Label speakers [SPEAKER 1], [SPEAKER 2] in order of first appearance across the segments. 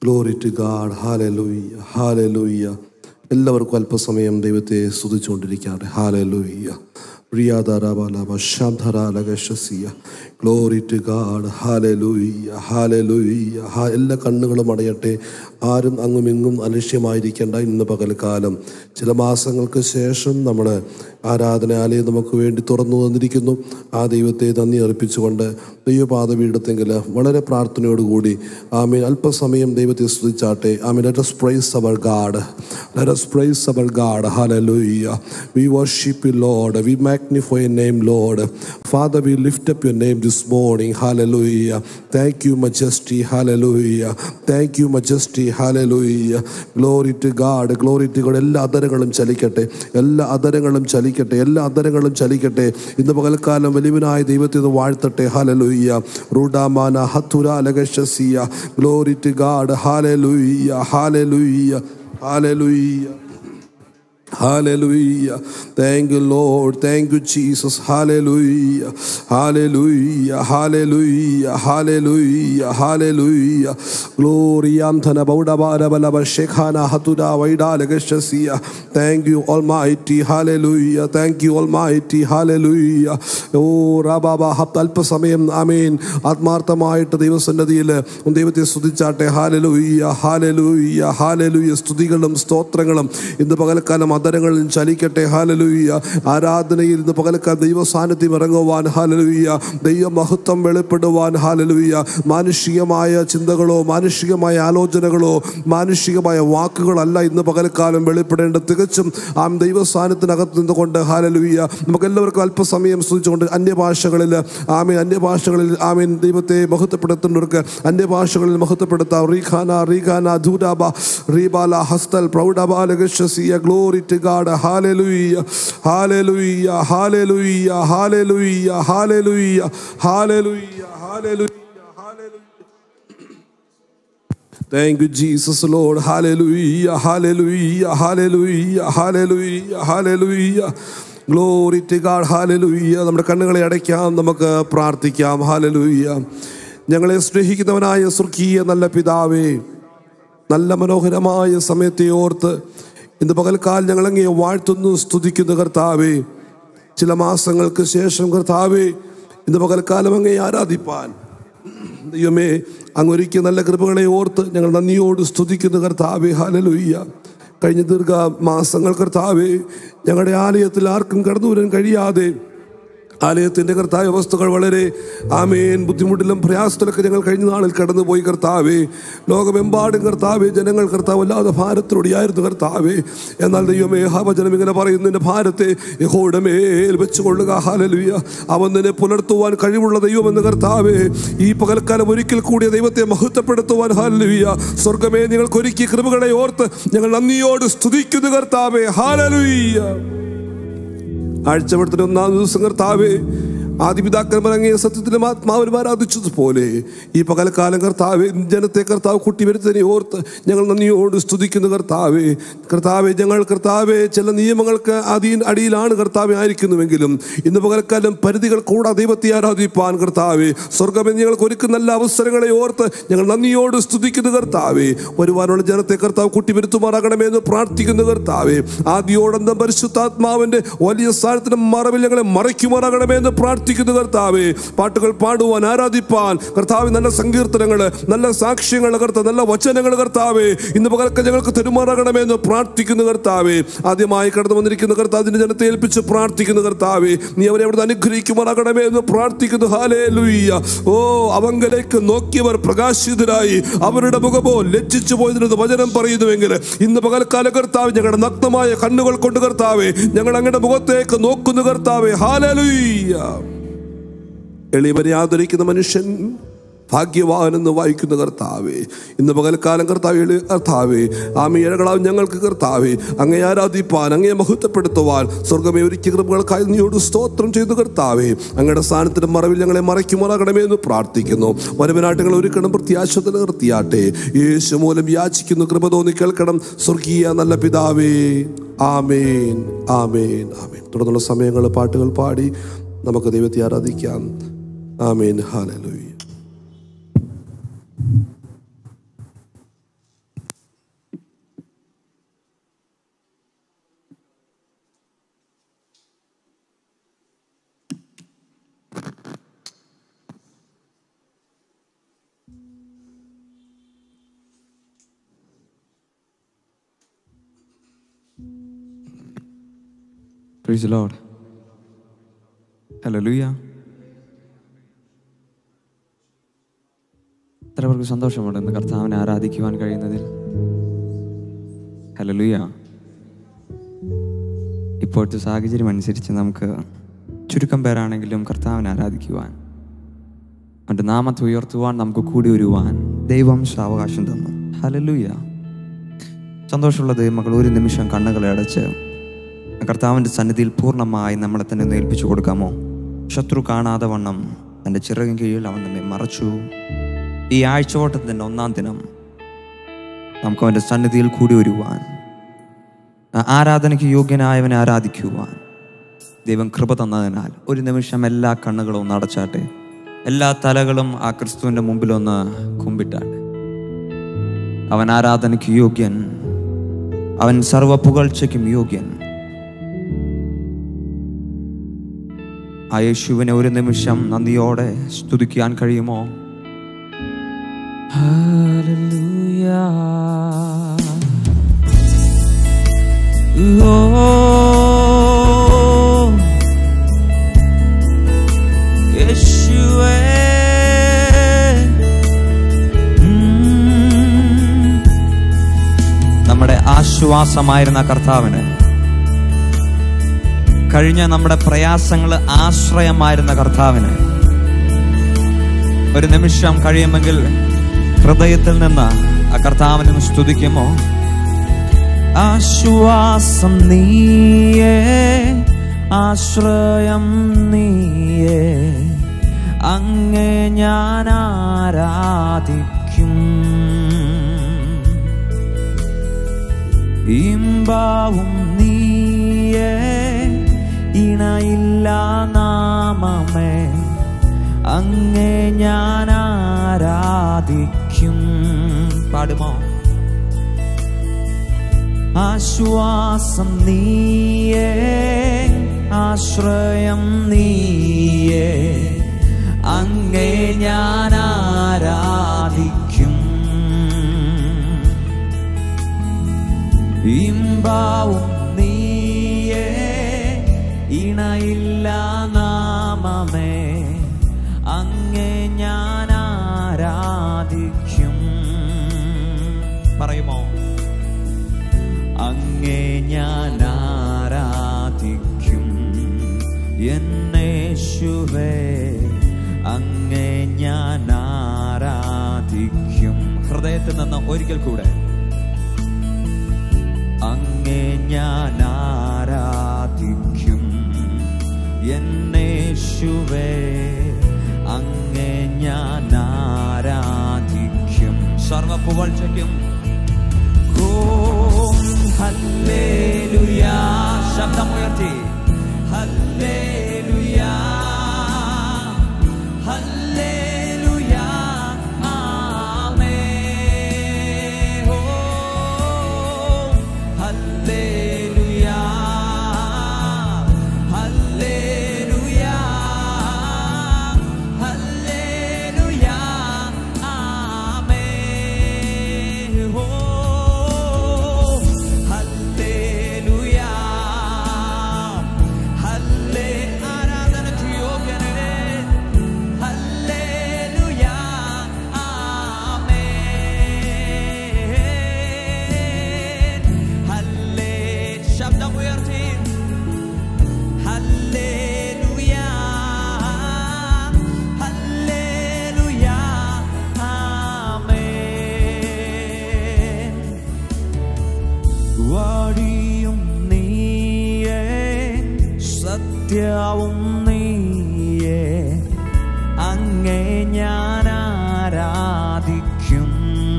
[SPEAKER 1] Glory to God hallelujah hallelujah എല്ലാവർക്കും അല്പസമയം ദൈവത്തെ സ്തുതിച്ചുകൊണ്ടിരിക്കാറ് ഹാലലൂയ്യ പ്രിയാതാരാബാലാബ ശാന്തരാലകശസിയ glory to God hallelujah hallelujah ഹാ എല്ലാ കണ്ണുകളും അടയട്ടെ ആരും അങ്ങും ഇങ്ങും അലക്ഷ്യമായിരിക്കേണ്ട ഇന്ന് പകൽക്കാലം ചില മാസങ്ങൾക്ക് ശേഷം നമ്മൾ ആരാധനാലയം നമുക്ക് വേണ്ടി തുറന്നു തന്നിരിക്കുന്നു ആ ദൈവത്തെ നന്ദി അർപ്പിച്ചുകൊണ്ട് ദൈവപാത വീടത്തെങ്കിൽ വളരെ പ്രാർത്ഥനയോടുകൂടി ആമീൻ അല്പസമയം ദൈവത്തെ സ്തുതിച്ചാട്ടെ ആമീൻ let us praise our God let us praise our God hallelujah we worship you Lord we magnify your name Lord Father we lift up your name this morning hallelujah thank you majesty hallelujah thank you majesty hallelujah glory to God glory to God എല്ലാ അതരങ്ങളും ചലിക്കട്ടെ എല്ലാ അതരങ്ങളും ചലിക്കട്ടെ എല്ലാ അതരങ്ങളും ചലിക്കട്ടെ ഇന്ന് പകൽക്കാലം വലിയവനായ ദൈവത്തെ ഇത് വാഴ്ത്തട്ടെ hallelujah റൂഡാമാന ഹത്തുര ലഗശസിയ glory to God hallelujah hallelujah ഹാലലുയ്യ Hallelujah. Thank you, Lord. Thank you, Jesus. Hallelujah. Hallelujah. Hallelujah. Hallelujah. Hallelujah. Glory Antana Baudabara Balaba Shekhana Hatuda Vaida Legashasiya. Thank you, Almighty. Hallelujah. Thank you, Almighty. Hallelujah. Oh, Rababa അല്പസമയം ആമേൻ ആത്മാർത്ഥമായിട്ട് ദൈവസന്നതിയിൽ ദൈവത്തെ സ്തുതിച്ചാട്ടെ hallelujah hallelujah hallelujah സ്തുതികളും സ്തോത്രങ്ങളും ഇന്ന് പകൽക്കാലം അതരങ്ങളിൽ ചലിക്കട്ടെ hallelujah ആരാധനയിൽ ഇന്ന് പകൽക്കാലം ദൈവ സാന്നിധ്യം ഇറങ്ങുവാൻ ഹാലലൂയ്യ ദൈവ മഹത്വം വെളിപ്പെടുവാൻ ഹാലലൂയ്യ മാനുഷികമായ ചിന്തകളോ മാനുഷികമായ ആലോചനകളോ മാനുഷികമായ വാക്കുകളല്ല ഇന്ന് പകൽക്കാലം വെളിപ്പെടേണ്ട തികച്ചും ആ ദൈവ സാന്നിധ്യത്തിനകത്ത് നിന്നുകൊണ്ട് ഹാലലൂയ്യ നമുക്ക് എല്ലാവർക്കും അല്പസമയം സ്തുതിച്ചുകൊണ്ട് അന്യഭാഷകളിൽ ആമീൻ അന്യഭാഷകളിൽ ആമീൻ ദൈവത്തെ മഹത്വപ്പെടുത്തുന്നവർക്ക് അന്യഭാഷകളിൽ മഹത്വപ്പെടുത്താം റീഖാന റീഖാന ധൂരാബ റീബാല ഹസ്തൽ പ്രൗഢബ ലഗശസിയ glory to God hallelujah hallelujah hallelujah hallelujah hallelujah hallelujah hallelujah hallelujah Thank you, Jesus, Lord. Hallelujah, hallelujah, hallelujah, hallelujah, hallelujah. Glory to God hallelujah നമ്മുടെ കണ്ണുകളെ അടയ്ക്കാം നമുക്ക് പ്രാർത്ഥിക്കാം ഹാലലൂയ്യ ഞങ്ങളെ സ്നേഹിക്കുന്നവനായ സ്വർഗീയ നല്ല പിതാവേ നല്ല മനോഹരമായ സമയത്തെ ഓർത്ത് ഇന്ന് പകൽക്കാൽ ഞങ്ങളങ്ങേ വാഴ്ത്തുന്നു സ്തുതിക്കുന്നു കർത്താവേ ചില മാസങ്ങൾക്ക് ശേഷം കർത്താവേ ഇന്ന് പകൽക്കാലം അങ്ങേ ആരാധിപ്പാൻ ദൈവമേ അങ്ങൊരിക്കൽ നല്ല കൃപകളെ ഓർത്ത് ഞങ്ങൾ നന്ദിയോട് സ്തുതിക്കുന്നു കർത്താവേ ഹലലുയ്യ കഴിഞ്ഞ ദീർഘ മാസങ്ങൾ കർത്താവേ ഞങ്ങളുടെ ആലയത്തിൽ ആർക്കും കടന്നു വരാൻ കഴിയാതെ ആലയത്തിൻ്റെ കർത്താവ് വസ്തുക്കൾ വളരെ ആമേൻ ബുദ്ധിമുട്ടിലും പ്രയാസത്തിലൊക്കെ ഞങ്ങൾ കഴിഞ്ഞ നാളിൽ കടന്നുപോയി കർത്താവേ ലോകമെമ്പാടും കർത്താവേ ജനങ്ങൾ കർത്താവ് അല്ലാതെ ഭാരത്തിലൂടെയായിരുന്നു കർത്താവേ എന്നാൽ ദൈവമേ ഹവജനം ഇങ്ങനെ പറയുന്നതിൻ്റെ ഭാരത്തെ യഹോയുടെ മേൽ വെച്ചുകൊള്ളുക ഹാലലുയ അവൻ നിന്നെ പുലർത്തുവാൻ കഴിവുള്ള ദൈവമെന്ന് കർത്താവേ ഈ പകൽക്കാലം ഒരിക്കൽ കൂടിയ ദൈവത്തെ മഹത്വപ്പെടുത്തുവാൻ ഹാലലുയ സ്വർഗമേ നിങ്ങൾക്ക് ഒരുക്കിയ കൃപകളെ ഓർത്ത് ഞങ്ങൾ നന്ദിയോട് സ്തുതിക്കുന്നു കർത്താവേ ഹാലലുയ്യ ആഴ്ചപ്പെടുത്തിന് ഒന്നാം ദിവസം കർത്താവേ ആദിപിതാക്കന്മാരങ്ങിയ സത്യത്തിലും ആത്മാവിലും ആരാധിച്ചതുപോലെ ഈ പകൽക്കാലം കർത്താവെ ജനത്തെ കർത്താവ് കുട്ടി വരുത്തതിനെ ഓർത്ത് ഞങ്ങൾ നന്ദിയോട് സ്തുതിക്കുന്നു കർത്താവെ കർത്താവെ ഞങ്ങൾ കർത്താവെ ചില നിയമങ്ങൾക്ക് അധീൻ അടിയിലാണ് കർത്താവെ ആയിരിക്കുന്നുവെങ്കിലും ഇന്ന് പകൽക്കാലം പരിധികൾ കൂടാതെ ദൈവത്തെ ആരാധിപ്പാൻ കർത്താവെ സ്വർഗമേ ഞങ്ങൾക്ക് ഒരുക്കുന്ന നല്ല അവസരങ്ങളെ ഓർത്ത് ഞങ്ങൾ നന്ദിയോട് സ്തുതിക്കുന്നു കർത്താവെ വരുവാനുള്ള ജനത്തെ കർത്താവ് കുട്ടി വരുത്തുമാറാകണമേ എന്ന് പ്രാർത്ഥിക്കുന്നു കർത്താവെ ആദ്യോടന്തം പരിശുദ്ധാത്മാവിന്റെ വലിയ സ്ഥാനത്തിന് മറവിൽ ഞങ്ങളെ മറയ്ക്കുമാറാകണമേ എന്ന് പ്രാർത്ഥിക്കുന്നു കർത്താവെ പാട്ടുകൾ പാടുവാൻ ആരാധിപ്പാൻ കർത്താവ് നല്ല സങ്കീർത്തനങ്ങൾ നല്ല സാക്ഷ്യങ്ങൾ കർത്ത നല്ല വചനങ്ങൾ കർത്താവെ ഇന്ന് പകലൊക്കെ ഞങ്ങൾക്ക് തെരുമാറാകണമേ എന്ന് പ്രാർത്ഥിക്കുന്നു കർത്താവെ ആദ്യമായി കടന്നു വന്നിരിക്കുന്ന കർത്താവിന്റെ ജനത്തെ ഏൽപ്പിച്ച് പ്രാർത്ഥിക്കുന്നു കർത്താവെ നീ അവരെ അവിടെ അനുഗ്രഹിക്കുമാറാകണമേ എന്ന് പ്രാർത്ഥിക്കുന്നു ഹാലേ ലുയ്യ ഓ അവങ്കലേക്ക് നോക്കിയവർ പ്രകാശിതരായി അവരുടെ മുഖമോ ലജ്ജിച്ചു പോയതിനെന്ന് വചനം പറയുന്നുവെങ്കിൽ ഇന്ന് പകൽക്കാല കർത്താവ് ഞങ്ങളുടെ നഗ്നമായ കണ്ണുകൾ കൊണ്ട് കർത്താവെ ഞങ്ങൾ അങ്ങയുടെ മുഖത്തേക്ക് നോക്കുന്നു കർത്താവെ ഹാലലുയ്യ എളിയവരെ ആദരിക്കുന്ന മനുഷ്യൻ ഭാഗ്യവാനെന്ന് വായിക്കുന്ന കർത്താവേ ഇന്ന് പകൽക്കാലം കർത്താവ് എളി കർത്താവേ ആമി ഇഴകളാവും ഞങ്ങൾക്ക് കർത്താവേ അങ്ങേ ആരാധിപ്പാൻ അങ്ങേ മഹത്വപ്പെടുത്തുവാൻ സ്വർഗമേ ഒരുക്കിയ കൃപകൾക്കായി നീയോട് സ്തോത്രം ചെയ്തു കർത്താവേ അങ്ങയുടെ സ്ഥാനത്തിന്റെ മറവിൽ ഞങ്ങളെ മറയ്ക്കുമാറാകണമേ എന്ന് പ്രാർത്ഥിക്കുന്നു വരവനായിട്ട് ഞങ്ങൾ ഒരുക്കണം പ്രത്യാശ നിർത്തിയാട്ടെ യേശു മൂലം യാചിക്കുന്നു കൃപ തോന്നി കേൾക്കണം സ്വർഗീയ നല്ല പിതാവേ ആമേൻ ആമേൻ ആമേൻ തുടർന്നുള്ള സമയങ്ങൾ പാട്ടുകൾ പാടി നമുക്ക് ദൈവത്തെ ആരാധിക്കാം ആമേൻ ഹാലലുയ്യ
[SPEAKER 2] പ്രൈസ് ലോഡ് ഹലോ ലൂയ എത്ര പേർക്ക് സന്തോഷമുണ്ട് ഇന്ന് കർത്താവിനെ ആരാധിക്കുവാൻ കഴിയുന്നതിൽ ഹലോ ലൂയ ഇപ്പോഴത്തെ സാഹചര്യം അനുസരിച്ച് നമുക്ക് ചുരുക്കം പേരാണെങ്കിലും കർത്താവിനെ ആരാധിക്കുവാൻ അവൻ്റെ നാമത്തെ ഉയർത്തുവാൻ നമുക്ക് കൂടി വരുവാൻ ദൈവം സാവകാശം തന്നു ഹലലൂയ സന്തോഷമുള്ള ദൈവമക്കൾ ഒരു നിമിഷം കണ്ണുകളെ അടച്ച് കർത്താവിൻ്റെ സന്നിധിയിൽ പൂർണ്ണമായി നമ്മളെ തന്നെ ഒന്ന് ഏൽപ്പിച്ചു കൊടുക്കാമോ ശത്രു കാണാതെ വണ്ണം തൻ്റെ ചിറകിൻ കീഴിൽ അവൻ നമ്മെ മറച്ചു ഈ ആഴ്ചവട്ടത്തിൻ്റെ ഒന്നാം ദിനം നമുക്ക് അവൻ്റെ സന്നിധിയിൽ കൂടി വരുവാൻ ആ ആരാധനയ്ക്ക് യോഗ്യനായവനെ ആരാധിക്കുവാൻ ദൈവം കൃപ തന്നതിനാൽ ഒരു നിമിഷം എല്ലാ കണ്ണുകളും ഒന്ന് അടച്ചാട്ടെ എല്ലാ തലകളും ആ ക്രിസ്തുവിൻ്റെ മുമ്പിലൊന്ന് കുമ്പിട്ടാട്ടെ അവൻ ആരാധനയ്ക്ക് യോഗ്യൻ അവൻ സർവ പുകഴ്ചയ്ക്കും യോഗ്യൻ ആ യേശുവിനെ ഒരു നിമിഷം നന്ദിയോടെ സ്തുതിക്കാൻ കഴിയുമോ
[SPEAKER 3] Oh, യേശുവേ ഉം.
[SPEAKER 2] നമ്മുടെ ആശ്വാസമായിരുന്ന കർത്താവിന് കഴിഞ്ഞ നമ്മുടെ പ്രയാസങ്ങൾ ആശ്രയമായിരുന്ന കർത്താവിന് ഒരു നിമിഷം കഴിയുമെങ്കിൽ ഹൃദയത്തിൽ നിന്ന് ആ കർത്താവിനെ ഒന്ന് സ്തുതിക്കുമോ
[SPEAKER 3] ആശ്വാസം നീയേ ആശ്രയം നീയേ അങ്ങേ ഞാൻ ആരാധിക്കും ഇമ്പാവും നീയേ ഇണയില്ല നാമമേ അങ്ങേ ഞാൻ ആരാധിക്കും
[SPEAKER 2] പാടുമോ
[SPEAKER 3] ആശ്വാസം നീയേ ആശ്രയം നീയേ അങ്ങേ ഞാൻ ആരാധിക്കും ഇമ്പാവും നീയേ ഇണയില്ല നാമമേ അങ്ങേ ഞാൻ ആരാധിക്കും
[SPEAKER 2] പറയുമോ
[SPEAKER 3] അങ്ങേ ഞാൻ ആരാധിക്കും എന്നേശുവേ അങ്ങേ ഞാൻ ആരാധിക്കും
[SPEAKER 2] ഹൃദയത്തിൽ നിന്ന് ഒരിക്കൽ കൂടെ
[SPEAKER 3] അങ്ങേ ഞാൻ ആരാധിക്കും എന്നേശുവേ അങ്ങേ ഞാൻ ആരാധിക്കും
[SPEAKER 2] സർവ പുകഴ്ചയ്ക്കും
[SPEAKER 3] ഓം ഹല്ലേലൂയാ
[SPEAKER 2] ശബ്ദമുയർത്തി
[SPEAKER 3] ഹല്ലേലൂയാ ഹല്ലേലൂയാ ആമേൻ ഓം ഹല്ലേലൂയാ ഹല്ലേലൂയാ ഹല്ലേലൂയാ ആമേൻ ഓം ഹല്ലേലൂയാ ഹല്ലേ ആരാധനയ്ക്ക് യോഗ്യനേ ഹല്ലേലൂയാ ആമേൻ ഹല്ലേ ശബ്ദമുയർത്തി ഹല്ലേലൂയാ ഹല്ലേലൂയാ ആമേൻ വഴിയും നീയേ സത്യവും നീയേ അങ്ങേ ഞാൻ ആരാധിക്കും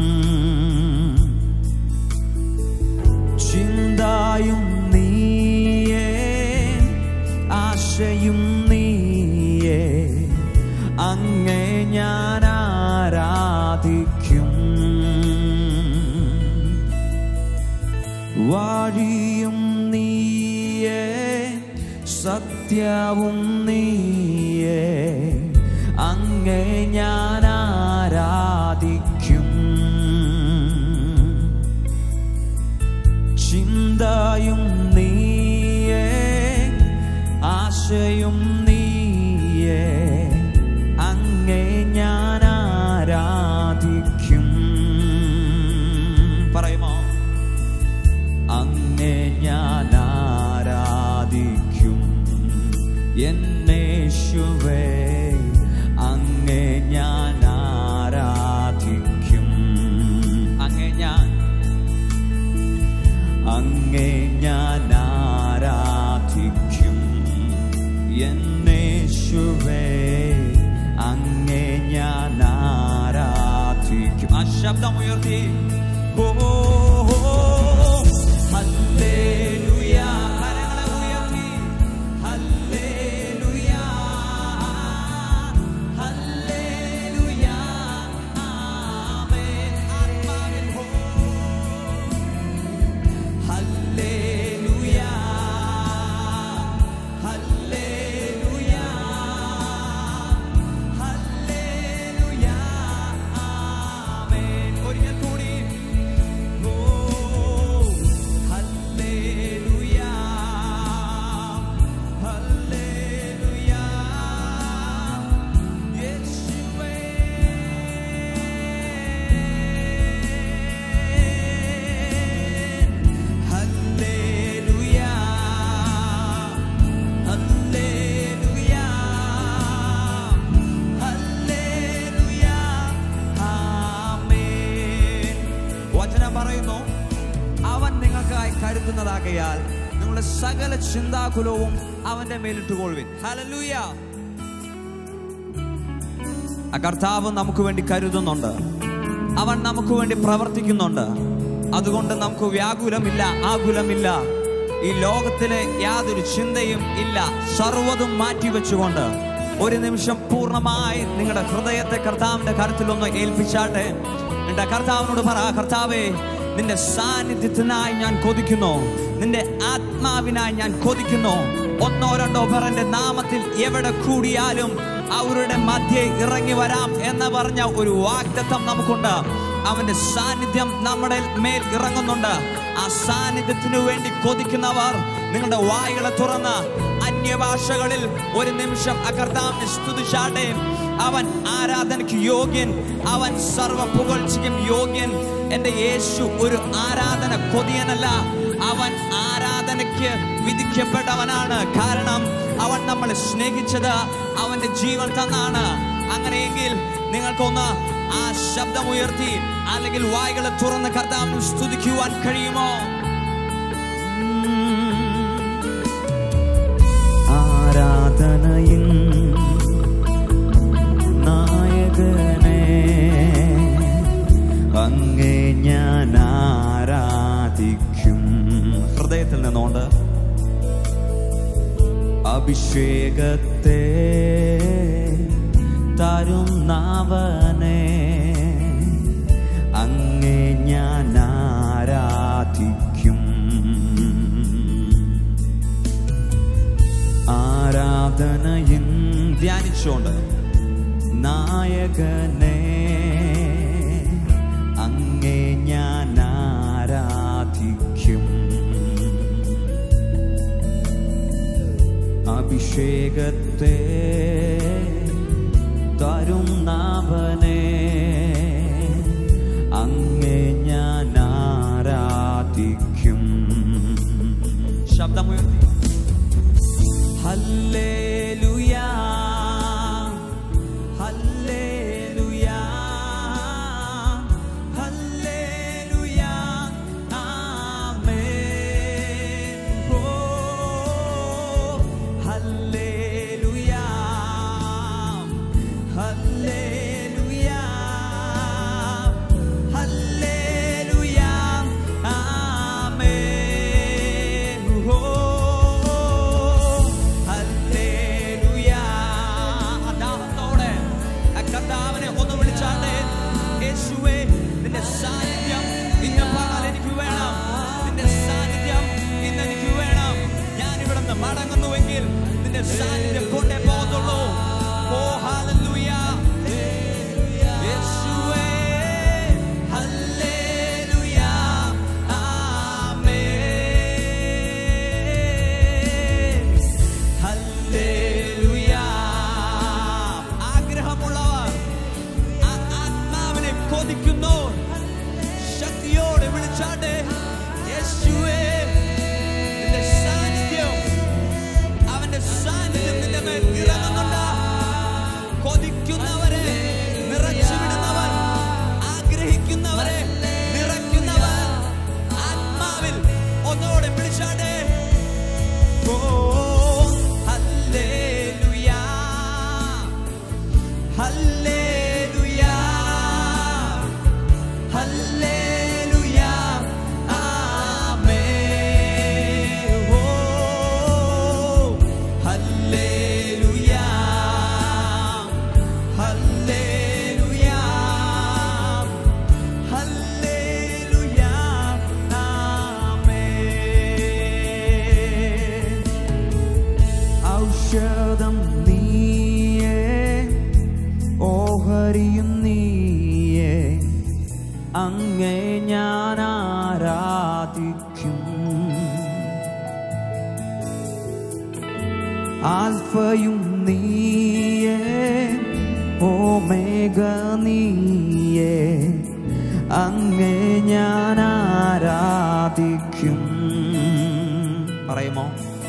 [SPEAKER 3] ചിന്തായും നീയേ ആശയും നീയേ അങ്ങേ ഞാൻ ആരാധിക്കും വഴിയും നീയേ സത്യവും നീയേ അങ്ങേ ഞാൻ ആരാധിക്കും ചിന്തയും നീയേ ശബ്ദമുയർത്തി ഓ ഹല്ലേലൂയ കരങ്ങളെ ഉയർത്തി ഹല്ലേലൂയ ഹല്ലേലൂയ ആമേൻ ആത്മാവിൽ ഹോ ഹല്ലേലൂയ ഹല്ലേലൂയ ഹല്ലേലൂയ ആമേൻ ഒരിക്കൽ കൂടി ഓ ഹല്ലേലൂയ ഹല്ലേലൂയ യേശുവേ ഹല്ലേലൂയ ഹല്ലേലൂയ ഹല്ലേലൂയ ആമേൻ വചനം പറയുന്നു അവൻ നിങ്ങൾക്കായി കരുതുന്നതാകയാൽ നിങ്ങളുടെ സകല ചിന്താകുലവും അവന്റെ മേലിട്ടുകൊള്ളുവിൻ ഹല്ലേലൂയ ആ കർത്താവ് നമുക്ക് വേണ്ടി കരുതുന്നുണ്ട് അവൻ നമുക്ക് വേണ്ടി പ്രവർത്തിക്കുന്നുണ്ട് അതുകൊണ്ട് നമുക്ക് വ്യാകുലമില്ല ആകുലമില്ല ഈ ലോകത്തിലെ യാതൊരു ചിന്തയും ഇല്ല സർവ്വതും മാറ്റിവെച്ചുകൊണ്ട് ഒരു നിമിഷം പൂർണ്ണമായി നിങ്ങളുടെ ഹൃദയത്തെ കർത്താവിന്റെ കരുത്തിലൊന്ന് ഏൽപ്പിച്ചാട്ടെ എന്നിട്ട് ആ കർത്താവിനോട് പറ കർത്താവേ നിന്റെ സാന്നിധ്യത്തിനായി ഞാൻ കൊതിക്കുന്നു നിന്റെ ആത്മാവിനായി ഞാൻ കൊതിക്കുന്നു ഒന്നോ രണ്ടോ പേർ എന്റെ നാമത്തിൽ എവിടെ കൂടിയാലും അവരുടെ മധ്യേ ഇറങ്ങി വരാം എന്ന് പറഞ്ഞ ഒരു വാഗ്ദത്തം നമുക്കുണ്ട് അവന്റെ സാന്നിധ്യം നമ്മുടെ മേൽ ഇറങ്ങുന്നുണ്ട് ആ സാന്നിധ്യത്തിനു വേണ്ടി കൊതിക്കുന്നവർ നിങ്ങളുടെ വായുകളെ തുറന്ന് അന്യഭാഷകളിൽ ഒരു നിമിഷം അകർത്താവിനെ സ്തുതിച്ചാട്ടെ അവൻ ആരാധനയ്ക്ക് യോഗ്യൻ അവൻ സർവ പുകഴ്ചയ്ക്കും യോഗ്യൻ എന്റെ യേശു ഒരു ആരാധന കൊതിയനല്ല അവൻ ആരാധനയ്ക്ക് വിധിക്കപ്പെട്ടവനാണ് കാരണം അവൻ നമ്മളെ സ്നേഹിച്ചത് അവന്റെ ജീവൻ തന്നാണ് അങ്ങനെയെങ്കിൽ നിങ്ങൾക്കൊന്ന് ആ ശബ്ദമുയർത്തി അല്ലെങ്കിൽ വായ്കളെ തുറന്ന് കർത്താവിനെ സ്തുതിക്കുവാൻ കഴിയുമോ
[SPEAKER 4] ആരാധനയിൻ നായകനെ അങ്ങേ ഞാൻ ആരാധിക്കും
[SPEAKER 3] ഹൃദയത്തിൽ നിന്നുകൊണ്ട്
[SPEAKER 4] അഭിഷേകത്തെ തരുന്നവനെ അങ്ങേ ഞാൻ ആരാധിക്കും ആരാധനയും
[SPEAKER 3] ധ്യാനിച്ചുകൊണ്ട്
[SPEAKER 4] നായകനെ അങ്ങേ ഞാൻ ആരാധിക്കും അഭിഷേകത്തെ തരുന്നവനെ അങ്ങേ ഞാൻ ആരാധിക്കും
[SPEAKER 3] ശബ്ദമുയർത്തി
[SPEAKER 4] ഹല്ലേലൂയാ ഹല്ലേലൂയാ ഹല്ലേലൂയാ ആമേൻ ഓ ഹല്ലേലൂയാ ഹല്ലേലൂയാ ഹല്ലേലൂയാ ആമേൻ ഓ ഹല്ലേലൂയാ
[SPEAKER 3] അങ്ങേ ഞാൻ ആരാധിക്കും ആൽഫയും നീയേ ഓമേഗ നീയേ അങ്ങേ ഞാൻ ആരാധിക്കും പറയുമോ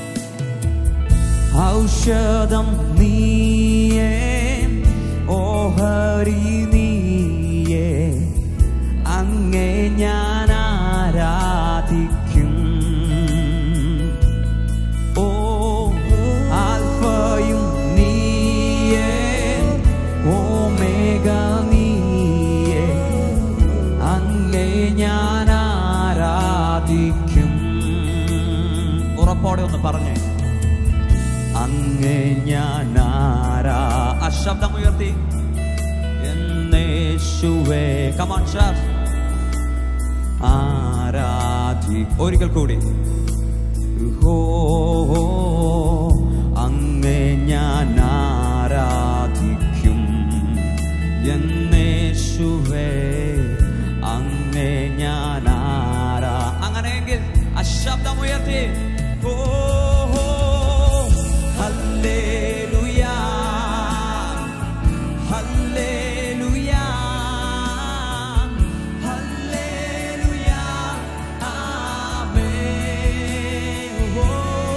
[SPEAKER 3] ഔഷധം നീയേ ഓഹരി നീയേ അങ്ങേ ഞാൻ ആരാധിക്കും ഓ ആൽഫയും നീയേ ഓമേഗ നീയേ അങ്ങേ ഞാൻ ആരാധിക്കും ഉറപ്പോടെ ഒന്ന് പറഞ്ഞേ അങ്ങേ ഞാൻ ആരാ ആ ശബ്ദം ഉയർത്തി എന്നേശുവേ കമാൻ ഷാഫ് ആരാധി ഒരിക്കൽ കൂടി ഹോ അങ്ങേ ഞാൻ ആരാധിക്കും എന്നേശുവേ അങ്ങേ ഞാൻ ആരാ അങ്ങനെയെങ്കിൽ ആ ശബ്ദം ഉയർത്തി ഓ ഹല്ലേലൂയാ ഹല്ലേലൂയാ ഹല്ലേലൂയാ ആമേൻ ഓ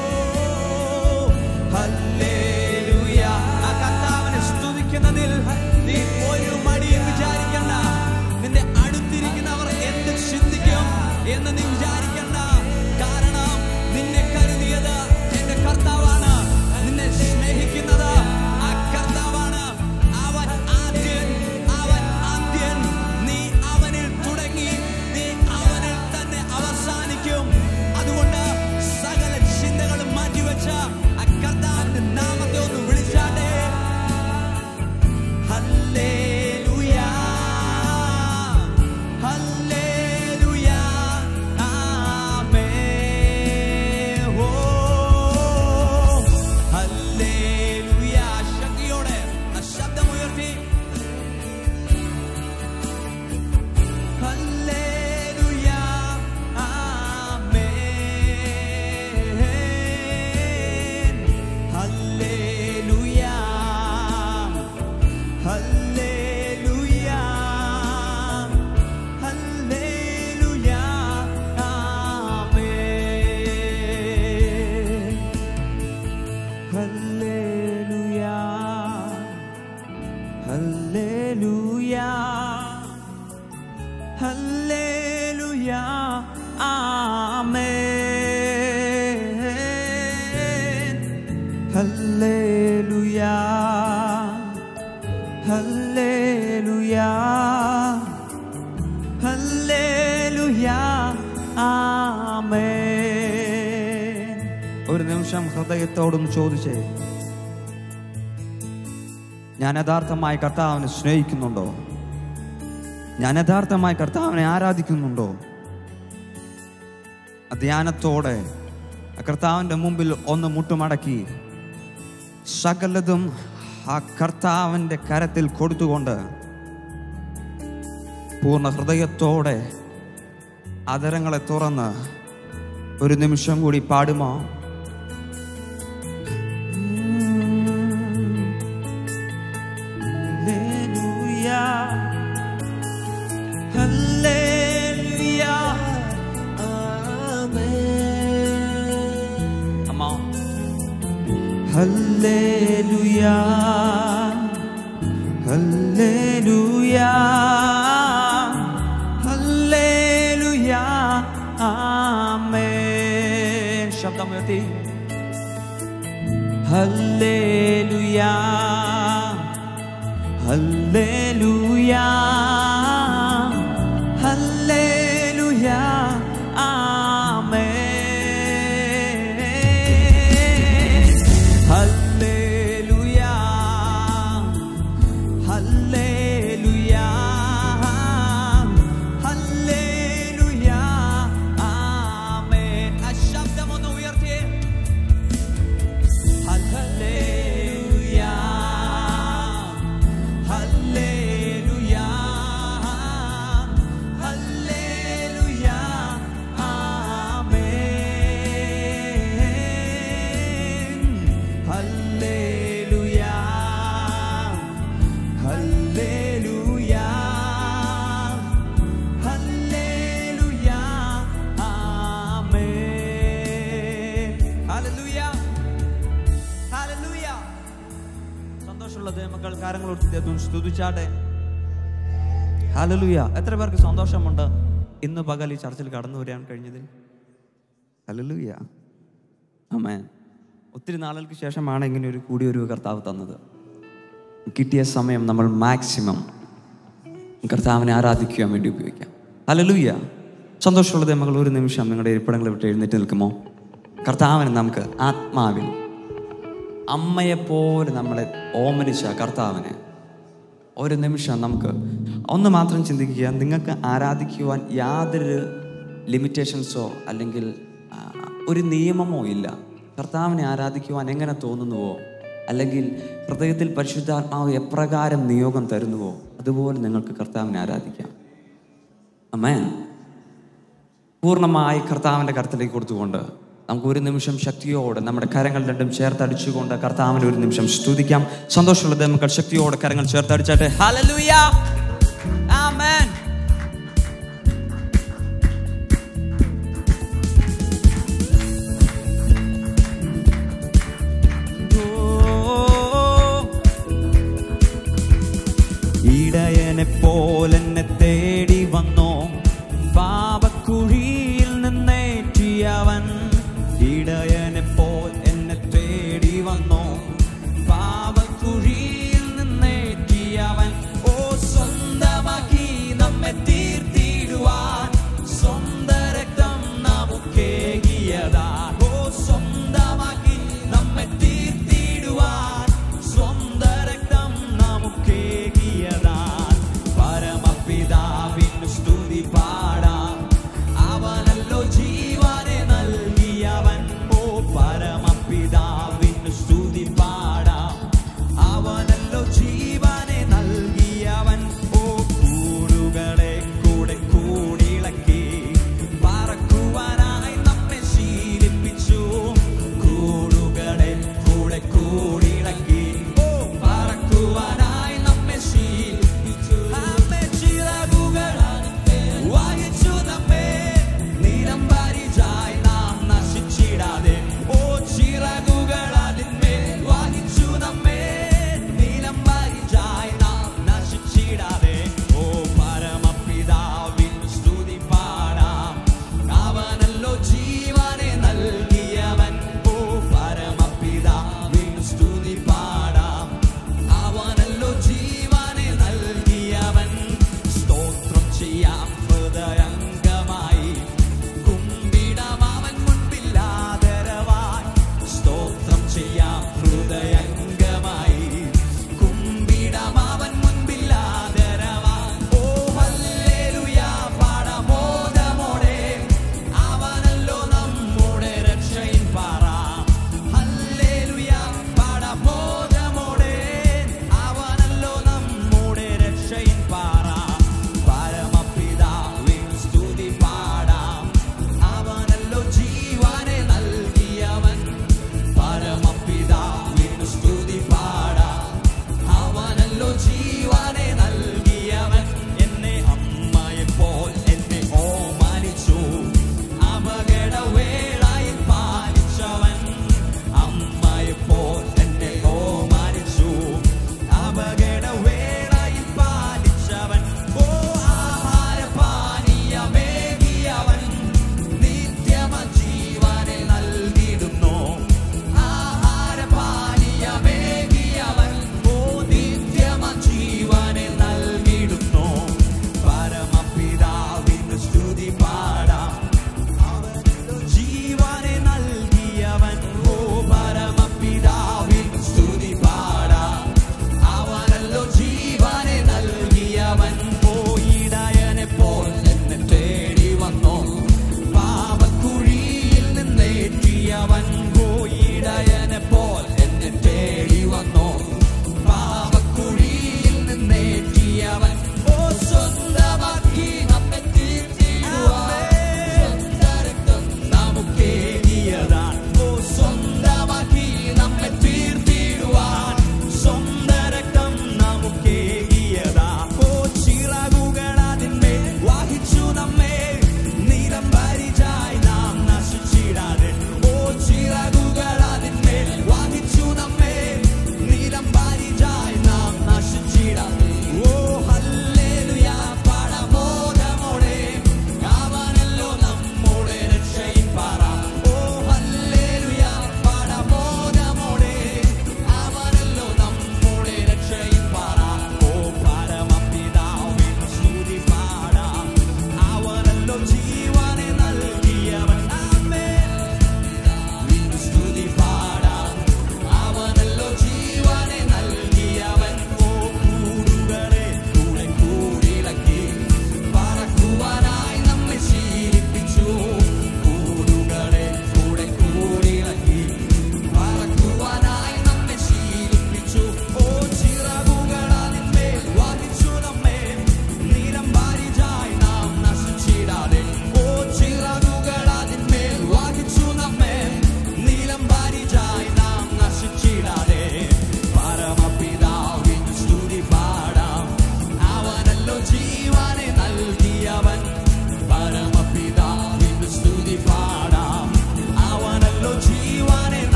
[SPEAKER 3] ഹല്ലേലൂയാ ആ കർത്താവിനെ സ്തുതിക്കുന്നതിൽ നീ ഒരു മടിയും വിചാരിക്കണ്ട നിന്റെ അടുത്തിരിക്കുന്നവർ എന്ത് ചിന്തിക്കും എന്ന് നീ വിചാരിക്കണ്ട കാരണം നിന്നെ കരുതിയത് എന്റെ കർത്താവാണ് നിന്നെ സ്നേഹിക്കുന്നത് ആ കർത്താവാണ് അവൻ ആദ്യൻ അവൻ അന്ത്യൻ നീ അവനിൽ തുടങ്ങി നീ അവനിൽ തന്നെ അവസാനിക്കും അതുകൊണ്ട് സകല ചിന്തകളും മാറ്റിവെച്ച ആ കർത്താവിന്റെ നാമത്തെ ഒന്ന് വിളിച്ചാട്ടെ ഹല്ലേലൂയാ ഹല്ലേലൂയാ ആമേൻ ഓ ഹല്ലേലൂയാ ശക്തിയോടെ ആ ശബ്ദമുയർത്തി ഹല്ലേലൂയാ ആമേൻ ഹല്ലേലൂയാ ഹല്ലേലൂയാ ഹല്ലേലൂയാ ആമേൻ ഹല്ലേലൂയാ ഹല്ലേലൂയാ ഹല്ലേലൂയാ ആമേൻ ഹല്ലേലൂയാ ഹല്ലേലൂയാ ഹല്ലേലൂയാ ആമേൻ ഒരു നിമിഷം ഹൃദയത്തോടും ചോദിച്ചേ ഞാൻ യഥാർത്ഥമായി കർത്താവിനെ സ്നേഹിക്കുന്നുണ്ടോ ഞാൻ യഥാർത്ഥമായി കർത്താവിനെ ആരാധിക്കുന്നുണ്ടോ ആ ധ്യാനത്തോടെ ആ കർത്താവിൻ്റെ മുമ്പിൽ ഒന്ന് മുട്ടുമടക്കി സകലതും ആ കർത്താവിൻ്റെ കരത്തിൽ കൊടുത്തുകൊണ്ട് പൂർണ്ണ ഹൃദയത്തോടെ അതരങ്ങളെ തുറന്ന് ഒരു നിമിഷം കൂടി പാടുമോ Hallelujah. Come on. Hallelujah. Hallelujah. Hallelujah. Amen. ശബ്ദമുയർത്തി Hallelujah. Hallelujah. Hallelujah. Amen. Hallelujah. Hallelujah. Hallelujah. Amen. ആ ശബ്ദം ഒന്ന് ഉയർത്തിയേ Hallelujah. കരങ്ങൾ ഉയർത്തി സ്തുതിച്ചാട്ടെ ഹലലുയ എത്ര പേർക്ക് സന്തോഷമുണ്ട് ഇന്ന് പകൽ ഈ ചർച്ചിൽ കടന്നു വരാൻ കഴിഞ്ഞതിൽ ഹലലുയ അമ്മേ ഒത്തിരി നാളുകൾക്ക് ശേഷമാണ് ഇങ്ങനെ ഒരു കൂടിയൊരു കർത്താവ് തന്നത് കിട്ടിയ സമയം നമ്മൾ മാക്സിമം കർത്താവിനെ ആരാധിക്കുവാൻ വേണ്ടി ഉപയോഗിക്കാം ഹലലുയ സന്തോഷമുള്ള ദൈവങ്ങൾ ഒരു നിമിഷം നിങ്ങളുടെ ഇരിപ്പിടങ്ങൾ വിട്ട് എഴുന്നേറ്റ് നിൽക്കുമോ കർത്താവിനെ നമുക്ക് ആത്മാവിൽ അമ്മയെപ്പോലെ നമ്മളെ ഓമനിച്ച കർത്താവിനെ ഒരു നിമിഷം നമുക്ക് ഒന്ന് മാത്രം ചിന്തിക്കുക നിങ്ങൾക്ക് ആരാധിക്കുവാൻ യാതൊരു ലിമിറ്റേഷൻസോ അല്ലെങ്കിൽ ആ, ഒരു നിയമമോ ഇല്ല കർത്താവിനെ ആരാധിക്കുവാൻ എങ്ങനെ തോന്നുന്നുവോ അല്ലെങ്കിൽ ഹൃദയത്തിൽ പരിശുദ്ധാത്മാവ് എപ്രകാരം നിയോഗം തരുന്നുവോ അതുപോലെ നിങ്ങൾക്ക് കർത്താവിനെ ആരാധിക്കാം അമ്മേ പൂർണ്ണമായി കർത്താവിൻ്റെ കരത്തിലേക്ക് കൊടുത്തുകൊണ്ട് നമുക്ക് ഒരു നിമിഷം ശക്തിയോടെ നമ്മുടെ കരങ്ങൾ രണ്ടും ചേർത്തടിച്ചുകൊണ്ട് കർത്താവിനെ ഒരു നിമിഷം സ്തുതിക്കാം സന്തോഷമുള്ള നമുക്ക് ശക്തിയോടെ കരങ്ങൾ ചേർത്തടിച്ചാട്ടെ ഹല്ലേലൂയ ആമേൻ ഇടയനെ പോലെന്നെ തേടി വന്നോ പാപക്കുഴിയിൽ നിന്നേറ്റിയവൻ ഇടയനെ പോൽ എന്നെ തേടി വന്നോ പാപക്കുഴിയിൽ നിന്നേറ്റിയവൻ ഓ സ്വന്തമാക്കി നമ്മെ തീർത്തിടുവാൻ സ്വന്ത രക്തം നമുക്കേകിയതാ ഓ സ്വന്തമാക്കി നമ്മെ തീർത്തിടുവാൻ സ്വന്ത രക്തം നമുക്കേകിയതാ പരമപിതാവിന് സ്തുതി പാടാം അവനല്ലോ ജീവനെ നൽകിയവൻ ഓ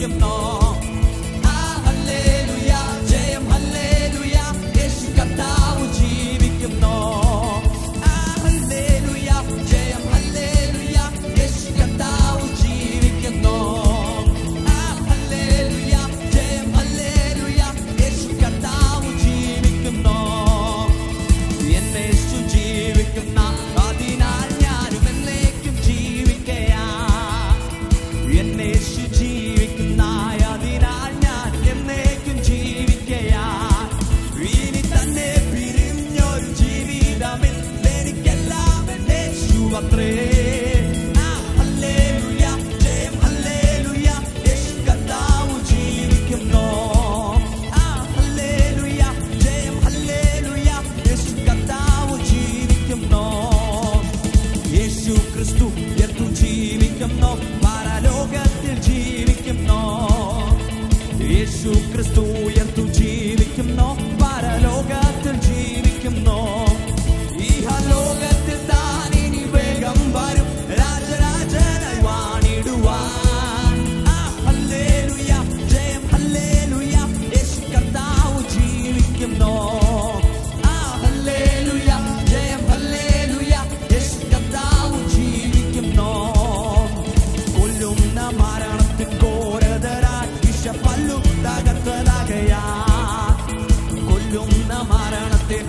[SPEAKER 3] ജീവിക്കുന്നു ആ ഹല്ലേലൂയ ജയം ഹല്ലേലൂയ യേശു കർത്താവ് ജീവിക്കുന്നു ആ ഹല്ലേലൂയ ജയം ഹല്ലേലൂയ യേശു കർത്താവ് ജീവിക്കുന്നു ആ ഹല്ലേലൂയ ജയം ഹല്ലേലൂയ യേശു കർത്താവ് ജീവിക്കുന്നു എന്നേശു ജീവിക്കുന്ന അതിനാൽ ഞാനും എന്നേക്കും ജീവിക്കയാ എന്നേശു ജീവിക്കുന്ന അതിനാൽ ഞാൻ എന്നേക്കും ജീവിക്കയാ ഇനി തന്നെ പിരിഞ്ഞൊരു ജീവിതമിൽ എനിക്കെല്ലാം എന്നേശു അത്രേ ആ, ഹല്ലേലൂയ, ജയം ഹല്ലേലൂയ, യേശു കർത്താവ് ജീവിക്കുന്നു ആ, ഹല്ലേലൂയ, ജയം ഹല്ലേലൂയ, യേശു കർത്താവ് ജീവിക്കുന്നു യേശു ക്രിസ്തു എത്തു ജീവിക്കുന്നു പരലോകത്തിൽ ജീവിക്കുന്നു യേശു ക്രിസ്തു എത്തു ജീവിക്കുന്നു പരലോകത്തിൽ ജീവിക്കുന്നു ഈഹലോകത്തിൽ താൻ ഇനി വേഗം വരും രാജരാജനായി വാണിടുവാൻ ആ, ഹല്ലേലൂയ, ജയം ഹല്ലേലൂയ, യേശു കർത്താവ് ജീവിക്കുന്നു ആ, ഹല്ലേലൂയ, ജയം ഹല്ലേലൂയ, യേശു കർത്താവ് ജീവിക്കുന്നു കൊല്ലുന്ന മരണത്തിൻ ഘോരതരായി വിഷപ്പല്ലു തകർത്തതാകയാ കൊല്ലുന്ന മരണത്തിൻ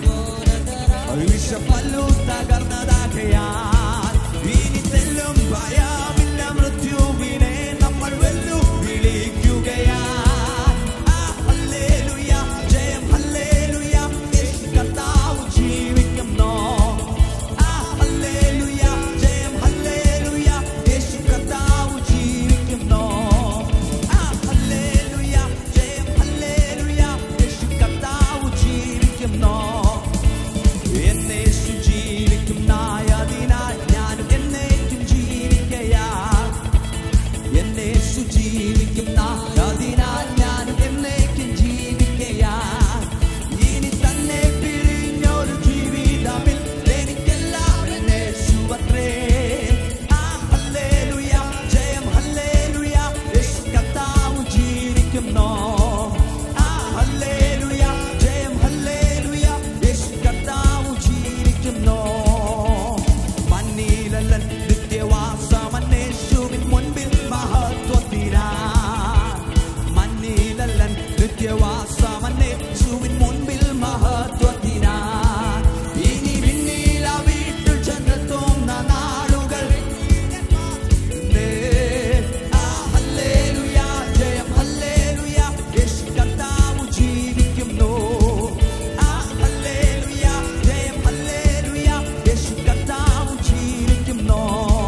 [SPEAKER 3] വിഷപ്പല്ലു തകർന്നതാകയാ ഇനി തെല്ലും ഭയമില്ല മൃത്യുവിനെ നമ്മൾ വെല്ലു വിളിക്കുകയാ ആ, ഹല്ലേലൂയ, ജയം ഹല്ലേലൂയ, യേശു കർത്താവ് ജീവിക്കുന്നു ആ, ഹല്ലേലൂയ, ജയം ഹല്ലേലൂയ, യേശു കർത്താവ് ജീവിക്കുന്നു ആ, ഹല്ലേലൂയ, ജയം ഹല്ലേലൂയ, യേശു കർത്താവ് ജീവിക്കുന്നു എന്നേശു ജീവിക്കുന്നായതിനാൽ ഞാനും എന്നേക്കും ജീവിക്കയാ എന്നേശു ജീവിക്കുന്നായതിനാൽ ഞാനും എന്നേക്കും ജീവിക്കയാ ഇനി തന്നെ പിരിഞ്ഞൊരു ജീവിതമിൽ എനിക്കെല്ലാം എന്നേശു അത്രേ ആ ഹല്ലേലൂയ ജയം ഹല്ലേലൂയ യേശു കർത്താവ് ജീവിക്കുന്നു ആ ഹല്ലേലൂയ ജയം ഹല്ലേലൂയ യേശു കർത്താവ് ജീവിക്കുന്നു മന്നീലല്ലൻ നിത്യവാസമന്നേശുവിൻ മുൻപിൽ മഹത്വത്തിനാ മന്നീലല്ലൻ നിത്യവാസമന്നേശുവിൻ മുൻപിൽ മഹത്വത്തിനാ ഇനി വിണ്ണീല വീട്ടിൽ ചെന്നെത്തുന്ന നാളുകൾ ആ ഹല്ലേലൂയ ജയം ഹല്ലേലൂയ യേശു കർത്താവ് ജീവിക്കുന്നു ആ ഹല്ലേലൂയ ജയം ഹല്ലേലൂയ യേശു കർത്താവ് ജീവിക്കുന്നു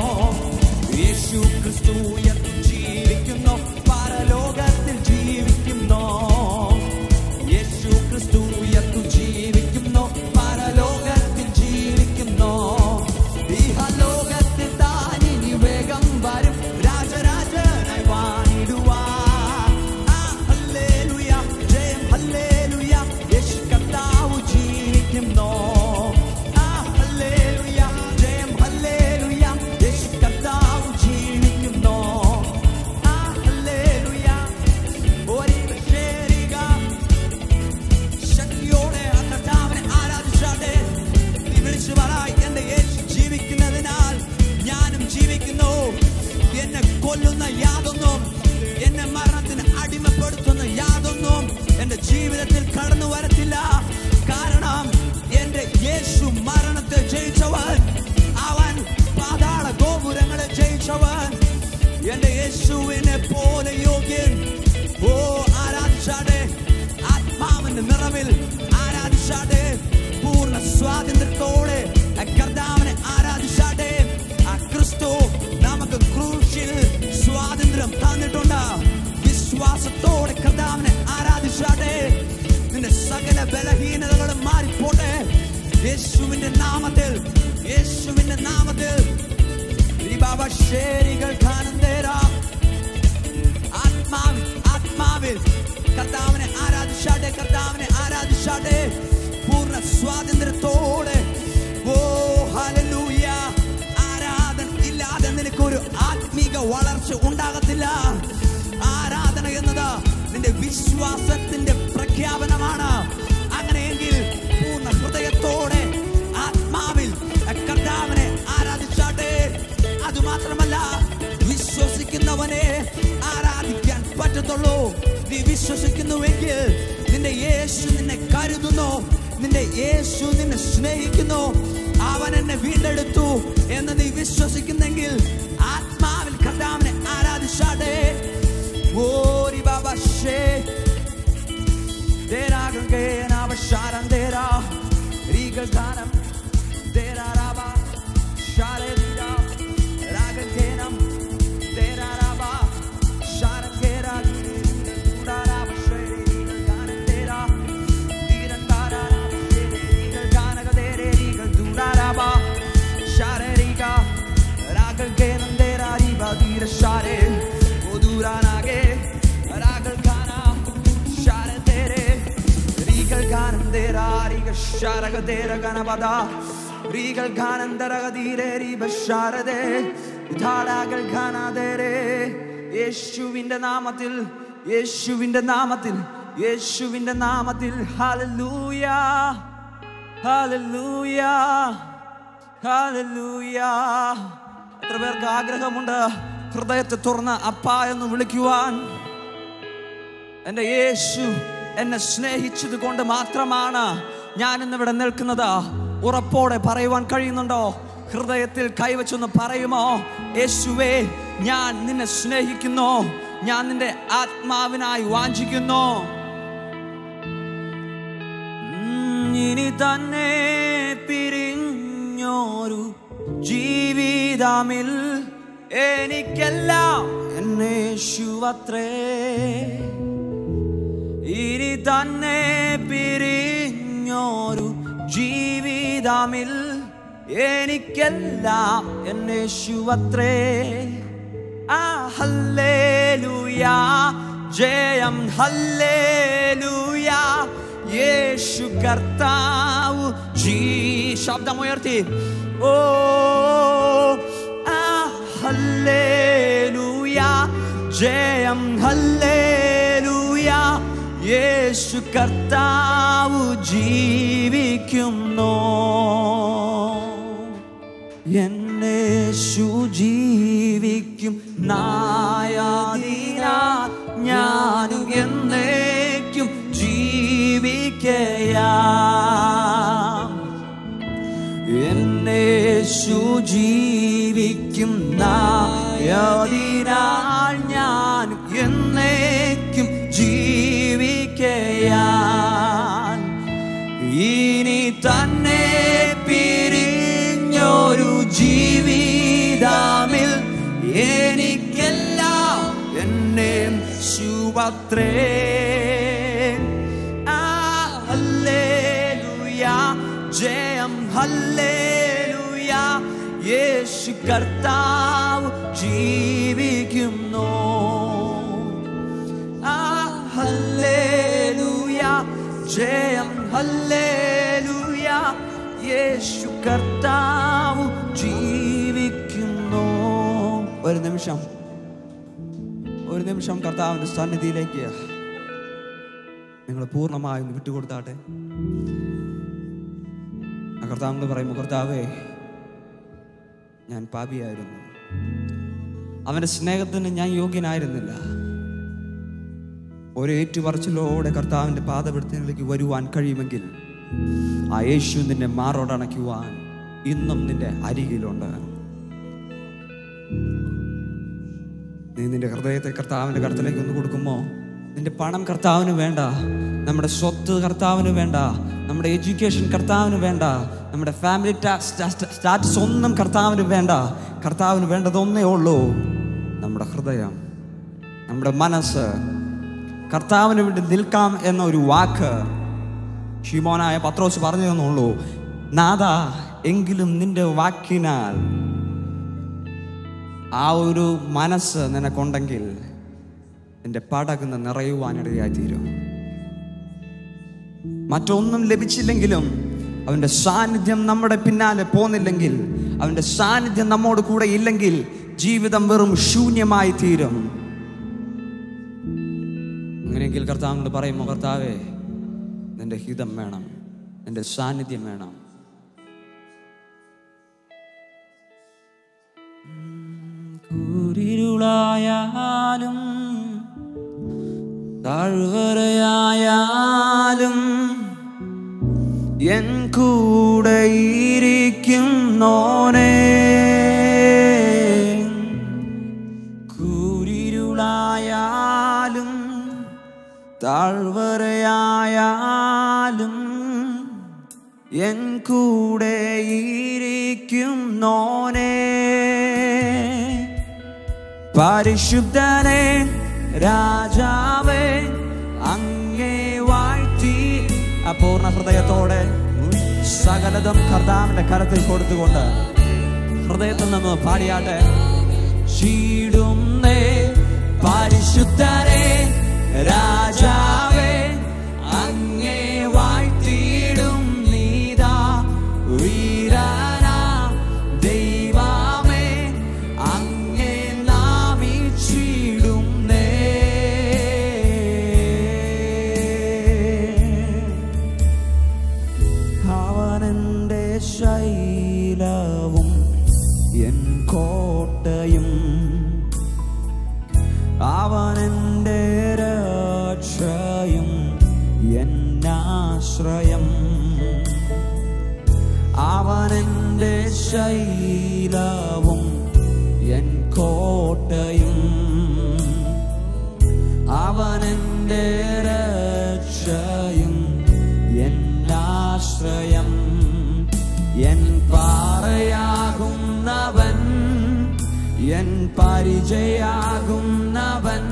[SPEAKER 3] യേശു ക്രിസ്തു എന്നും ജീവിക്കുന്നു പരലോകത്തിൽ ജീവിക്കുന്നു യേശു ക്രിസ്തു എന്നും ജീവിക്കുന്നു പരലോകത്തിൽ ജീവിക്കുന്നു ഇഹലോകത്തിൽ താനിനി വേഗം വരും രാജരാജനായി വാണിടുവാൻ ആ ഹല്ലേലൂയ ജയം ഹല്ലേലൂയ യേശു കർത്താവ് ജീവിക്കുന്നു ആ ഹല്ലേലൂയ ജയം ഹല്ലേലൂയ യേശു കർത്താവ് ജീവിക്കുന്നു ആ ഹല്ലേലൂയ ഒരു ശേരിക ശക്തിയോടെ ആ കർത്താവിനെ ആരാധിച്ചാട്ടെ നീ വിളിച്ചു പറ എന്റെ യേശു ജീവിക്കുന്നതിനാൽ ഞാനും ജീവിക്കുന്നു എന്നെ കൊല്ലുന്ന യാതൊന്നും എന്നെ മരണത്തിന് അടിമപ്പെടുത്തുന്ന യാതൊന്നും എന്റെ ജീവിതത്തിൽ കടന്നു വരത്തില്ല കാരണം എന്റെ യേശു മരണത്തെ ജയിച്ചവൻ അവൻ പാതാള ഗോപുരങ്ങളെ ജയിച്ചവൻ എന്റെ യേശുവിനെ പോലെ യോഗ്യൻ ഓ ആരാധിച്ചാടെ ആത്മാവിന്റെ നിറവിൽ ആരാധിച്ചാടെ പൂർണ്ണ സ്വാതന്ത്ര്യത്തോടെ ആ കർത്താവിനെ ആരാധിച്ചാടെ ആ ക്രിസ്തു നമുക്ക് ക്രൂശിൽ സ്വാതന്ത്ര്യം തന്നിട്ടുണ്ട് വിശ്വാസത്തോടെ കർത്താവിനെ ആരാധിച്ചാടെ നിന്റെ സകല ബലഹീനതകളും മാറിപ്പോട്ടെ യേശുവിന്റെ നാമത്തിൽ യേശുവിന്റെ നാമത്തിൽ ഈ ബാബ ശേരികൾ കാണും തേരാം ആത്മാവിൽ ആത്മാവിൽ കർത്താവിനെ ആരാധിച്ചാട്ടെ കർത്താവിനെ ആരാധിച്ചാട്ടെ പൂർണ്ണ സ്വാതന്ത്ര്യത്തോടെ ഓ ഹല്ലേലൂയ ആരാധന ഇല്ലാതെ നിനക്കൊരു ആത്മീക വളർച്ച ഉണ്ടാകത്തില്ല ആരാധന നിന്റെ വിശ്വാസത്തിന്റെ പ്രഖ്യാപനമാണ് അങ്ങനെയെങ്കിൽ പൂർണ്ണ ഹൃദയത്തോടെ ആത്മാവിൽ കർത്താവിനെ ആരാധിച്ചാട്ടെ അതുമാത്രമല്ല വിശ്വസിക്കുന്നവനെ ആരാധിക്കാൻ പറ്റത്തുള്ളൂ നീ വിശ്വസിക്കുന്നുവെങ്കിൽ നിന്റെ യേശു നിന്നെ കരുതുന്നു നിന്റെ യേശു നിന്നെ സ്നേഹിക്കുന്നു അവൻ എന്നെ വീണ്ടെടുത്തു എന്ന് നീ വിശ്വസിക്കുന്നെങ്കിൽ ആത്മാവിൽ കർത്താവിനെ ആരാധിച്ചാട്ടെ ഓരി ബാബ ഷേ Dera gangena basharan dera Rigal ganam Dera raba Share dira Ragal genam Dera raba Sharan gera Dura raba Share Rigal ganam dera Diran dara Rigal ganaga dere Rigal dura raba Share riga Ragal genam dera Riba dira share O dura nage Ragal gana Share dere Rigal ganam dera Rigal sharaga dera ganabada Rigal ganam dera dire Riba sharade ധാരാകൾ കാണാതേരെ യേശുവിന്റെ നാമത്തിൽ യേശുവിന്റെ നാമത്തിൽ യേശുവിന്റെ നാമത്തിൽ hallelujah hallelujah hallelujah എത്ര പേർക്ക് ആഗ്രഹമുണ്ട് ഹൃദയത്തെ തുറന്ന് അപ്പ എന്ന് വിളിക്കുവാൻ എൻ്റെ യേശു എന്നെ സ്നേഹിച്ചത് കൊണ്ട് മാത്രമാണ് ഞാൻ ഇന്നിവിടെ നിൽക്കുന്നത് ഉറപ്പോടെ പറയുവാൻ കഴിയുന്നുണ്ടോ ഹൃദയത്തിൽ കൈവച്ചൊന്ന് പറയുമോ യേശുവേ ഞാൻ നിന്നെ സ്നേഹിക്കുന്നു ഞാൻ നിന്റെ ആത്മാവിനായി വാഞ്ചിക്കുന്നു ഉം, ഇനി തന്നെ പിരിഞ്ഞോരു ജീവിതമിൽ എനിക്കെല്ലാം എന്നേശുവത്രേ ഇനി തന്നെ പിരിഞ്ഞോരു ജീവിതമിൽ എനിക്കെല്ലാം എന്നേശുവത്രേ ആ ഹല്ലേലൂയ ജയം ഹല്ലേലൂയ യേശു കർത്താവ് ജീ ശബ്ദമുയർത്തി ഓ ആ ഹല്ലേലൂയ ജയം ഹല്ലേലൂയ യേശു കർത്താവ് ജീവിക്കുന്നു എന്നേശു ജീവിക്കും നായാതിനാ ഞാനും എന്നേക്കും ജീവിക്കയാം എന്നേശു ജീവിക്കും നായതിനാൽ ഞാൻ എന്നേക്കും ജീവിക്കയാൻ ഇനി തന്നെ പിരിഞ്ഞൊരു ജീവിതമിൽ എനിക്കെല്ലാം എന്നെ ശുഭത്രേ ആ ഹല്ലേലൂയ ജയം ഹല്ലേലൂയ യേശു കർത്താവ് ജീവിക്കുന്നു ആ ഹല്ലേലൂയ ജയം ഹല്ലേലൂയ യേശു കർത്താവ് ജീവിക്കുന്നു ഒരു നിമിഷം ഒരു നിമിഷം കർത്താവിന്റെ സന്നിധിയിലേക്ക് നിങ്ങൾ പൂർണ്ണമായും വിട്ടുകൊടുത്താട്ടെ ആ കർത്താവ് പറയുമ്പോൾ കർത്താവേ ഞാൻ പാപിയായിരുന്നു അവന്റെ സ്നേഹത്തിന് ഞാൻ യോഗ്യനായിരുന്നില്ല ഒരു ഏറ്റുപറച്ചിലോടെ കർത്താവിന്റെ പാദപിടുത്തങ്ങളിലേക്ക് വരുവാൻ കഴിയുമെങ്കിൽ ആ യേശു നിന്നെ മാറോടണയ്ക്കുവാൻ ഇന്നും നിന്റെ അരികിലുണ്ട് നീ നിന്റെ ഹൃദയത്തെ കർത്താവിന്റെ കർത്തലേക്ക് ഒന്ന് കൊടുക്കുമ്പോൾ നിന്റെ പണം കർത്താവിന് വേണ്ട നമ്മുടെ സ്വത്ത് കർത്താവിന് വേണ്ട നമ്മുടെ എഡ്യൂക്കേഷൻ കർത്താവിന് വേണ്ട നമ്മുടെ ഫാമിലി സ്റ്റാറ്റസ് ഒന്നും കർത്താവിന് വേണ്ട കർത്താവിന് വേണ്ടതൊന്നേ ഉള്ളൂ നമ്മുടെ ഹൃദയം നമ്മുടെ മനസ്സ് കർത്താവിന് വേണ്ടി നിൽക്കാം എന്ന ഒരു വാക്ക് ഷിമോനായ പത്രോസ് പറഞ്ഞു തന്നുള്ളൂ നാദ എങ്കിലും നിന്റെ വാക്കിനാൽ ആ ഒരു മനസ്സ് നിനക്കുണ്ടെങ്കിൽ നിന്റെ പടകുന്ന നിറയുവാനിടയായി തീരും മറ്റൊന്നും ലഭിച്ചില്ലെങ്കിലും അവന്റെ സാന്നിധ്യം നമ്മുടെ പിന്നാലെ പോന്നില്ലെങ്കിൽ അവന്റെ സാന്നിധ്യം നമ്മോട് കൂടെ ഇല്ലെങ്കിൽ ജീവിതം വെറും ശൂന്യമായി തീരും അങ്ങനെയെങ്കിൽ കർത്താവിനോട് പറയുമോ കർത്താവേ നിന്റെ ഹിതം വേണം നിന്റെ സാന്നിധ്യം വേണം
[SPEAKER 4] കൂരിരുളായാലും താഴ്വരയായാലും എൻ കൂടെ ഇരിക്കുന്നോനേ കൂരിരുളായാലും താഴ്വരയായാലും എൻ കൂടെ ഇരിക്കുന്നോനേ പരിശുദ്ധനെ രാജാവേ അങ്ങേ വാഴ്ത്തി
[SPEAKER 3] അപൂർണ ഹൃദയത്തോടെ സകലതും കർത്താവിന്റെ കരത്തിൽ കൊടുത്തുകൊണ്ട് ഹൃദയത്തിൽ നിന്ന് പാടിയാട്ടെ
[SPEAKER 4] ചീടുന്നേ പരിശുദ്ധനെ രാജാവേ അങ്ങേ വാഴ്ത്തിയിടും നീതാ വീരനാ ദൈവമേ അങ്ങേ നാമിച്ചിടുന്നേ അവനെൻ്റെ ശൈലവും എൻ കോട്ടയും അവനെൻ്റെ രക്ഷയും എന്നാശ്രയം അവനെൻ്റെ ശൈലവും എൻ കോട്ടയും അവനെൻ്റെ രക്ഷയും എന്നാശ്രയം എൻ പാറയാകുന്നവൻ എൻ പരിചയാകുന്നവൻ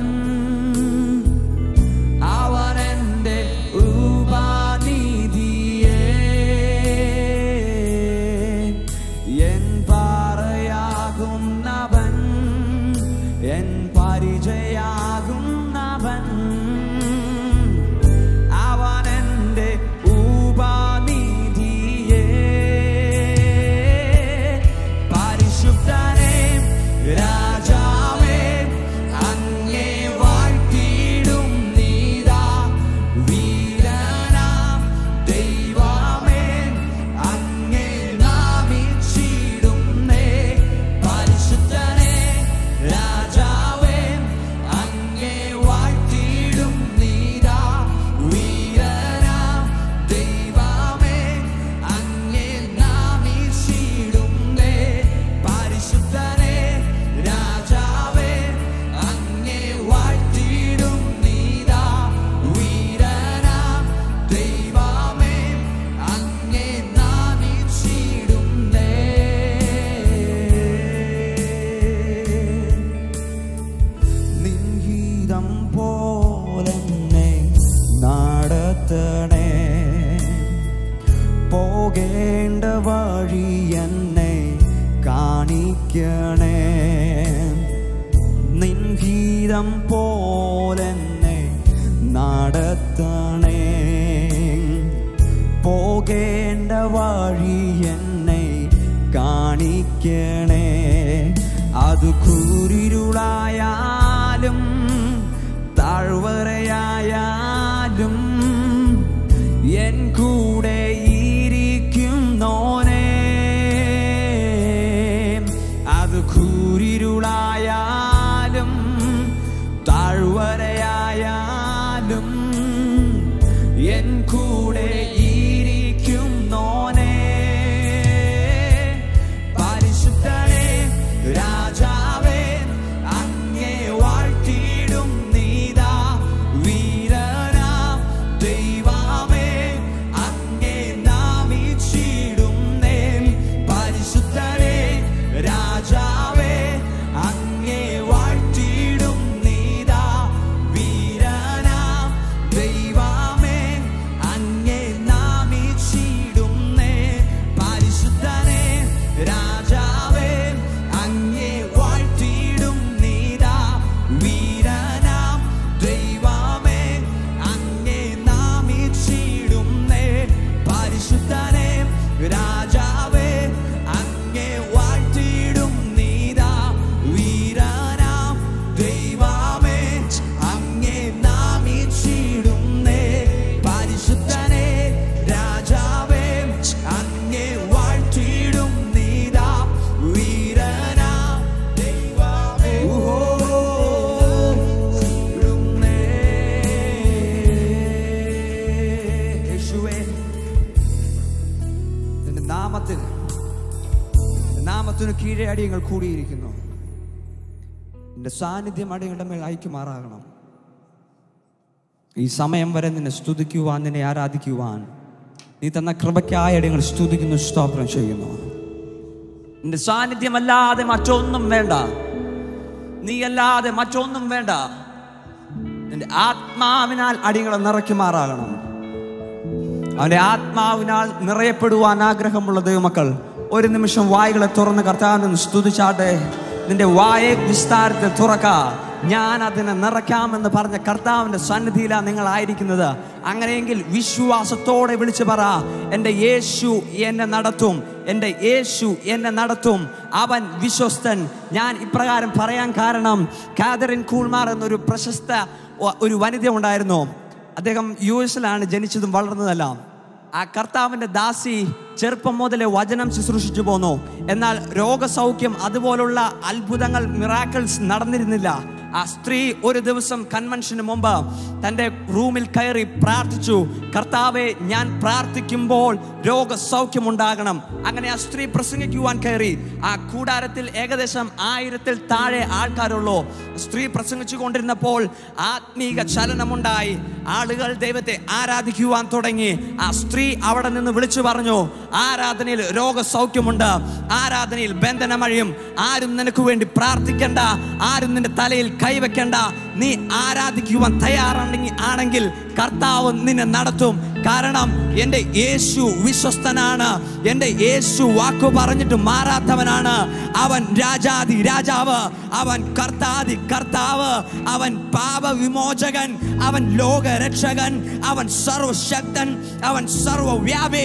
[SPEAKER 4] അവനെന്റെ ഉപാനിധിയേ എൻ പാറയാകുന്നവൻ എൻ പരിചയാകുന്നവൻ അവനെന്റെ ഉപാനിധിയേ പരിശുദ്ധനെ രാജാവേ അങ്ങേ വാഴ്ത്തിയിടും നീതാ വീരനാം ദൈവമേ അങ്ങേ നാമിച്ചിടുന്നേ പരിശുദ്ധനെ രാജാവേ അങ്ങേ വാഴ്ത്തിയിടും നീതാ വീരനാം ദൈവമേ അങ്ങേ നാമിച്ചിടുന്നേ പരിശുദ്ധനെ രാജാവേ അങ്ങേ വാഴ്ത്തിയിടും നീതാ വീരനാം ദൈവമേ അങ്ങേ നാമിച്ചിടുന്നേ നിൻഹിതം പോലെന്നെ നടത്തണേ പോകേണ്ട വഴി എന്നെ കാണിക്കണേ നിൻഹിതം പോലെന്നെ നടത്തണേ പോകേണ്ട വഴി എന്നെ കാണിക്കണേ അത് കൂരിരുളായാലും താഴ്വരയായാലും എൻ കൂടെ ഇരിക്കുന്നോനേ അത് കൂരിരുളായാലും താഴ്വരയായാലും എൻ കൂടെ ഇരിക്കുന്നോനേ പരിശുദ്ധനെ രാജാവേ അങ്ങേ വാഴ്ത്തിയിടും നീതാ വീരനാം ദൈവമേ അങ്ങേ നാമിച്ചിടുന്നേ പരിശുദ്ധനെ രാജാവേ അങ്ങേ വാഴ്ത്തിയിടും നീതാ വീരനാം
[SPEAKER 3] നാമത്തിന് കീഴെ അടിയങ്ങൾ കൂടിയിരിക്കുന്നു നിന്റെ സാന്നിധ്യം അടിയങ്ങളുടെ മേൽ അയക്കുമാറാകണം ഈ സമയം വരെ നിന്നെ സ്തുതിക്കുവാൻ നിന്നെ ആരാധിക്കുവാൻ നീ തന്ന കൃപയ്ക്കായ അടിയങ്ങൾ സ്തുതിക്കുന്നു സ്തോത്രം ചെയ്യുന്നു നിന്റെ സാന്നിധ്യമല്ലാതെ മറ്റൊന്നും വേണ്ട നീ അല്ലാതെ മറ്റൊന്നും വേണ്ട നിന്റെ ആത്മാവിനാൽ അടിയങ്ങളെ നിറയ്ക്കുമാറാകണം അവന്റെ ആത്മാവിനാൽ നിറയപ്പെടുവാൻ ആഗ്രഹമുള്ള ദൈവമക്കൾ ഒരു നിമിഷം വായുകളെ തുറന്ന് കർത്താവിനെ സ്തുതിച്ചാട്ടെ നിന്റെ വായ വിസ്താരത്തെ തുറക്ക ഞാൻ അതിനെ നിറയ്ക്കാമെന്ന് പറഞ്ഞ കർത്താവിന്റെ സന്നിധിയിലാണ് നിങ്ങൾ ആയിരിക്കുന്നത് അങ്ങനെയെങ്കിൽ വിശ്വാസത്തോടെ വിളിച്ചു പറ എൻ്റെ യേശു എന്നെ നടത്തും എൻ്റെ യേശു എന്നെ നടത്തും അവൻ വിശ്വസ്തൻ ഞാൻ ഇപ്രകാരം പറയാൻ കാരണം കാതറിൻ കൂൾമാർ എന്നൊരു പ്രശസ്ത ഒ- ഒരു വനിത ഉണ്ടായിരുന്നു അദ്ദേഹം യു എസിലാണ് ജനിച്ചതും വളർന്നതെല്ലാം ആ കർത്താവിന്റെ ദാസി ചെറുപ്പം മുതലേ വചനം ശുശ്രൂഷിച്ചു പോന്നു എന്നാൽ രോഗസൗഖ്യം അതുപോലുള്ള അത്ഭുതങ്ങൾ മിറാക്കിൾസ് നടന്നിരുന്നില്ല ആ സ്ത്രീ ഒരു ദിവസം കൺവെൻഷന് മുമ്പ് തൻ്റെ റൂമിൽ കയറി പ്രാർത്ഥിച്ചു കർത്താവെ ഞാൻ പ്രാർത്ഥിക്കുമ്പോൾ രോഗസൗഖ്യം ഉണ്ടാകണം അങ്ങനെ ആ സ്ത്രീ പ്രസംഗിക്കുവാൻ കയറി ആ കൂടാരത്തിൽ ഏകദേശം ആയിരത്തിൽ താഴെ ആൾക്കാരുള്ളൂ സ്ത്രീ പ്രസംഗിച്ചു കൊണ്ടിരുന്നപ്പോൾ ആത്മീക ചലനമുണ്ടായി ആളുകൾ ദൈവത്തെ ആരാധിക്കുവാൻ തുടങ്ങി ആ സ്ത്രീ അവിടെ നിന്ന് വിളിച്ചു പറഞ്ഞു ആരാധനയിൽ രോഗസൗഖ്യമുണ്ട് ആരാധനയിൽ ബന്ധനമഴിയും ആരും നിനക്ക് വേണ്ടി പ്രാർത്ഥിക്കണ്ട ആരും നിന്റെ തലയിൽ കൈവെക്കണ്ട നീ ആരാധിക്കുവാൻ തയ്യാറുണ്ടെങ്കിൽ ആണെങ്കിൽ കർത്താവ് നിന്നെ നടത്തും കാരണം എൻ്റെ യേശു വിശ്വസ്തനാണ് എൻ്റെ യേശു വാക്കു പറഞ്ഞിട്ട് മാറാത്തവനാണ് അവൻ രാജാതി രാജാവ് അവൻ കർത്താതി കർത്താവ് അവൻ പാപവിമോചകൻ അവൻ ലോകരക്ഷകൻ അവൻ സർവശക്തൻ അവൻ സർവവ്യാപി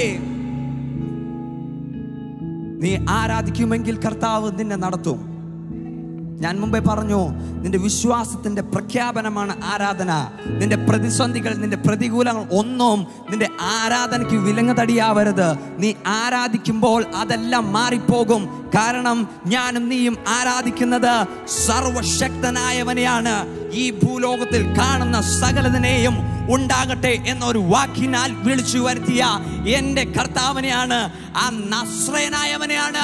[SPEAKER 3] നീ ആരാധിക്കുമെങ്കിൽ കർത്താവ് നിന്നെ നടത്തും ഞാൻ മുമ്പേ പറഞ്ഞു നിന്റെ വിശ്വാസത്തിന്റെ പ്രഖ്യാപനമാണ് ആരാധന നിന്റെ പ്രതിസന്ധികൾ നിന്റെ പ്രതികൂലങ്ങൾ ഒന്നും നിന്റെ ആരാധനയ്ക്ക് വിലങ്ങതടിയാവരുത് നീ ആരാധിക്കുമ്പോൾ അതെല്ലാം മാറിപ്പോകും കാരണം ഞാനും നീയും ആരാധിക്കുന്നത് സർവശക്തനായവനെയാണ് ഈ ഭൂലോകത്തിൽ കാണുന്ന സകലതിനെയും ഉണ്ടാകട്ടെ എന്നൊരു വാക്കിനാൽ വിളിച്ചു വരുത്തിയ എൻ്റെ കർത്താവിനെയാണ് ആ നസ്രയനായവനെയാണ്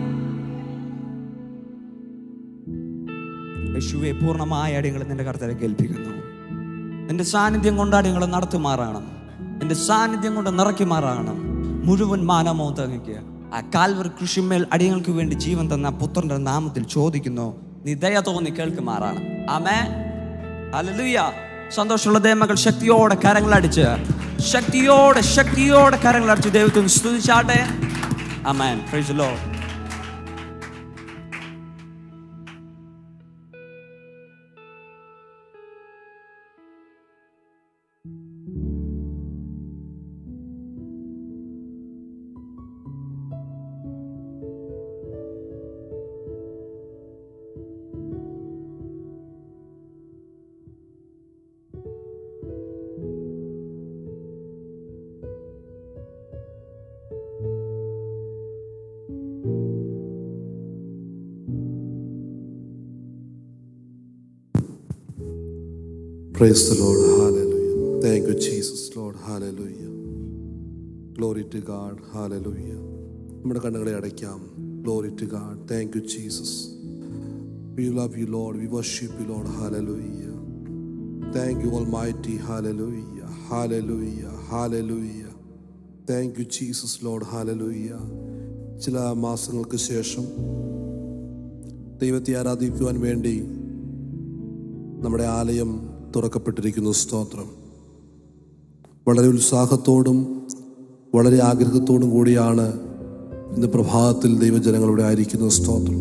[SPEAKER 3] യേശുവെ പൂർണ്ണമായ അടിയങ്ങൾ നിന്റെ കർത്തരെ കേൾപ്പിക്കുന്നു നിന്റെ സാന്നിധ്യം കൊണ്ട് അടിയങ്ങൾ നടത്തുമാറാകണം നിന്റെ സാന്നിധ്യം കൊണ്ട് നിറയ്ക്കുമാറാകണം മുഴുവൻ മാനമോ തങ്ങയ്ക്ക് ആ കാൽവർ കൃഷിമേൽ അടിയങ്ങൾക്ക് വേണ്ടി ജീവൻ തന്ന പുത്രന്റെ നാമത്തിൽ ചോദിക്കുന്നു നീ ദയ തോന്നി കേൾക്കുമാറാണ് ആമേ അല്ലലുയ്യ സന്തോഷമുള്ള ദേമകൾ ശക്തിയോടെ കരങ്ങളടിച്ച് ശക്തിയോടെ ശക്തിയോടെ കരങ്ങളടിച്ച് ദൈവത്തിന് സ്തുതിച്ചാട്ടെ അമേൻ praise Lord
[SPEAKER 1] Praise the Lord. Hallelujah. Thank you, Jesus, Lord. Hallelujah. Glory to God. Hallelujah. നമ്മുടെ കണ്ണുകളെ അടയ്ക്കാം glory to God thank you Jesus we love you Lord we worship you Lord hallelujah thank you almighty hallelujah hallelujah hallelujah thank you Jesus Lord hallelujah ചില മാസങ്ങൾക്ക് ശേഷം ദൈവത്തെ ആരാധിക്കുവാൻ വേണ്ടി നമ്മുടെ ആലയം തുറക്കപ്പെട്ടിരിക്കുന്നു സ്തോത്രം വളരെ ഉത്സാഹത്തോടും വളരെ ആഗ്രഹത്തോടും കൂടിയാണ് ഇന്ന് പ്രഭാതത്തിൽ ദൈവജനങ്ങളുടെ ആയിരിക്കുന്ന സ്തോത്രം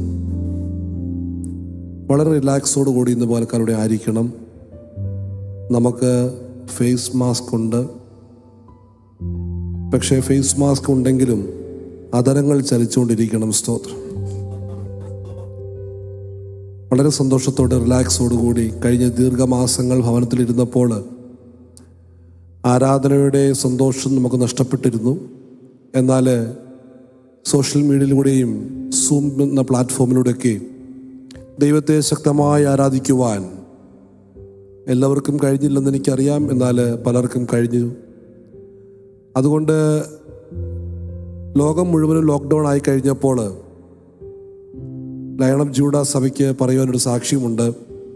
[SPEAKER 1] വളരെ റിലാക്സോട് കൂടി ഇന്ന് പാലക്കാരുടെ ആയിരിക്കണം നമുക്ക് ഫേസ് മാസ്ക് ഉണ്ട് പക്ഷേ ഫേസ് മാസ്ക് ഉണ്ടെങ്കിലും അതരങ്ങൾ ചലിച്ചുകൊണ്ടിരിക്കണം സ്തോത്രം വളരെ സന്തോഷത്തോടെ റിലാക്സോടുകൂടി കഴിഞ്ഞ ദീർഘമാസങ്ങൾ ഭവനത്തിലിരുന്നപ്പോൾ ആരാധനയുടെ സന്തോഷം നമുക്ക് നഷ്ടപ്പെട്ടിരുന്നു എന്നാൽ സോഷ്യൽ മീഡിയയിലൂടെയും സൂം എന്ന പ്ലാറ്റ്ഫോമിലൂടെയൊക്കെ ദൈവത്തെ ശക്തമായി ആരാധിക്കുവാൻ എല്ലാവർക്കും കഴിഞ്ഞില്ലെന്ന് എനിക്കറിയാം എന്നാൽ പലർക്കും കഴിഞ്ഞു അതുകൊണ്ട് ലോകം മുഴുവനും ലോക്ക്ഡൗൺ ആയി കഴിഞ്ഞപ്പോൾ ലയണം ജൂഡ സഭയ്ക്ക് പറയുവാനൊരു സാക്ഷ്യമുണ്ട്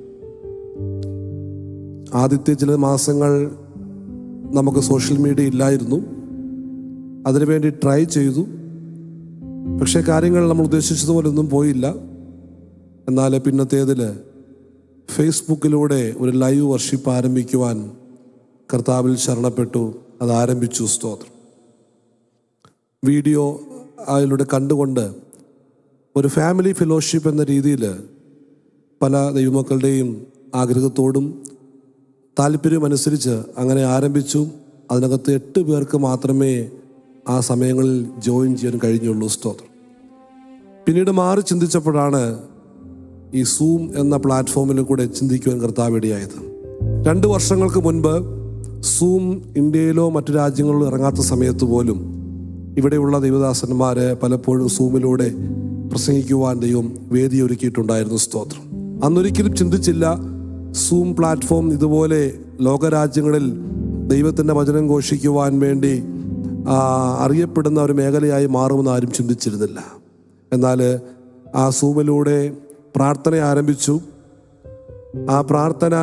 [SPEAKER 1] ആദ്യത്തെ ചില മാസങ്ങൾ നമുക്ക് സോഷ്യൽ മീഡിയ ഇല്ലായിരുന്നു അതിനുവേണ്ടി ട്രൈ ചെയ്തു പക്ഷേ കാര്യങ്ങൾ നമ്മൾ ഉദ്ദേശിച്ചതുപോലെ ഒന്നും പോയില്ല എന്നാൽ പിന്നത്തേതിൽ ഫേസ്ബുക്കിലൂടെ ഒരു ലൈവ് വർഷിപ്പ് ആരംഭിക്കുവാൻ കർത്താവിൽ ശരണപ്പെട്ടു അത് ആരംഭിച്ചു സ്തോത്രം വീഡിയോ അതിലൂടെ കണ്ടുകൊണ്ട് ഒരു ഫാമിലി ഫെലോഷിപ്പ് എന്ന രീതിയിൽ പല ദൈവമക്കളുടെയും ആഗ്രഹത്തോടും താല്പര്യമനുസരിച്ച് അങ്ങനെ ആരംഭിച്ചു അതിനകത്ത് എട്ട് പേർക്ക് മാത്രമേ ആ സമയങ്ങളിൽ ജോയിൻ ചെയ്യാൻ കഴിഞ്ഞുള്ളൂ സ്തോത്രം പിന്നീട് മാറി ചിന്തിച്ചപ്പോഴാണ് ഈ സൂം എന്ന പ്ലാറ്റ്ഫോമിൽ കൂടെ ചിന്തിക്കുവാൻ കർത്താവ് ഇടയായത് രണ്ട് വർഷങ്ങൾക്ക് മുൻപ് സൂം ഇന്ത്യയിലോ മറ്റു രാജ്യങ്ങളിലോ ഇറങ്ങാത്ത സമയത്ത് പോലും ഇവിടെയുള്ള ദൈവദാസന്മാര് പലപ്പോഴും സൂമിലൂടെ പ്രസംഗിക്കുവാൻ ദൈവം വേദി ഒരുക്കിയിട്ടുണ്ടായിരുന്നു സ്തോത്രം അന്നൊരിക്കലും ചിന്തിച്ചില്ല സൂം പ്ലാറ്റ്ഫോം ഇതുപോലെ ലോകരാജ്യങ്ങളിൽ ദൈവത്തിൻ്റെ വചനം ഘോഷിക്കുവാൻ വേണ്ടി ആ, അറിയപ്പെടുന്ന ഒരു മേഖലയായി മാറുമെന്ന് ആരും ചിന്തിച്ചിരുന്നില്ല എന്നാൽ ആ സൂമിലൂടെ പ്രാർത്ഥന ആരംഭിച്ചു ആ പ്രാർത്ഥന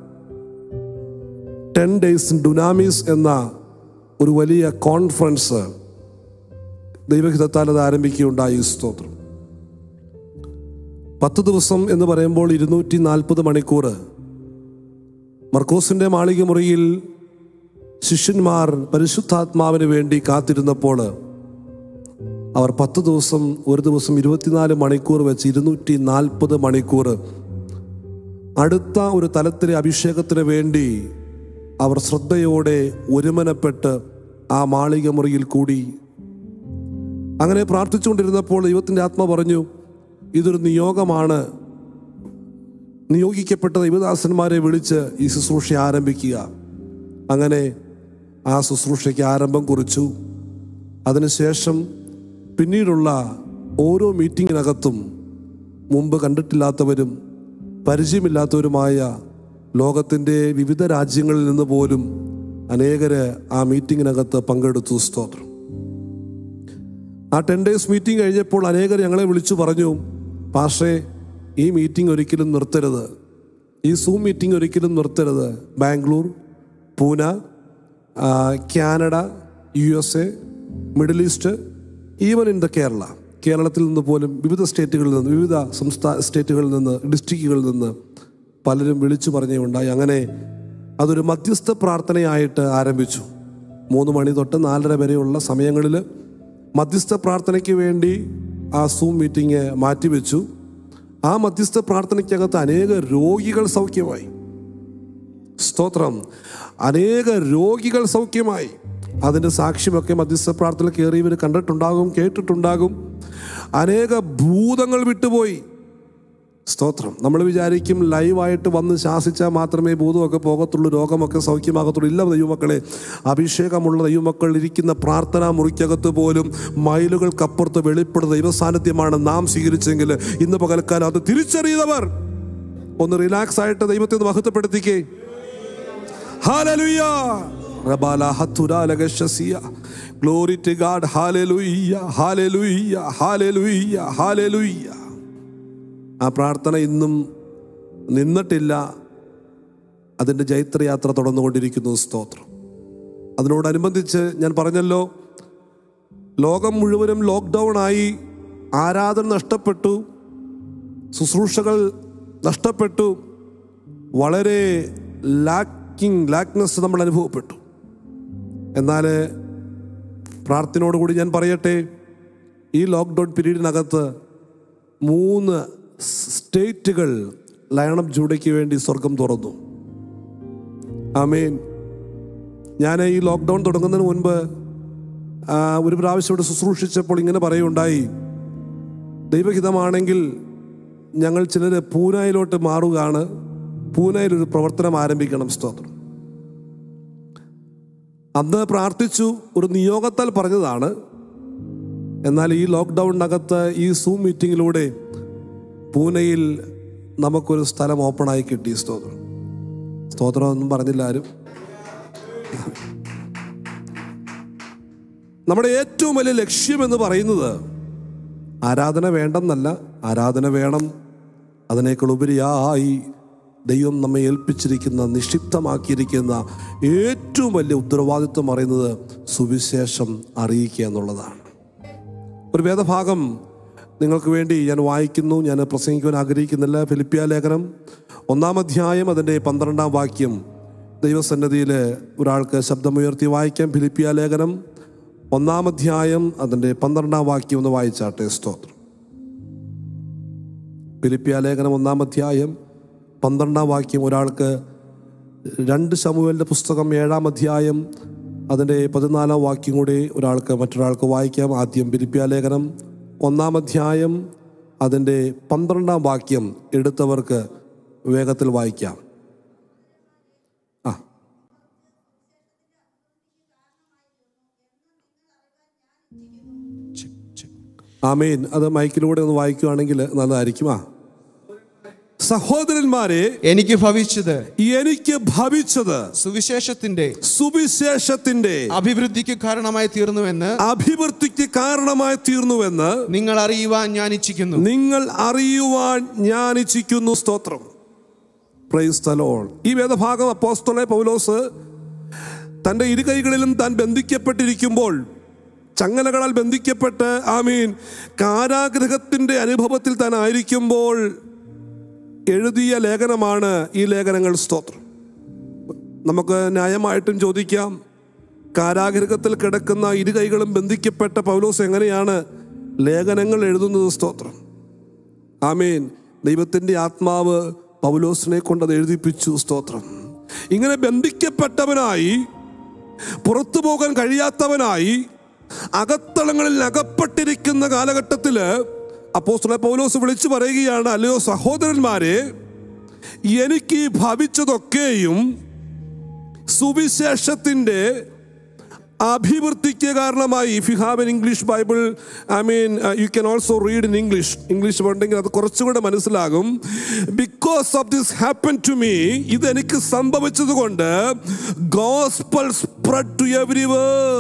[SPEAKER 1] ടെൻ ഡേയ്സ് ഡുനാമീസ് എന്ന ഒരു വലിയ കോൺഫറൻസ് ദൈവഹിതത്താൽ അത് ആരംഭിക്കുകയുണ്ടായി സ്തോത്രം പത്ത് ദിവസം എന്ന് പറയുമ്പോൾ ഇരുന്നൂറ്റി നാൽപ്പത് മണിക്കൂർ മർക്കോസിന്റെ മാളിക മുറിയിൽ ശിഷ്യന്മാർ പരിശുദ്ധാത്മാവിന് വേണ്ടി കാത്തിരുന്നപ്പോൾ അവർ പത്ത് ദിവസം ഒരു ദിവസം ഇരുപത്തിനാല് മണിക്കൂർ വെച്ച് ഇരുന്നൂറ്റി നാൽപ്പത് മണിക്കൂർ അടുത്ത ഒരു തലത്തിലെ അഭിഷേകത്തിന് വേണ്ടി അവർ ശ്രദ്ധയോടെ ഒരുമനപ്പെട്ട് ആ മാളിക മുറിയിൽ കൂടി അങ്ങനെ പ്രാർത്ഥിച്ചുകൊണ്ടിരുന്നപ്പോൾ ദൈവത്തിൻ്റെ ആത്മ പറഞ്ഞു ഇതൊരു നിയോഗമാണ് നിയോഗിക്കപ്പെട്ട ദൈവദാസന്മാരെ വിളിച്ച് ഈ ശുശ്രൂഷ ആരംഭിക്കുക അങ്ങനെ ആ ശുശ്രൂഷയ്ക്ക് ആരംഭം കുറിച്ചു അതിനുശേഷം പിന്നീടുള്ള ഓരോ മീറ്റിങ്ങിനകത്തും മുമ്പ് കണ്ടിട്ടില്ലാത്തവരും പരിചയമില്ലാത്തവരുമായ ലോകത്തിൻ്റെ വിവിധ രാജ്യങ്ങളിൽ നിന്ന് പോലും അനേകര് ആ മീറ്റിങ്ങിനകത്ത് പങ്കെടുത്തു സ്തോത്രം ആ ടെൻ ഡേയ്സ് മീറ്റിംഗ് കഴിഞ്ഞപ്പോൾ അനേകർ ഞങ്ങളെ വിളിച്ചു പറഞ്ഞു പാഷേ ഈ മീറ്റിംഗ് ഒരിക്കലും നിർത്തരുത് ഈ സൂം മീറ്റിംഗ് ഒരിക്കലും നിർത്തരുത് ബാംഗ്ലൂർ പൂന ആ, Canada U S A Middle East even in the Kerala കേരളത്തിൽ നിന്ന് പോലും വിവിധ സ്റ്റേറ്റുകളിൽ നിന്ന് വിവിധ സംസ്ഥാന സ്റ്റേറ്റുകളിൽ നിന്ന് ഡിസ്ട്രിക്റ്റുകളിൽ നിന്ന് പലരും വിളിച്ചു പറഞ്ഞുണ്ടായി അങ്ങനെ അതൊരു മധ്യസ്ഥ പ്രാർത്ഥനയായിട്ട് ആരംഭിച്ചു മൂന്ന് മണി തൊട്ട് നാലര വരെയുള്ള സമയങ്ങളിൽ മധ്യസ്ഥ പ്രാർത്ഥനയ്ക്ക് വേണ്ടി ആ സൂം മീറ്റിംഗ് മാറ്റിവെച്ചു ആ മധ്യസ്ഥ പ്രാർത്ഥനയ്ക്കകത്ത് അനേക രോഗികൾ സൗഖ്യമായി സ്തോത്രം അനേക രോഗികൾ സൗഖ്യമായി അതിൻ്റെ സാക്ഷ്യമൊക്കെ മധ്യസ്ഥ പ്രാർത്ഥന കയറിയവർ കണ്ടിട്ടുണ്ടാകും കേട്ടിട്ടുണ്ടാകും അനേക ഭൂതങ്ങൾ വിട്ടുപോയി സ്തോത്രം നമ്മൾ വിചാരിക്കും ലൈവായിട്ട് വന്ന് ശാസിച്ചാൽ മാത്രമേ ഭൂതമൊക്കെ പോകത്തുള്ളൂ രോഗമൊക്കെ സൗഖ്യമാകത്തുള്ളൂ ഇല്ല ദൈവമക്കളെ അഭിഷേകമുള്ള ദൈവമക്കൾ ഇരിക്കുന്ന പ്രാർത്ഥനാ മുറിക്കകത്ത് പോലും മൈലുകൾക്കപ്പുറത്ത് വെളിപ്പെടുന്ന ദൈവസാന്നിധ്യമാണ് നാം സ്വീകരിച്ചെങ്കിൽ ഇന്ന് പകൽക്കാലം അത് തിരിച്ചറിയുന്നവർ ഒന്ന് റിലാക്സ് ആയിട്ട് ദൈവത്തെ ഒന്ന് മഹത്വപ്പെടുത്തിക്കേ Hallelujah. Rabala hatura lagashasiya. Glory to God. Hallelujah. Hallelujah. Hallelujah. Hallelujah. ആ പ്രാർത്ഥന ഇന്നും നിന്നിട്ടില്ല അതിൻ്റെ ജൈത്രയാത്ര തുടർന്നുകൊണ്ടിരിക്കുന്നു സ്തോത്രം അതിനോടനുബന്ധിച്ച് ഞാൻ പറഞ്ഞല്ലോ ലോകം മുഴുവനും ലോക്ക്ഡൗൺ ആയി ആരാധന നഷ്ടപ്പെട്ടു ശുശ്രൂഷകൾ നഷ്ടപ്പെട്ടു വളരെ ലാക്കിംഗ് ലാക്നെസ് നമ്മൾ അനുഭവപ്പെട്ടു എന്നാൽ പ്രാർത്ഥനയോടുകൂടി ഞാൻ പറയട്ടെ ഈ ലോക്ക്ഡൗൺ പീരീഡിനകത്ത് മൂന്ന് സ്റ്റേറ്റുകൾ ലയണം ജൂഡയ്ക്ക് വേണ്ടി സ്വർഗം തുറന്നു ആമേൻ ഞാൻ ഈ ലോക്ക്ഡൗൺ തുടങ്ങുന്നതിന് മുൻപ് ആ, ഒരു പ്രാവശ്യം ഇവിടെ ശുശ്രൂഷിച്ചപ്പോൾ ഇങ്ങനെ പറയുണ്ടായി ദൈവഹിതമാണെങ്കിൽ ഞങ്ങൾ ചിലർ പൂനായിലോട്ട് മാറുകയാണ് പൂനെയിൽ ഒരു പ്രവർത്തനം ആരംഭിക്കണം സ്തോത്രം അന്ന് പ്രാർത്ഥിച്ചു ഒരു നിയോഗത്താൽ പറഞ്ഞതാണ് എന്നാൽ ഈ ലോക്ക്ഡൗണിനകത്ത് ഈ സൂം മീറ്റിങ്ങിലൂടെ പൂനെയിൽ നമുക്കൊരു സ്ഥലം ഓപ്പണായി കിട്ടി സ്തോത്രം സ്തോത്രം ഒന്നും പറഞ്ഞില്ല ആരും നമ്മുടെ ഏറ്റവും വലിയ ലക്ഷ്യം എന്ന് പറയുന്നത് ആരാധന വേണ്ടെന്നല്ല ആരാധന വേണം അതിനേക്കാൾ ഉപരിയായി ദൈവം നമ്മെ ഏൽപ്പിച്ചിരിക്കുന്ന നിക്ഷിപ്തമാക്കിയിരിക്കുന്ന ഏറ്റവും വലിയ ഉത്തരവാദിത്വം പറയുന്നത് സുവിശേഷം അറിയിക്കുക എന്നുള്ളതാണ് ഒരു വേദഭാഗം നിങ്ങൾക്ക് വേണ്ടി ഞാൻ വായിക്കുന്നു ഞാൻ പ്രസംഗിക്കുവാൻ ആഗ്രഹിക്കുന്നില്ല ഫിലിപ്പിയ ലേഖനം ഒന്നാം അധ്യായം അതിൻ്റെ പന്ത്രണ്ടാം വാക്യം ദൈവസന്നദ്ധിയിൽ ഒരാൾക്ക് ശബ്ദമുയർത്തി വായിക്കാം ഫിലിപ്പിയ ലേഖനം ഒന്നാം അധ്യായം അതിൻ്റെ പന്ത്രണ്ടാം വാക്യം ഒന്ന് വായിച്ചാട്ടെ സ്തോത്രം ഫിലിപ്പിയ ലേഖനം ഒന്നാം അധ്യായം പന്ത്രണ്ടാം വാക്യം ഒരാൾക്ക് രണ്ട് ശമുവേലിൻ്റെ പുസ്തകം ഏഴാം അധ്യായം അതിൻ്റെ പതിനാലാം വാക്യം കൂടി ഒരാൾക്ക് മറ്റൊരാൾക്ക് വായിക്കാം ആദ്യം ഫിലിപ്പിയ ലേഖനം ഒന്നാം അധ്യായം അതിൻ്റെ പന്ത്രണ്ടാം വാക്യം എടുത്തവർക്ക് വേഗത്തിൽ വായിക്കാം ആ ആമേൻ അത് മൈക്കിലൂടെ ഒന്ന് വായിക്കുവാണെങ്കിൽ നല്ലതായിരിക്കും ആ സഹോദരന്മാരെ
[SPEAKER 5] എനിക്ക് ഭവിച്ചത്
[SPEAKER 1] എനിക്ക് ഭവിച്ചത്
[SPEAKER 5] സുവിശേഷത്തിന്റെ
[SPEAKER 1] സുവിശേഷത്തിന്റെ
[SPEAKER 5] അഭിവൃദ്ധിക്ക് കാരണമായി തീർന്നുവെന്ന്
[SPEAKER 1] അഭിവൃദ്ധിക്ക് കാരണമായി തീർന്നുവെന്ന്
[SPEAKER 5] നിങ്ങൾ അറിയുവാൻ ഞാൻ ഇച്ഛിക്കുന്നു
[SPEAKER 1] നിങ്ങൾ അറിയുവാൻ ഞാൻ ഇച്ഛിക്കുന്നു സ്തോത്രം പ്രൈസ് the Lord. ഈ വേദഭാഗം അപ്പോസ്തലനെ പൗലോസ് തൻ്റെ ഇരു കൈകളിലും താൻ ബന്ധിക്കപ്പെട്ടിരിക്കുമ്പോൾ ചങ്ങലകളാൽ ബന്ധിക്കപ്പെട്ട് ആമീൻ കാരാഗ്രഹത്തിൻ്റെ അനുഭവത്തിൽ താൻ ആയിരിക്കുമ്പോൾ എഴുതിയ ലേഖനമാണ് ഈ ലേഖനങ്ങൾ സ്തോത്രം നമുക്ക് ന്യായമായിട്ടും ചോദിക്കാം കാരാഗ്രഹത്തിൽ കിടക്കുന്ന ഇരു കൈകളും ബന്ധിക്കപ്പെട്ട പൗലോസ് എങ്ങനെയാണ് ലേഖനങ്ങൾ എഴുതുന്നത് സ്തോത്രം ആമേൻ ദൈവത്തിൻ്റെ ആത്മാവ് പൗലോസിനെ കൊണ്ടത് എഴുതിപ്പിച്ചു സ്തോത്രം ഇങ്ങനെ ബന്ധിക്കപ്പെട്ടവനായി പുറത്തു പോകാൻ കഴിയാത്തവനായി അകത്തളങ്ങളിൽ അകപ്പെട്ടിരിക്കുന്ന കാലഘട്ടത്തിൽ അപ്പോസ്തല പൗലോസ് വിളിച്ചു പറയുകയാണ് അല്ലയോ സഹോദരന്മാരെ എനിക്ക് ഈ ഭവിച്ചതൊക്കെയും സുവിശേഷത്തിൻ്റെ അഭിവൃദ്ധിക്ക് കാരണമായി if you have an English Bible I mean you can also read in English English ഉണ്ടെങ്കിൽ അത് കുറച്ചുകൂടെ മനസ്സിലാകും because of this happen to me ഇത് എനിക്ക് സംഭവിച്ചത് കൊണ്ട് ഗോസ്പൽ സ്പ്രെഡ് ടു എവരിവേർ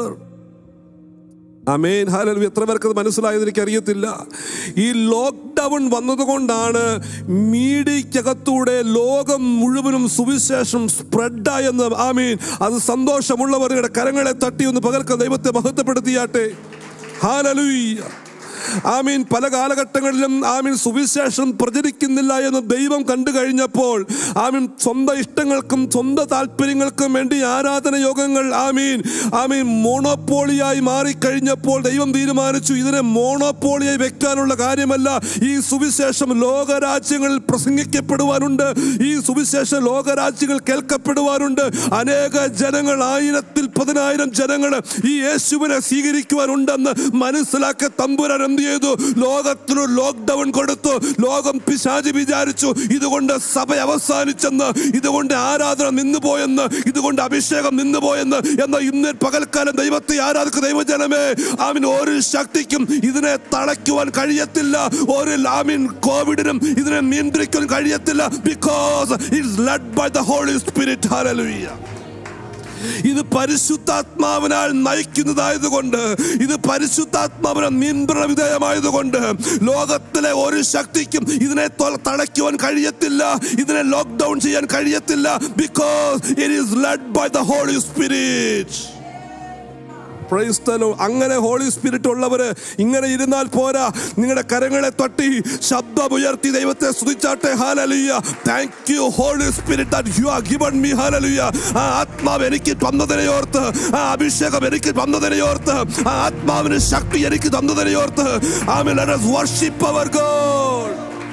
[SPEAKER 1] അമേൻ ഹാലൽ എത്ര പേർക്ക് അത് മനസ്സിലായെന്ന് എനിക്ക് അറിയത്തില്ല ഈ ലോക്ക്ഡൗൺ വന്നതുകൊണ്ടാണ് മീഡിയക്കകത്തൂടെ ലോകം മുഴുവനും സുവിശേഷം സ്പ്രെഡായെന്ന് ആമീൻ അത് സന്തോഷമുള്ളവരുടെ കരങ്ങളെ തട്ടി ഒന്ന് പകർക്കാൻ ദൈവത്തെ മഹത്വപ്പെടുത്തിയാട്ടെ ഹാലലുയ്യ ആമീൻ പല കാലഘട്ടങ്ങളിലും ആമീൻ സുവിശേഷം പ്രചരിക്കുന്നില്ല എന്ന് ദൈവം കണ്ടു കഴിഞ്ഞപ്പോൾ ആമീൻ സ്വന്തം ഇഷ്ടങ്ങൾക്കും സ്വന്തം താല്പര്യങ്ങൾക്കും വേണ്ടി ആരാധന യോഗങ്ങൾ ആമീൻ ആമീൻ മോണോപ്പോളിയായി മാറിക്കഴിഞ്ഞപ്പോൾ ദൈവം തീരുമാനിച്ചു ഇതിനെ മോണോപ്പോളിയായി വെക്കാനുള്ള കാര്യമല്ല ഈ സുവിശേഷം ലോകരാജ്യങ്ങളിൽ പ്രസംഗിക്കപ്പെടുവാനുണ്ട് ഈ സുവിശേഷം ലോകരാജ്യങ്ങൾ കേൾക്കപ്പെടുവാനുണ്ട് അനേക ജനങ്ങൾ ആയിരത്തിൽ പതിനായിരം ജനങ്ങൾ ഈ യേശുവിനെ സ്വീകരിക്കുവാനുണ്ടെന്ന് മനസ്സിലാക്കി തമ്പുരാൻ എന്ത് ചെയ്തു ലോകത്തിന് ലോക്ക്ഡൗൺ കൊടുത്തു ലോകം പിശാചി വിചാരിച്ചു ഇതുകൊണ്ട് സഭ അവസാനിച്ചെന്ന് ഇതുകൊണ്ട് ആരാധന നിന്നുപോയെന്ന് ഇതുകൊണ്ട് അഭിഷേകം നിന്നുപോയെന്ന് എന്ന ഇന്ന് പകൽക്കാലം ദൈവത്തെ ആരാധിക്കുന്ന ദൈവജനമേ ആമിൻ ഒരു ശക്തിക്കും ഇതിനെ തളയ്ക്കുവാൻ കഴിയത്തില്ല ഒരു ആമിൻ കോവിഡിനും ഇതിനെ നിയന്ത്രിക്കാൻ കഴിയത്തില്ല because it's led by the Holy Spirit hallelujah ഇത് പരിശുദ്ധാത്മാവിനാൽ നയിക്കുന്നതായതുകൊണ്ട് ഇത് പരിശുദ്ധാത്മാവിനെ നിയന്ത്രണ വിധേയമായതുകൊണ്ട് ലോകത്തിലെ ഒരു ശക്തിക്കും ഇതിനെ തൊ- തളയ്ക്കുവാൻ കഴിയത്തില്ല ഇതിനെ ലോക്ക്ഡൗൺ ചെയ്യാൻ കഴിയത്തില്ല because it is led by the Holy Spirit Praise the Lord. അങ്ങനെ ഹോളി സ്പിരിറ്റ് ഉള്ളവര് ഇങ്ങനെ ഇരുന്നാൽ പോരാ നിങ്ങളുടെ കരങ്ങളെ തട്ടി ശബ്ദമുയർത്തി ദൈവത്തെ സ്തുതിച്ചാട്ടെ hallelujah thank you Holy Spirit that you are given me hallelujah ആ ആത്മാവ് എനിക്ക് തന്നതിനെ ഓർത്ത് ആ അഭിഷേകം എനിക്ക് തന്നതിനെ ഓർത്ത് ആ ആത്മാവിന് ശക്തി എനിക്ക് തന്നതിനെ ഓർത്ത് ആമേൻ let us worship our God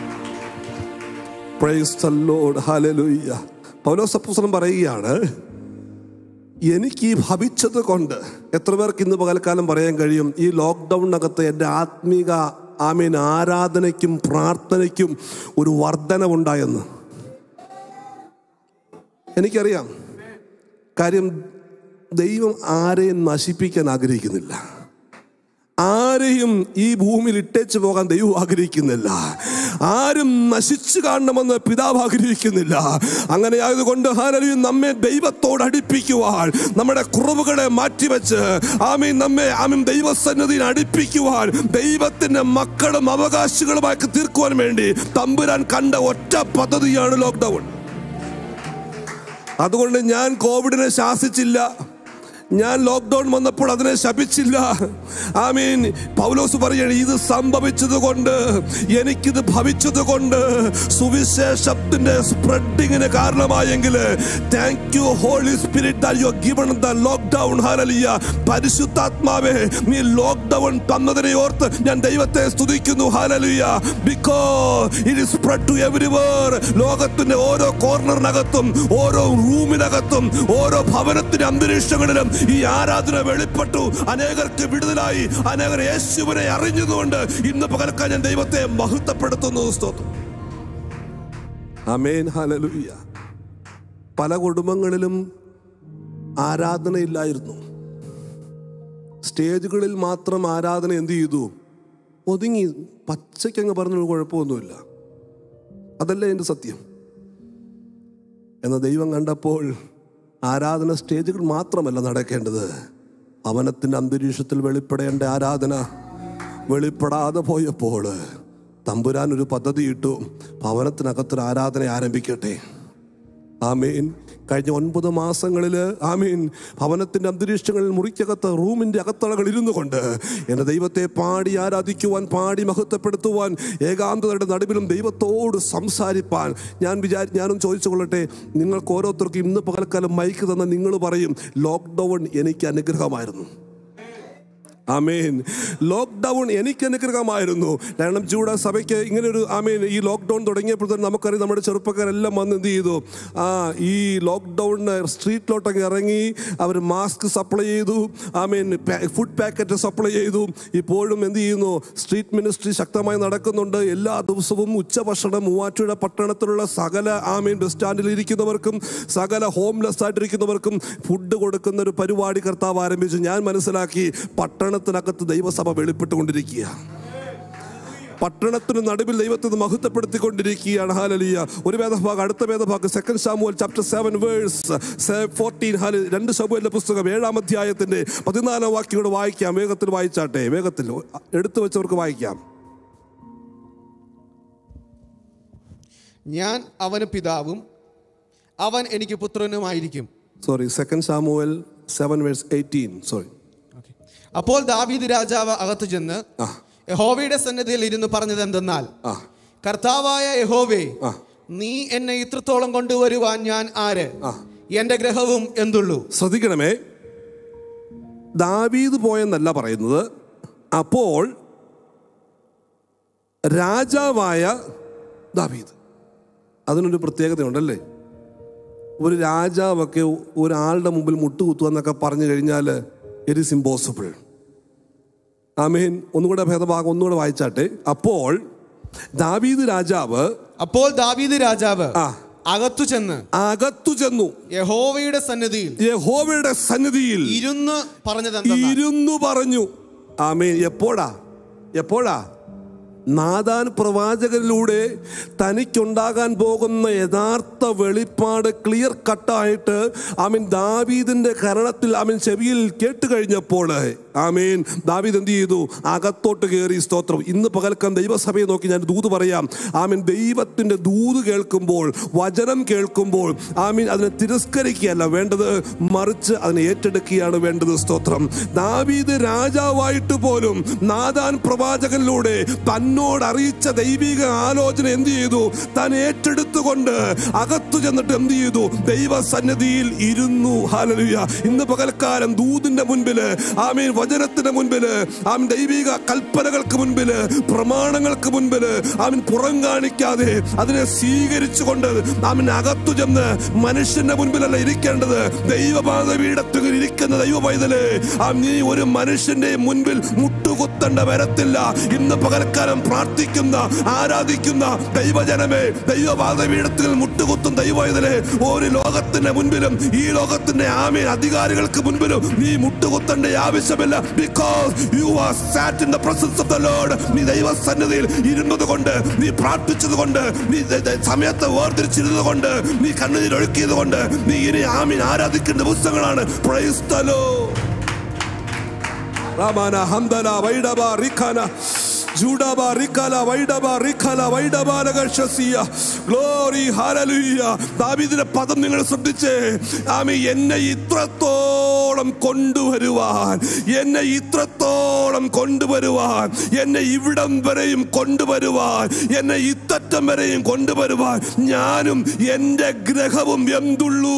[SPEAKER 1] Praise the Lord. Hallelujah. പൗലോസ് അപ്പോസ്തലൻ പറയുകയാണ് എനിക്ക് ഈ ഭവിച്ചത് കൊണ്ട് എത്ര പേർക്ക് ഇന്ന് പകൽക്കാലം പറയാൻ കഴിയും ഈ ലോക്ക്ഡൗണിനകത്ത് എൻ്റെ ആത്മീക ആമീൻ ആരാധനയ്ക്കും പ്രാർത്ഥനയ്ക്കും ഒരു വർധനവുണ്ടായെന്ന് എനിക്കറിയാം കാര്യം ദൈവം ആരെയും നശിപ്പിക്കാൻ ആഗ്രഹിക്കുന്നില്ല ആരെയും ഈ ഭൂമിയിൽ ഇട്ടേച്ച് പോകാൻ ദൈവം ആഗ്രഹിക്കുന്നില്ല ആരും നശിച്ചു കാണണമെന്ന് പിതാവ് ആഗ്രഹിക്കുന്നില്ല അങ്ങനെ ആയതുകൊണ്ട് ഹാലലൂയ നമ്മെ ദൈവത്തോട് അടുപ്പിക്കുവാൻ നമ്മുടെ കുറവുകളെ മാറ്റിവെച്ച് ആമീൻ നമ്മെ ആമീൻ ദൈവസന്നിധിയിൽ അടുപ്പിക്കുവാൻ ദൈവത്തിന്റെ മക്കളും അവകാശികളുമായി തീർക്കുവാൻ വേണ്ടി തമ്പുരാൻ കണ്ട ഒറ്റ പദ്ധതിയാണ് ലോക്ക്ഡൗൺ അതുകൊണ്ട് ഞാൻ കോവിഡിനെ ശാസിച്ചില്ല ഞാൻ ലോക്ക്ഡൗൺ വന്നപ്പോൾ അതിനെ ശപിച്ചില്ല ഐ മീൻ പൗലോസ് പറയാണ് ഇത് സംഭവിച്ചത് കൊണ്ട് എനിക്കിത് ഭവിച്ചത് കൊണ്ട് സുവിശേഷത്തിന്റെ സ്പ്രെഡിങ്ങിന് കാരണമായെങ്കിൽ thank you Holy Spirit that you given the lockdown hallelujah പരിശുദ്ധാത്മാവേ നീ ലോക്ക്ഡൗൺ തന്നതിനെ ഓർത്ത് ഞാൻ ദൈവത്തെ സ്തുതിക്കുന്നു hallelujah because it is spread to everywhere ലോകത്തിന്റെ ഓരോ കോർണറിനകത്തും ഓരോ റൂമിനകത്തും ഓരോ ഭവനത്തിന്റെ അന്തരീക്ഷങ്ങളിലും ഈ ആരാധന വെളിപ്പെട്ടു അനേകർക്ക് വിടുതലായി അനേകർ യേശുവിനെ അറിഞ്ഞതുകൊണ്ട് ഇന്ന് പകൽക്കാൻ ഞാൻ ദൈവത്തെ മഹത്വപ്പെടുത്തുന്നു സ്തോത്രം അമേൻ ഹലലുയ്യ പല കുടുംബങ്ങളിലും ആരാധനയില്ലായിരുന്നു സ്റ്റേജുകളിൽ മാത്രം ആരാധന എന്ത് ചെയ്തു ഒതുങ്ങി പച്ചയ്ക്കങ്ങ് പറഞ്ഞൊരു കുഴപ്പമൊന്നുമില്ല അതല്ലേ എൻ്റെ സത്യം എന്ന ദൈവം കണ്ടപ്പോൾ ആരാധന സ്റ്റേജുകൾ മാത്രമല്ല നടക്കേണ്ടത് ഭവനത്തിൻ്റെ അന്തരീക്ഷത്തിൽ വെളിപ്പെടേണ്ട ആരാധന വെളിപ്പെടാതെ പോയപ്പോൾ തമ്പുരാൻ ഒരു പദ്ധതി ഇട്ടു ഭവനത്തിനകത്തൊരു ആരാധന ആരംഭിക്കട്ടെ ആമീൻ കഴിഞ്ഞ ഒൻപത് മാസങ്ങളിൽ ആമീൻ ഭവനത്തിൻ്റെ അന്തരീക്ഷങ്ങളിൽ മുറിക്കകത്ത് റൂമിൻ്റെ അകത്തളകൾ ഇരുന്നു കൊണ്ട് എൻ്റെ ദൈവത്തെ പാടി ആരാധിക്കുവാൻ പാടി മഹത്വപ്പെടുത്തുവാൻ ഏകാന്തതയുടെ നടുവിലും ദൈവത്തോട് സംസാരിപ്പാൻ ഞാൻ വിചാരി ഞാനും ചോദിച്ചു കൊള്ളട്ടെ നിങ്ങൾക്ക് ഓരോരുത്തർക്കും ഇന്ന് പകൽക്കാലം മൈക്ക് തന്ന നിങ്ങൾ പറയും ലോക്ക്ഡൗൺ എനിക്ക് അനുഗ്രഹമായിരുന്നു ആമേൻ ലോക്ക്ഡൗൺ എനിക്ക് അനുഗ്രഹമായിരുന്നു കാരണം ചൂട സഭയ്ക്ക് ഇങ്ങനെ ഒരു ആമേൻ ഈ ലോക്ക്ഡൗൺ തുടങ്ങിയപ്പോൾ തന്നെ നമുക്കറിയാം നമ്മുടെ ചെറുപ്പക്കാരെല്ലാം വന്ന് എന്ത് ചെയ്തു ആ ഈ ലോക്ക്ഡൗണിന് സ്ട്രീറ്റിലോട്ടൊക്കെ ഇറങ്ങി അവർ മാസ്ക് സപ്ലൈ ചെയ്തു ആമേൻ ഫുഡ് പാക്കറ്റ് സപ്ലൈ ചെയ്തു ഇപ്പോഴും എന്ത് ചെയ്യുന്നു സ്ട്രീറ്റ് മിനിസ്ട്രി ശക്തമായി നടക്കുന്നുണ്ട് എല്ലാ ദിവസവും ഉച്ചഭക്ഷണം മൂവാറ്റുപുഴ പട്ടണത്തിലുള്ള സകല ആമീൻ ബസ് സ്റ്റാൻഡിൽ ഇരിക്കുന്നവർക്കും സകല ഹോംലെസ് ആയിട്ടിരിക്കുന്നവർക്കും ഫുഡ് കൊടുക്കുന്ന ഒരു പരിപാടി കർത്താവ് ആരംഭിച്ചു ഞാൻ മനസ്സിലാക്കി പട്ടണത്തിനകത്ത് ദൈവസഭ വെളിപ്പെട്ടുകൊണ്ടിരിക്കുക പട്ടണത്തിന് നടുവിൽ ദൈവത്തെ മഹത്വപ്പെടുത്തിക്കൊണ്ടിരിക്കുകയാണ് ഹാലലിയ ഒരു വേദഭാഗം അടുത്ത വേദഭാഗം second Samuel chapter seven verse fourteen ഹാല രണ്ട് ശമുവലിന്റെ പുസ്തകം ഏഴാം അധ്യായത്തിന്റെ പതിനാലാം വാക്യം കൂടെ വായിക്കാം വേഗത്തിൽ വായിച്ചാട്ടെ വേഗത്തിൽ എടുത്തു വെച്ചവർക്ക് വായിക്കാം
[SPEAKER 5] ഞാൻ അവന് പിതാവും അവൻ എനിക്ക് പുത്രനുമായിരിക്കും
[SPEAKER 1] sorry second Samuel seven verse eighteen sorry
[SPEAKER 5] അപ്പോൾ ദാവീദ് രാജാവ് അകത്തു ചെന്ന്
[SPEAKER 1] ആ.
[SPEAKER 5] യഹോവയുടെ സന്നിധിയിൽ ഇരുന്ന് പറഞ്ഞത് എന്തെന്നാൽ
[SPEAKER 1] ആ
[SPEAKER 5] കർത്താവായ യഹോവേ
[SPEAKER 1] ആ.
[SPEAKER 5] നീ എന്നെ ഇത്രത്തോളം കൊണ്ടുവരുവാൻ ഞാൻ ആര് എന്റെ ഗ്രഹവും എന്തുള്ളൂ
[SPEAKER 1] ശ്രദ്ധിക്കണമേ ദാവീദ് പോയെന്നല്ല പറയുന്നത് അപ്പോൾ രാജാവായ ദാവീദ് അതിനൊരു പ്രത്യേകതയുണ്ടല്ലേ ഒരു രാജാവൊക്കെ ഒരാളുടെ മുമ്പിൽ മുട്ടുകുത്തുക എന്നൊക്കെ പറഞ്ഞു കഴിഞ്ഞാൽ ഇറ്റ് ഈസ് ഇമ്പോസിബിൾ ആമീൻ ഒന്നുകൂടെ ഭേദഭാഗം ഒന്നുകൂടെ വായിച്ചാട്ടെ അപ്പോൾ ദാവീദ് രാജാവ്
[SPEAKER 5] അപ്പോൾ ദാവീദ് രാജാവ്
[SPEAKER 1] ആ.
[SPEAKER 5] അകത്തു ചെന്ന്
[SPEAKER 1] അകത്തു ചെന്നു
[SPEAKER 5] യഹോവയുടെ സന്നിധിയിൽ
[SPEAKER 1] യഹോവയുടെ സന്നിധിയിൽ
[SPEAKER 5] ഇരുന്ന് പറഞ്ഞത് എന്തെന്നാൽ
[SPEAKER 1] ഇരുന്നു പറഞ്ഞു ആമേൻ എപ്പോഴാ എപ്പോഴാ നാദാൻ പ്രവാചകനിലൂടെ തനിക്കുണ്ടാകാൻ പോകുന്ന യഥാർത്ഥ വെളിപ്പാട് ക്ലിയർ കട്ടായിട്ട് ആമീൻ ദാവീദിന്റെ കരണത്തിൽ ആമീൻ ചെവിയിൽ കേട്ട് കഴിഞ്ഞപ്പോൾ ആമീൻ ദാവീദ് എന്ത് ചെയ്തു അകത്തോട്ട് കയറി സ്തോത്രം ഇന്ന് പകൽക്കാൻ ദൈവസഭയെ നോക്കി ഞാൻ ദൂത് പറയാം ആമീൻ ദൈവത്തിന്റെ ദൂത് കേൾക്കുമ്പോൾ വചനം കേൾക്കുമ്പോൾ ആമീൻ അതിനെ തിരസ്കരിക്കുകയല്ല വേണ്ടത് മറിച്ച് അതിനെ ഏറ്റെടുക്കുകയാണ് വേണ്ടത് സ്തോത്രം ദാവീദ് രാജാവായിട്ട് പോലും നാദാൻ പ്രവാചകനിലൂടെ തന്നോട് അറിയിച്ച ദൈവിക ആലോചന എന്ത് ചെയ്തു താൻ ഏറ്റെടുത്തുകൊണ്ട് അകത്തു ചെന്നിട്ട് എന്ത് ചെയ്തു ദൈവസന്നിധിയിൽ ഇരുന്നു ഹാലലുയ ഇന്ന് പകൽക്കാലം ദൂതിന്റെ മുൻപില് ആമീൻ വചനത്തിന്റെ മുൻപില് ആമീൻ ദൈവിക കൽപ്പനകൾക്ക് മുൻപില് പ്രമാണങ്ങൾക്ക് മുൻപില് ആമീൻ പുറം കാണിക്കാതെ അതിനെ സ്വീകരിച്ചുകൊണ്ട് ആമീൻ അകത്തു ചെന്ന് മനുഷ്യന്റെ മുൻപിലല്ല ഇരിക്കേണ്ടത് ദൈവപാതപീഠത്തിൽ ഇരിക്കുന്ന ദൈവ പൈതല് ആ നീ ഒരു മനുഷ്യന്റെ മുൻപിൽ മുട്ടുകുത്തേണ്ട വരത്തില്ല ഇന്ന് പകൽക്കാലം പ്രാർത്ഥിക്കുന്ന ആരാധിക്കുന്ന ദൈവജനമേ ദൈവപാതപീഠത്തിൽ മുട്ടുകുത്തും ദൈവത്തിലെ ഒരു ലോകത്തിന്റെ മുൻപിലും ഈ ലോകത്തിന്റെ ആമീൻ അധികാരികൾക്ക് മുൻപിലും നീ മുട്ടുകുത്തേണ്ട ആവശ്യമില്ല because you are sat in the presence of the Lord നീ ദൈവസന്നിധിയിൽ ഇരുന്നത് കൊണ്ട് നീ പ്രാർത്ഥിച്ചത് കൊണ്ട് നീ ദ- ദ- സമയത്ത് വേർതിരിച്ചിരുന്നത് കൊണ്ട് നീ കണ്ണുനീർ ഒഴുക്കിയത് കൊണ്ട് നീ ഇനി ആമീൻ ആരാധിക്കേണ്ട ദിവസങ്ങളാണ് പ്രൈസ് ദ ലോർഡ് റമാന ഹംദല വൈഡബ റിഖാന ജൂഡബ റിഖല വൈഡബ റിഖല വൈഡബാലകശസിയ ഗ്ലോറി ഹല്ലേലൂയ ദാവീദിന്റെ പദം നിങ്ങൾ ശ്രദ്ധിച്ചേ ആമി എന്നെ ഇത്രത്തോളം കൊണ്ടുവരുവാൻ എന്നെ ഇത്രത്തോളം കൊണ്ടുവരുവാൻ എന്നെ ഇവിടം വരെയും കൊണ്ടുവരുവാൻ എന്നെ ഇത്തറ്റം വരെയും കൊണ്ടുവരുവാൻ ഞാനും എൻ്റെ ഗ്രഹവും എന്തുള്ളൂ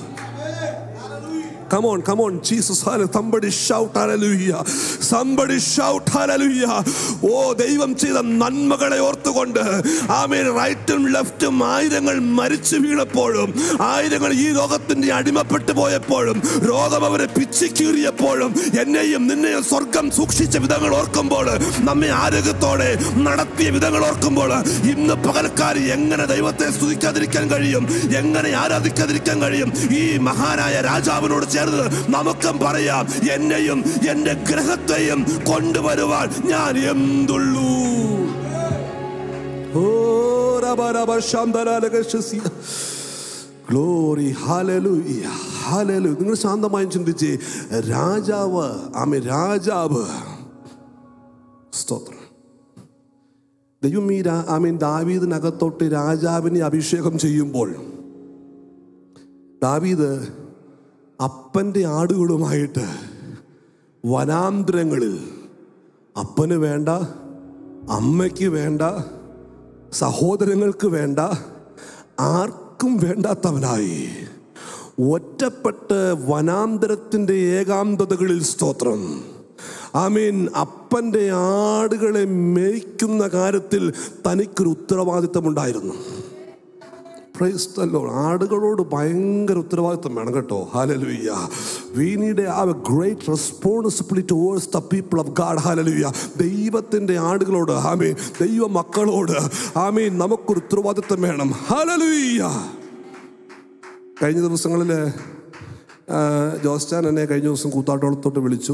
[SPEAKER 1] Come on, come on, Jesus. hallelujah. Somebody shout hallelujah. Somebody shout hallelujah. ഓ ദൈവം ചെയ്ത നന്മകളെ ഓർത്തുകൊണ്ട് ആമേൻ റൈറ്റും ലെഫ്റ്റും ആയിരങ്ങൾ മരിച്ചു വീണപ്പോഴും ആയിരങ്ങൾ ഈ ലോകത്തിന്റെ അടിമപ്പെട്ടു പോയപ്പോഴും രോഗം അവരെ പിച്ചിക്കീറിയപ്പോഴും എന്നെയും നിന്നെയും സ്വർഗം സൂക്ഷിച്ച വിധങ്ങൾ ഓർക്കുമ്പോൾ നമ്മെ ആരോഗ്യത്തോടെ നടത്തിയ വിധങ്ങൾ ഓർക്കുമ്പോൾ ഇന്ന് പകൽക്കാരി എങ്ങനെ ദൈവത്തെ സ്തുതിക്കാതിരിക്കാൻ കഴിയും എങ്ങനെ ആരാധിക്കാതിരിക്കാൻ കഴിയും ഈ മഹാനായ രാജാവിനോട് ചേർന്ന് നമുക്കും പറയാം എന്നെയും എന്റെ ഗ്രഹത്തെയും കൊണ്ടുവരുവാൻ ഞാൻ എന്തുള്ളൂ ഓ രബ രബ ശാന്തരാലകശസിയ ഗ്ലോറി ഹാലലൂയ ഹാലലു നിങ്ങൾ ശാന്തമായും ചിന്തിച്ച് രാജാവ് ആമെ രാജാവ് സ്തോത്രം ദൈവം ഈ രാ- ആമീൻ ദാവീദിനകത്തോട്ട് രാജാവിനെ അഭിഷേകം ചെയ്യുമ്പോൾ ദാവീദ് അപ്പൻ്റെ ആടുകളുമായിട്ട് വനാന്തരങ്ങളിൽ അപ്പന് വേണ്ട അമ്മയ്ക്ക് വേണ്ട സഹോദരങ്ങൾക്ക് വേണ്ട ആർക്കും വേണ്ടാത്തവനായി ഒറ്റപ്പെട്ട് വനാന്തരത്തിൻ്റെ ഏകാന്തതകളിൽ സ്തോത്രം ആമീൻ അപ്പൻ്റെ ആടുകളെ മേയ്ക്കുന്ന കാര്യത്തിൽ തനിക്കൊരു ഉത്തരവാദിത്തമുണ്ടായിരുന്നു Praise the Lord. ആടുകളോട് ഭയങ്കര ഉത്തരവാദിത്വം വേണം കേട്ടോ hallelujah we need have a great responsibility towards the people of God hallelujah ദൈവത്തിൻ്റെ ആടുകളോട് ആമീൻ ദൈവ മക്കളോട് ആമീൻ നമുക്കൊരു ഉത്തരവാദിത്വം വേണം ഹാലലുയ്യ കഴിഞ്ഞ ദിവസങ്ങളിൽ ജോസ്റ്റാൻ എന്നെ കഴിഞ്ഞ ദിവസം കൂത്താട്ടോളത്തോട്ട് വിളിച്ചു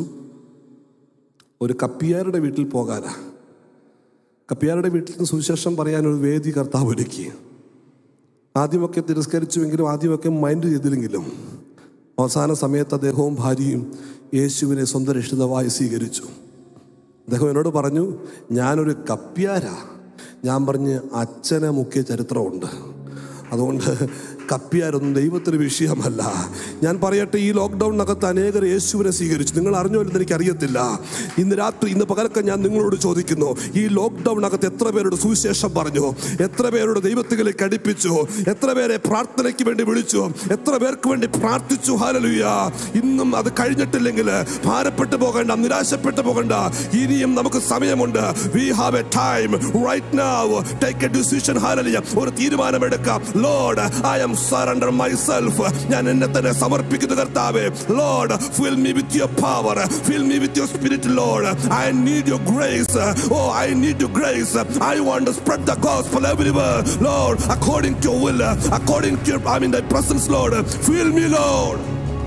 [SPEAKER 1] ഒരു കപ്പിയാരുടെ വീട്ടിൽ പോകാനാ കപ്പിയാരുടെ വീട്ടിൽ നിന്ന് സുവിശേഷം പറയാൻ ഒരു വേദി കർത്താവ് ഒരുക്കി ആദ്യമൊക്കെ തിരസ്കരിച്ചുവെങ്കിലും ആദ്യമൊക്കെ മൈൻഡ് ചെയ്തില്ലെങ്കിലും അവസാന സമയത്ത് അദ്ദേഹവും ഭാര്യയും യേശുവിനെ സ്വന്തം രക്ഷിതമായി സ്വീകരിച്ചു അദ്ദേഹം എന്നോട് പറഞ്ഞു ഞാനൊരു കപ്പ്യാരാ ഞാൻ പറഞ്ഞ് അച്ഛനെ മുക്കിയ ചരിത്രമുണ്ട് അതുകൊണ്ട് കപ്പിയാരൊന്നും ദൈവത്തിന് വിഷയമല്ല ഞാൻ പറയട്ടെ ഈ ലോക്ക്ഡൗണിനകത്ത് അനേകർ യേശുവിനെ സ്വീകരിച്ചു നിങ്ങൾ അറിഞ്ഞോല്ലെന്ന് എനിക്കറിയത്തില്ല ഇന്ന് രാത്രി ഇന്ന് പകലൊക്കെ ഞാൻ നിങ്ങളോട് ചോദിക്കുന്നു ഈ ലോക്ക്ഡൗണിനകത്ത് എത്ര പേരോട് സുവിശേഷം പറഞ്ഞു എത്ര പേരോട് ദൈവത്തിലേക്ക് അടുപ്പിച്ചു എത്ര പേരെ പ്രാർത്ഥനയ്ക്ക് വേണ്ടി വിളിച്ചു എത്ര പേർക്ക് വേണ്ടി പ്രാർത്ഥിച്ചു ഹാലലുയ ഇന്നും അത് കഴിഞ്ഞിട്ടില്ലെങ്കിൽ ഭാരപ്പെട്ടു പോകേണ്ട നിരാശപ്പെട്ടു പോകേണ്ട ഇനിയും നമുക്ക് സമയമുണ്ട് we have a time right now take a decision hallelujah ഒരു തീരുമാനമെടുക്കാം Lord I'm surrender myself ഞാൻ എന്നെ തന്നെ സമർപ്പിക്കുന്നു കർത്താവേ Lord fill me with your power fill me with your spirit Lord I need your grace oh I need your grace I want to spread the gospel everywhere Lord according to will according to I mean the presence Lord fill me Lord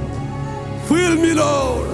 [SPEAKER 1] fill me Lord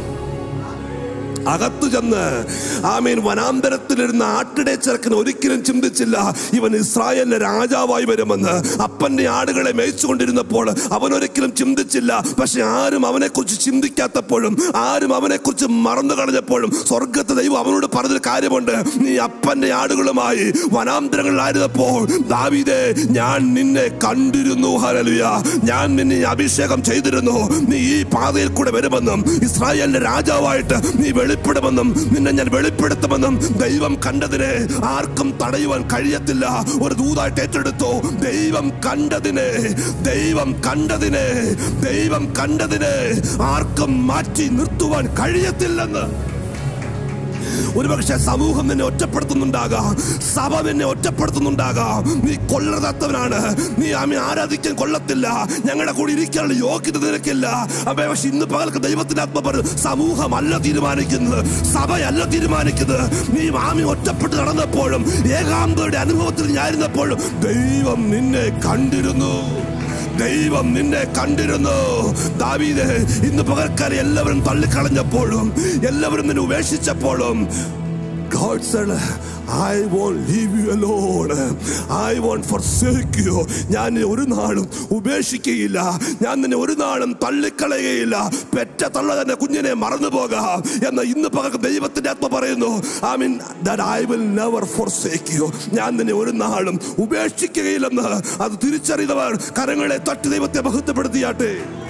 [SPEAKER 1] അകത്തു ചെന്ന് ആമീൻ വനാന്തരത്തിലിരുന്ന ആട്ടിടെ ചെറുക്കൻ ഒരിക്കലും ചിന്തിച്ചില്ല ഇവൻ ഇസ്രായേലിന്റെ രാജാവായി വരുമെന്ന് അപ്പന്റെ ആടുകളെ മേയിച്ചുകൊണ്ടിരുന്നപ്പോൾ അവൻ ഒരിക്കലും ചിന്തിച്ചില്ല പക്ഷെ ആരും അവനെ കുറിച്ച് ചിന്തിക്കാത്തപ്പോഴും ആരും അവനെ കുറിച്ച് മറന്നു കളഞ്ഞപ്പോഴും സ്വർഗത്തെ ദൈവം അവനോട് പറഞ്ഞൊരു കാര്യമുണ്ട് നീ അപ്പന്റെ ആടുകളുമായി വനാന്തരങ്ങളിലായിരുന്നപ്പോൾ ദാവീദേ ഞാൻ നിന്നെ കണ്ടിരുന്നു ഹരലുയ ഞാൻ നിന്നെ അഭിഷേകം ചെയ്തിരുന്നു നീ ഈ പാതയിൽ കൂടെ വരുമെന്നും ഇസ്രായേലിന്റെ രാജാവായിട്ട് നീ വെളിപ്പെടുമെന്നും നിന്നെ ഞാൻ വെളിപ്പെടുത്തുമെന്നും ദൈവം കണ്ടതിനെ ആർക്കും തടയുവാൻ കഴിയത്തില്ല ഒരു ദൂതായിട്ട് ഏറ്റെടുത്തു ദൈവം കണ്ടതിനെ ദൈവം കണ്ടതിനെ ദൈവം കണ്ടതിനെ ആർക്കും മാറ്റി നിർത്തുവാൻ കഴിയത്തില്ലെന്ന് ഒരുപക്ഷെ സമൂഹം നിന്നെ ഒറ്റപ്പെടുത്തുന്നുണ്ടാകാം സഭ നിന്നെ ഒറ്റപ്പെടുത്തുന്നുണ്ടാകാം നീ കൊള്ളരുതാത്തവനാണ് നീ ആമി ആരാധിക്കാൻ കൊള്ളത്തില്ല ഞങ്ങളുടെ കൂടെ ഇരിക്കാനുള്ള യോഗ്യത നിനക്കില്ല അപ്പൊ പക്ഷെ ഇന്ന് പകൽക്ക് ദൈവത്തിന്റെ ആത്മ പറഞ്ഞു സമൂഹമല്ല തീരുമാനിക്കുന്നത് സഭയല്ല തീരുമാനിക്കുന്നത് നീ ആമി ഒറ്റപ്പെട്ട് നടന്നപ്പോഴും ഏകാന്തയുടെ അനുഭവത്തിൽ ഞാനിരുന്നപ്പോഴും ദൈവം നിന്നെ കണ്ടിരുന്നു ദൈവം നിന്നെ കണ്ടിരുന്നു ദാവീദ് ഇന്ന് പകർക്കാരെ എല്ലാവരും തള്ളിക്കളഞ്ഞപ്പോഴും എല്ലാവരും നിന്നെ ഉപേക്ഷിച്ചപ്പോഴും God said, I won't leave you alone. I won't forsake you. ഞാൻ നിന്നെ ഒരു നാളും ഉപേക്ഷിക്കുകയില്ല ഞാൻ നിന്നെ ഒരു നാളും തള്ളിക്കളയുകയില്ല പെറ്റ തള്ള തന്നെ കുഞ്ഞിനെ മറന്നു പോകാം എന്ന ഇന്ന് പകർക്ക് ദൈവത്തിന്റെ ആത്മ പറയുന്നു I mean that I will never forsake you. ഞാൻ നിന്നെ ഒരു നാളും ഉപേക്ഷിക്കുകയില്ലെന്ന് അത് തിരിച്ചറിയുന്നവർ കരങ്ങളെ തട്ടി ദൈവത്തെ മഹത്വപ്പെടുത്തിയാട്ടെ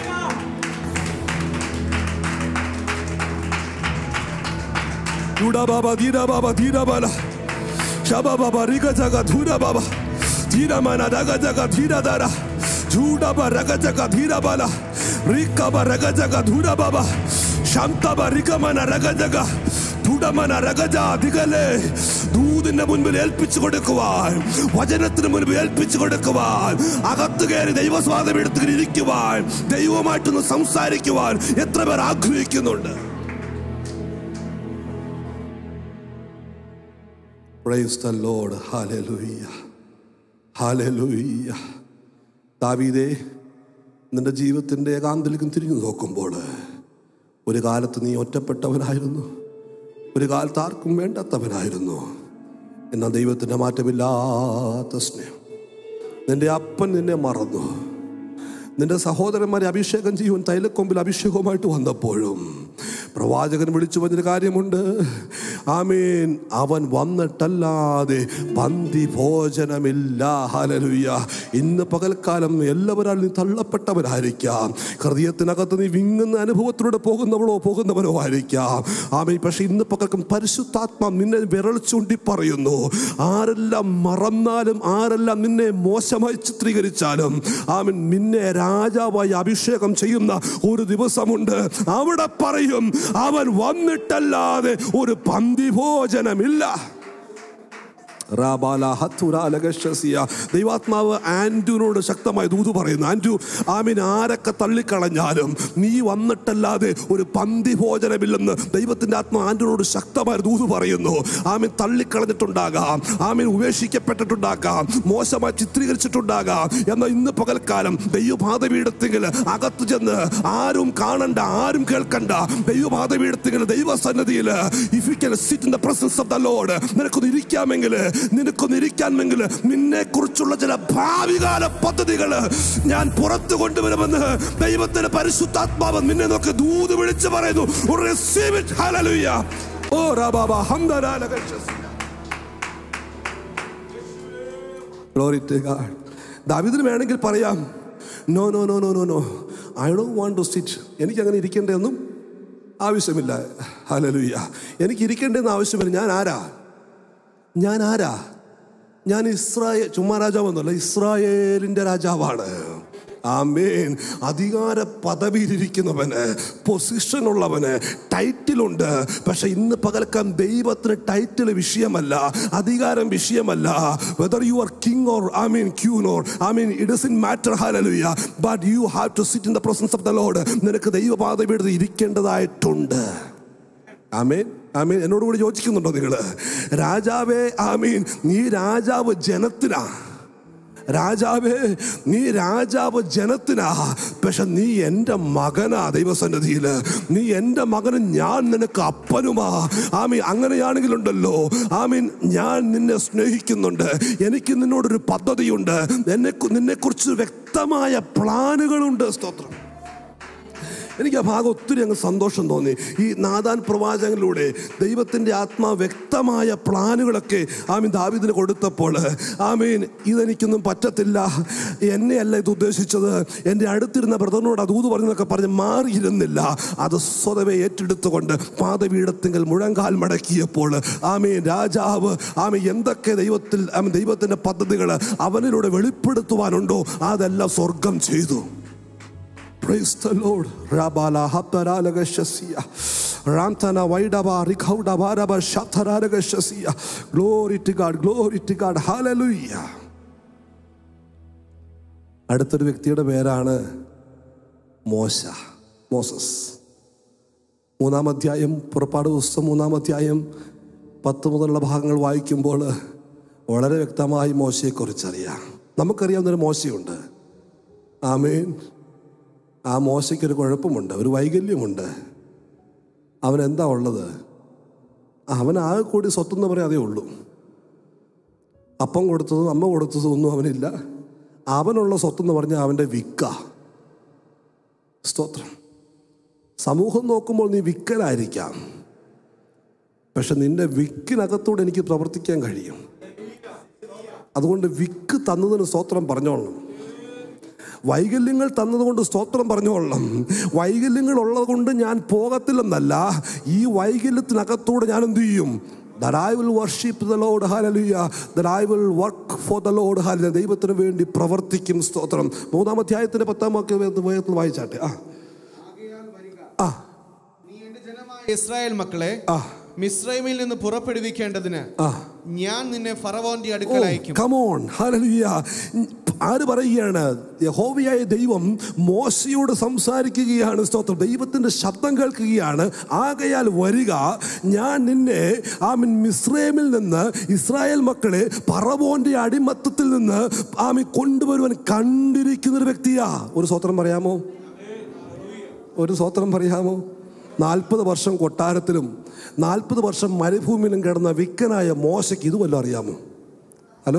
[SPEAKER 1] Duda baba, dida baba, dida bala. Shaba baba, riga jaga, dhura baba. Dida mana, daga jaga, dhira dara. Juda ba, raga jaga, dhira bala. Rika ba, raga jaga, dhura baba. Shanta ba, rika mana, raga jaga. തുടമന രഗജ അധികലേ ദൂതിന്റെ മുൻപിൽ ഏൽപ്പിച്ചു കൊടുക്കുവാൻ വചനത്തിന് മുൻപിൽ ഏൽപ്പിച്ചു കൊടുക്കുവാൻ അകത്ത് കയറി ദൈവസ്വാദം എടുത്ത് ഇരിക്കുവാൻ ദൈവമായിട്ടൊന്ന് സംസാരിക്കുവാൻ എത്ര പേർ ആഗ്രഹിക്കുന്നുണ്ട് Praise the Lord. Hallelujah. Hallelujah. ദാവീദേ നിന്റെ ജീവിതത്തിൻ്റെ ഏകാന്തലിക്കും തിരിഞ്ഞു നോക്കുമ്പോൾ ഒരു കാലത്ത് നീ ഒറ്റപ്പെട്ടവനായിരുന്നു ഒരു കാലത്ത് ആർക്കും വേണ്ടാത്തവനായിരുന്നു എന്നാൽ ദൈവത്തിൻ്റെ മാറ്റമില്ലാത്ത സ്നേഹം നിന്റെ അപ്പൻ നിന്നെ മറന്നു നിന്റെ സഹോദരന്മാരെ അഭിഷേകം ചെയ്യുവാൻ തൈലക്കൊമ്പിൽ അഭിഷേകവുമായിട്ട് വന്നപ്പോഴും പ്രവാചകൻ വിളിച്ചു പറഞ്ഞൊരു കാര്യമുണ്ട് ആമീൻ അവൻ വന്നിട്ടല്ലാതെ പന്തി ഭോജനമില്ല ഹലലുയ്യ ഇന്ന് പകൽക്കാലം എല്ലാവരാൽ നീ തള്ളപ്പെട്ടവരായിരിക്കാം ഹൃദയത്തിനകത്ത് നീ വിങ്ങുന്ന അനുഭവത്തിലൂടെ പോകുന്നവളോ പോകുന്നവനോ ആയിരിക്കാം ആമീൻ പക്ഷെ ഇന്ന് പകൽക്കും പരിശുദ്ധാത്മ നിന്നെ വിരൽ ചൂണ്ടി പറയുന്നു ആരെല്ലാം മറന്നാലും ആരെല്ലാം നിന്നെ മോശമായി ചിത്രീകരിച്ചാലും ആമീൻ നിന്നെ രാജാവായി അഭിഷേകം ചെയ്യുന്ന ഒരു ദിവസമുണ്ട് അവിടെ പറയും അവൻ വന്നിട്ടല്ലാതെ ഒരു പന്തി ഭോജനമില്ല റാബാല ഹത്തുരാല ഗശസിയ. ദൈവാത്മാവ് ആൻഡുവിനോട് ശക്തമായി ദൂത് പറയുന്നു ആൻഡു ആമീൻ ആരൊക്കെ തള്ളിക്കളഞ്ഞാലും നീ വന്നിട്ടല്ലാതെ ഒരു പന്തി ഭോജനമില്ലെന്ന് ദൈവത്തിന്റെ ആത്മ ആൻഡുവിനോട് ശക്തമായി ദൂത് പറയുന്നു ആമീൻ തള്ളിക്കളഞ്ഞിട്ടുണ്ടാകാം ആമീൻ ഉപേക്ഷിക്കപ്പെട്ടിട്ടുണ്ടാകാം മോശമായി ചിത്രീകരിച്ചിട്ടുണ്ടാകാം എന്നാൽ ഇന്ന് പകൽക്കാലം ദൈവപാതപീഠത്തിൽ അകത്ത് ചെന്ന് ആരും കാണണ്ട ആരും കേൾക്കണ്ട ദൈവപാതപീഠത്തിൽ ദൈവസന്നതിയിൽ if you can sit in the presence of the Lord നിനക്കൊന്ന് ഇരിക്കാമെങ്കിൽ നിനക്കൊന്ന് ഇരിക്കാമെങ്കിൽ നിന്നെ കുറിച്ചുള്ള ചില ഭാവികാല പദ്ധതികൾ ഞാൻ പുറത്തു കൊണ്ടുവരുമെന്ന് ദൈവത്തിന്റെ പരിശുദ്ധാത്മാവ് നിന്നെ നോക്കി ദൂത് വിളിച്ച് പറയുന്നു Receive it. Hallelujah. Oh റാബാബ ഹംദരാല ഗശസിയ. Glory to God. ദാവീദിന് വേണമെങ്കിൽ പറയാം no no no no no no I ഡോ വാണ്ട് ടു സിറ്റ് എനിക്ക് അങ്ങനെ ഇരിക്കേണ്ടതെന്നും ആവശ്യമില്ല ഹലലുയ്യ എനിക്ക് ഇരിക്കേണ്ടതെന്ന് ആവശ്യമില്ല ഞാൻ ആരാ ഞാൻ ആരാ ഞാൻ ഇസ്രായേൽ ചുമ്മാ രാജാവെന്നല്ല ഇസ്രായേലിന്റെ രാജാവാണ് ആമേൻ അധികാര പദവിയിലിരിക്കുന്നവന് പൊസിഷൻ ഉള്ളവന് ടൈറ്റിലുണ്ട് പക്ഷെ ഇന്ന് പകൽക്കാൻ ദൈവത്തിന് ടൈറ്റിൽ വിഷയമല്ല അധികാരം വിഷയമല്ല whether you are king or I mean queen or I mean it is in matter hallelujah but you have to sit in the presence of the Lord നിനക്ക് ദൈവപാതവിടുത്ത് ഇരിക്കേണ്ടതായിട്ടുണ്ട് ആമേൻ ആമീൻ എന്നോട് കൂടി യോജിക്കുന്നുണ്ടോ നിങ്ങൾ രാജാവേ ആമീൻ നീ രാജാവ് ജനത്തിനാ രാജാവേ നീ രാജാവ് ജനത്തിനാ പക്ഷെ നീ എൻ്റെ മകനാ ദൈവസന്നിധിയിൽ നീ എൻ്റെ മകനും ഞാൻ നിനക്ക് അപ്പനുമാ ആമീൻ അങ്ങനെയാണെങ്കിലുണ്ടല്ലോ ആമീൻ ഞാൻ നിന്നെ സ്നേഹിക്കുന്നുണ്ട് എനിക്ക് നിന്നോടൊരു പദ്ധതിയുണ്ട് എന്നെ നിന്നെക്കുറിച്ച് വ്യക്തമായ പ്ലാനുകളുണ്ട് സ്തോത്രം എനിക്ക് ആ ഭാഗം ഒത്തിരി അങ്ങ് സന്തോഷം തോന്നി ഈ നാദാൻ പ്രവാചകനിലൂടെ ദൈവത്തിൻ്റെ ആത്മാ വ്യക്തമായ പ്ലാനുകളൊക്കെ ആമീൻ ദാവിദിന് കൊടുത്തപ്പോൾ ആമീൻ ഇതെനിക്കൊന്നും പറ്റത്തില്ല എന്നെയല്ല ഇത് ഉദ്ദേശിച്ചത് എൻ്റെ അടുത്തിരുന്ന ബ്രദറിനോട് അത് ഊത് പറഞ്ഞതൊക്കെ പറഞ്ഞ് മാറിയിരുന്നില്ല അത് സ്വതവേ ഏറ്റെടുത്തുകൊണ്ട് പാതപീഠത്തിങ്കൽ മുഴങ്കാൽ മടക്കിയപ്പോൾ ആമീൻ രാജാവ് ആമീൻ എന്തൊക്കെ ദൈവത്തിൽ ആമീൻ ദൈവത്തിൻ്റെ പദ്ധതികൾ അവനിലൂടെ വെളിപ്പെടുത്തുവാനുണ്ടോ അതെല്ലാം സ്വർഗം ചെയ്തു Praise the Lord. Rabala Haparalagashasiya. റാംതന വൈഡബ റിഖൗഡബ രബ ശതരാരക ശസിയ glory to God glory to God hallelujah അടുത്തൊരു വ്യക്തിയുടെ പേരാണ് മോശ മോസസ് മൂന്നാം അധ്യായം പുറപ്പാട് പുസ്തകം മൂന്നാം അധ്യായം പത്ത് മുതലുള്ള ഭാഗങ്ങൾ വായിക്കുമ്പോൾ വളരെ വ്യക്തമായി മോശയെക്കുറിച്ചറിയാം നമുക്കറിയാവുന്നൊരു മോശയുണ്ട് ആമേൻ ആ മോശയ്ക്കൊരു കുഴപ്പമുണ്ട് ഒരു വൈകല്യമുണ്ട് അവൻ എന്താ ഉള്ളത് അവൻ ആകെ കൂടി സ്വത്തെന്ന് പറയാതേ ഉള്ളൂ അപ്പം കൊടുത്തതും അമ്മ കൊടുത്തതും ഒന്നും അവനില്ല അവനുള്ള സ്വത്തെന്ന് പറഞ്ഞാൽ അവൻ്റെ വിക്ക സ്തോത്രം സമൂഹം നോക്കുമ്പോൾ നീ വിക്കലായിരിക്കാം പക്ഷെ നിന്റെ വിക്കിനകത്തൂടെ എനിക്ക് പ്രവർത്തിക്കാൻ കഴിയും അതുകൊണ്ട് വിക്ക് തന്നതിന് സ്തോത്രം പറഞ്ഞോളണം വൈകല്യങ്ങൾ തന്നതുകൊണ്ട് സ്തോത്രം പറഞ്ഞോളണം വൈകല്യങ്ങൾ ഉള്ളത് കൊണ്ട് ഞാൻ പോകത്തില്ലെന്നല്ല ഈ വൈകല്യത്തിനകത്തൂടെ ഞാൻ എന്ത് ചെയ്യും That I will worship the Lord, hallelujah. That I will work for the Lord, hallelujah. ദൈവത്തിന് വേണ്ടി പ്രവർത്തിക്കും സ്തോത്രം മൂന്നാം അധ്യായത്തിന്റെ പത്താം വാക്യം വേഗത്തിൽ വായിച്ചാട്ടെ ആ ആ
[SPEAKER 5] നീ എന്റെ ജനമായ ഇസ്രായേൽ മക്കളെ
[SPEAKER 1] ആ.
[SPEAKER 5] മിസ്രൈമിൽ നിന്ന് പുറപ്പെടുവിക്കേണ്ടതിന്
[SPEAKER 1] ആ.
[SPEAKER 5] ഞാൻ നിന്നെ ഫറവോന്റെ അടുക്കൽ അയക്കും
[SPEAKER 1] കമോൺ ഹല്ലേലൂയ ആര് പറയുകയാണ് യഹോവയായ ദൈവം മോശയോട് സംസാരിക്കുകയാണ് സ്തോത്രം ദൈവത്തിന്റെ ശബ്ദം കേൾക്കുകയാണ് ആകയാൽ വരിക ഞാൻ നിന്നെ ആമിൻ മിസ്രൈമിൽ നിന്ന് ഇസ്രായേൽ മക്കളെ പറവോന്റെ അടിമത്തത്തിൽ നിന്ന് ആമി കൊണ്ടുവരുവാൻ കണ്ടിരിക്കുന്ന ഒരു വ്യക്തിയാ ഒരു സ്വത്രം പറയാമോ ഒരു സ്വത്രം പറയാമോ നാൽപ്പത് വർഷം കൊട്ടാരത്തിലും നാൽപ്പത് വർഷം മരുഭൂമിയിലും കിടന്ന വിക്കനായ മോശയ്ക്ക് ഇത് വല്ലതും അറിയാമോ ഹലോ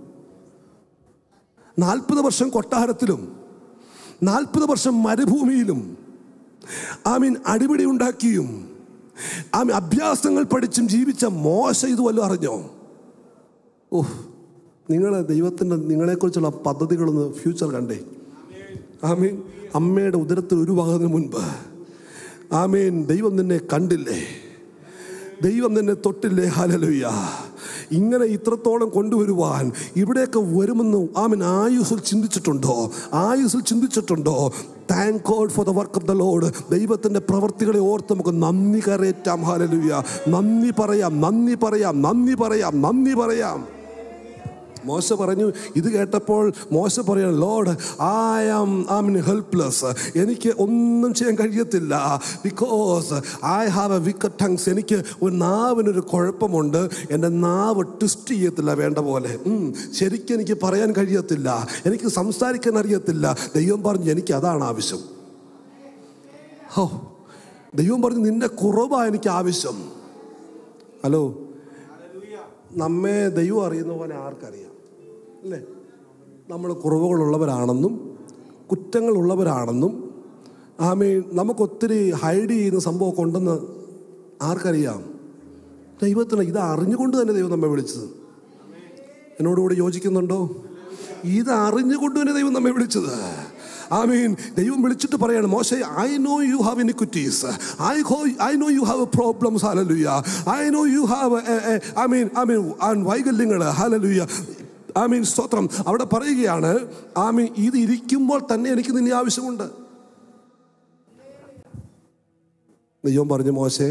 [SPEAKER 1] നാൽപ്പത് വർഷം കൊട്ടാരത്തിലും നാൽപ്പത് വർഷം മരുഭൂമിയിലും ആമീൻ അടിപിടി ഉണ്ടാക്കിയും ആമീൻ അഭ്യാസങ്ങൾ പഠിച്ചും ജീവിച്ച മോശ ഇത് വല്ലതും അറിഞ്ഞോ ഓ നിങ്ങൾ ദൈവത്തിൻ്റെ നിങ്ങളെക്കുറിച്ചുള്ള പദ്ധതികളൊന്ന് ഫ്യൂച്ചർ കണ്ടേ ആമീൻ അമ്മയുടെ ഉദരത്തിൽ ഉരുവാകുന്നതിന് മുൻപ് ആമീൻ ദൈവം നിന്നെ കണ്ടില്ലേ ദൈവം നിന്നെ തൊട്ടില്ലേ ഹാലലുയ്യ ഇങ്ങനെ ഇത്രത്തോളം കൊണ്ടുവരുവാൻ ഇവിടെയൊക്കെ വരുമെന്ന് ആമീൻ ആയുസിൽ ചിന്തിച്ചിട്ടുണ്ടോ ആയുസിൽ ചിന്തിച്ചിട്ടുണ്ടോ thank God for the work of the Lord ദൈവത്തിൻ്റെ പ്രവർത്തികളെ ഓർത്ത് നമുക്ക് നന്ദി കരയറ്റാം ഹാലലുയ്യ നന്ദി പറയാം നന്ദി പറയാം നന്ദി പറയാം നന്ദി പറയാം മോശ പറഞ്ഞു ഇത് കേട്ടപ്പോൾ മോശ പറയാണ് Lord I am I mean helpless എനിക്ക് ഒന്നും ചെയ്യാൻ കഴിയത്തില്ല because I have a wicked tongues എനിക്ക് ഒരു നാവിനൊരു കുഴപ്പമുണ്ട് എൻ്റെ നാവ് ട്വിസ്റ്റ് ചെയ്യത്തില്ല വേണ്ട പോലെ ഉം, ശരിക്കും എനിക്ക് പറയാൻ കഴിയത്തില്ല എനിക്ക് സംസാരിക്കാൻ അറിയത്തില്ല ദൈവം പറഞ്ഞു എനിക്ക് അതാണ് ആവശ്യം ഹോ ദൈവം പറഞ്ഞു നിന്റെ കുറവാണ് എനിക്ക് ആവശ്യം ഹലോ നമ്മെ ദൈവം അറിയുന്ന പോലെ ആർക്കറിയാം അല്ലേ നമ്മൾ കുറവുകളുള്ളവരാണെന്നും കുറ്റങ്ങളുള്ളവരാണെന്നും ആമേ നമുക്കൊത്തിരി ഹൈഡ് ചെയ്യുന്ന സംഭവമൊക്കെ ഉണ്ടെന്ന് ആർക്കറിയാം ദൈവത്തിന് ഇത് അറിഞ്ഞുകൊണ്ട് തന്നെ ദൈവം നമ്മെ വിളിച്ചത് എന്നോടുകൂടി യോജിക്കുന്നുണ്ടോ ഇത് അറിഞ്ഞുകൊണ്ട് തന്നെ ദൈവം നമ്മെ വിളിച്ചത് ആമീൻ ദൈവം വിളിച്ചിട്ട് പറയാണ് മോശെ I know you have iniquities I ഹോ I know you have problems hallelujah I know you have I mean I mean വൈകല്യങ്ങൾ ഹാലലുയ ഐ മീൻ സ്തോത്രം അവിടെ പറയുകയാണ് ഐ മീൻ ഇത് ഇരിക്കുമ്പോൾ തന്നെ എനിക്ക് നിന്നെ ആവശ്യമുണ്ട് ദൈവം പറഞ്ഞു മോശെ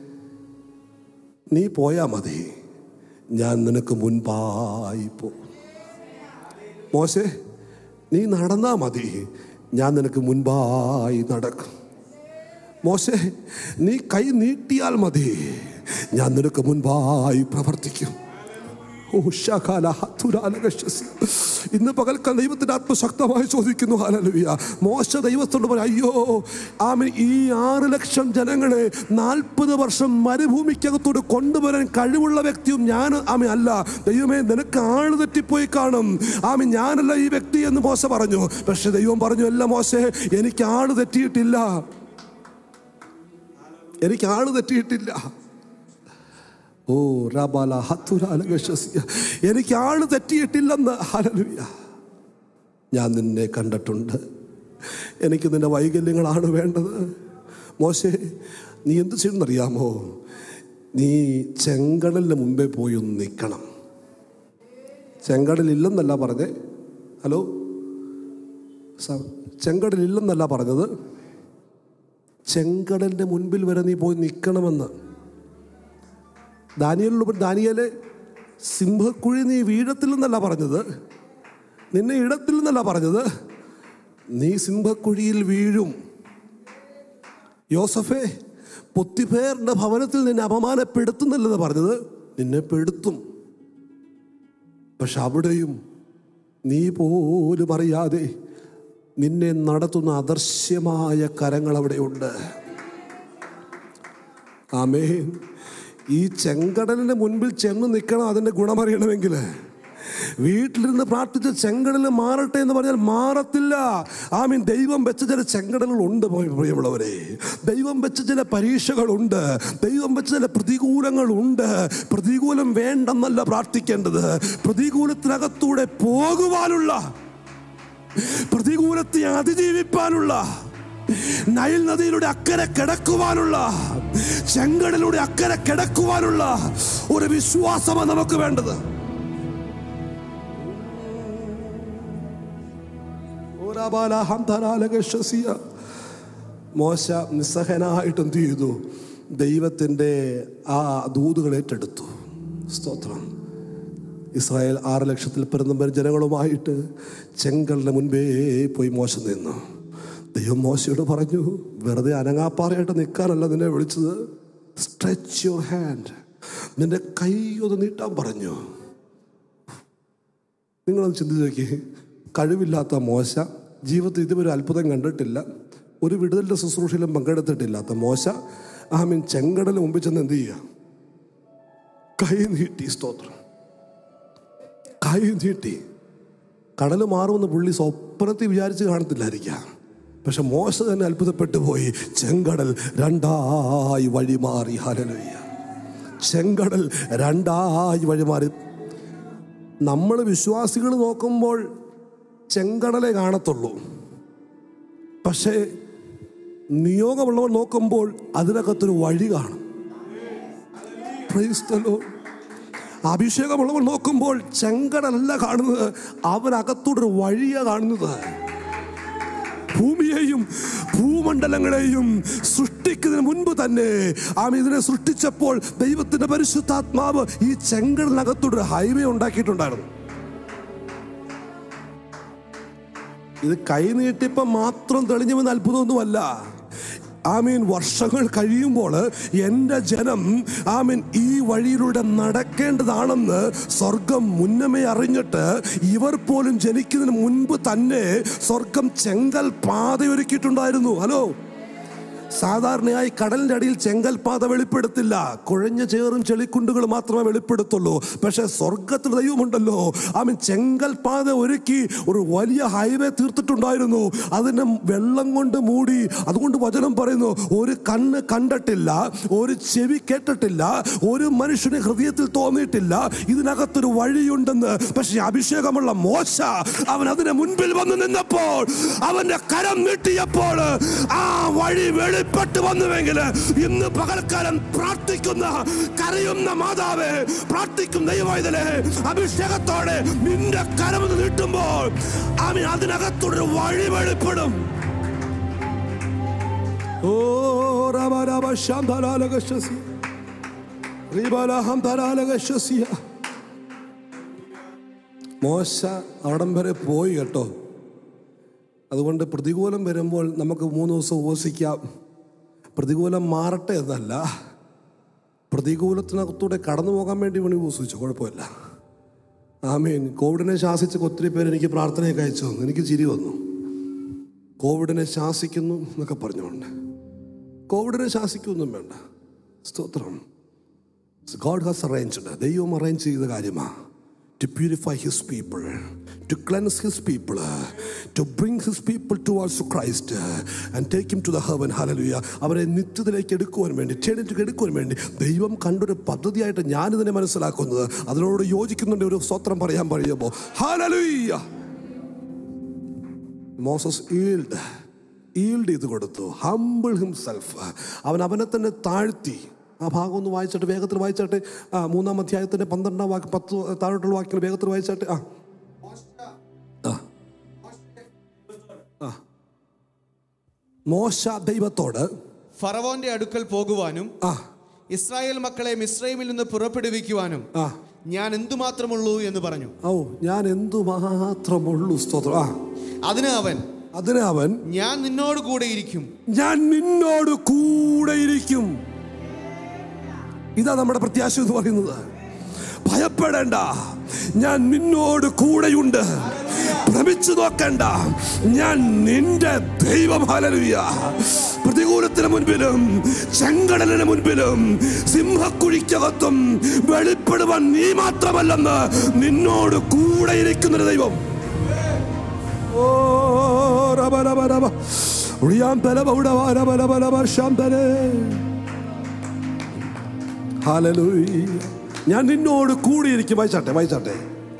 [SPEAKER 1] നീ പോയാ മതി ഞാൻ നിനക്ക് മുൻപായി പോ മോശെ നീ നടന്നാ മതി ഞാൻ നിനക്ക് മുൻപായി നടക്കും മോശെ നീ കൈ നീട്ടിയാൽ മതി ഞാൻ നിനക്ക് മുൻപായി പ്രവർത്തിക്കും ഓ, ശകാല ഹത്തുരാലകശ്യസി. ഇന്ന് പകൽക്കാൽ ദൈവത്തിന്റെ ആത്മശക്തമായി ചോദിക്കുന്നു ഹാലലുയ മോശ ദൈവത്തോട് പറയും അയ്യോ ആമൻ ഈ ആറ് ലക്ഷം ജനങ്ങളെ നാൽപ്പത് വർഷം മരുഭൂമിക്കകത്തോട് കൊണ്ടുവരാൻ കഴിവുള്ള വ്യക്തിയും ഞാൻ ആമി അല്ല ദൈവമേ നിനക്ക് ആള് തെറ്റിപ്പോയി കാണും ആമി ഞാനല്ല ഈ വ്യക്തി എന്ന് മോശ പറഞ്ഞു പക്ഷെ ദൈവം പറഞ്ഞു അല്ല മോശെ എനിക്ക് ആള് തെറ്റിയിട്ടില്ല എനിക്ക് ആള് തെറ്റിയിട്ടില്ല ഓ റബാല ഹത്തുരാല വിശ്വസിയ എനിക്ക് ആള് തെറ്റിയിട്ടില്ലെന്ന് ഹലലുയ ഞാൻ നിന്നെ കണ്ടിട്ടുണ്ട് എനിക്ക് നിന്റെ വൈകല്യങ്ങളാണ് വേണ്ടത് മോശെ നീ എന്ത് ചെയ്യുന്നറിയാമോ നീ ചെങ്കടലിന് മുമ്പേ പോയി ഒന്ന് നിൽക്കണം ചെങ്കടലില്ലെന്നല്ല പറഞ്ഞേ ഹലോ സ- ചെങ്കടലില്ലെന്നല്ല പറഞ്ഞത് ചെങ്കടലിൻ്റെ മുൻപിൽ വരെ നീ പോയി നിൽക്കണമെന്ന് ദാനിയലിലൂടെ ദാനിയലെ സിംഹക്കുഴി നീ വീഴത്തില്ലെന്നല്ല പറഞ്ഞത് നിന്നെ ഇടത്തില്ലെന്നല്ല പറഞ്ഞത് നീ സിംഹക്കുഴിയിൽ വീഴും യോസഫേ പൊത്തിഫേറിന്റെ ഭവനത്തിൽ നിന്നെ അപമാനപ്പെടുത്തുന്നില്ലെന്ന് പറഞ്ഞത് നിന്നെ പെടുത്തും പക്ഷെ അവിടെയും നീ പോലും അറിയാതെ നിന്നെ നടത്തുന്ന അദർശ്യമായ കരങ്ങൾ അവിടെയുണ്ട് ആമേൻ ഈ ചെങ്കടലിന്റെ മുൻപിൽ ചെന്ന് നിൽക്കണം അതിന്റെ ഗുണമറിയണമെങ്കിൽ വീട്ടിലിരുന്ന് പ്രാർത്ഥിച്ച് ചെങ്കടൽ മാറട്ടെ എന്ന് പറഞ്ഞാൽ മാറത്തില്ല ആമീൻ ദൈവം വെച്ച ചില ചെങ്കടലുകളുണ്ട് പ്രിയമുള്ളവരെ ദൈവം വെച്ച ചില പരീക്ഷകളുണ്ട് ദൈവം വെച്ച ചില പ്രതികൂലങ്ങളുണ്ട് പ്രതികൂലം വേണ്ടെന്നല്ല പ്രാർത്ഥിക്കേണ്ടത് പ്രതികൂലത്തിനകത്തൂടെ പോകുവാനുള്ള പ്രതികൂലത്തെ അതിജീവിപ്പാനുള്ള നൈൽ നദിയിലൂടെ അക്കരെ കിടക്കുവാനുള്ള ചെങ്കടലിലൂടെ അക്കരെ കിടക്കുവാനുള്ള ഒരു വിശ്വാസമാണ് നമുക്ക് വേണ്ടത് മോശ നിസ്സഹനായിട്ട് എന്ത് ചെയ്തു ദൈവത്തിൻ്റെ ആ ദൂതുകൾ ഏറ്റെടുത്തു സ്തോത്രം ഇസ്രായേൽ ആറ് ലക്ഷത്തിൽ പിറന്ന ജനങ്ങളുമായിട്ട് ചെങ്കലിന് മുൻപേ പോയി മോശം നിന്നു ദൈവം മോശയോട് പറഞ്ഞു വെറുതെ അനങ്ങാപ്പാറയായിട്ട് നിൽക്കാനല്ല നിന്നെ വിളിച്ചത് സ്ട്രെച്ച് യുവർ ഹാൻഡ് നിന്റെ കൈ ഒന്ന് നീട്ടാൻ പറഞ്ഞു നിങ്ങളത് ചിന്തിച്ച് നോക്കി കഴിവില്ലാത്ത മോശ ജീവിതത്തിൽ ഇതുവരെ അത്ഭുതം കണ്ടിട്ടില്ല ഒരു വിടുതലിൻ്റെ ശുശ്രൂഷയിലും പങ്കെടുത്തിട്ടില്ലാത്ത മോശ ആമീൻ ചെങ്കടൽ മുമ്പിൽ ചെന്ന് എന്ത് ചെയ്യുക കൈ നീട്ടി സ്തോത്രം കൈ നീട്ടി കടൽ മാറുമെന്ന് പുള്ളി സ്വപ്നത്തിൽ വിചാരിച്ച് കാണത്തില്ലായിരിക്കാം പക്ഷെ മോശ തന്നെ അത്ഭുതപ്പെട്ടു പോയി ചെങ്കടൽ രണ്ടായി വഴിമാറി ഹലലുയ്യ ചെങ്കടൽ രണ്ടായി വഴിമാറി നമ്മൾ വിശ്വാസികൾ നോക്കുമ്പോൾ ചെങ്കടലെ കാണത്തുള്ളൂ പക്ഷേ നിയോഗമുള്ളവർ നോക്കുമ്പോൾ അതിനകത്തൊരു വഴി കാണും Praise the Lord. അഭിഷേകമുള്ളവർ നോക്കുമ്പോൾ ചെങ്കടലല്ല കാണുന്നത് അവനകത്തോടൊരു വഴിയാ കാണുന്നത് ഭൂമിയെയും ഭൂമണ്ഡലങ്ങളെയും സൃഷ്ടിക്കുന്നതിന് മുൻപ് തന്നെ ആമ ഇതിനെ സൃഷ്ടിച്ചപ്പോൾ ദൈവത്തിന്റെ പരിശുദ്ധാത്മാവ് ഈ ചെങ്കടലിനകത്തോടൊരു ഹൈവേ ഉണ്ടാക്കിയിട്ടുണ്ടായിരുന്നു ഇത് കൈ നീട്ടിയപ്പോൾ മാത്രം തെളിഞ്ഞുവെന്ന് അത്ഭുതമൊന്നുമല്ല ആമീൻ വർഷങ്ങൾ കഴിയുമ്പോൾ എൻ്റെ ജനം ആമീൻ ഈ വഴിയിലൂടെ നടക്കേണ്ടതാണെന്ന് സ്വർഗം മുന്നമേ അറിഞ്ഞിട്ട് ഇവർ പോലും ജനിക്കുന്നതിന് മുൻപ് തന്നെ സ്വർഗം ചെങ്കൽ പാതയൊരുക്കിയിട്ടുണ്ടായിരുന്നു ഹലോ സാധാരണയായി കടലിന്റെ അടിയിൽ ചെങ്കൽപാത വെളിപ്പെടുത്തില്ല കുഴഞ്ഞ ചേറും ചെളിക്കുണ്ടുകൾ മാത്രമേ വെളിപ്പെടുത്തുള്ളൂ പക്ഷെ സ്വർഗത്തിൽ ദൈവമുണ്ടല്ലോ അവൻ ചെങ്കൽപാത ഒരുക്കി ഒരു വലിയ ഹൈവേ തീർത്തിട്ടുണ്ടായിരുന്നു അതിനെ വെള്ളം കൊണ്ട് മൂടി അതുകൊണ്ട് വചനം പറയുന്നു ഒരു കണ്ണ് കണ്ടിട്ടില്ല ഒരു ചെവി കേട്ടിട്ടില്ല ഒരു മനുഷ്യന് ഹൃദയത്തിൽ തോന്നിയിട്ടില്ല ഇതിനകത്തൊരു വഴിയുണ്ടെന്ന് പക്ഷെ അഭിഷേകമുള്ള മോശ അവൻ അതിന് മുൻപിൽ വന്ന് നിന്നപ്പോൾ അവന്റെ കരം നീട്ടിയപ്പോൾ ആ വഴി വെളിപ്പെട്ട് വന്നുവെങ്കിൽ ഇന്ന് പകൽക്കാലം പ്രാർത്ഥിക്കുന്ന കരയുന്ന മാതാവ് പ്രാർത്ഥിക്കുന്ന ദൈവത്തിലെ അഭിഷേകത്തോടെ നിന്റെ കരം ഒന്ന് നീട്ടുമ്പോൾ അവൻ അതിനകത്തൊരു വഴി വെളിപ്പെടും ഓ രാമ രാമ ശാന്താലാലകശ്വസി റീബാലാഹം താലാലകശ്വസിയ മോശ അവിടം വരെ പോയി കേട്ടോ അതുകൊണ്ട് പ്രതികൂലം വരുമ്പോൾ നമുക്ക് മൂന്ന് ദിവസം ഉപസിക്കാം പ്രതികൂലം മാറട്ടെ എന്നല്ല പ്രതികൂലത്തിനകത്തൂടെ കടന്നു പോകാൻ വേണ്ടി വേണ്ടി ഉപസിച്ചു കുഴപ്പമില്ല ആമീൻ കോവിഡിനെ ശാസിച്ച് ഒത്തിരി പേര് എനിക്ക് പ്രാർത്ഥനയൊക്കെ അയച്ചു തന്നു എനിക്ക് ചിരി വന്നു കോവിഡിനെ ശാസിക്കുന്നു എന്നൊക്കെ പറഞ്ഞുകൊണ്ട് കോവിഡിനെ ശാസിക്കൊന്നും വേണ്ട സ്തോത്രം ഗോഡ് ഹാസ് അറേഞ്ച്ഡ് ദൈവം അറേഞ്ച് ചെയ്ത കാര്യമാണ് to purify his people, to cleanse his people, to bring his people towards Christ and take him to the heaven. Hallelujah. അവരെ നിത്യത്തിലേക്ക് എടുക്കുവാൻ വേണ്ടി ക്ഷണിച്ച് എടുക്കുവാൻ വേണ്ടി ദൈവം കണ്ടൊരു പദ്ധതിയായിട്ട് ഞാനിതിനെ മനസ്സിലാക്കുന്നത് അതിനോട് യോജിക്കുന്നുണ്ട് ഒരു സ്വത്രം പറയാൻ പറയുമ്പോൾ ഹാലലുയ്യ മോസസ് ഈൽഡ് ഈൽഡ് ചെയ്ത് കൊടുത്തു ഹംബിൾ ഹിംസെൽഫ് അവൻ അവനെ തന്നെ താഴ്ത്തി ആ ഭാഗം ഒന്ന് വായിച്ചിട്ട് വേഗത്തിൽ വായിച്ചാട്ടെ ആ മൂന്നാം അധ്യായത്തിന്റെ പന്ത്രണ്ടാം വാക്ക് പത്ത് താഴോട്ടുള്ള വാക്യങ്ങൾ വേഗത്തിൽ വായിച്ചാട്ടെ ആ ആ. ആ മോശ ദൈവത്തോട്
[SPEAKER 5] ഫറവോന്റെ അടുക്കൽ പോകുവാനും
[SPEAKER 1] ആ
[SPEAKER 5] ഇസ്രായേൽ മക്കളെ മിസ്രൈമിൽ നിന്ന് പുറപ്പെടുവിക്കുവാനും
[SPEAKER 1] ആ
[SPEAKER 5] ഞാൻ എന്തുമാത്രമുള്ളൂ എന്ന് പറഞ്ഞു
[SPEAKER 1] ഓ ഞാൻ എന്തു മാത്രമുള്ളൂ സ്തോത്രം ആ
[SPEAKER 5] അതിന് അവൻ
[SPEAKER 1] അതിന് അവൻ
[SPEAKER 5] ഞാൻ നിന്നോട് കൂടെ ഇരിക്കും
[SPEAKER 1] ഞാൻ നിന്നോട് കൂടെ ഇരിക്കും ഇതാ നമ്മുടെ പ്രത്യാശ എന്ന് പറയുന്നത് ഭയപ്പെടേണ്ട ഞാൻ നിന്നോട് കൂടെയുണ്ട് ഭ്രമിച്ചു നോക്കണ്ട ഞാൻ നിന്റെ ദൈവം ഹലലുയ പ്രതികൂലത്തിന് മുൻപിലും ചെങ്കടലിന് മുൻപിലും സിംഹക്കുഴിക്കകത്തും വെളിപ്പെടുവാൻ നീ മാത്രമല്ലെന്ന് നിന്നോട് കൂടെ ഇരിക്കുന്നൊരു ദൈവം ഓ രബ രബ രബ ഉളിയാം തല ബൗഡവ രബ രബ രബ ശാന്തനെ ഹല്ലേലൂയ ഞാൻ നിന്നോട് കൂടിയിരിക്കും വായിച്ചാട്ടെ വായിച്ചാട്ടെ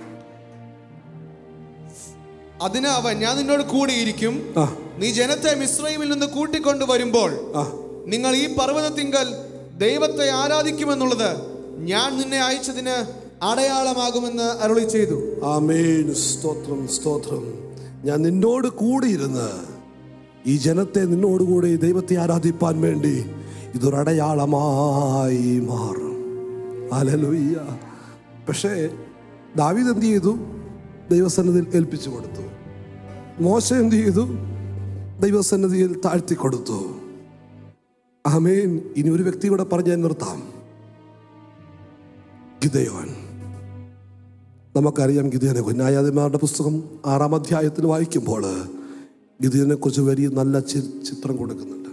[SPEAKER 5] അതിന് അവൻ ഞാൻ നിന്നോട് കൂടെ ഇരിക്കും
[SPEAKER 1] ആ
[SPEAKER 5] നീ ജനത്തെ മിസ്രൈമിൽ നിന്ന് കൂട്ടിക്കൊണ്ടു വരുമ്പോൾ
[SPEAKER 1] ആ
[SPEAKER 5] നിങ്ങൾ ഈ പർവ്വതത്തിങ്കൽ ദൈവത്തെ ആരാധിക്കുമെന്നുള്ളത് ഞാൻ നിന്നെ അയച്ചതിന് അടയാളമാകുമെന്ന് അരുളി ചെയ്തു
[SPEAKER 1] ആമേൻ സ്തോത്രം സ്തോത്രം ഞാൻ നിന്നോട് കൂടിയിരുന്ന് ഈ ജനത്തെ നിന്നോടുകൂടി ദൈവത്തെ ആരാധിപ്പാൻ വേണ്ടി ഇതൊരടയാളമായി മാറും ഹല്ലേലൂയ പക്ഷേ ദാവീദ് എന്ത് ചെയ്തു ദൈവസന്നിധിയിൽ ഏൽപ്പിച്ചു കൊടുത്തു മോശ എന്ത് ചെയ്തു ദൈവസന്നിധിയിൽ താഴ്ത്തി കൊടുത്തു ആമേൻ ഇനി ഒരു വ്യക്തി കൂടെ പറഞ്ഞ് ഞാൻ നിർത്താം ഗിദയോൻ നമുക്കറിയാം ഗിദിയനെ ന്യായാധിപന്മാരുടെ പുസ്തകം ആറാം അധ്യായത്തിൽ വായിക്കുമ്പോൾ ഗിദിയനെ കുറിച്ച് വലിയ നല്ല ചി- ചിത്രം കൊടുക്കുന്നുണ്ട്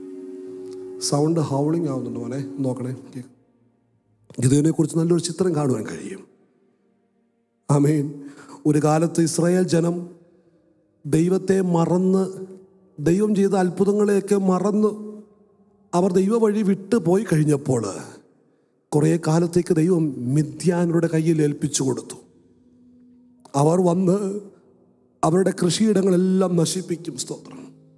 [SPEAKER 1] സൗണ്ട് ഹൗളിംഗ് ആവുന്നുണ്ട് മോനെ നോക്കണേ ഗിദിയനെ കുറിച്ച് നല്ലൊരു ചിത്രം കാണുവാൻ കഴിയും ആമേൻ ഒരു കാലത്ത് ഇസ്രായേൽ ജനം ദൈവത്തെ മറന്ന് ദൈവം ചെയ്ത അത്ഭുതങ്ങളെയൊക്കെ മറന്ന് അവർ ദൈവ വഴി വിട്ടു പോയി കഴിഞ്ഞപ്പോൾ കുറേ കാലത്തേക്ക് ദൈവം മിഥ്യാനരുടെ കയ്യിൽ ഏൽപ്പിച്ചു കൊടുത്തു അവർ വന്ന് അവരുടെ കൃഷിയിടങ്ങളെല്ലാം നശിപ്പിക്കും സ്തോത്രം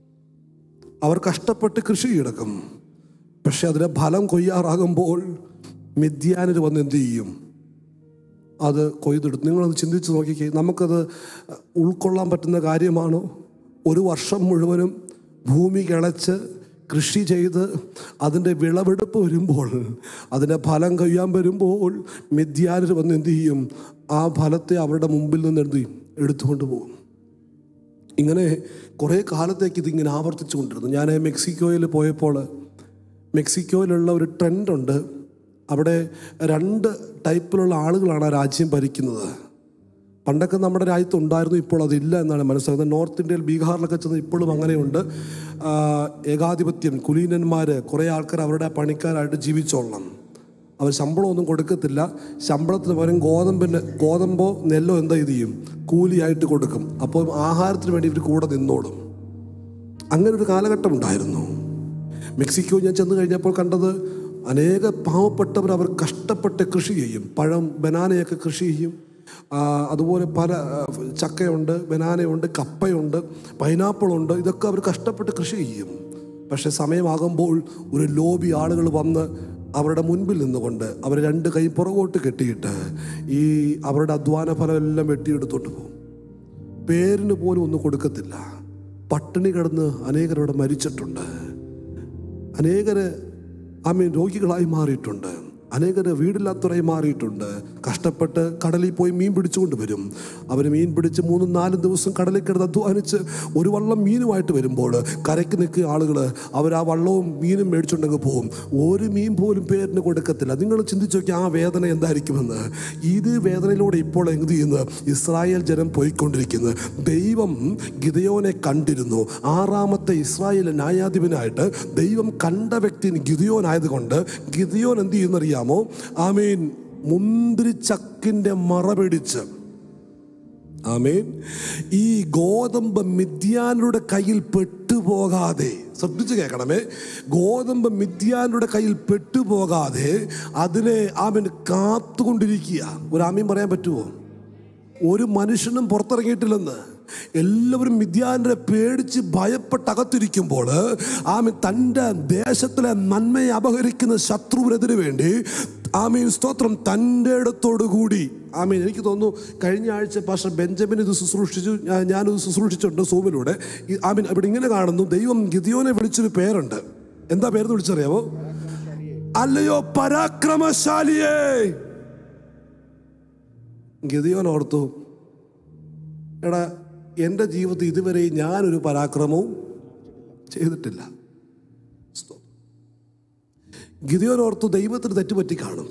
[SPEAKER 1] അവർ കഷ്ടപ്പെട്ട് കൃഷിയിടക്കും പക്ഷെ അതിൻ്റെ ഫലം കൊയ്യാറാകുമ്പോൾ മിഥ്യാനർ വന്ന് എന്ത് ചെയ്യും അത് കൊയ്തെടുത്തു നിങ്ങളത് ചിന്തിച്ച് നോക്കിക്കേ നമുക്കത് ഉൾക്കൊള്ളാൻ പറ്റുന്ന കാര്യമാണോ ഒരു വർഷം മുഴുവനും ഭൂമി കിളച്ച് കൃഷി ചെയ്ത് അതിൻ്റെ വിളവെടുപ്പ് വരുമ്പോൾ അതിൻ്റെ ഫലം കൊയ്യാൻ വരുമ്പോൾ മിഥ്യാനർ വന്ന് എന്ത് ചെയ്യും ആ ഫലത്തെ അവരുടെ മുമ്പിൽ നിന്ന് എന്ത് ചെയ്യും എടുത്തുകൊണ്ട് പോകും ഇങ്ങനെ കുറേ കാലത്തേക്ക് ഇതിങ്ങനെ ആവർത്തിച്ചു കൊണ്ടിരുന്നു ഞാൻ മെക്സിക്കോയിൽ പോയപ്പോൾ മെക്സിക്കോയിലുള്ള ഒരു ട്രെൻഡുണ്ട് അവിടെ രണ്ട് ടൈപ്പിലുള്ള ആളുകളാണ് ആ രാജ്യം ഭരിക്കുന്നത് പണ്ടൊക്കെ നമ്മുടെ രാജ്യത്ത് ഉണ്ടായിരുന്നു ഇപ്പോൾ അതില്ല എന്നാണ് മനസ്സിലാക്കുന്നത് നോർത്ത് ഇന്ത്യയിൽ ബീഹാറിലൊക്കെ ചെന്ന് ഇപ്പോഴും അങ്ങനെയുണ്ട് ആ, ഏകാധിപത്യം കുലീനന്മാർ കുറേ ആൾക്കാർ അവരുടെ പണിക്കാരായിട്ട് ജീവിച്ചോളണം അവർ ശമ്പളമൊന്നും കൊടുക്കത്തില്ല ശമ്പളത്തിന് പകരം ഗോതമ്പിന് ഗോതമ്പോ നെല്ലോ എന്താ ഇത് ചെയ്യും കൂലിയായിട്ട് കൊടുക്കും അപ്പോൾ ആഹാരത്തിന് വേണ്ടി ഇവർ കൂടെ നിന്നോളും അങ്ങനെ ഒരു കാലഘട്ടം ഉണ്ടായിരുന്നു മെക്സിക്കോ ഞാൻ ചെന്ന് കഴിഞ്ഞപ്പോൾ കണ്ടത് അനേക പാവപ്പെട്ടവർ അവർ കഷ്ടപ്പെട്ട് കൃഷി ചെയ്യും പഴം ബനാനയൊക്കെ കൃഷി ചെയ്യും ആ, അതുപോലെ പല ആ, ചക്കയുണ്ട് ബനാനയുണ്ട് കപ്പയുണ്ട് പൈനാപ്പിളുണ്ട് ഇതൊക്കെ അവർ കഷ്ടപ്പെട്ട് കൃഷി ചെയ്യും പക്ഷെ സമയമാകുമ്പോൾ ഒരു ലോബി ആളുകൾ വന്ന് അവരുടെ മുൻപിൽ നിന്നുകൊണ്ട് അവർ രണ്ട് കൈ പുറകോട്ട് കെട്ടിയിട്ട് ഈ അവരുടെ അധ്വാന ഫലം എല്ലാം വെട്ടിയെടുത്തോട്ട് പോകും പേരിന് പോലും ഒന്നും കൊടുക്കത്തില്ല പട്ടിണി കിടന്ന് അനേകരവിടെ മരിച്ചിട്ടുണ്ട് അനേകര് ആമീൻ രോഗികളായി മാറിയിട്ടുണ്ട് അനേകര് വീടില്ലാത്തവരായി മാറിയിട്ടുണ്ട് കഷ്ടപ്പെട്ട് കടലിൽ പോയി മീൻ പിടിച്ചുകൊണ്ട് വരും അവർ മീൻ പിടിച്ച് മൂന്നും നാലും ദിവസം കടലിൽ കിടന്ന് അധ്വാനിച്ച് ഒരു വള്ളം മീനുമായിട്ട് വരുമ്പോൾ കരയ്ക്ക് നിൽക്കുന്ന ആളുകൾ അവർ ആ വള്ളവും മീനും മേടിച്ചുണ്ടെങ്കിൽ പോകും ഒരു മീൻ പോലും പേരിന് കൊടുക്കത്തില്ല നിങ്ങൾ ചിന്തിച്ചു നോക്കി ആ വേദന എന്തായിരിക്കുമെന്ന് ഇത് വേദനയിലൂടെ ഇപ്പോൾ എന്ത് ചെയ്യുന്നത് ഇസ്രായേൽ ജനം പോയിക്കൊണ്ടിരിക്കുന്നത് ദൈവം ഗിതയോനെ കണ്ടിരുന്നു ആറാമത്തെ ഇസ്രായേൽ ന്യായാധിപനായിട്ട് ദൈവം കണ്ട വ്യക്തി ഗിതയോനായതുകൊണ്ട് ഗിതയോൻ എന്ത് ചെയ്യുന്നറിയാമോ ആമീൻ മുന്തിരിച്ചക്കിന്റെ മറ പിടിച്ച് ആമേൻ ഈ ഗോതമ്പ് മിഥ്യാനുടെ കയ്യിൽ പെട്ടുപോകാതെ ശ്രദ്ധിച്ച് കേൾക്കണമേ ഗോതമ്പ് മിഥ്യാനുടെ കയ്യിൽ പെട്ടുപോകാതെ അതിനെ ആമൻ കാത്തുകൊണ്ടിരിക്കുക ഒരു ആമീൻ പറയാൻ പറ്റുമോ ഒരു മനുഷ്യനും പുറത്തിറങ്ങിയിട്ടില്ലെന്ന് എല്ലാവരും മിഥ്യാനെ പേടിച്ച് ഭയപ്പെട്ടകത്തിരിക്കുമ്പോൾ ആമീൻ തൻ്റെ ദേശത്തിലെ നന്മയെ അപഹരിക്കുന്ന ശത്രുവിനെതിരെ വേണ്ടി ആമീൻ സ്തോത്രം തൻ്റെ ഇടത്തോടു കൂടി ആമീൻ എനിക്ക് തോന്നുന്നു കഴിഞ്ഞ ആഴ്ച പാസ്റ്റർ ബെഞ്ചമിൻ ഇത് ശുശ്രൂഷിച്ചു ഞാൻ- ഞാനിത് ശുശ്രൂഷിച്ചിട്ടുണ്ട് സൂമിലൂടെ ഈ- ആമീൻ ഇവിടെ ഇങ്ങനെ കാണുന്നു ദൈവം ഗിദിയോനെ വിളിച്ചൊരു പേരുണ്ട് എന്താ പേരെന്ന് വിളിച്ചറിയാമോ അല്ലയോ പരാക്രമശാലിയേ ഗതിയോൻ ഓർത്തു എടാ എൻ്റെ ജീവിതത്തിൽ ഇതുവരെ ഞാനൊരു പരാക്രമവും ചെയ്തിട്ടില്ല ഗിദിയോൻ ഓർത്തു ദൈവത്തിന് തെറ്റുപറ്റി കാണും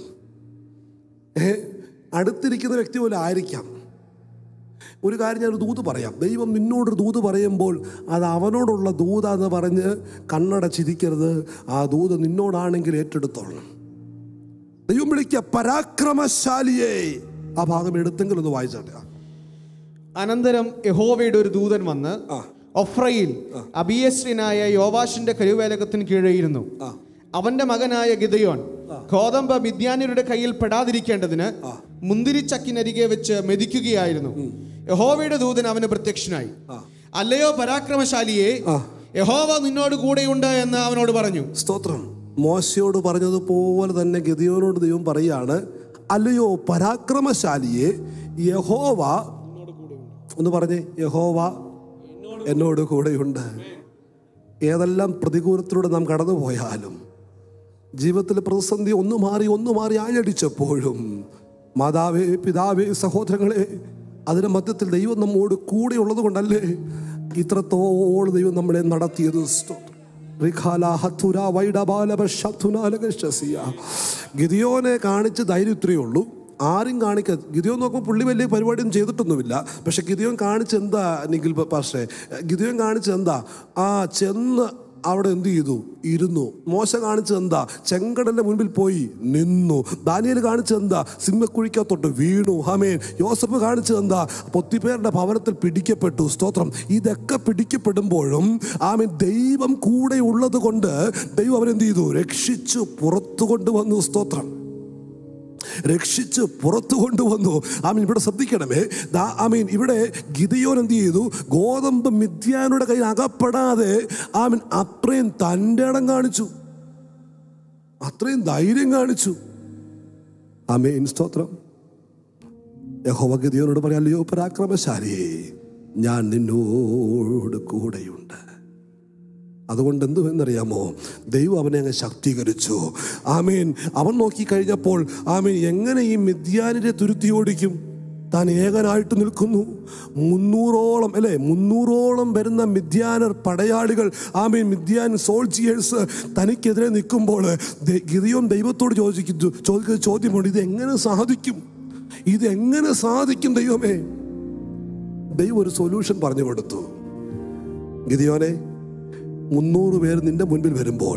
[SPEAKER 1] ഏ അടുത്തിരിക്കുന്ന വ്യക്തി പോലെ ആയിരിക്കാം ഒരു കാര്യം ഞാനൊരു ദൂത് പറയാം ദൈവം നിന്നോടൊരു ദൂത് പറയുമ്പോൾ അത് അവനോടുള്ള ദൂത എന്ന് പറഞ്ഞ് കണ്ണടച്ചിരിക്കരുത് ആ ദൂത് നിന്നോടാണെങ്കിൽ ഏറ്റെടുത്തോളണം ദൈവം വിളിക്കുക പരാക്രമശാലിയെ ആ ഭാഗം എടുത്തെങ്കിലും ഒന്ന് വായിച്ചാട്ടെ
[SPEAKER 5] അനന്തരം യഹോവയുടെ ഒരു ദൂതൻ വന്ന്
[SPEAKER 1] ആ.
[SPEAKER 5] ഒഫ്രയിൽ അബിയശ്രീനായ യോവാഷിന്റെ കരുവേലകത്തിന് കീഴെയിരുന്നു അവന്റെ മകനായ ഗിദയോൻ ഗോതമ്പ് മിദ്യാന്യരുടെ കയ്യിൽ പെടാതിരിക്കേണ്ടതിന് മുന്തിരിച്ചക്കിനരികെ വെച്ച് മെതിക്കുകയായിരുന്നു യഹോവയുടെ ദൂതൻ അവന് പ്രത്യക്ഷനായി അല്ലയോ പരാക്രമശാലിയെ യഹോവ നിന്നോട് കൂടെയുണ്ട് എന്ന് അവനോട് പറഞ്ഞു
[SPEAKER 1] സ്തോത്രം മോശയോട് പറഞ്ഞതുപോലെ തന്നെ ഗതിയോനോട് ദൈവം പറയാണ് അല്ലയോ പരാക്രമശാലിയെ യഹോവ ഒന്ന് പറഞ്ഞേ യഹോവ എന്നോട് കൂടെയുണ്ട് ഏതെല്ലാം പ്രതികൂലത്തിലൂടെ നാം കടന്നു പോയാലും ജീവിതത്തിലെ പ്രതിസന്ധി ഒന്ന് മാറി ഒന്ന് മാറി ആഞ്ഞടിച്ചപ്പോഴും മാതാവേ പിതാവേ സഹോദരങ്ങളെ അതിന്റെ മധ്യത്തിൽ ദൈവം നമ്മോട് കൂടെ ഉള്ളത് കൊണ്ടല്ലേ ഇത്രത്തോളം ദൈവം നമ്മളെ നടത്തിയത് സ്തോത്രം. റിഖാല ഹത്തുര വൈഡബാലബ ശത്തുനാലകശസിയ. ഗിദിയോനെ കാണിച്ച് ധൈര്യം ഇത്രയേ ഉള്ളൂ ആരും കാണിക്ക ഗിദിയോൻ നോക്കുമ്പോൾ പുള്ളി വലിയ പരിപാടിയൊന്നും ചെയ്തിട്ടൊന്നുമില്ല പക്ഷെ ഗിദിയോൻ കാണിച്ച് എന്താ നിഖിൽ പക്ഷേ ഗിദിയോൻ കാണിച്ച് എന്താ ആ ചെന്ന് അവിടെ എന്ത് ചെയ്തു ഇരുന്നു മോശ കാണിച്ചത് എന്താ ചെങ്കടലിന്റെ മുൻപിൽ പോയി നിന്നു ദാനിയൽ കാണിച്ചത് എന്താ സിംഹക്കുഴിക്കകത്തോട്ട് വീണു ഹമേൻ യോസഫ് കാണിച്ചത് എന്താ പൊത്തിപ്പേരുടെ ഭവനത്തിൽ പിടിക്കപ്പെട്ടു സ്തോത്രം ഇതൊക്കെ പിടിക്കപ്പെടുമ്പോഴും ആമീൻ ദൈവം കൂടെ ഉള്ളത് കൊണ്ട് ദൈവം അവരെന്ത് ചെയ്തു രക്ഷിച്ചു പുറത്തു കൊണ്ടുവന്നു സ്തോത്രം രക്ഷിച്ച് പുറത്തു കൊണ്ടുവന്നു ആമീൻ ഇവിടെ ശ്രദ്ധിക്കണമേ ദാ ആമീൻ ഇവിടെ ഗിതയോൻ എന്ത് ചെയ്തു ഗോതമ്പ് മിഥ്യാനുടെ കയ്യിൽ അകപ്പെടാതെ ആമീൻ അത്രയും തൻ്റെ ഇടം കാണിച്ചു അത്രയും ധൈര്യം കാണിച്ചു ആമീൻ സ്തോത്രം യഹോവ ഗിതയോനോട് പറയാം അല്ലയോ പരാക്രമശാലിയെ ഞാൻ നിന്നോട് കൂടെയുണ്ട് അതുകൊണ്ട് എന്തുവെന്നറിയാമോ ദൈവം അവനെ അങ്ങ് ശക്തീകരിച്ചു ആമീൻ അവൻ നോക്കിക്കഴിഞ്ഞപ്പോൾ ആമീൻ എങ്ങനെ ഈ മിഥ്യാനിനെ തുരുത്തി ഓടിക്കും താൻ ഏകനായിട്ട് നിൽക്കുന്നു മുന്നൂറോളം അല്ലേ മുന്നൂറോളം വരുന്ന മിഥ്യാനർ പടയാളികൾ ആമീൻ മിഥ്യാൻ സോൾജിയേഴ്സ് തനിക്കെതിരെ നിൽക്കുമ്പോൾ ഗിരിയോൻ ദൈവത്തോട് ചോദിക്കുന്നു ചോദിക്കുന്ന ചോദ്യമുണ്ട് ഇത് എങ്ങനെ സാധിക്കും ഇതെങ്ങനെ സാധിക്കും ദൈവമേ ദൈവം ഒരു സൊല്യൂഷൻ പറഞ്ഞു കൊടുത്തു ഗിരിയോനെ മുന്നൂറ് പേര് നിന്റെ മുൻപിൽ വരുമ്പോൾ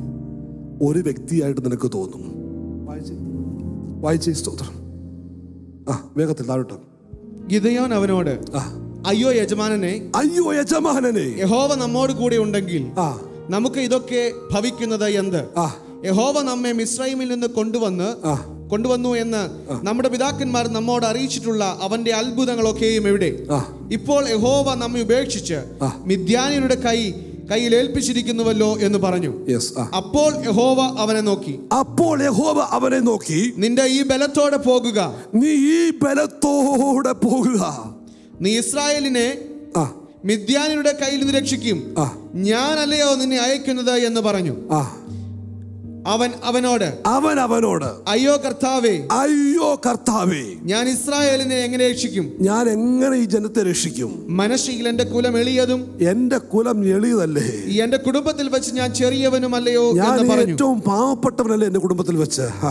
[SPEAKER 1] ഒരു വ്യക്തിയായിട്ട് നിനക്ക് തോന്നും വായിച്ചേ വായിച്ചേ സ്തോത്രം ആ വേഗത്തിൽ താഴോട്ട്
[SPEAKER 5] ഗിദയോൻ അവനോട്
[SPEAKER 1] ആ
[SPEAKER 5] അയ്യോ യജമാനനെ
[SPEAKER 1] അയ്യോ യജമാനനെ
[SPEAKER 5] യഹോവ നമ്മോട് കൂടെ ഉണ്ടെങ്കിൽ
[SPEAKER 1] ആ
[SPEAKER 5] നമുക്ക് ഇതൊക്കെ ഭവിക്കുന്നത് എന്ത്
[SPEAKER 1] ആ
[SPEAKER 5] യഹോവ നമ്മെ മിസ്രൈമിൽ നിന്ന് കൊണ്ടുവന്ന്
[SPEAKER 1] ആ
[SPEAKER 5] കൊണ്ടുവന്നു എന്ന് നമ്മുടെ പിതാക്കന്മാർ നമ്മോട് അറിയിച്ചിട്ടുള്ള അവന്റെ അത്ഭുതങ്ങളൊക്കെയും എവിടെ
[SPEAKER 1] ആ.
[SPEAKER 5] ഇപ്പോൾ യഹോവ നമ്മെ ഉപേക്ഷിച്ച്
[SPEAKER 1] ആ.
[SPEAKER 5] മിഥ്യാനിയുടെ കൈ കയ്യിൽ ഏൽപ്പിച്ചിരിക്കുന്നുവല്ലോ എന്ന് പറഞ്ഞു
[SPEAKER 1] യെസ് ആ
[SPEAKER 5] അപ്പോൾ യഹോവ അവനെ നോക്കി
[SPEAKER 1] അപ്പോൾ യഹോവ അവനെ നോക്കി
[SPEAKER 5] നിന്റെ ഈ ബലത്തോടെ പോകുക
[SPEAKER 1] നീ ഈ ബലത്തോടെ പോകുക
[SPEAKER 5] നീ ഇസ്രായേലിനെ
[SPEAKER 1] ആ
[SPEAKER 5] മിഥ്യാനിയുടെ കയ്യിൽ നിന്ന് രക്ഷിക്കും
[SPEAKER 1] ആ
[SPEAKER 5] ഞാനല്ലയോ നിന്നെ അയക്കുന്നത് എന്ന് പറഞ്ഞു
[SPEAKER 1] ആ
[SPEAKER 5] അവൻ അവനോട്
[SPEAKER 1] അവൻ അവനോട്
[SPEAKER 5] അയ്യോ കർത്താവേ
[SPEAKER 1] അയ്യോ കർത്താവേ
[SPEAKER 5] ഞാൻ ഇസ്രായേലിനെ എങ്ങനെ രക്ഷിക്കും
[SPEAKER 1] ഞാൻ എങ്ങനെ ഈ ജനത്തെ രക്ഷിക്കും
[SPEAKER 5] മനശ്ശയിൽ എന്റെ കുലം എളിയതും
[SPEAKER 1] എന്റെ കുലം എളിയതല്ലേ
[SPEAKER 5] ഈ എന്റെ കുടുംബത്തിൽ വെച്ച് ഞാൻ ചെറിയവനുമല്ലയോ
[SPEAKER 1] ഞാൻ
[SPEAKER 5] എന്ന് പറഞ്ഞു
[SPEAKER 1] ഏറ്റവും പാവപ്പെട്ടവനല്ലേ എന്റെ കുടുംബത്തിൽ വെച്ച് ആ.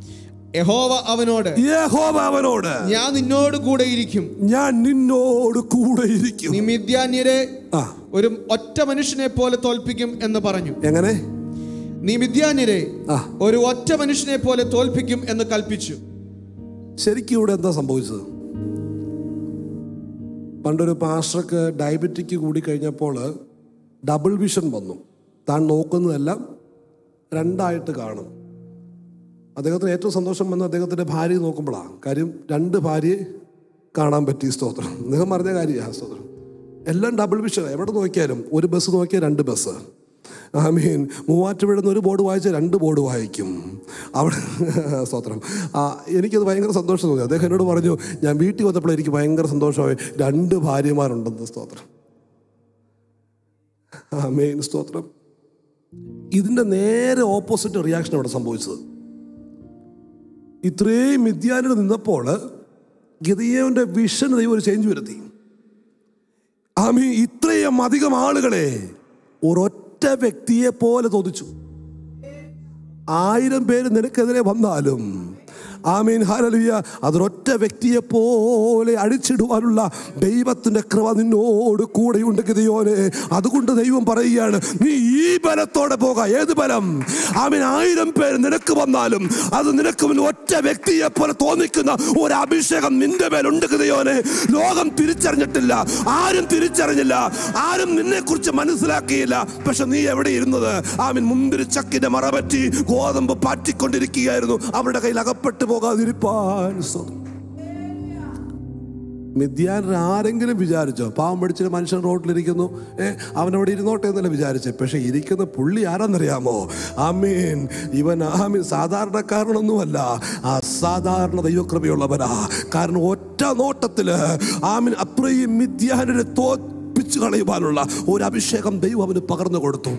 [SPEAKER 5] യഹോവ അവനോട്
[SPEAKER 1] യഹോവ അവനോട്
[SPEAKER 5] ഞാൻ നിന്നോട് കൂടെ ഇരിക്കും
[SPEAKER 1] ഞാൻ നിന്നോട് കൂടെ ഇരിക്കും
[SPEAKER 5] നീ മിഥ്യാന്യരെ
[SPEAKER 1] ആ
[SPEAKER 5] ഒരു ഒറ്റ മനുഷ്യനെ പോലെ തോൽപ്പിക്കും എന്ന് പറഞ്ഞു
[SPEAKER 1] എങ്ങനെ
[SPEAKER 5] നീ മിഥ്യാന്യരെ
[SPEAKER 1] ആ.
[SPEAKER 5] ഒരു ഒറ്റ മനുഷ്യനെ പോലെ തോൽപ്പിക്കും എന്ന് കൽപ്പിച്ചു
[SPEAKER 1] ശരിക്കും ഇവിടെ എന്താ സംഭവിച്ചത് പണ്ടൊരു പാസ്റ്റർക്ക് ഡയബറ്റിക് കൂടി കഴിഞ്ഞപ്പോൾ ഡബിൾ വിഷൻ വന്നു താൻ നോക്കുന്നതെല്ലാം രണ്ടായിട്ട് കാണും അദ്ദേഹത്തിന് ഏറ്റവും സന്തോഷം വന്ന അദ്ദേഹത്തിൻ്റെ ഭാര്യ നോക്കുമ്പോഴാണ് കാര്യം രണ്ട് ഭാര്യയെ കാണാൻ പറ്റി സ്തോത്രം അദ്ദേഹം പറഞ്ഞ കാര്യമാണ് സ്തോത്രം എല്ലാം ഡബിൾ വിഷൻ എവിടെ നോക്കിയാലും ഒരു ബസ് നോക്കിയാൽ രണ്ട് ബസ് ഐ മീൻ മൂവാറ്റുപുഴ നിന്ന് ഒരു ബോർഡ് വായിച്ചാൽ രണ്ട് ബോർഡ് വായിക്കും അവിടെ സ്തോത്രം ആ എനിക്കത് ഭയങ്കര സന്തോഷം തോന്നി അദ്ദേഹം എന്നോട് പറഞ്ഞു ഞാൻ വീട്ടിൽ വന്നപ്പോൾ എനിക്ക് ഭയങ്കര സന്തോഷമായി രണ്ട് ഭാര്യമാരുണ്ടെന്ന് സ്തോത്രം ആ മെയിൻ സ്തോത്രം ഇതിൻ്റെ നേരെ ഓപ്പോസിറ്റ് റിയാക്ഷൻ അവിടെ സംഭവിച്ചത് ഇത്രയും മിഥ്യാനിൽ നിന്നപ്പോൾ ഗിതയോന്റെ വിഷൻ ദൈവം ഒരു ചേഞ്ച് വരുത്തി ആമി ഇത്രയും അധികം ആളുകളെ ഒരൊറ്റ വ്യക്തിയെ പോലെ തോന്നിച്ചു ആയിരം പേര് നിനക്കെതിരെ വന്നാലും ആമീൻ ഹാലലിയ അതൊരൊറ്റ വ്യക്തിയെ പോലെ അടിച്ചിടുവാനുള്ള ദൈവത്തിന്റെ കൃപ നിന്നോട് കൂടെയുണ്ട് ഗതിയോനെ അതുകൊണ്ട് ദൈവം പറയുകയാണ് നീ ഈ ബലത്തോടെ പോക ഏത് ബലം ആമീൻ ആയിരം പേര് നിനക്ക് വന്നാലും അത് നിനക്ക് മുന്നിൽ ഒറ്റ വ്യക്തിയെ പോലെ തോന്നിക്കുന്ന ഒരു അഭിഷേകം നിന്റെ മേലുണ്ട് ഗതിയോനെ ലോകം തിരിച്ചറിഞ്ഞിട്ടില്ല ആരും തിരിച്ചറിഞ്ഞില്ല ആരും നിന്നെ കുറിച്ച് മനസ്സിലാക്കിയില്ല പക്ഷെ നീ എവിടെ ഇരുന്നത് ആമീൻ മുന്തിരി ചക്കിന്റെ മറപറ്റി ഗോതമ്പ് പാറ്റിക്കൊണ്ടിരിക്കുകയായിരുന്നു അവരുടെ കയ്യിൽ അകപ്പെട്ടു പോകാതിരിപ്പാൻ സ്വന്തം മിഥ്യാൻ ആരെങ്കിലും വിചാരിച്ചോ പാവം പിടിച്ചൊരു മനുഷ്യൻ റോഡിലിരിക്കുന്നു ഏ അവനവിടെ ഇരുന്നോട്ടെ എന്നല്ല വിചാരിച്ചേ പക്ഷെ ഇരിക്കുന്ന പുള്ളി ആരാന്നറിയാമോ ആമീൻ ഇവൻ ആമീൻ സാധാരണക്കാരനൊന്നുമല്ല അസാധാരണ ദൈവകൃപയുള്ളവനാ കാരണം ഒറ്റ നോട്ടത്തില് ആമീൻ അത്രയും മിഥ്യാനെ തോൽപ്പിച്ചു കളയുവാനുള്ള ഒരു അഭിഷേകം ദൈവം അവന് പകർന്നു കൊടുത്തു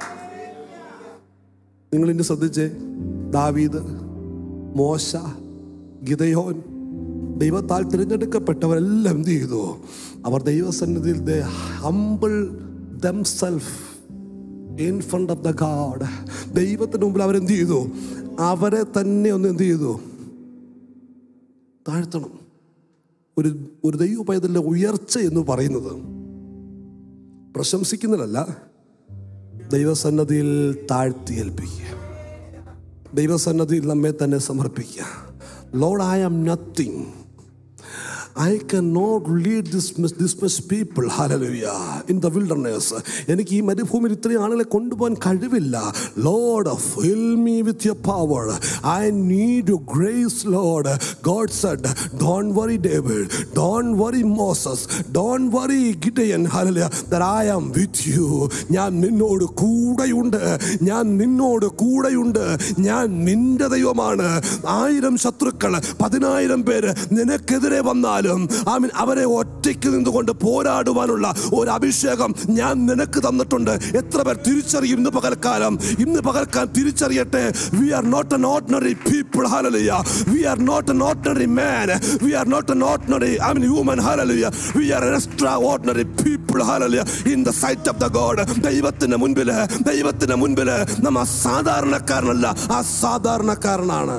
[SPEAKER 1] നിങ്ങൾ ഇനി ശ്രദ്ധിച്ചേ ദാവീദ് മോശ ഗിതയോൻ ദൈവത്താൽ തിരഞ്ഞെടുക്കപ്പെട്ടവരെല്ലാം എന്ത് ചെയ്തു അവർ ദൈവസന്നിധിയിൽ humble themselves in front of the God ദൈവത്തിന് മുമ്പിൽ അവരെന്ത് ചെയ്തു അവരെ തന്നെ ഒന്ന് എന്ത് ചെയ്തു താഴ്ത്തണം ഒരു ഒരു ദൈവ പൈതലിന്റെ ഉയർച്ച എന്ന് പറയുന്നത് പ്രശംസിക്കുന്നതല്ല ദൈവസന്നദ്ധിയിൽ താഴ്ത്തി ഏൽപ്പിക്കുക ദൈവസന്നദ്ധിയിൽ നമ്മെ തന്നെ സമർപ്പിക്കുക Lord I am nothing I can not lead this this much people hallelujah in the wilderness എനിക്ക് ഈ മരുഭൂമിയിൽ ഇത്രയും ആളുകളെ കൊണ്ടുപോകാൻ കഴിവില്ല Lord fill me with your power I need you grace Lord God said don't worry David don't worry Moses don't worry Gideon hallelujah that I am with you ഞാൻ നിന്നോട് കൂടെയുണ്ട് ഞാൻ നിന്നോട് കൂടെയുണ്ട് ഞാൻ നിന്റെ ദൈവമാണ് ആയിരം ശത്രുക്കൾ പതിനായിരം പേര് നിനക്കെതിരെ വന്നാലും ആമീൻ അവരെ ഒറ്റയ്ക്ക് നിന്നുകൊണ്ട് പോരാടുവാനുള്ള ഒരു അഭിഷേകം ഞാൻ നിനക്ക് തന്നിട്ടുണ്ട് എത്ര പേർ തിരിച്ചറിയും ഇന്ന് പകൽക്കാലം ഇന്ന് പകൽക്കാലം തിരിച്ചറിയട്ടെ we are not an ordinary people hallelujah we are not an ordinary man we are not an ordinary I mean human hallelujah we are extraordinary people hallelujah in the sight of the God ദൈവത്തിന്റെ മുൻപില് ദൈവത്തിന്റെ മുൻപില് നമ്മ സാധാരണക്കാരനല്ല അസാധാരണക്കാരനാണ്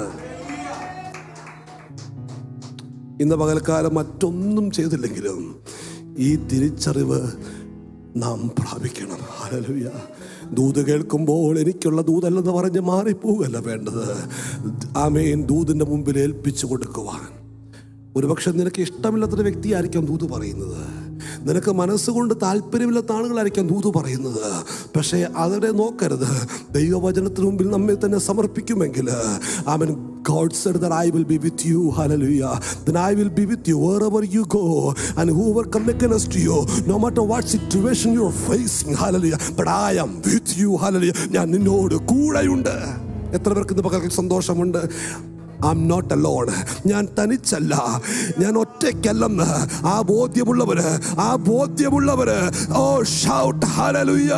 [SPEAKER 1] ഇന്ന് പകൽക്കാലം മറ്റൊന്നും ചെയ്തില്ലെങ്കിലും ഈ തിരിച്ചറിവ് നാം പ്രാപിക്കണം ഹല്ലേലൂയ ദൂത് കേൾക്കുമ്പോൾ എനിക്കുള്ള ദൂതല്ലെന്ന് പറഞ്ഞ് മാറിപ്പോവുകയല്ല വേണ്ടത് ആമേൻ ദൂതിൻ്റെ മുമ്പിൽ ഏൽപ്പിച്ചു കൊടുക്കുവാൻ ഒരുപക്ഷെ നിനക്ക് ഇഷ്ടമില്ലാത്തൊരു വ്യക്തിയായിരിക്കാം ദൂത് പറയുന്നത് നിനക്ക് മനസ്സുകൊണ്ട് താല്പര്യമില്ലാത്ത ആളുകളായിരിക്കാം ദൂത് പറയുന്നത് പക്ഷേ അവരെ നോക്കരുത് ദൈവവചനത്തിന് മുമ്പിൽ നമ്മെ തന്നെ സമർപ്പിക്കുമെങ്കിൽ അവൻ God said that I will be with you, hallelujah. Then I will be with you wherever you go, and whoever come against you, no matter what situation you're facing, hallelujah. But I am with you, hallelujah. ഞാൻ നിന്നോട് കൂടെയുണ്ട് എത്ര പേർക്ക് ഇന്ന് പകൽ സന്തോഷമുണ്ട് I am not alone ഞാൻ തനിച്ചല്ല ഞാൻ ഒറ്റയ്ക്കല്ലെന്ന് ആ ബോധ്യമുള്ളവര് ആ ബോധ്യമുള്ളവര് ഓ ഷൗട്ട് ഹല്ലേലൂയ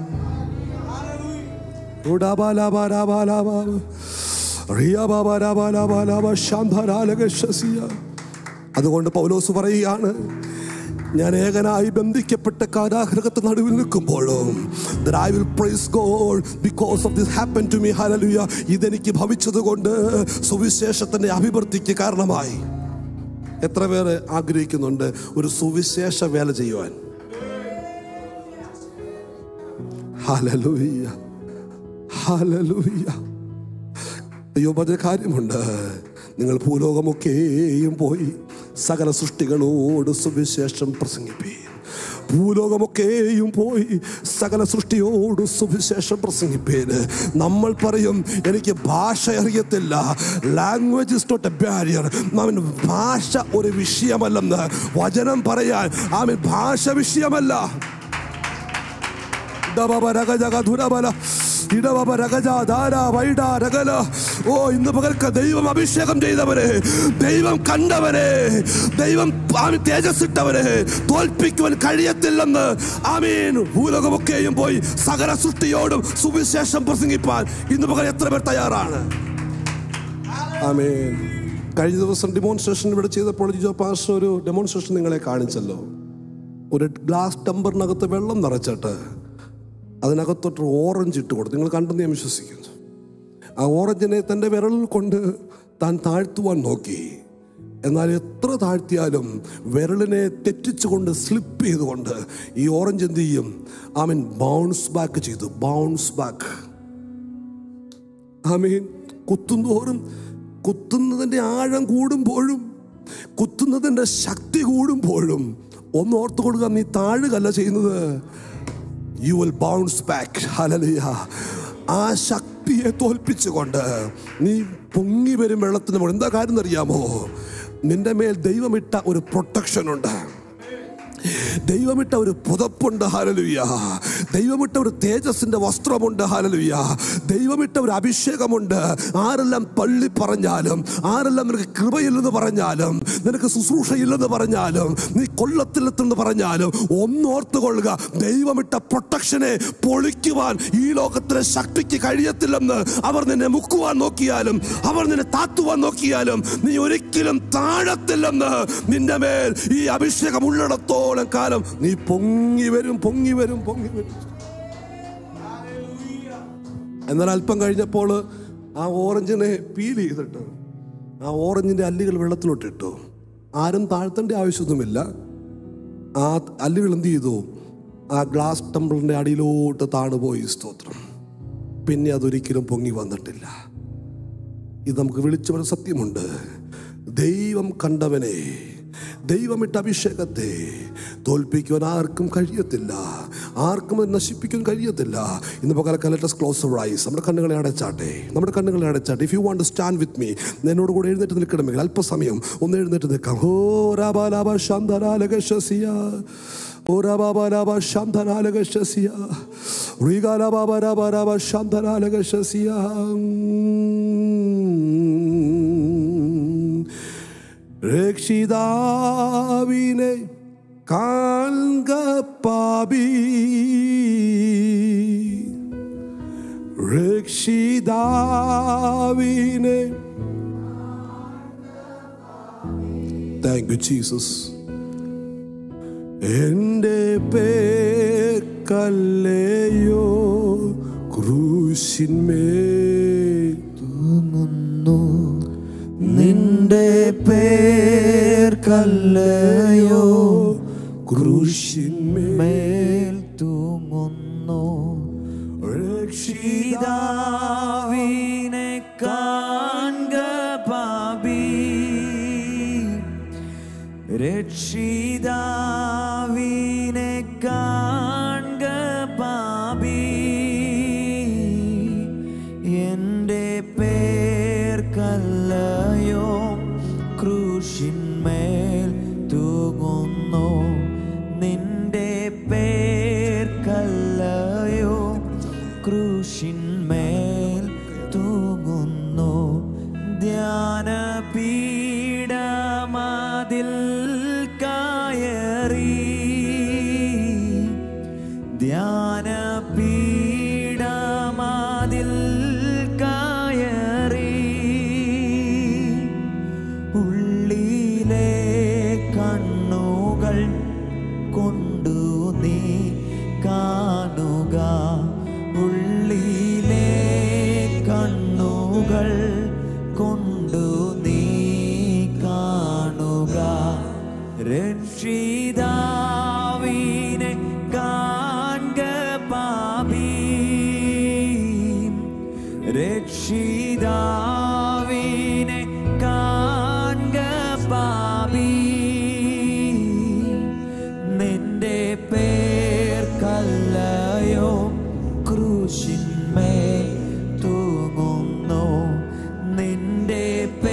[SPEAKER 1] ഉടാബാലാബാലാബാലാബാ. റിയാബാബാലാബാലാബാലാബാ. ശാന്താരാലകശസിയ. അതുകൊണ്ട് പൗലോസ് പറയുകയാണ് ഞാൻ ഏകനായി ബന്ധിക്കപ്പെട്ട കാരാഗ്രഹത്തെ നടുവിൽ നിൽക്കുമ്പോഴും that I will praise God because of this happened to me hallelujah ഇതെനിക്ക് ഭവിച്ചത് കൊണ്ട് സുവിശേഷത്തിന്റെ അഭിവൃദ്ധിക്ക് കാരണമായി എത്ര പേര് ആഗ്രഹിക്കുന്നുണ്ട് ഒരു സുവിശേഷ വേല ചെയ്യുവാൻ ഹല്ലേലൂയ ഹല്ലേലൂയ ദൈവം പറഞ്ഞ കാര്യമുണ്ട് നിങ്ങൾ ഭൂലോകമൊക്കെയും പോയി സകല സൃഷ്ടികളോട് സുവിശേഷം പ്രസംഗിപ്പീൻ ഭൂലോകമൊക്കെയും പോയി സകല സൃഷ്ടിയോട് സുവിശേഷം പ്രസംഗിപ്പേന് നമ്മൾ പറയും എനിക്ക് ഭാഷ അറിയത്തില്ല language is not a barrier അവൻ ഭാഷ ഒരു വിഷയമല്ലെന്ന് വചനം പറയാൻ അവൻ ഭാഷ വിഷയമല്ല ഇടബബ രഗജഗ ധുരബല ഇടബബ രഗജ ധാര വൈഡ രഗല ഓ ഇന്ന് പകൽക്ക് ദൈവം അഭിഷേകം ചെയ്തവരെ ദൈവം കണ്ടവരെ ദൈവം ആമീൻ തേജസ്സിട്ടവരെ തോൽപ്പിക്കുവാൻ കഴിയത്തില്ലെന്ന് ആമീൻ ഭൂലോകമൊക്കെയും പോയി സകല സൃഷ്ടിയോടും സുവിശേഷം പ്രസംഗിപ്പാൻ ഇന്ന് പകൽ എത്ര പേർ തയ്യാറാണ് ആമേൻ കഴിഞ്ഞ ദിവസം ഡെമോൺസ്ട്രേഷൻ ഇവിടെ ചെയ്തപ്പോൾ ജിജോ പാസ്റ്റർ ഒരു ഡെമോൺസ്ട്രേഷൻ നിങ്ങളെ കാണിച്ചല്ലോ ഒരു ഗ്ലാസ് ടമ്പറിനകത്ത് വെള്ളം നിറച്ചിട്ട് അതിനകത്തോട്ട് ഓറഞ്ച് ഇട്ട് കൊടുത്തു നിങ്ങൾ കണ്ടെന്ന് ഞാൻ വിശ്വസിക്കുന്നു ആ ഓറഞ്ചിനെ തൻ്റെ വിരലിൽ കൊണ്ട് താൻ താഴ്ത്തുവാൻ നോക്കി എന്നാൽ എത്ര താഴ്ത്തിയാലും വിരലിനെ തെറ്റിച്ചുകൊണ്ട് സ്ലിപ്പ് ചെയ്തുകൊണ്ട് ഈ ഓറഞ്ച് എന്ത് ചെയ്യും ഐ മീൻ ബൗൺസ് ബാക്ക് ചെയ്തു ബൗൺസ് ബാക്ക് ആമീൻ കുത്തുന്തോറും കുത്തുന്നതിൻ്റെ ആഴം കൂടുമ്പോഴും കുത്തുന്നതിൻ്റെ ശക്തി കൂടുമ്പോഴും ഒന്ന് ഓർത്തു കൊടുക്കുക നീ താഴുകല്ല ചെയ്യുന്നത് you will bounce back hallelujah ആ ശക്തിയെ തോൽപ്പിച്ചുകൊണ്ട് നീ പൊങ്ങി വരും വെള്ളത്തിന് മുകളിൽ എന്താ കാര്യം എന്നറിയാമോ നിന്റെ മേൽ ദൈവമിട്ട ഒരു പ്രൊട്ടക്ഷൻ ഉണ്ട് ദൈവമിട്ട ഒരു പുതപ്പുണ്ട് ഹാലലുയ്യ ദൈവമിട്ട ഒരു തേജസ്സിന്റെ വസ്ത്രമുണ്ട് ഹാലലുയ്യ ദൈവമിട്ട ഒരു അഭിഷേകമുണ്ട് ആരെല്ലാം പള്ളി പറഞ്ഞാലും ആരെല്ലാം നിനക്ക് കൃപയില്ലെന്ന് പറഞ്ഞാലും നിനക്ക് ശുശ്രൂഷയില്ലെന്ന് പറഞ്ഞാലും നീ കൊള്ളത്തിലെത്തെന്ന് പറഞ്ഞാലും ഒന്നോർത്ത് കൊള്ളുക ദൈവമിട്ട പ്രൊട്ടക്ഷനെ പൊളിക്കുവാൻ ഈ ലോകത്തിലെ ശക്തിക്ക് കഴിയത്തില്ലെന്ന് അവർ നിന്നെ മുക്കുവാൻ നോക്കിയാലും അവർ നിന്നെ താത്തുവാൻ നോക്കിയാലും നീ ഒരിക്കലും താഴത്തില്ലെന്ന് നിന്റെ മേൽ ഈ അഭിഷേകം ഉള്ളിടത്തോളം കാലം നീ പൊങ്ങി വരും പൊങ്ങി വരും പൊങ്ങി വരും എന്നാൽ അല്പം കഴിഞ്ഞപ്പോൾ ആ ഓറഞ്ചിനെ പീൽ ചെയ്തിട്ട് ആ ഓറഞ്ചിന്റെ അല്ലികൾ വെള്ളത്തിലോട്ടിട്ടു ആരും താഴ്ത്തേണ്ട ആവശ്യമൊന്നുമില്ല ആ അല്ലുകൾ എന്ത് ചെയ്തു ആ ഗ്ലാസ് ടംബിളിന്റെ അടിയിലോട്ട് താണുപോയി സ്തോത്രം പിന്നെ അതൊരിക്കലും പൊങ്ങി വന്നിട്ടില്ല ഇത് നമുക്ക് വിളിച്ചു പറഞ്ഞ സത്യമുണ്ട് ദൈവം കണ്ടവനെ ദൈവമിട്ട അഭിഷേകത്തെ തോൽപ്പിക്കുവാൻ ആർക്കും കഴിയത്തില്ല ആർക്കും അത് നശിപ്പിക്കാൻ കഴിയത്തില്ല ഇന്ന് പകല ലെറ്റസ് ക്ലോസ് റൈസ് നമ്മുടെ കണ്ണുകളെ അടച്ചാട്ടെ നമ്മുടെ കണ്ണുകളെ അടച്ചാട്ടെ if you want stand with me എന്നോട് കൂടെ എഴുന്നേറ്റ് നിൽക്കണമെങ്കിൽ അല്പസമയം ഒന്ന് എഴുന്നേറ്റ് നിൽക്കാം ഹോ രാബാലാബ ശാന്തരാലകശസിയ ഓ രാബാബാലാബ ശാന്തരാലകശസിയ റീഗാലാബാബാരാബാരാബ ശാന്തരാലകശസിയ രക്ഷിതാവിനെ കാൺക പാപി രക്ഷിതാവിനെ താങ്ക് യു ജീസസ് എൻ്റെ പേക്കല്ലയോ ക്രൂശിന്മേൽ
[SPEAKER 4] തൂങ്ങുന്നു നിന്റെ പേർക്കല്ലയോ
[SPEAKER 1] ക്രൂശിന്മേൽ
[SPEAKER 4] തൂങ്ങുന്നു
[SPEAKER 1] രക്ഷിതാവിനെ
[SPEAKER 4] കാൺക പാപി രക്ഷിതാവിനെ കാൺക പാപി എൻ്റെ പേർക്കല്ലയോ ക്രൂശിന്മേൽ തൂങ്ങുന്നു നിന്റെ പേർക്കല്ലയോ ക്രൂശിന്മേൽ തൂങ്ങുന്നു ധ്യാനപീഠമതിൽ കയറി ധ്യാനപീഠമതിൽ കയറി ഉള്ളിലെ കണ്ണുകൾ കൊണ്ടു നീ കാണുക ഉള്ളിലെ കണ്ണുകൾ കൊണ്ടു നീ കാണുക രക്ഷിതാവിനെ കാൺക പാപി രക്ഷിതാവിനെ കാൺക പാപി നിന്റെ പേർക്കല്ലയോ ക്രൂശിന്മേൽ തൂങ്ങുന്നു നിന്റെ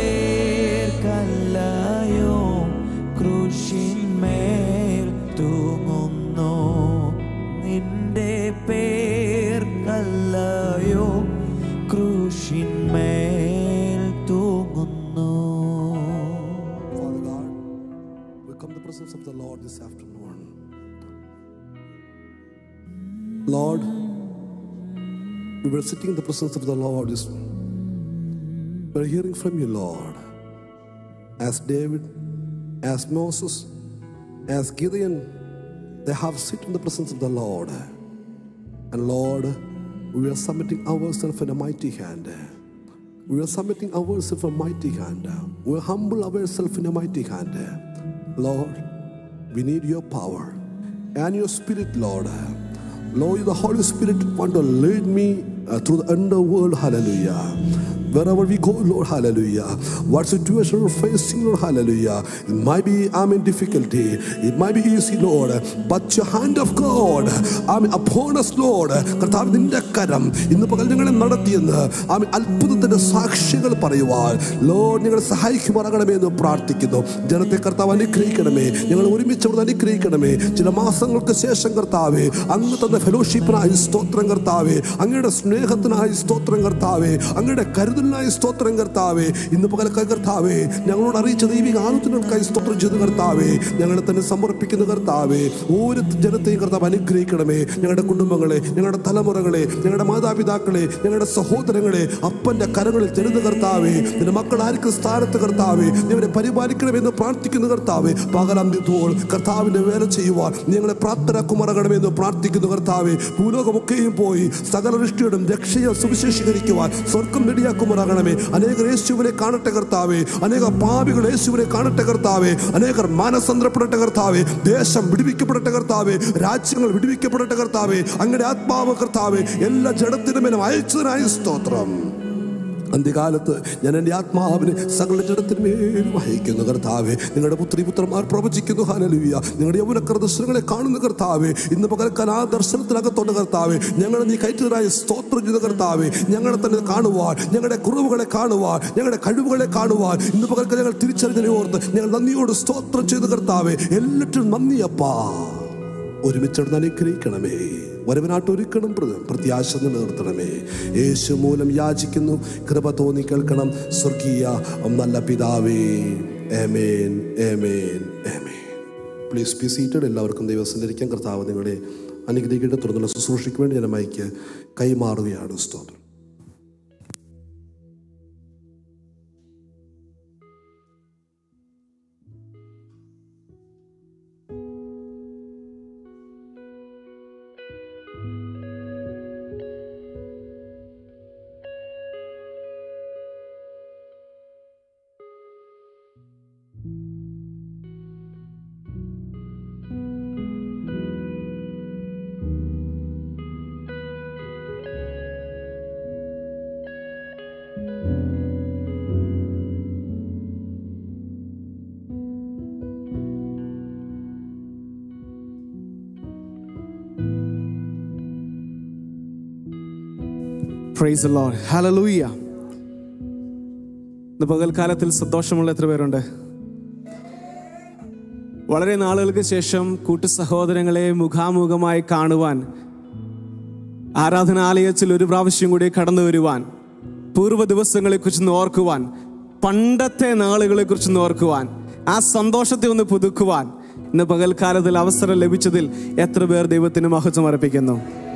[SPEAKER 4] പേർക്കല്ലയോ ക്രൂശിന്മേൽ തൂങ്ങുന്നു നിന്റെ പേർക്കല്ലയോ ക്രൂശിന്മേൽ
[SPEAKER 1] Lord this afternoon. Lord, we were sitting in the presence of the Lord. This- We're hearing from you, Lord. As David, as Moses, as Gideon, they have sit in the presence of the Lord. And Lord, we are submitting ourselves in a mighty hand. We are submitting ourselves in a mighty hand. We humble ourselves in a mighty hand. Lord, we need your power and your spirit, Lord. Lord, the Holy Spirit want to lead me uh, through the underworld. Hallelujah. Wherever we go, Lord, hallelujah. What situation we're facing, Lord, hallelujah. It might be I'm in difficulty. It might be easy, Lord. But your hand of God, I'm upon us, Lord. കർത്താവ് നിന്റെ കരം ഇന്ന് പകൽ ഞങ്ങളെ നടത്തിയെന്ന് ആമി അത്ഭുതത്തിന്റെ സാക്ഷികൾ പറയുവാൻ load ഞങ്ങളെ സഹായിക്കുമാറാകണമേ എന്ന് പ്രാർത്ഥിക്കുന്നു ജനത്തെ കർത്താവ് അനുഗ്രഹിക്കണമേ ഞങ്ങൾ ഒരുമിച്ച് അവിടെ അനുഗ്രഹിക്കണമേ ചില മാസങ്ങൾക്ക് ശേഷം കർത്താവേ അങ്ങ് തന്ന ഫെലോഷിപ്പിനായി സ്തോത്രം കർത്താവേ അങ്ങയുടെ സ്നേഹത്തിനായി സ്തോത്രം കർത്താവേ അങ്ങയുടെ കരുതലിനായി സ്തോത്രം കർത്താവേ ഇന്ന് പകലക്കായി കർത്താവേ ഞങ്ങളോട് അറിയിച്ച ദൈവിക ആലോചനകൾക്കായി സ്തോത്രം ചെയ്ത് കർത്താവേ ഞങ്ങളെ തന്നെ സമർപ്പിക്കുന്ന കർത്താവേ ഓരോ ജനത്തെയും കർത്താവ് അനുഗ്രഹിക്കണമേ ഞങ്ങളുടെ കുടുംബങ്ങളെ ഞങ്ങളുടെ തലമുറകളെ ഞങ്ങളുടെ മാതാപിതാക്കളെ ഞങ്ങളുടെ സഹോദരങ്ങളെ അപ്പന്റെ കരങ്ങളിൽ ചെലുന്ന കർത്താവേ നിന്റെ മക്കൾ ആർക്കും സ്ഥാനത്ത് കർത്താവേ നീ അവരെ പരിപാലിക്കണമെന്ന് പ്രാർത്ഥിക്കുന്ന കർത്താവേ പകലന്ത്യത്തോൾ കർത്താവിന്റെ വേല ചെയ്യുവാൻ നീ ഞങ്ങളെ പ്രാപ്തരാക്കുമറകണമെന്ന് പ്രാർത്ഥിക്കുന്ന കർത്താവേ ഭൂലോകമൊക്കെയും പോയി സകല ദൃഷ്ടിയോടും രക്ഷയെ സുവിശേഷീകരിക്കുവാൻ സ്വർഗം റെഡിയാക്കുമാറാകണമേ അനേകർ യേശുവിനെ കാണട്ടെ കർത്താവേ അനേക പാപികൾ യേശുവിനെ കാണട്ടെ കർത്താവേ അനേകർ മാനസന്ദ്രപ്പെടട്ടെ കർത്താവേ ദേശം വിടുവിക്കപ്പെടട്ടെ കർത്താവേ രാജ്യങ്ങൾ വിടുവിക്കപ്പെടട്ടെ കർത്താവേ അങ്ങയുടെ ആത്മാവ് കർത്താവേ എല്ലാ ജഡത്തിനും മേലും അയച്ചതിനായി സ്തോത്രം അന്ത്യകാലത്ത് ഞാൻ എൻ്റെ ആത്മാവിനെ സകല ജഡത്തിന്മേലും വഹിക്കുന്നു കർത്താവേ നിങ്ങളുടെ പുത്രി പുത്രന്മാർ പ്രവചിക്കുന്നു ഹാലലുവിയ നിങ്ങളുടെ യൗവനക്കർ ദർശനങ്ങളെ കാണുന്ന കർത്താവേ ഇന്ന് പകൽക്കാൻ ആ ദർശനത്തിനകത്തോണ്ട് കർത്താവേ ഞങ്ങളെ നീ കയറ്റതായ സ്തോത്രം ചെയ്ത കർത്താവേ ഞങ്ങളെ തന്നെ കാണുവാൻ ഞങ്ങളുടെ കുറവുകളെ കാണുവാൻ ഞങ്ങളുടെ കഴിവുകളെ കാണുവാൻ ഇന്ന് പകൽക്കാൻ ഞങ്ങൾ തിരിച്ചറിഞ്ഞതിനെ ഓർത്ത് ഞങ്ങൾ നന്ദിയോട് സ്തോത്രം ചെയ്ത കർത്താവേ എല്ലാറ്റിനും നന്ദിയപ്പാ ഒരുമിച്ചെടുന്ന് അനുഗ്രഹിക്കണമേ വരവനാട്ട് ഒരുക്കണം പ്രതി- പ്രത്യാശ നിലനിർത്തണമേ യേശു മൂലം യാചിക്കുന്നു കൃപ തോന്നി കേൾക്കണം സ്വർഗീയ നല്ല പിതാവേ amen amen amen please be seated എല്ലാവർക്കും ദൈവസഞ്ചരിക്കാൻ കർത്താവ് നിങ്ങളെ അനുഗ്രഹിക്കട്ടെ തുടർന്നുള്ള ശുശ്രൂഷയ്ക്ക് വേണ്ടി ഞാൻ മൈക്ക് കൈമാറുകയാണ് സ്തോത്രം
[SPEAKER 5] പ്രൈസ് ലോർഡ് ഹല്ലേലൂയ ഇന്ന് പകൽക്കാലത്തിൽ സന്തോഷമുള്ള എത്ര പേരുണ്ട് വളരെ നാളുകൾക്ക് ശേഷം കൂട്ടു സഹോദരങ്ങളെ മുഖാമുഖമായി കാണുവാൻ ആരാധനാലയത്തിൽ ഒരു പ്രാവശ്യം കൂടി കടന്നു വരുവാൻ പൂർവ്വ ദിവസങ്ങളെക്കുറിച്ച് ഓർക്കുവാൻ പണ്ടത്തെ നാളുകളെക്കുറിച്ച് ഓർക്കുവാൻ ആ സന്തോഷത്തെ ഒന്ന് പുതുക്കുവാൻ ഇന്ന് പകൽക്കാലത്തിൽ അവസരം ലഭിച്ചതിൽ എത്ര പേർ ദൈവത്തിന് മഹത്വം അർപ്പിക്കുന്നു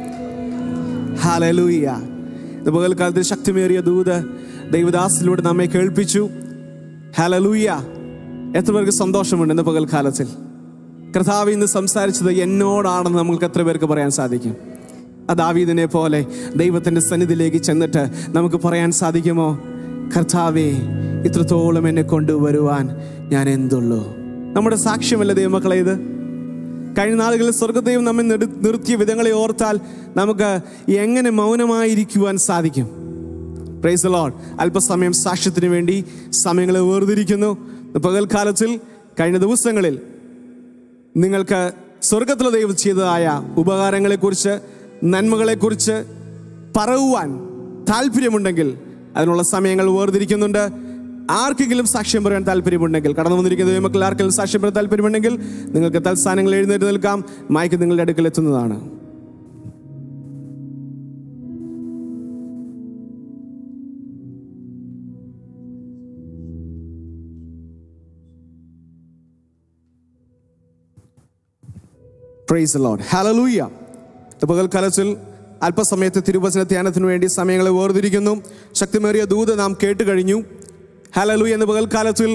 [SPEAKER 5] ഹാലലൂയ ഇന്ന് പകൽക്കാലത്തിൽ ശക്തിമേറിയ ദൂത് ദൈവദാസിലൂടെ നമ്മെ കേൾപ്പിച്ചു ഹാലലൂയ എത്ര പേർക്ക് സന്തോഷമുണ്ട് ഇന്ന് പകൽക്കാലത്തിൽ കർത്താവ് ഇന്ന് സംസാരിച്ചത് എന്നോടാണെന്ന് നമുക്ക് എത്ര പേർക്ക് പറയാൻ സാധിക്കും ആ ദാവീദിനെ പോലെ ദൈവത്തിൻ്റെ സന്നിധിയിലേക്ക് ചെന്നിട്ട് നമുക്ക് പറയാൻ സാധിക്കുമോ കർത്താവേ ഇത്രത്തോളം എന്നെ കൊണ്ടുവരുവാൻ ഞാൻ എന്തുള്ളൂ നമ്മുടെ സാക്ഷ്യമല്ല ദൈവമക്കളെ ഇത് കഴിഞ്ഞ നാളുകളിൽ സ്വർഗദൈവം നമ്മെ നിർ- നിർത്തിയ വിധങ്ങളെ ഓർത്താൽ നമുക്ക് എങ്ങനെ മൗനമായിരിക്കുവാൻ സാധിക്കും പ്രൈസ് ലോഡ് അല്പസമയം സാക്ഷ്യത്തിന് വേണ്ടി സമയങ്ങളെ വേർതിരിക്കുന്നു പകൽക്കാലത്തിൽ കഴിഞ്ഞ ദിവസങ്ങളിൽ നിങ്ങൾക്ക് സ്വർഗത്തിലെ ദൈവം ചെയ്തതായ ഉപകാരങ്ങളെക്കുറിച്ച് നന്മകളെക്കുറിച്ച് പറയുവാൻ താല്പര്യമുണ്ടെങ്കിൽ അതിനുള്ള സമയങ്ങൾ വേർതിരിക്കുന്നുണ്ട് ആർക്കെങ്കിലും സാക്ഷ്യം പറയാൻ താല്പര്യമുണ്ടെങ്കിൽ കടന്നു വന്നിരിക്കുന്ന ദൈവമക്കൾ ആർക്കെങ്കിലും സാക്ഷ്യം പറയാൻ താല്പര്യമുണ്ടെങ്കിൽ നിങ്ങൾക്ക് തൽസ്ഥാനങ്ങൾ എഴുന്നേറ്റ് നിൽക്കാം മയക്ക് നിങ്ങളുടെ അടുക്കൽ എത്തുന്നതാണ് പ്രൈസ് ലോഡ് ഹലലൂയ പകൽക്കാലത്തിൽ അല്പസമയത്തെ തിരുവചന ധ്യാനത്തിന് വേണ്ടി സമയങ്ങളെ വേർതിരിക്കുന്നു ശക്തിമേറിയ ദൂത് നാം കേട്ട് കഴിഞ്ഞു ഹലലൂയ എന്ന പകൽക്കാലത്തിൽ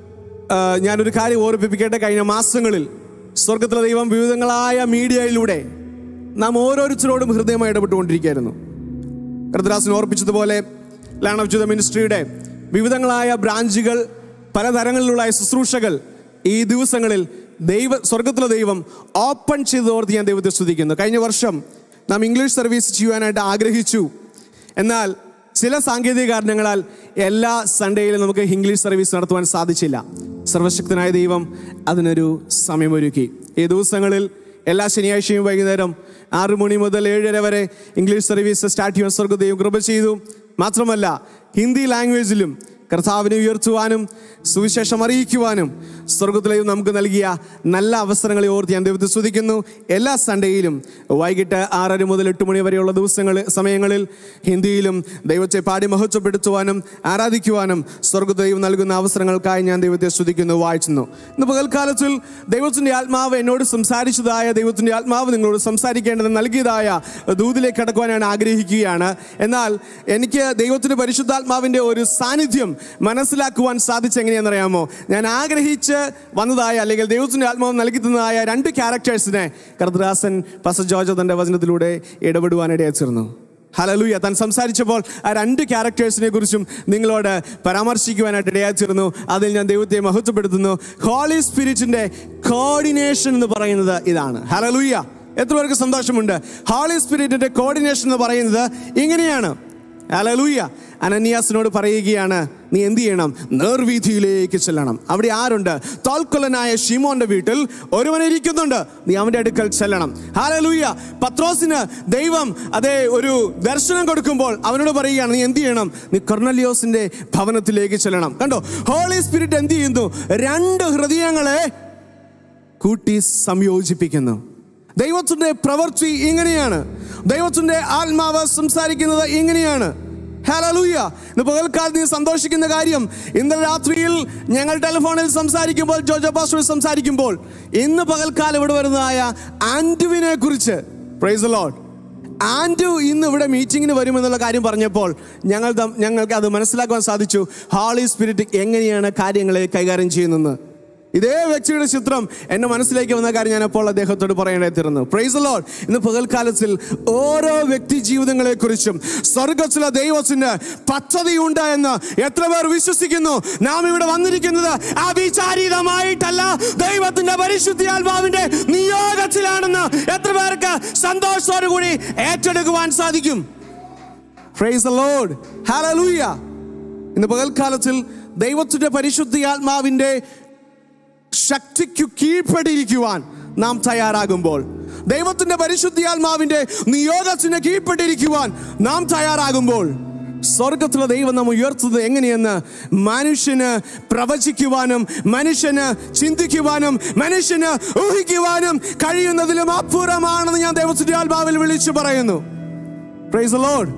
[SPEAKER 5] ആ, ഞാനൊരു കാര്യം ഓർമ്മിപ്പിക്കട്ടെ കഴിഞ്ഞ മാസങ്ങളിൽ സ്വർഗത്തിലെ ദൈവം വിവിധങ്ങളായ മീഡിയയിലൂടെ നാം ഓരോരുത്തരോടും ഹൃദയമായി ഇടപെട്ടുകൊണ്ടിരിക്കുകയായിരുന്നു കർത്തദാസൻ ഓർപ്പിച്ചതുപോലെ ലാൺ ഓഫ് ജുദ മിനിസ്ട്രിയുടെ വിവിധങ്ങളായ ബ്രാഞ്ചുകൾ പലതരങ്ങളിലുള്ള ശുശ്രൂഷകൾ ഈ ദിവസങ്ങളിൽ ദൈവ സ്വർഗത്തിലെ ദൈവം ഓപ്പൺ ചെയ്തോർത്ത് ഞാൻ ദൈവത്തെ സ്തുതിക്കുന്നു കഴിഞ്ഞ വർഷം നാം ഇംഗ്ലീഷ് സർവീസ് ചെയ്യുവാനായിട്ട് ആഗ്രഹിച്ചു എന്നാൽ ചില സാങ്കേതിക കാരണങ്ങളാൽ എല്ലാ സൺഡേയിലും നമുക്ക് ഇംഗ്ലീഷ് സർവീസ് നടത്തുവാൻ സാധിച്ചില്ല സർവശക്തനായ ദൈവം അതിനൊരു സമയമൊരുക്കി ഈ ദിവസങ്ങളിൽ എല്ലാ ശനിയാഴ്ചയും വൈകുന്നേരം ആറ് മണി മുതൽ ഏഴര വരെ ഇംഗ്ലീഷ് സർവീസ് സ്റ്റാർട്ട് ചെയ്യാൻ സ്വർഗദൈവം കൃപ ചെയ്തു മാത്രമല്ല ഹിന്ദി ലാംഗ്വേജിലും കർത്താവിനെ ഉയർത്തുവാനും സുവിശേഷം അറിയിക്കുവാനും സ്വർഗത്തിലെയും നമുക്ക് നൽകിയ നല്ല അവസരങ്ങളെ ഓർത്ത് ഞാൻ ദൈവത്തെ സ്തുതിക്കുന്നു എല്ലാ സൺഡേയിലും വൈകിട്ട് ആറര മുതൽ എട്ട് മണി വരെയുള്ള ദിവസങ്ങളിൽ സമയങ്ങളിൽ ഹിന്ദിയിലും ദൈവത്തെ പാടി മഹത്വപ്പെടുത്തുവാനും ആരാധിക്കുവാനും സ്വർഗദൈവം നൽകുന്ന അവസരങ്ങൾക്കായി ഞാൻ ദൈവത്തെ സ്തുതിക്കുന്നു വായിച്ചുന്നു ഇന്ന് പകൽക്കാലത്തിൽ ദൈവത്തിൻ്റെ ആത്മാവ് എന്നോട് സംസാരിച്ചതായ ദൈവത്തിൻ്റെ ആത്മാവ് നിങ്ങളോട് സംസാരിക്കേണ്ടത് നൽകിയതായ ദൂതിലേക്ക് കടക്കുവാൻ ഞാൻ ആഗ്രഹിക്കുകയാണ് എന്നാൽ എനിക്ക് ദൈവത്തിൻ്റെ പരിശുദ്ധാത്മാവിൻ്റെ ഒരു സാന്നിധ്യം മനസ്സിലാക്കുവാൻ സാധിച്ച എങ്ങനെയാണെന്നറിയാമോ ഞാൻ ആഗ്രഹിച്ച് വന്നതായ അല്ലെങ്കിൽ ദൈവത്തിൻ്റെ ആത്മാവ് നൽകി തന്നതായ രണ്ട് ക്യാരക്ടേഴ്സിനെ കർദ്ദാസൻ പസ ജോർജ് തൻ്റെ വചനത്തിലൂടെ ഇടപെടുവാനിടയായി ചേർന്നു ഹലലൂയ താൻ സംസാരിച്ചപ്പോൾ ആ രണ്ട് ക്യാരക്ടേഴ്സിനെ കുറിച്ചും നിങ്ങളോട് പരാമർശിക്കുവാനായിട്ട് ഇടയായി ചേർന്നു അതിൽ ഞാൻ ദൈവത്തെ മഹത്വപ്പെടുത്തുന്നു ഹോളി സ്പിരിറ്റിന്റെ കോർഡിനേഷൻ എന്ന് പറയുന്നത് ഇതാണ് ഹലലൂയ എത്ര പേർക്ക് സന്തോഷമുണ്ട് ഹോളി സ്പിരിറ്റിന്റെ കോർഡിനേഷൻ എന്ന് പറയുന്നത് ഇങ്ങനെയാണ് ഹലലൂയ അനന്യാസിനോട് പറയുകയാണ് നീ എന്ത് ചെയ്യണം നേർവീതിയിലേക്ക് ചെല്ലണം അവിടെ ആരുണ്ട് തോൽക്കൊല്ലനായ ഷിമോന്റെ വീട്ടിൽ ഒരുവൻ ഇരിക്കുന്നുണ്ട് നീ അവന്റെ അടുക്കൽ ചെല്ലണം ഹാലലൂയ പത്രോസിന് ദൈവം അതേ ഒരു ദർശനം കൊടുക്കുമ്പോൾ അവനോട് പറയുകയാണ് നീ എന്ത് ചെയ്യണം നീ കൊർണലിയോസിന്റെ ഭവനത്തിലേക്ക് ചെല്ലണം കണ്ടോ ഹോളി സ്പിരിറ്റ് എന്ത് ചെയ്യുന്നു രണ്ട് ഹൃദയങ്ങളെ കൂട്ടി സംയോജിപ്പിക്കുന്നു ദൈവത്തിന്റെ പ്രവൃത്തി ഇങ്ങനെയാണ് ദൈവത്തിന്റെ ആത്മാവ് സംസാരിക്കുന്നത് ഇങ്ങനെയാണ് ഹലലൂയ ഇന്ന് പകൽക്കാലത്ത് നീ സന്തോഷിക്കുന്ന കാര്യം ഇന്നലെ രാത്രിയിൽ ഞങ്ങൾ ടെലിഫോണിൽ സംസാരിക്കുമ്പോൾ ജോജോ പാസ്റ്റർ സംസാരിക്കുമ്പോൾ ഇന്ന് പകൽക്കാലം ഇവിടെ വരുന്നതായ ആൻഡുവിനെ കുറിച്ച് പ്രൈസ് ലോഡ് ആൻഡു ഇന്ന് ഇവിടെ മീറ്റിങ്ങിന് വരുമെന്നുള്ള കാര്യം പറഞ്ഞപ്പോൾ ഞങ്ങൾ തം- ഞങ്ങൾക്ക് അത് മനസ്സിലാക്കുവാൻ സാധിച്ചു ഹാളി സ്പിരിറ്റ് എങ്ങനെയാണ് കാര്യങ്ങളെ കൈകാര്യം ചെയ്യുന്നത് ഇതേ വ്യക്തിയുടെ ചിത്രം എന്റെ മനസ്സിലേക്ക് വന്ന കാര്യം ഞാൻ അപ്പോൾ അദ്ദേഹത്തോട് പറയേണ്ടത് തീർന്നു പ്രൈസ് ലോഡ് ഇന്ന് പകൽക്കാലത്തിൽ ഓരോ വ്യക്തി ജീവിതങ്ങളെ കുറിച്ചും സ്വർഗത്തിലെ ദൈവത്തിന് പദ്ധതിയുണ്ട് എന്ന് എത്ര പേർ വിശ്വസിക്കുന്നു നാം ഇവിടെ വന്നിരിക്കുന്നത് അവിചാരിതമായിട്ടല്ല ദൈവത്തിന്റെ പരിശുദ്ധിയാത്മാവിന്റെ നിയോഗത്തിലാണെന്ന് എത്ര പേർക്ക് സന്തോഷത്തോടു കൂടി ഏറ്റെടുക്കുവാൻ സാധിക്കും പ്രൈസ് ലോഡ് ഹല്ലേലൂയ ഇന്ന് പകൽക്കാലത്തിൽ ദൈവത്തിന്റെ പരിശുദ്ധിയാത്മാവിന്റെ ശക്തിക്കു കീഴ്പ്പെട്ടിരിക്കുവാൻ നാം തയ്യാറാകുമ്പോൾ ദൈവത്തിന്റെ പരിശുദ്ധിയാത്മാവിന്റെ നിയോഗത്തിന് കീഴ്പ്പെട്ടിരിക്കുവാൻ നാം തയ്യാറാകുമ്പോൾ സ്വർഗത്തിലെ ദൈവം നാം ഉയർത്തുന്നത് എങ്ങനെയെന്ന് മനുഷ്യന് പ്രവചിക്കുവാനും മനുഷ്യന് ചിന്തിക്കുവാനും മനുഷ്യന് ഊഹിക്കുവാനും കഴിയുന്നതിലും അപ്പുറമാണെന്ന് ഞാൻ ദൈവത്തിന്റെ ആത്മാവിൽ വിളിച്ചു പറയുന്നു പ്രൈസ് ലോഡ്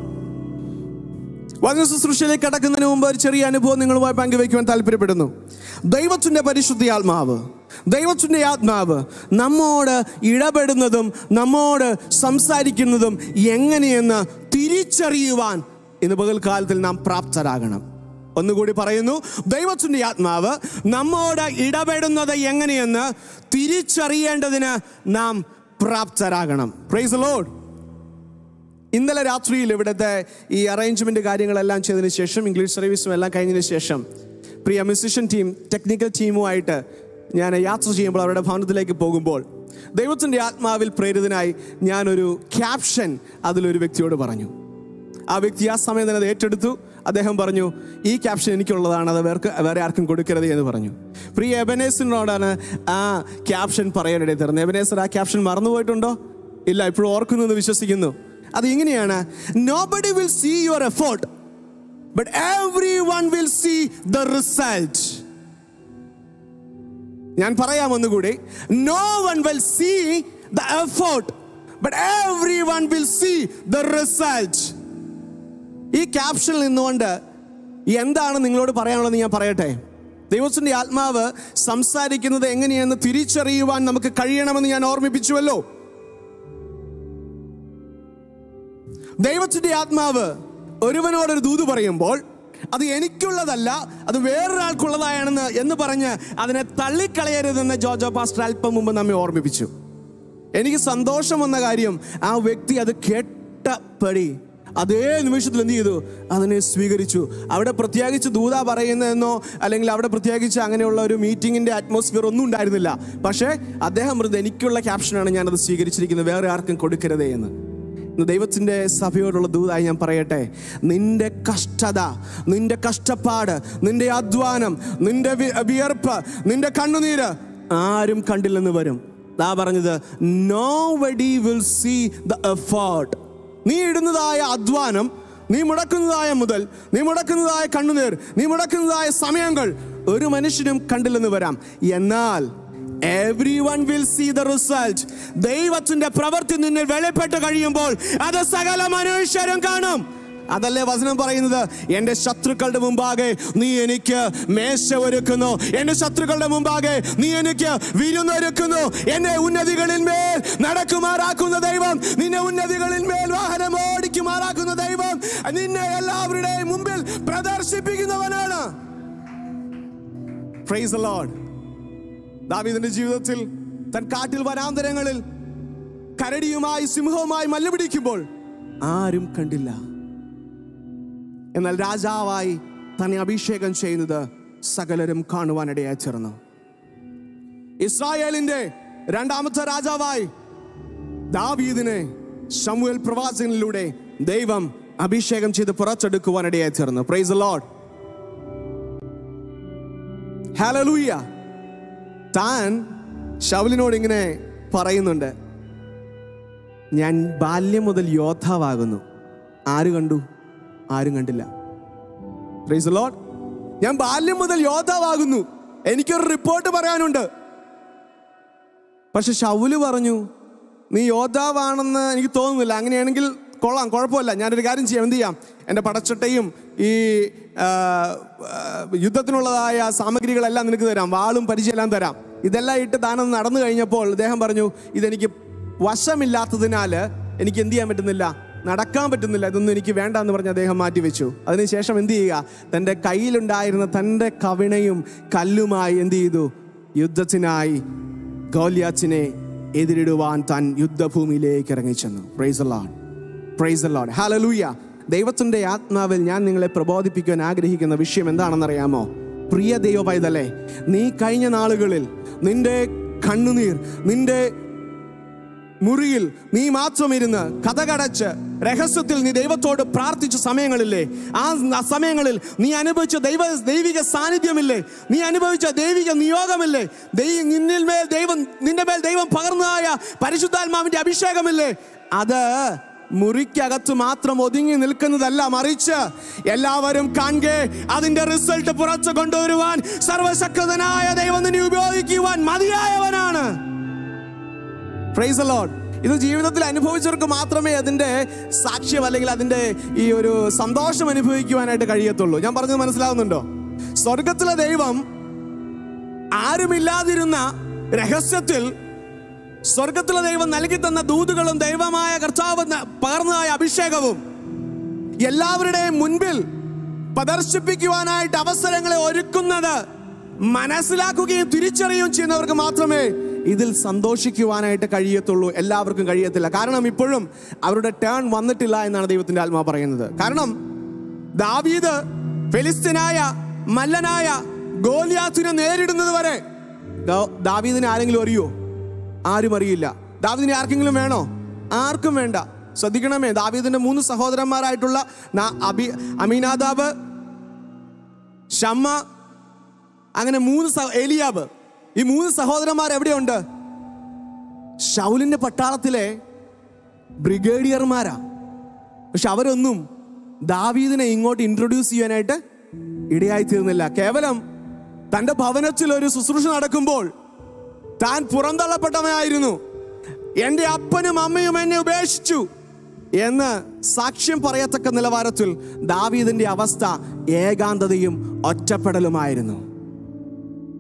[SPEAKER 5] വചന ശുശ്രൂഷയിലേക്ക് കടക്കുന്നതിന് മുമ്പ് ഒരു ചെറിയ അനുഭവം നിങ്ങളുമായി പങ്കുവയ്ക്കുവാൻ താല്പര്യപ്പെടുന്നു ദൈവത്തിൻ്റെ പരിശുദ്ധ ആത്മാവ് ദൈവത്തിൻ്റെ ആത്മാവ് നമ്മോട് ഇടപെടുന്നതും നമ്മോട് സംസാരിക്കുന്നതും എങ്ങനെയെന്ന് തിരിച്ചറിയുവാൻ ഇന്ന് പകൽക്കാലത്തിൽ നാം പ്രാപ്തരാകണം ഒന്നുകൂടി പറയുന്നു ദൈവത്തിൻ്റെ ആത്മാവ് നമ്മോട് ഇടപെടുന്നത് എങ്ങനെയെന്ന് തിരിച്ചറിയേണ്ടതിന് നാം പ്രാപ്തരാകണം പ്രൈസ് ലോഡ് ഇന്നലെ രാത്രിയിൽ ഇവിടുത്തെ ഈ അറേഞ്ച്മെന്റ് കാര്യങ്ങളെല്ലാം ചെയ്തതിന് ശേഷം ഇംഗ്ലീഷ് സർവീസും എല്ലാം കഴിഞ്ഞതിന് ശേഷം പ്രിയ മ്യൂസിഷ്യൻ ടീം ടെക്നിക്കൽ ടീമുമായിട്ട് ഞാൻ യാത്ര ചെയ്യുമ്പോൾ അവരുടെ ഭവനത്തിലേക്ക് പോകുമ്പോൾ ദൈവത്തിൻ്റെ ആത്മാവിൽ പ്രേരിതനായി ഞാനൊരു ക്യാപ്ഷൻ അതിലൊരു വ്യക്തിയോട് പറഞ്ഞു ആ വ്യക്തി ആ സമയം തന്നെ അത് ഏറ്റെടുത്തു അദ്ദേഹം പറഞ്ഞു ഈ ക്യാപ്ഷൻ എനിക്കുള്ളതാണ് അത് വേർക്ക് വേറെ ആർക്കും കൊടുക്കരുത് എന്ന് പറഞ്ഞു പ്രിയ എബനേസിനോടാണ് ആ ക്യാപ്ഷൻ പറയാനിടയിൽ തരുന്നത് എബനേസർ ആ ക്യാപ്ഷൻ മറന്നുപോയിട്ടുണ്ടോ ഇല്ല ഇപ്പോഴും ഓർക്കുന്നു എന്ന് വിശ്വസിക്കുന്നു അത് ഇങ്ങനെയാണ് nobody will see your effort but every one will see the result ഞാൻ പറയാം ഒന്നുകൂടി no one will see the effort but every one will see the result ഈ ക്യാപ്ഷനിൽ നിന്നുകൊണ്ട് എന്താണ് നിങ്ങളോട് പറയാനുള്ളത് ഞാൻ പറയട്ടെ ദൈവത്തിന്റെ ആത്മാവ് സംസാരിക്കുന്നത് എങ്ങനെയെന്ന് തിരിച്ചറിയുവാൻ നമുക്ക് കഴിയണമെന്ന് ഞാൻ ഓർമ്മിപ്പിച്ചുവല്ലോ ദൈവത്തിന്റെ ആത്മാവ് ഒരുവനോടൊരു ദൂത് പറയുമ്പോൾ അത് എനിക്കുള്ളതല്ല അത് വേറൊരാൾക്കുള്ളതാണെന്ന് എന്ന് പറഞ്ഞ് അതിനെ തള്ളിക്കളയരുതെന്ന് ജോജോ പാസ്റ്റർ അല്പം മുമ്പ് നമ്മെ ഓർമ്മിപ്പിച്ചു എനിക്ക് സന്തോഷം വന്ന കാര്യം ആ വ്യക്തി അത് കേട്ടപടി അതേ നിമിഷത്തിൽ എന്ത് ചെയ്തു അതിനെ സ്വീകരിച്ചു അവിടെ പ്രത്യേകിച്ച് ദൂത പറയുന്നതെന്നോ അല്ലെങ്കിൽ അവിടെ പ്രത്യേകിച്ച് അങ്ങനെയുള്ള ഒരു മീറ്റിങ്ങിന്റെ അറ്റ്മോസ്ഫിയർ ഒന്നും ഉണ്ടായിരുന്നില്ല പക്ഷേ അദ്ദേഹം പറഞ്ഞത് എനിക്കുള്ള ക്യാപ്ഷനാണ് ഞാനത് സ്വീകരിച്ചിരിക്കുന്നത് വേറെ ആർക്കും കൊടുക്കരുതേ എന്ന് ഇന്ന് ദൈവത്തിൻ്റെ സഭയോടുള്ള ദൂതായി ഞാൻ പറയട്ടെ നിന്റെ കഷ്ടത നിന്റെ കഷ്ടപ്പാട് നിന്റെ അധ്വാനം നിന്റെ വി- വിയർപ്പ് നിന്റെ കണ്ണുനീര് ആരും കണ്ടില്ലെന്ന് വരും ദാ പറഞ്ഞത് nobody will see the effort നീ ഇടുന്നതായ അധ്വാനം നീ മുടക്കുന്നതായ മുതൽ നീ മുടക്കുന്നതായ കണ്ണുനീർ നീ മുടക്കുന്നതായ സമയങ്ങൾ ഒരു മനുഷ്യനും കണ്ടില്ലെന്ന് വരാം എന്നാൽ every one will see the result ദൈവത്തിന്റെ പ്രവൃത്തി നിന്നിൽ വെളിപ്പെട്ട് കഴിയുമ്പോൾ അത് സകല മനുഷ്യരും കാണും അതല്ലേ വചനം പറയുന്നത് എൻ്റെ ശത്രുക്കളുടെ മുമ്പാകെ നീ എനിക്ക് മേശ ഒരുക്കുന്നു എൻ്റെ ശത്രുക്കളുടെ മുമ്പാകെ നീ എനിക്ക് വിരുന്നൊരുക്കുന്നു എന്നെ ഉന്നതികളിൽ മേൽ നടക്കുമാറാക്കുന്ന ദൈവം നിന്നെ ഉന്നതികളിൽ മേൽ വാഹനം ഓടിക്കുമാറാക്കുന്ന ദൈവം നിന്നെ എല്ലാവരുടെയും മുമ്പിൽ പ്രദർശിപ്പിക്കുന്നവനാണ് പ്രൈസ് ലോഡ് ദാവീദിന്റെ ജീവിതത്തിൽ തൻ കാട്ടിൽ വനാന്തരങ്ങളിൽ കരടിയുമായി സിംഹവുമായി മല്ലുപിടിക്കുമ്പോൾ ആരും കണ്ടില്ല എന്നാൽ രാജാവായി തന്നെ അഭിഷേകം ചെയ്യുന്നത് സകലരും കാണുവാനിടയായി ചേർന്നു ഇസ്രായേലിന്റെ രണ്ടാമത്തെ രാജാവായി ദാവീദിനെ ശമുവേൽ പ്രവാചകനിലൂടെ ദൈവം അഭിഷേകം ചെയ്ത് പുറത്തെടുക്കുവാനിടയായി ചേർന്നു പ്രൈസ് ലോഡ് ഹലലൂയ താൻ ശൗലിനോട് ഇങ്ങനെ പറയുന്നുണ്ട് ഞാൻ ബാല്യം മുതൽ യോദ്ധാവാകുന്നു ആര് കണ്ടു ആരും കണ്ടില്ല പ്രൈസ് ലോഡ് ഞാൻ ബാല്യം മുതൽ യോദ്ധാവാകുന്നു എനിക്കൊരു റിപ്പോർട്ട് പറയാനുണ്ട് പക്ഷെ ഷൗല് പറഞ്ഞു നീ യോദ്ധാവാണെന്ന് എനിക്ക് തോന്നുന്നില്ല അങ്ങനെയാണെങ്കിൽ കൊള്ളാം കുഴപ്പമില്ല ഞാനൊരു കാര്യം ചെയ്യാം എന്ത് ചെയ്യാം എൻ്റെ പടച്ചട്ടയും ഈ ആ, ആ, യുദ്ധത്തിനുള്ളതായ സാമഗ്രികളെല്ലാം നിനക്ക് തരാം വാളും പരിചയമെല്ലാം തരാം ഇതെല്ലാം ഇട്ട് താനൊന്ന് നടന്നു കഴിഞ്ഞപ്പോൾ അദ്ദേഹം പറഞ്ഞു ഇതെനിക്ക് വശമില്ലാത്തതിനാൽ എനിക്ക് എന്ത് ചെയ്യാൻ പറ്റുന്നില്ല നടക്കാൻ പറ്റുന്നില്ല ഇതൊന്നും എനിക്ക് വേണ്ട എന്ന് പറഞ്ഞ് അദ്ദേഹം മാറ്റിവെച്ചു അതിനുശേഷം എന്ത് ചെയ്യുക തൻ്റെ കയ്യിലുണ്ടായിരുന്ന തൻ്റെ കവിണയും കല്ലുമായി എന്ത് ചെയ്തു യുദ്ധത്തിനായി ഗോലിയാച്ചിനെ എതിരിടുവാൻ താൻ യുദ്ധഭൂമിയിലേക്ക് ഇറങ്ങിച്ചെന്നു praise Lord praise Lord hallelujah ദൈവത്തിന്റെ ആത്മാവിൽ ഞാൻ നിങ്ങളെ പ്രബോധിപ്പിക്കുവാൻ ആഗ്രഹിക്കുന്ന വിഷയം എന്താണെന്നറിയാമോ പ്രിയ ദൈവ പൈതലേ നീ കഴിഞ്ഞ നാളുകളിൽ നിന്റെ കണ്ണുനീർ നിന്റെ മുറിയിൽ നീ മാത്രം ഇരുന്ന് കഥകടച്ച് രഹസ്യത്തിൽ നീ ദൈവത്തോട് പ്രാർത്ഥിച്ച സമയങ്ങളില്ലേ ആ ന- സമയങ്ങളിൽ നീ അനുഭവിച്ച ദൈവ ദൈവിക സാന്നിധ്യമില്ലേ നീ അനുഭവിച്ച ദൈവിക നിയോഗമില്ലേ ദൈവ നിന്നിൽ മേൽ ദൈവം നിന്റെ മേൽ ദൈവം പകർന്നതായ പരിശുദ്ധാത്മാവിന്റെ അഭിഷേകമില്ലേ അത് മുറിക്കകത്ത് മാത്രം ഒതുങ്ങി നിൽക്കുന്നതല്ല മറിച്ച് എല്ലാവരും കാണുകെ അതിന്റെ റിസൾട്ട് പുറത്തു കൊണ്ടുവരുവാൻ സർവശക്തനായ ദൈവം നിന്നെ ഉപയോഗിക്കുവാൻ മതിയായവനാണ് പ്രൈസ് ലോഡ് ഇത് ജീവിതത്തിൽ അനുഭവിച്ചവർക്ക് മാത്രമേ അതിന്റെ സാക്ഷ്യം അല്ലെങ്കിൽ അതിന്റെ ഈ ഒരു സന്തോഷം അനുഭവിക്കുവാനായിട്ട് കഴിയത്തുള്ളൂ ഞാൻ പറഞ്ഞത് മനസ്സിലാവുന്നുണ്ടോ സ്വർഗത്തിലെ ദൈവം ആരുമില്ലാതിരുന്ന രഹസ്യത്തിൽ സ്വർഗത്തിലെ ദൈവം നൽകി തന്ന ദൂതുകളും ദൈവമായ കർത്താവ് ന- പകർന്നതായ അഭിഷേകവും എല്ലാവരുടെയും മുൻപിൽ പ്രദർശിപ്പിക്കുവാനായിട്ട് അവസരങ്ങളെ ഒരുക്കുന്നത് മനസ്സിലാക്കുകയും തിരിച്ചറിയുകയും ചെയ്യുന്നവർക്ക് മാത്രമേ ഇതിൽ സന്തോഷിക്കുവാനായിട്ട് കഴിയത്തുള്ളൂ എല്ലാവർക്കും കഴിയത്തില്ല കാരണം ഇപ്പോഴും അവരുടെ ടേൺ വന്നിട്ടില്ല എന്നാണ് ദൈവത്തിന്റെ ആത്മാ പറയുന്നത് കാരണം ദാവീദ് ഫെലിസ്തീനായ മല്ലനായ ഗോലിയാത്തിനെ നേരിടുന്നത് വരെ ദാ- ദാവീദിനെ ആരെങ്കിലും അറിയോ ആരും അറിയില്ല ദാവീദിനെ ആർക്കെങ്കിലും വേണോ ആർക്കും വേണ്ട ശ്രദ്ധിക്കണമേ ദാവീദിന്റെ മൂന്ന് സഹോദരന്മാരായിട്ടുള്ള നാ- അബി അമീനാദാബ് ഷമ്മ അങ്ങനെ മൂന്ന് സഹ- എലിയാബ് ഈ മൂന്ന് സഹോദരന്മാർ എവിടെയുണ്ട് ഷൗലിന്റെ പട്ടാളത്തിലെ ബ്രിഗേഡിയർമാരാ പക്ഷെ അവരൊന്നും ദാവീദിനെ ഇങ്ങോട്ട് ഇൻട്രൊഡ്യൂസ് ചെയ്യാനായിട്ട് ഇടയായി തീർന്നില്ല കേവലം തന്റെ ഭവനത്തിൽ ഒരു ശുശ്രൂഷ നടക്കുമ്പോൾ താൻ പുറന്തള്ളപ്പെട്ടവനായിരുന്നു എൻ്റെ അപ്പനും അമ്മയും എന്നെ ഉപേക്ഷിച്ചു എന്ന് സാക്ഷ്യം പറയത്തക്ക നിലവാരത്തിൽ ദാവീദിന്റെ അവസ്ഥ ഏകാന്തതയും ഒറ്റപ്പെടലുമായിരുന്നു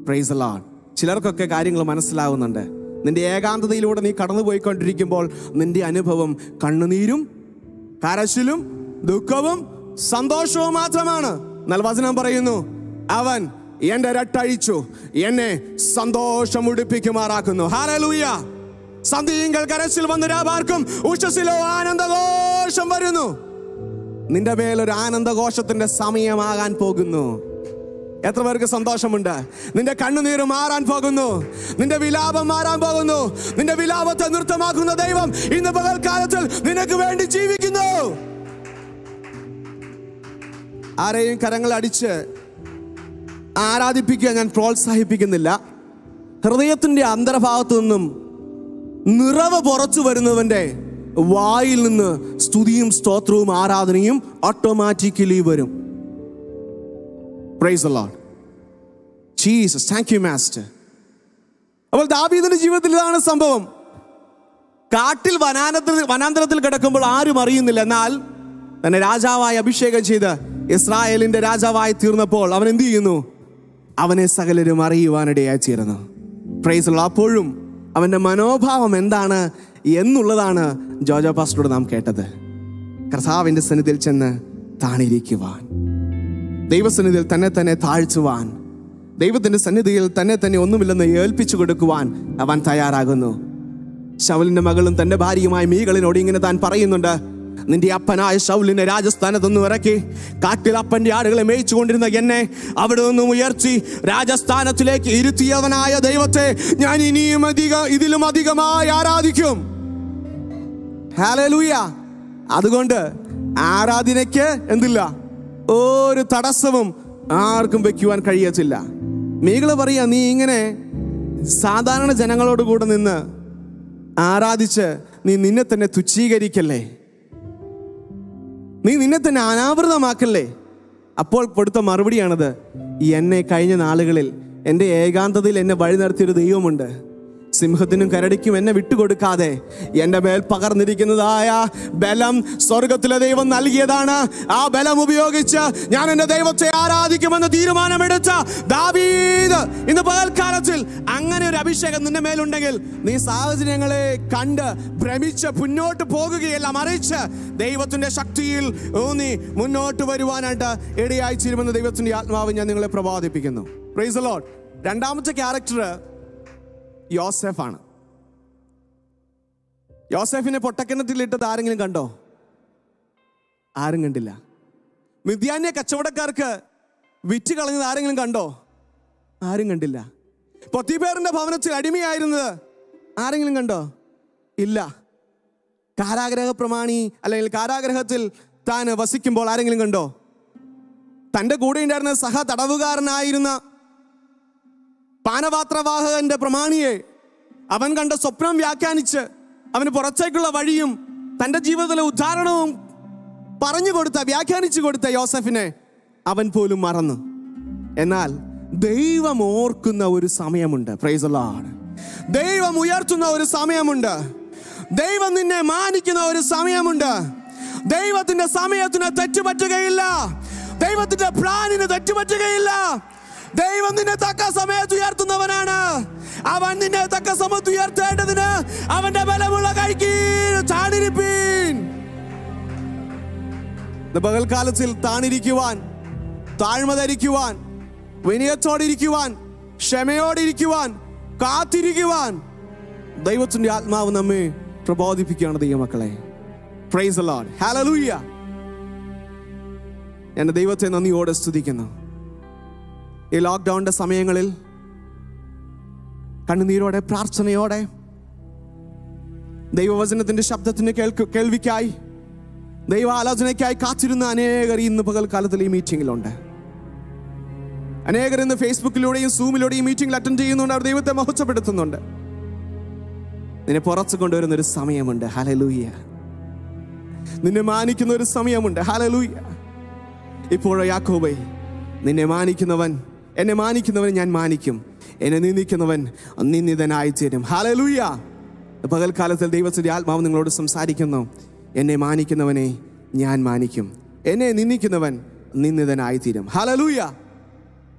[SPEAKER 5] പ്രൈസ് അലാണ് ചിലർക്കൊക്കെ കാര്യങ്ങൾ മനസ്സിലാവുന്നുണ്ട് നിന്റെ ഏകാന്തതയിലൂടെ നീ കടന്നുപോയിക്കൊണ്ടിരിക്കുമ്പോൾ നിന്റെ അനുഭവം കണ്ണുനീരും കരച്ചിലും ദുഃഖവും സന്തോഷവും മാത്രമാണ് എന്നാൽ വചനം പറയുന്നു അവൻ എന്റെ രട്ടഴിച്ചു എന്നെ സന്തോഷം ഉടുപ്പിക്കുമാറാക്കുന്നു ഹാലലൂയ സന്ധിയിങ്കൽ കരച്ചിൽ വന്ന് രാപാർക്കും ഉഷസിലോ ആനന്ദഘോഷം വരുന്നു നിന്റെ മേലൊരു ആനന്ദഘോഷത്തിന്റെ സമയമാകാൻ പോകുന്നു എത്ര പേർക്ക് സന്തോഷമുണ്ട് നിന്റെ കണ്ണുനീര് മാറാൻ പോകുന്നു നിന്റെ വിലാപം മാറാൻ പോകുന്നു നിന്റെ വിലാപത്തെ നൃത്തമാക്കുന്ന ദൈവം ഇന്ന് പകൽക്കാലത്തിൽ നിനക്ക് വേണ്ടി ജീവിക്കുന്നു ആരെയും കരങ്ങൾ അടിച്ച് ആരാധിപ്പിക്കുക ഞാൻ പ്രോത്സാഹിപ്പിക്കുന്നില്ല ഹൃദയത്തിന്റെ അന്തർഭാഗത്തു നിന്നും നിറവ് പുറത്തു വരുന്നവന്റെ വായിൽ നിന്ന് സ്തുതിയും സ്തോത്രവും ആരാധനയും ഓട്ടോമാറ്റിക്കലി വരും praise Lord Jesus thank you master അപ്പോൾ ദാവീദിന്റെ ജീവിതത്തിൽ ഇതാണ് സംഭവം കാട്ടിൽ വനാന്തരത്തിൽ വനാന്തരത്തിൽ കിടക്കുമ്പോൾ ആരും അറിയുന്നില്ല എന്നാൽ തന്നെ രാജാവായി അഭിഷേകം ചെയ്ത് ഇസ്രായേലിന്റെ രാജാവായി തീർന്നപ്പോൾ അവൻ എന്ത് ചെയ്യുന്നു അവനെ സകലരും അറിയുവാനിടയായി തീർന്നു പ്രൈസ് അപ്പോഴും അവന്റെ മനോഭാവം എന്താണ് എന്നുള്ളതാണ് ജോജോ പാസ്റ്ററോട് നാം കേട്ടത് കർത്താവിന്റെ സന്നിധിയിൽ ചെന്ന് താണിരിക്കുവാൻ ദൈവസന്നിധിയിൽ തന്നെ തന്നെ താഴ്ത്തുവാൻ ദൈവത്തിന്റെ സന്നിധിയിൽ തന്നെ തന്നെ ഒന്നുമില്ലെന്ന് ഏൽപ്പിച്ചു കൊടുക്കുവാൻ അവൻ തയ്യാറാകുന്നു ശൗലിന്റെ മകളും തന്റെ ഭാര്യയുമായ മീകളിനോട് ഇങ്ങനെ താൻ പറയുന്നുണ്ട് നിന്റെ അപ്പനായ ശൗലിനെ രാജസ്ഥാനത്ത് നിന്ന് ഇറക്കി കാട്ടിൽ അപ്പന്റെ ആടുകളെ മേയിച്ചു കൊണ്ടിരുന്ന എന്നെ അവിടെ നിന്നും ഉയർത്തി രാജസ്ഥാനത്തിലേക്ക് ഇരുത്തിയവനായ ദൈവത്തെ ഞാൻ ഇനിയും അധികം ഇതിലും അധികമായി ആരാധിക്കും ഹാലലൂയ അതുകൊണ്ട് ആരാധനയ്ക്ക് എന്തില്ല ഒരു തടസ്സവും ആർക്കും വെക്കുവാൻ കഴിയത്തില്ല മീകള് പറയാ നീ ഇങ്ങനെ സാധാരണ ജനങ്ങളോട് കൂടെ നിന്ന് ആരാധിച്ച് നീ നിന്നെ തന്നെ തുച്ഛീകരിക്കല്ലേ നീ നിന്നെ തന്നെ അനാവൃതമാക്കല്ലേ അപ്പോൾ കൊടുത്ത മറുപടിയാണത് എന്നെ കഴിഞ്ഞ നാളുകളിൽ എൻ്റെ ഏകാന്തതയിൽ എന്നെ വഴി നടത്തിയൊരു ദൈവമുണ്ട് സിംഹത്തിനും കരടിക്കും എന്നെ വിട്ടുകൊടുക്കാതെ എൻ്റെ മേൽ പകർന്നിരിക്കുന്നതായ ബലം സ്വർഗത്തിലെ ദൈവം നൽകിയതാണ് ആ ബലം ഉപയോഗിച്ച് ഞാൻ എൻ്റെ ദൈവത്തെ ആരാധിക്കുമെന്ന് തീരുമാനമെടുത്ത ദാവീദ് ഇന്ന് പകൽക്കാലത്തിൽ അങ്ങനെ ഒരു അഭിഷേകം നിന്റെ മേലുണ്ടെങ്കിൽ നീ സാഹചര്യങ്ങളെ കണ്ട് ഭ്രമിച്ച് മുന്നോട്ട് പോകുകയല്ല മറിച്ച് ദൈവത്തിന്റെ ശക്തിയിൽ ഊന്നി മുന്നോട്ട് വരുവാനായിട്ട് ഇടയായി തീരുമെന്ന് ദൈവത്തിന്റെ ആത്മാവ് ഞാൻ നിങ്ങളെ പ്രബോധിപ്പിക്കുന്നു പ്രൈസ് ലോഡ് രണ്ടാമത്തെ ക്യാരക്ടർ യോസെഫാണ് യോസെഫിനെ പൊട്ടക്കിണത്തിൽ ഇട്ടത് ആരെങ്കിലും കണ്ടോ ആരും കണ്ടില്ല മിഥ്യാന്യ കച്ചവടക്കാർക്ക് വിറ്റ് കളഞ്ഞത് ആരെങ്കിലും കണ്ടോ ആരും കണ്ടില്ല പൊത്തിപേറിന്റെ ഭവനത്തിൽ അടിമയായിരുന്നത് ആരെങ്കിലും കണ്ടോ ഇല്ല കാരാഗ്രഹ പ്രമാണി അല്ലെങ്കിൽ കാരാഗ്രഹത്തിൽ താൻ വസിക്കുമ്പോൾ ആരെങ്കിലും കണ്ടോ തന്റെ കൂടെ ഉണ്ടായിരുന്ന സഹ തടവുകാരനായിരുന്ന പാനപാത്രവാഹകന്റെ പ്രമാണിയെ അവൻ കണ്ട സ്വപ്നം വ്യാഖ്യാനിച്ച് അവന് പുറത്തേക്കുള്ള വഴിയും തന്റെ ജീവിതത്തിലെ ഉദാഹരണവും പറഞ്ഞു കൊടുത്ത വ്യാഖ്യാനിച്ചു കൊടുത്ത യോസഫിനെ അവൻ പോലും മറന്നു എന്നാൽ ദൈവം ഓർക്കുന്ന ഒരു സമയമുണ്ട് പ്രൈസ് ലോർഡ് ദൈവം ഉയർത്തുന്ന ഒരു സമയമുണ്ട് ദൈവം നിന്നെ മാനിക്കുന്ന ഒരു സമയമുണ്ട് ദൈവത്തിന്റെ സമയത്തിന് തെറ്റുപറ്റുകയില്ല ദൈവത്തിന്റെ പ്ലാനിന് തെറ്റുപറ്റുകയില്ല ദൈവം നിന്നെ തക്ക സമയത്ത് ഉയർത്തുന്നവനാണ് അവൻ നിന്നെ തക്ക സമയത്ത് ഉയർത്തേണ്ടതിന് അവന്റെ ബലമുള്ള കൈക്ക് താണിരിപ്പീൻ ഇന്ന് പകൽക്കാലത്തിൽ താണിരിക്കുവാൻ താഴ്മ ധരിക്കുവാൻ വിനയത്തോടിരിക്കുവാൻ ക്ഷമയോടിരിക്കുവാൻ കാത്തിരിക്കുവാൻ ദൈവത്തിന്റെ ആത്മാവ് നമ്മെ പ്രബോധിപ്പിക്കുകയാണ് ദൈവമക്കളെ പ്രൈസ് ലോഡ് ഹല്ലേലൂയ എൻ്റെ ദൈവത്തെ നന്ദിയോടെ സ്തുതിക്കുന്നു ഈ ലോക്ക്ഡൗണിന്റെ സമയങ്ങളിൽ കണ്ണുനീരോടെ പ്രാർത്ഥനയോടെ ദൈവവചനത്തിന്റെ ശബ്ദത്തിന് കേൾക്കു കേൾവിക്കായി ദൈവാലോചനയ്ക്കായി കാത്തിരുന്ന അനേകർ ഇന്ന് പകൽക്കാലത്തിൽ ഈ മീറ്റിംഗിലുണ്ട് അനേകർ ഇന്ന് ഫേസ്ബുക്കിലൂടെയും സൂമിലൂടെയും മീറ്റിംഗിൽ അറ്റൻഡ് ചെയ്യുന്നുണ്ട് അവർ ദൈവത്തെ മഹത്വപ്പെടുത്തുന്നുണ്ട് നിന്നെ പുറത്തു കൊണ്ടുവരുന്ന ഒരു സമയമുണ്ട് ഹലലൂയ നിന്നെ മാനിക്കുന്ന ഒരു സമയമുണ്ട് ഹലലൂയ ഇപ്പോഴോ യാക്കോബേ നിന്നെ മാനിക്കുന്നവൻ എന്നെ മാനിക്കുന്നവൻ ഞാൻ മാനിക്കും എന്നെ നിന്ദിക്കുന്നവൻ നിന്ദിതനായി തീരും ഹാലലൂയ പകൽക്കാലത്തിൽ ദൈവത്തിന്റെ ആത്മാവ് നിങ്ങളോട് സംസാരിക്കുന്നു എന്നെ മാനിക്കുന്നവനെ ഞാൻ മാനിക്കും എന്നെ നിന്ദിക്കുന്നവൻ നിന്ദിതനായി തീരും ഹാലലൂയ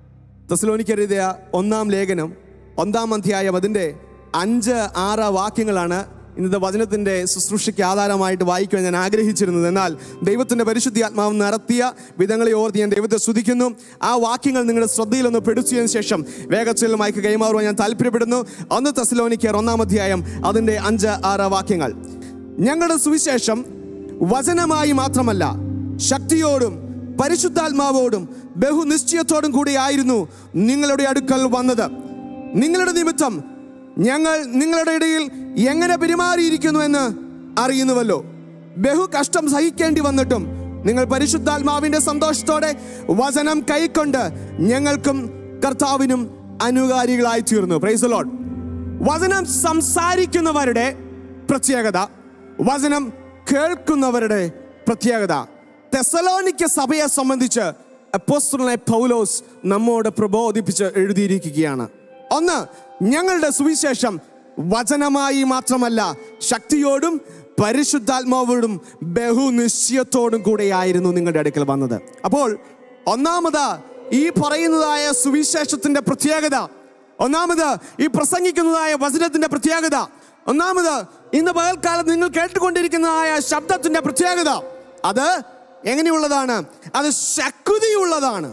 [SPEAKER 5] തെസലോനിക്കെഴുതിയ ഒന്നാം ലേഖനം ഒന്നാം അധ്യായം അതിൻ്റെ അഞ്ച് ആറ് വാക്യങ്ങളാണ് ഇന്നത്തെ വചനത്തിൻ്റെ ശുശ്രൂഷയ്ക്ക് ആധാരമായിട്ട് വായിക്കുവാൻ ഞാൻ ആഗ്രഹിച്ചിരുന്നത് എന്നാൽ ദൈവത്തിൻ്റെ പരിശുദ്ധാത്മാവ് നടത്തിയ വിധങ്ങളെ ഓർത്ത് ഞാൻ ദൈവത്തെ സ്തുതിക്കുന്നു ആ വാക്യങ്ങൾ നിങ്ങളുടെ ശ്രദ്ധയിലൊന്ന് പെടുത്തിയതിനു ശേഷം വേഗത്തിൽ മൈക്ക് കൈമാറുവാൻ ഞാൻ താല്പര്യപ്പെടുന്നു ഒന്ന് തെസലോനിക്കർ ഒന്നാം അധ്യായം അതിൻ്റെ അഞ്ച് ആറ് വാക്യങ്ങൾ ഞങ്ങളുടെ സുവിശേഷം വചനമായി മാത്രമല്ല ശക്തിയോടും പരിശുദ്ധാത്മാവോടും ബഹുനിശ്ചയത്തോടും കൂടിയായിരുന്നു നിങ്ങളുടെ അടുക്കൽ വന്നത് നിങ്ങളുടെ നിമിത്തം ഞങ്ങൾ നിങ്ങളുടെ ഇടയിൽ എങ്ങനെ പെരുമാറിയിരിക്കുന്നു എന്ന് അറിയുന്നുവല്ലോ ബഹു കഷ്ടം സഹിക്കേണ്ടി വന്നിട്ടും നിങ്ങൾ പരിശുദ്ധാത്മാവിന്റെ സന്തോഷത്തോടെ വചനം കൈക്കൊണ്ട് ഞങ്ങൾക്കും കർത്താവിനും അനുകാരികളായി തീർന്നു പ്രൈസ് ലോഡ് വചനം സംസാരിക്കുന്നവരുടെ പ്രത്യേകത വചനം കേൾക്കുന്നവരുടെ പ്രത്യേകത തെസലോനിക്ക സഭയെ സംബന്ധിച്ച് അപ്പോസ്തലനായ പൗലോസ് നമ്മോട് പ്രബോധിപ്പിച്ച് എഴുതിയിരിക്കുകയാണ് ഒന്ന് ഞങ്ങളുടെ സുവിശേഷം വചനമായി മാത്രമല്ല ശക്തിയോടും പരിശുദ്ധാത്മാവോടും ബഹുനിശ്ചയത്തോടും കൂടെയായിരുന്നു നിങ്ങളുടെ അടുക്കൽ വന്നത് അപ്പോൾ ഒന്നാമത് ഈ പറയുന്നതായ സുവിശേഷത്തിന്റെ പ്രത്യേകത ഒന്നാമത് ഈ പ്രസംഗിക്കുന്നതായ വചനത്തിന്റെ പ്രത്യേകത ഒന്നാമത് ഇന്ന് പകൽക്കാലം നിങ്ങൾ കേട്ടുകൊണ്ടിരിക്കുന്നതായ ശബ്ദത്തിന്റെ പ്രത്യേകത അത് എങ്ങനെയുള്ളതാണ് അത് ശക്തിയുള്ളതാണ്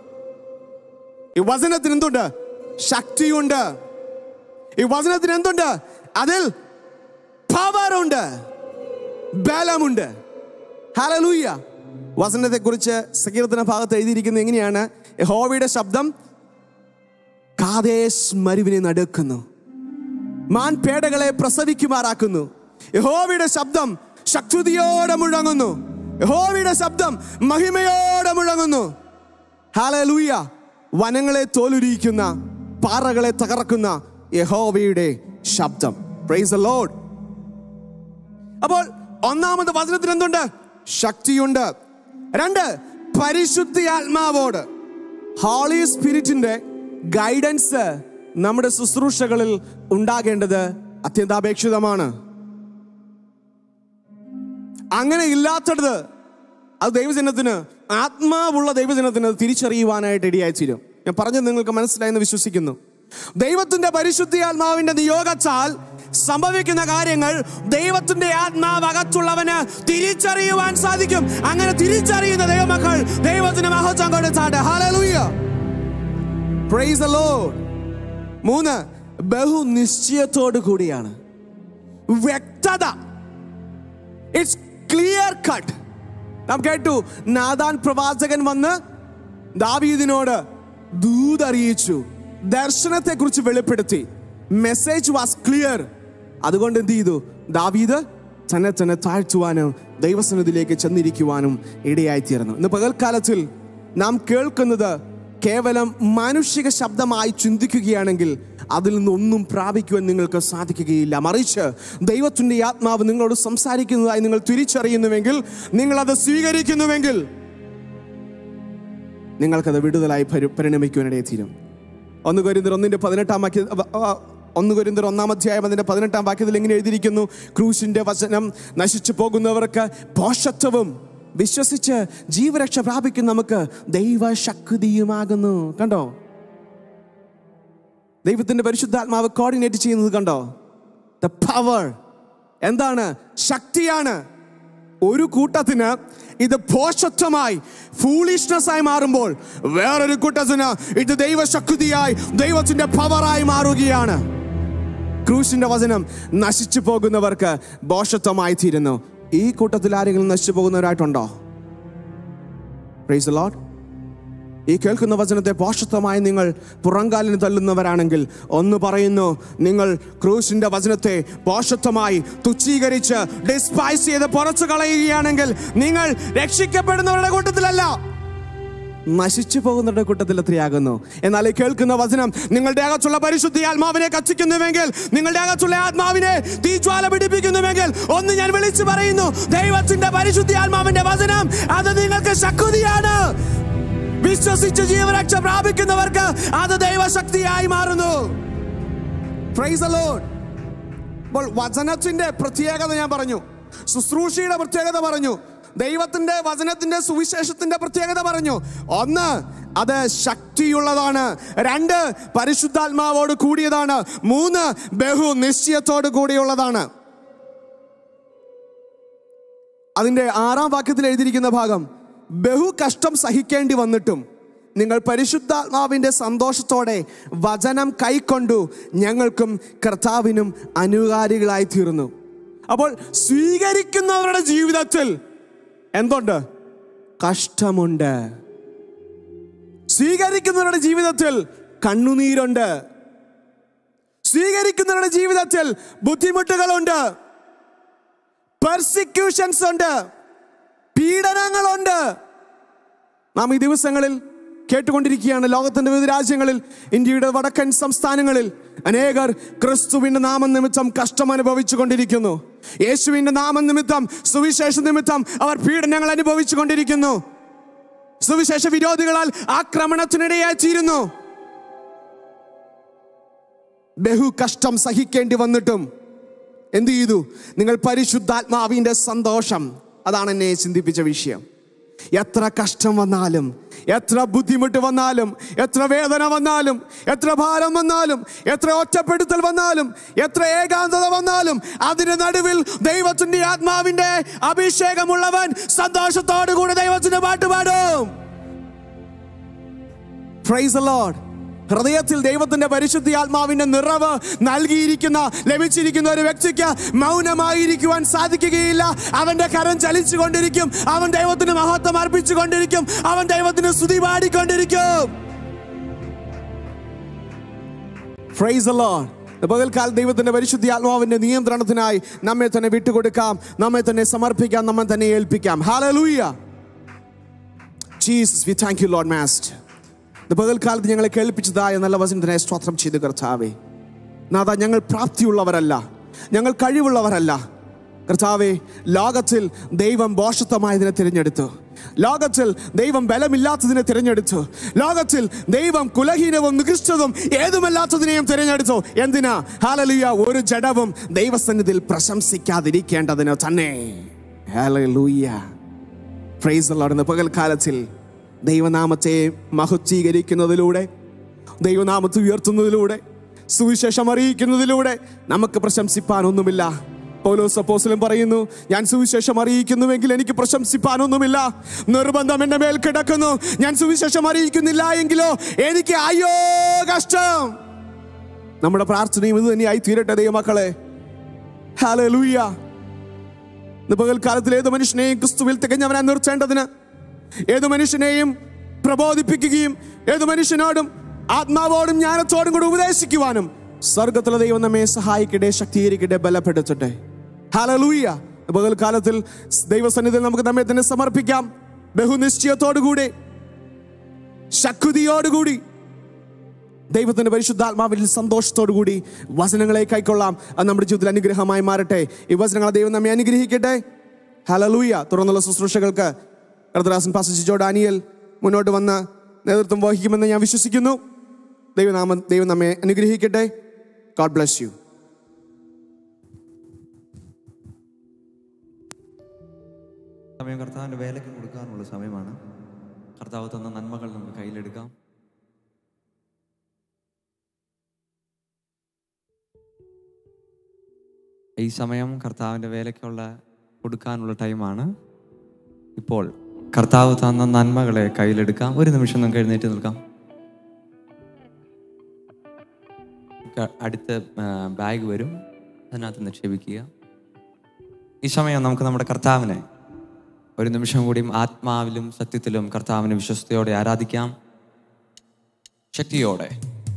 [SPEAKER 5] ഈ വചനത്തിന് എന്തുണ്ട് ശക്തിയുണ്ട് ഈ വചനത്തിന് എന്തുണ്ട് അതിൽ പവറുണ്ട് ബലമുണ്ട് ഹലലൂയ വചനത്തെ കുറിച്ച് സങ്കീർത്തന ഭാഗത്ത് എഴുതിയിരിക്കുന്നത് എങ്ങനെയാണ് യഹോവയുടെ ശബ്ദം കാതേശ് മരുവിനെ നടുക്കുന്നു മാൻപേടകളെ പ്രസവിക്കുമാറാക്കുന്നു യഹോവയുടെ ശബ്ദം ശക്തിയോടെ മുഴങ്ങുന്നു യഹോവയുടെ ശബ്ദം മഹിമയോടെ മുഴങ്ങുന്നു ഹാലലൂയ വനങ്ങളെ തോലുരിയിക്കുന്ന പാറകളെ തകർക്കുന്ന യഹോവയുടെ ശബ്ദം പ്രൈസ് ലോഡ് അപ്പോൾ ഒന്നാമത് വചനത്തിന് എന്തുണ്ട് ശക്തിയുണ്ട് രണ്ട് പരിശുദ്ധ ആത്മാവോട് ഹോളി സ്പിരിറ്റിന്റെ ഗൈഡൻസ് നമ്മുടെ ശുശ്രൂഷകളിൽ ഉണ്ടാകേണ്ടത് അത്യന്താപേക്ഷിതമാണ് അങ്ങനെ ഇല്ലാത്തത് അത് ദൈവജനത്തിന് ആത്മാവുള്ള ദൈവജനത്തിന് അത് തിരിച്ചറിയുവാനായിട്ട് ഇടയായി തീരും ഞാൻ പറഞ്ഞത് നിങ്ങൾക്ക് മനസ്സിലായെന്ന് വിശ്വസിക്കുന്നു ദൈവത്തിന്റെ പരിശുദ്ധ ആത്മാവിന്റെ നിയോഗത്താൽ സംഭവിക്കുന്ന കാര്യങ്ങൾ ദൈവത്തിന്റെ ആത്മാവ് അകത്തുള്ളവന് തിരിച്ചറിയുവാൻ സാധിക്കും അങ്ങനെ തിരിച്ചറിയുന്ന ദൈവമക്കൾ ദൈവത്തിന് മഹത്വം കൊടുത്താട്ടെ ഹല്ലേലൂയ പ്രൈസ് ദ ലോർഡ് മൂന്ന് ബഹുനിശ്ചയത്തോടു കൂടിയാണ് വ്യക്തത ഇറ്റ്സ് ക്ലിയർ കട്ട് നാം കേട്ടു നാദാൻ പ്രവാചകൻ വന്ന് ദാവീദിനോട് ദൂതറിയിച്ചു ദർശനത്തെ കുറിച്ച് വെളിപ്പെടുത്തി മെസ്സേജ് വാസ് ക്ലിയർ അതുകൊണ്ട് എന്ത് ചെയ്തു ദാവീദ് തന്നെ തന്നെ താഴ്ത്തുവാനും ദൈവസന്നിധിയിലേക്ക് ചെന്നിരിക്കുവാനും ഇടയായിത്തീർന്നു ഇന്ന് പകൽക്കാലത്തിൽ നാം കേൾക്കുന്നത് കേവലം മാനുഷിക ശബ്ദമായി ചിന്തിക്കുകയാണെങ്കിൽ അതിൽ നിന്നൊന്നും പ്രാപിക്കുവാൻ നിങ്ങൾക്ക് സാധിക്കുകയില്ല മറിച്ച് ദൈവത്തിൻ്റെ ആത്മാവ് നിങ്ങളോട് സംസാരിക്കുന്നതായി നിങ്ങൾ തിരിച്ചറിയുന്നുവെങ്കിൽ നിങ്ങളത് സ്വീകരിക്കുന്നുവെങ്കിൽ നിങ്ങൾക്കത് വിടുതലായി പരി- പരിണമിക്കുവാനിടയെ തീരും ഒന്ന് കൊരിന്തർ ഒന്നിന്റെ പതിനെട്ടാം വാക്യ അവ- അവ- ഒന്ന് കൊരിന്തർ ഒന്നാം അധ്യായം അതിന്റെ പതിനെട്ടാം വാക്യത്തിൽ ഇങ്ങനെ എഴുതിയിരിക്കുന്നു ക്രൂശിന്റെ വചനം നശിച്ചു പോകുന്നവർക്ക് പോഷത്വവും വിശ്വസിച്ച് ജീവരക്ഷ പ്രാപിക്കുന്ന നമുക്ക് ദൈവശക്തിയുമാകുന്നു കണ്ടോ ദൈവത്തിന്റെ പരിശുദ്ധാത്മാവ് കോർഡിനേറ്റ് ചെയ്യുന്നത് കണ്ടോ ദ പവർ എന്താണ് ശക്തിയാണ് ഒരു കൂട്ടത്തിന് ഇത് പോഷത്വമായി ഫൂളിഷ്നെസ് ആയി മാറുമ്പോൾ വേറൊരു കൂട്ടത്തിന് ഇത് ദൈവശക്തിയായി ദൈവത്തിന്റെ പവറായി മാറുകയാണ് ക്രൂശിന്റെ വചനം നശിച്ചു പോകുന്നവർക്ക് ബോഷത്വമായി തീരുന്നു ഈ കൂട്ടത്തിൽ ആരെങ്കിലും നശിച്ചു പോകുന്നവരായിട്ടുണ്ടോ പ്രൈസ് ലോഡ് ഈ കേൾക്കുന്ന വചനത്തെ പോഷത്വമായി നിങ്ങൾ പുറങ്കാലിന് തള്ളുന്നവരാണെങ്കിൽ ഒന്ന് പറയുന്നു നിങ്ങൾ ക്രൂശിന്റെ വചനത്തെ പോഷത്വമായി തുച്ഛീകരിച്ച് ഡിസ്പൈസ് ചെയ്ത് പുറത്തു കളയുകയാണെങ്കിൽ നിങ്ങൾ രക്ഷിക്കപ്പെടുന്നവരുടെ കൂട്ടത്തിലല്ല നശിച്ചു പോകുന്നവരുടെ കൂട്ടത്തിൽ എത്രയാകുന്നു എന്നാൽ ഈ കേൾക്കുന്ന വചനം നിങ്ങളുടെ അകത്തുള്ള പരിശുദ്ധി ആത്മാവിനെ കത്തിക്കുന്നുവെങ്കിൽ നിങ്ങളുടെ അകത്തുള്ള ആത്മാവിനെ തീജ്വാല പിടിപ്പിക്കുന്നുവെങ്കിൽ ഒന്ന് ഞാൻ വിളിച്ചു പറയുന്നു ദൈവത്തിന്റെ പരിശുദ്ധി ആത്മാവിന്റെ വചനം അത് നിങ്ങൾക്ക് ശക്തിയാണ് വിശ്വസിച്ച് ജീവരക്ഷ പ്രാപിക്കുന്നവർക്ക് അത് ദൈവശക്തിയായി മാറുന്നു Praise the Lord. അപ്പോൾ വചനത്തിന്റെ പ്രത്യേകത ഞാൻ പറഞ്ഞു ശുശ്രൂഷയുടെ പ്രത്യേകത പറഞ്ഞു ദൈവത്തിന്റെ വചനത്തിന്റെ സുവിശേഷത്തിന്റെ പ്രത്യേകത പറഞ്ഞു ഒന്ന് അത് ശക്തിയുള്ളതാണ് രണ്ട് പരിശുദ്ധാത്മാവോട് കൂടിയതാണ് മൂന്ന് ബഹു നിശ്ചയത്തോട് കൂടിയുള്ളതാണ് അതിന്റെ ആറാം വാക്യത്തിൽ എഴുതിയിരിക്കുന്ന ഭാഗം ബഹു കഷ്ടം സഹിക്കേണ്ടി വന്നിട്ടും നിങ്ങൾ പരിശുദ്ധാത്മാവിന്റെ സന്തോഷത്തോടെ വചനം കൈക്കൊണ്ടു ഞങ്ങൾക്കും കർത്താവിനും അനുകാരികളായി തീർന്നു അപ്പോൾ സ്വീകരിക്കുന്നവരുടെ ജീവിതത്തിൽ എന്തുണ്ട് കഷ്ടമുണ്ട് സ്വീകരിക്കുന്നവരുടെ ജീവിതത്തിൽ കണ്ണുനീരുണ്ട് സ്വീകരിക്കുന്നവരുടെ ജീവിതത്തിൽ ബുദ്ധിമുട്ടുകളുണ്ട് പെർസിക്യൂഷൻസ് ഉണ്ട് പീഡനങ്ങളുണ്ട് നാം ഈ ദിവസങ്ങളിൽ കേട്ടുകൊണ്ടിരിക്കുകയാണ് ലോകത്തിന്റെ വിവിധ രാജ്യങ്ങളിൽ ഇന്ത്യയുടെ വടക്കൻ സംസ്ഥാനങ്ങളിൽ അനേകർ ക്രിസ്തുവിന്റെ നാമം നിമിത്തം കഷ്ടം അനുഭവിച്ചു കൊണ്ടിരിക്കുന്നു യേശുവിന്റെ നാമം നിമിത്തം സുവിശേഷ നിമിത്തം അവർ പീഡനങ്ങൾ അനുഭവിച്ചു കൊണ്ടിരിക്കുന്നു സുവിശേഷ വിരോധികളാൽ ആക്രമണത്തിനിടയായി തീരുന്നു ബഹു കഷ്ടം സഹിക്കേണ്ടി വന്നിട്ടും എന്ത് ചെയ്തു നിങ്ങൾ പരിശുദ്ധാത്മാവിന്റെ സന്തോഷം അതാണ് എന്നെ ചിന്തിപ്പിച്ച വിഷയം എത്ര കഷ്ടം വന്നാലും എത്ര ബുദ്ധിമുട്ട് വന്നാലും എത്ര വേദന വന്നാലും എത്ര ഭാരം വന്നാലും എത്ര ഒറ്റപ്പെടുത്തൽ വന്നാലും എത്ര ഏകാന്തത വന്നാലും അതിന് നടുവിൽ ദൈവത്തിന്റെ ആത്മാവിന്റെ അഭിഷേകമുള്ളവൻ സന്തോഷത്തോടു കൂടി ദൈവത്തിന്റെ പാട്ട് പാടും പ്രൈസ് ലോഡ് ഹൃദയത്തിൽ ദൈവത്തിന്റെ പരിശുദ്ധി ആത്മാവിന്റെ നിറവ് നൽകിയിരിക്കുന്ന ലഭിച്ചിരിക്കുന്ന ഒരു വ്യക്തിക്ക് മൗനമായിരിക്കുവാൻ സാധിക്കുകയില്ല അവന്റെ കരം ചലിച്ചുകൊണ്ടിരിക്കും അവൻ ദൈവത്തിന് മഹത്വം അർപ്പിച്ചുകൊണ്ടിരിക്കും അവൻ ദൈവത്തിന് സ്തുതി പാടിക്കൊണ്ടിരിക്കും പ്രൈസ് ലോഡ് പകൽക്കാലം ദൈവത്തിന്റെ പരിശുദ്ധി ആത്മാവിന്റെ നിയന്ത്രണത്തിനായി നമ്മെ തന്നെ വിട്ടുകൊടുക്കാം നമ്മെ തന്നെ സമർപ്പിക്കാം നമ്മെ തന്നെ ഏൽപ്പിക്കാം hallelujah Jesus we thank you Lord master ഇത് പകൽക്കാലത്ത് ഞങ്ങളെ കേൾപ്പിച്ചതായ നല്ല വചനത്തിനെ സ്തോത്രം ചെയ്ത് കർത്താവേ നാഥ ഞങ്ങൾ പ്രാപ്തിയുള്ളവരല്ല ഞങ്ങൾ കഴിവുള്ളവരല്ല കർത്താവെ ലോകത്തിൽ ദൈവം ബോഷത്വമായതിനെ തിരഞ്ഞെടുത്തു ലോകത്തിൽ ദൈവം ബലമില്ലാത്തതിനെ തിരഞ്ഞെടുത്തു ലോകത്തിൽ ദൈവം കുലഹീനവും നികൃഷ്ടതും ഏതുമല്ലാത്തതിനെയും തിരഞ്ഞെടുത്തു എന്തിനാ ഹാലലുയ ഒരു ജഡവും ദൈവസന്നിധിയിൽ പ്രശംസിക്കാതിരിക്കേണ്ടതിന് തന്നെ ഹാലലൂയ പ്രൈസ് ലോർഡ് പകൽക്കാലത്തിൽ ദൈവനാമത്തെ മഹത്വീകരിക്കുന്നതിലൂടെ ദൈവനാമത്തെ ഉയർത്തുന്നതിലൂടെ സുവിശേഷം അറിയിക്കുന്നതിലൂടെ നമുക്ക് പ്രശംസിപ്പാനൊന്നുമില്ല പൗലോസ് അപ്പോസ്തലൻ പറയുന്നു ഞാൻ സുവിശേഷം അറിയിക്കുന്നുവെങ്കിൽ എനിക്ക് പ്രശംസിപ്പാനൊന്നുമില്ല നിർബന്ധം എന്റെ മേൽ കിടക്കുന്നു ഞാൻ സുവിശേഷം അറിയിക്കുന്നില്ല എങ്കിലോ എനിക്ക് അയ്യോ കഷ്ടം നമ്മുടെ പ്രാർത്ഥനയും ഇത് തന്നെയായി തീരട്ടെ ദൈവമക്കളെ ഹാലൂയ്യ ഇന്ന് പകൽക്കാലത്തിൽ ഏത് മനുഷ്യനെയും ക്രിസ്തുവിൽ തികഞ്ഞവനായി നിർത്തേണ്ടതിന് ഏത് മനുഷ്യനെയും പ്രബോധിപ്പിക്കുകയും ഏത് മനുഷ്യനോടും ആത്മാവോടും ജ്ഞാനത്തോടും കൂടി ഉപദേശിക്കുവാനും സ്വർഗത്തിലെ ദൈവം നമ്മെ സഹായിക്കട്ടെ ശക്തീകരിക്കട്ടെ ബലപ്പെടുത്തട്ടെ ഹലലൂയ പകൽക്കാലത്തിൽ ദൈവസന്നിധിയിൽ നമുക്ക് നമ്മെ തന്നെ സമർപ്പിക്കാം ബഹുനിശ്ചയത്തോടുകൂടി ശക്തിയോടുകൂടി ദൈവത്തിന്റെ പരിശുദ്ധാത്മാവിൽ സന്തോഷത്തോടു കൂടി വചനങ്ങളെ കൈക്കൊള്ളാം അത് നമ്മുടെ ജീവിതത്തിൽ അനുഗ്രഹമായി മാറട്ടെ ഈ വചനങ്ങളെ ദൈവം നമ്മെ അനുഗ്രഹിക്കട്ടെ ഹലലൂയ തുറന്നുള്ള ശുശ്രൂഷകൾക്ക് കർത്തദാസൻ പാസ്റ്റർ ജിജോ ഡാനിയൽ മുന്നോട്ട് വന്ന് നേതൃത്വം വഹിക്കുമെന്ന് ഞാൻ വിശ്വസിക്കുന്നു ദൈവനാമം ദൈവം നമ്മെ അനുഗ്രഹിക്കട്ടെ ഗോഡ് ബ്ലസ് യു
[SPEAKER 2] സമയം കർത്താവിൻ്റെ വേലയ്ക്ക് കൊടുക്കാനുള്ള സമയമാണ് കർത്താവ് തന്ന നന്മകൾ നമുക്ക് കയ്യിലെടുക്കാം ഈ സമയം കർത്താവിൻ്റെ വേലയ്ക്കുള്ള കൊടുക്കാനുള്ള ടൈമാണ് ഇപ്പോൾ കർത്താവ് തന്ന നന്മകളെ കയ്യിലെടുക്കാം ഒരു നിമിഷം നമുക്ക് എഴുന്നേറ്റ് നിൽക്കാം ക- അടുത്ത ബാഗ് വരും അതിനകത്ത് നിക്ഷേപിക്കുക ഈ സമയം നമുക്ക് നമ്മുടെ കർത്താവിനെ ഒരു നിമിഷം കൂടിയും ആത്മാവിലും സത്യത്തിലും കർത്താവിനെ വിശ്വസ്തയോടെ ആരാധിക്കാം ശക്തിയോടെ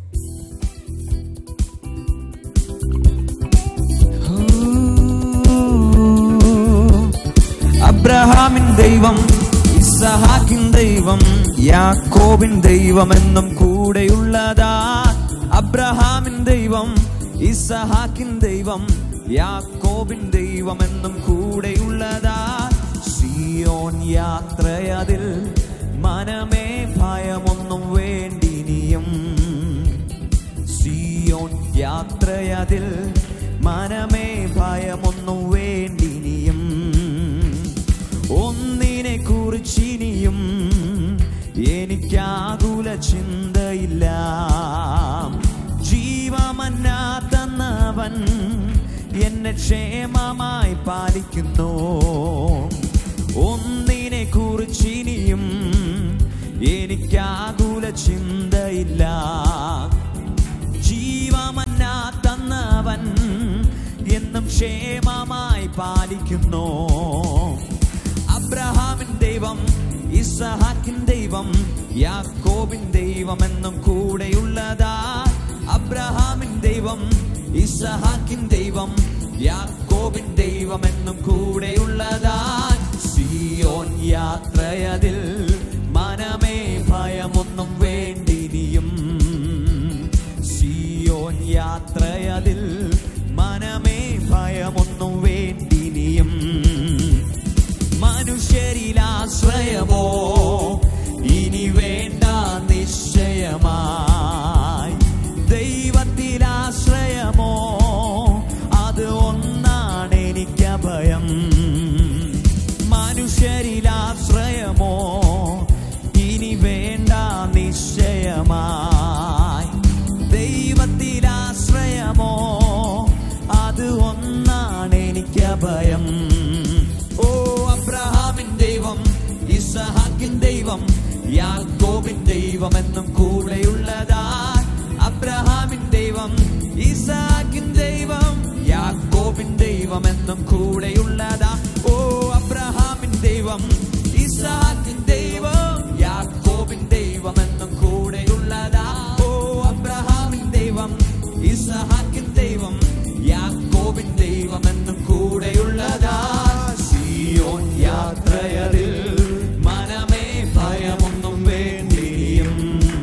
[SPEAKER 3] അബ്രഹാമിൻ ദൈവം ഇസഹാക്കിൻ ദൈവം യാക്കോബിൻ ദൈവം എന്നും കൂടെയുള്ളതാ അബ്രഹാമിൻ ദൈവം ഇസഹാക്കിൻ ദൈവം യാക്കോബിൻ ദൈവം എന്നും കൂടെയുള്ളതാ സിയോൻ യാത്രയതിൽ മനമേ ഭയമൊന്നും വേണ്ടിനിയും സിയോൻ യാത്രയതിൽ മനമേ ഭയമൊന്നും വേണ്ടിനിയും ഒന്നിനെ കുറിച്ചിനിയും എനിക്കാകുല
[SPEAKER 4] ചിന്തയില്ല ജീവമന്ന തന്നവൻ എന്നെ ക്ഷേമമായി പാലിക്കുന്നു ഒന്നിനെ കുറിച്ചിനിയും എനിക്കാകുല ചിന്തയില്ല ജീവമന്ന തന്നവൻ എന്നും ക്ഷേമമായി പാലിക്കുന്നു അബ്രഹാമിൻ ദൈവം ഇസഹാക്കിൻ ദൈവം യാക്കോബിൻ ദൈവം എന്നും കൂടെയുള്ളതാ അബ്രഹാമിൻ ദൈവം ഇസഹാക്കിൻ ദൈവം യാക്കോബിൻ ദൈവം എന്നും കൂടെയുള്ളതാ സിയോൻ യാത്രയതിൽ മനമേ ഭയമൊന്നും വേണ്ടിനിയും സിയോൻ യാത്രയതിൽ മനമേ ഭയമൊന്നും വേണ്ടിനിയും മനുഷ്യരിലാശ്രയമോ ഇനി വേണ്ട നിശ്ചയമായി ദൈവത്തിലാശ്രയമോ അത് ഒന്നാണ് എനിക്ക് ഭയം മനുഷ്യരിലാശ്രയമോ ഇനി വേണ്ട നിശ്ചയമായി ദൈവത്തിലാശ്രയമോ അത് ഒന്നാണ് എനിക്ക് ഭയം ഓ അബ്രഹാമിൻ ദൈവം ഇസഹാക്കിൻ ദൈവം യാക്കോബിൻ ദൈവം എന്നും കൂടെയുള്ളതാ അബ്രഹാമിൻ ദൈവം ഇസഹാക്കിൻ ദൈവം യാക്കോബിൻ ദൈവം എന്നും കൂടെയുള്ളതാ ഓ അബ്രഹാമിൻ ദൈവം ഇസഹാക്കിൻ ദൈവം യാക്കോബിൻ ദൈവം എന്നും കൂടെയുള്ളതാ ഓ അബ്രഹാമിൻ ദൈവം ഇസഹാക്കിൻ ദൈവം യാക്കോബിൻ ദൈവം എന്നും കൂടെയുള്ളതാ സിയോൻ യാത്രയതിൽ മനമേ ഭയമൊന്നും വേണ്ടിയും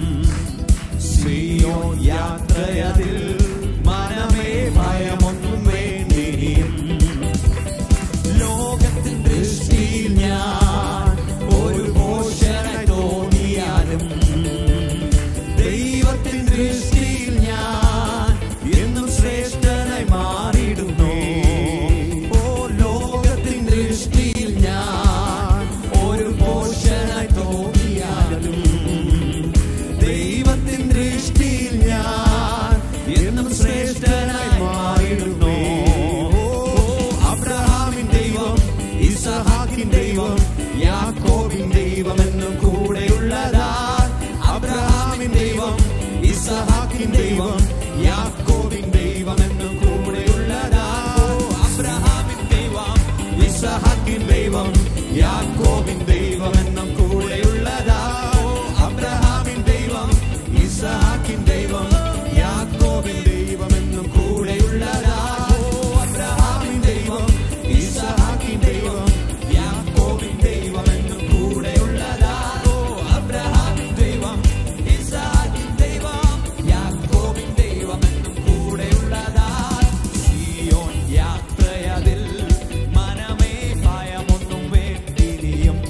[SPEAKER 4] സിയോൻ യാത്രയതിൽ മനമേ ഭയമൊന്നും വേണ്ടിയും ലോകത്തിൻ ദൃഷ്ടിയിൽ ഞാൻ ഒരു പോഷനായി തോന്നിയാലും ദൈവത്തിൻ ദൃഷ്ടിയിൽ ഞാൻ എന്നും ശ്രേഷ്ഠനായി മാറിയിടുന്നു ഓ ലോകത്തിൻ ദൃഷ്ടിയിൽ ഞാൻ ഒരു പോഷനായി തോന്നിയാലും ദൈവത്തിൻ ദൃഷ്ടിയിൽ ഞാൻ എന്നും ശ്രേഷ്ഠനായി മാറിയിടുന്നു ഓ അബ്രഹാമിൻ ദൈവം ഇസഹാക്കിൻ ദൈവം യാക്കോബിൻ ദൈവം എന്നും കൂടെയുള്ളതാ അബ്രഹാമിൻ ദൈവം ഇസഹാക്കിൻ ദൈവം യാക്കോബിൻ ദൈവം എന്നും കൂടെയുള്ളതാ ഓ അബ്രഹാമിൻ ദൈവം ഇസഹാക്കിൻ ദൈവം യാക്കോബിൻ ദൈവം എന്നും കൂടെയുള്ളതാ ഓ അബ്രഹാമിൻ ദൈവം ഇസഹാക്കിൻ ദൈവം യാക്കോബിൻ ദൈവം എന്നും കൂടെയുള്ളതാ ഓ അബ്രഹാമിൻ ദൈവം ഇസഹാക്കിൻ ദൈവം യാക്കോബിൻ ദൈവം എന്നും കൂടെയുള്ളതാ ഓ അബ്രഹാമിൻ ദൈവം ഇസഹാക്കിൻ ദൈവം യാക്കോബിൻ ദൈവം എന്നും കൂടെയുള്ളതാ സിയോൻ യാത്രയതിൽ മനമേ ഭയമൊന്നും വേണ്ടിനിയും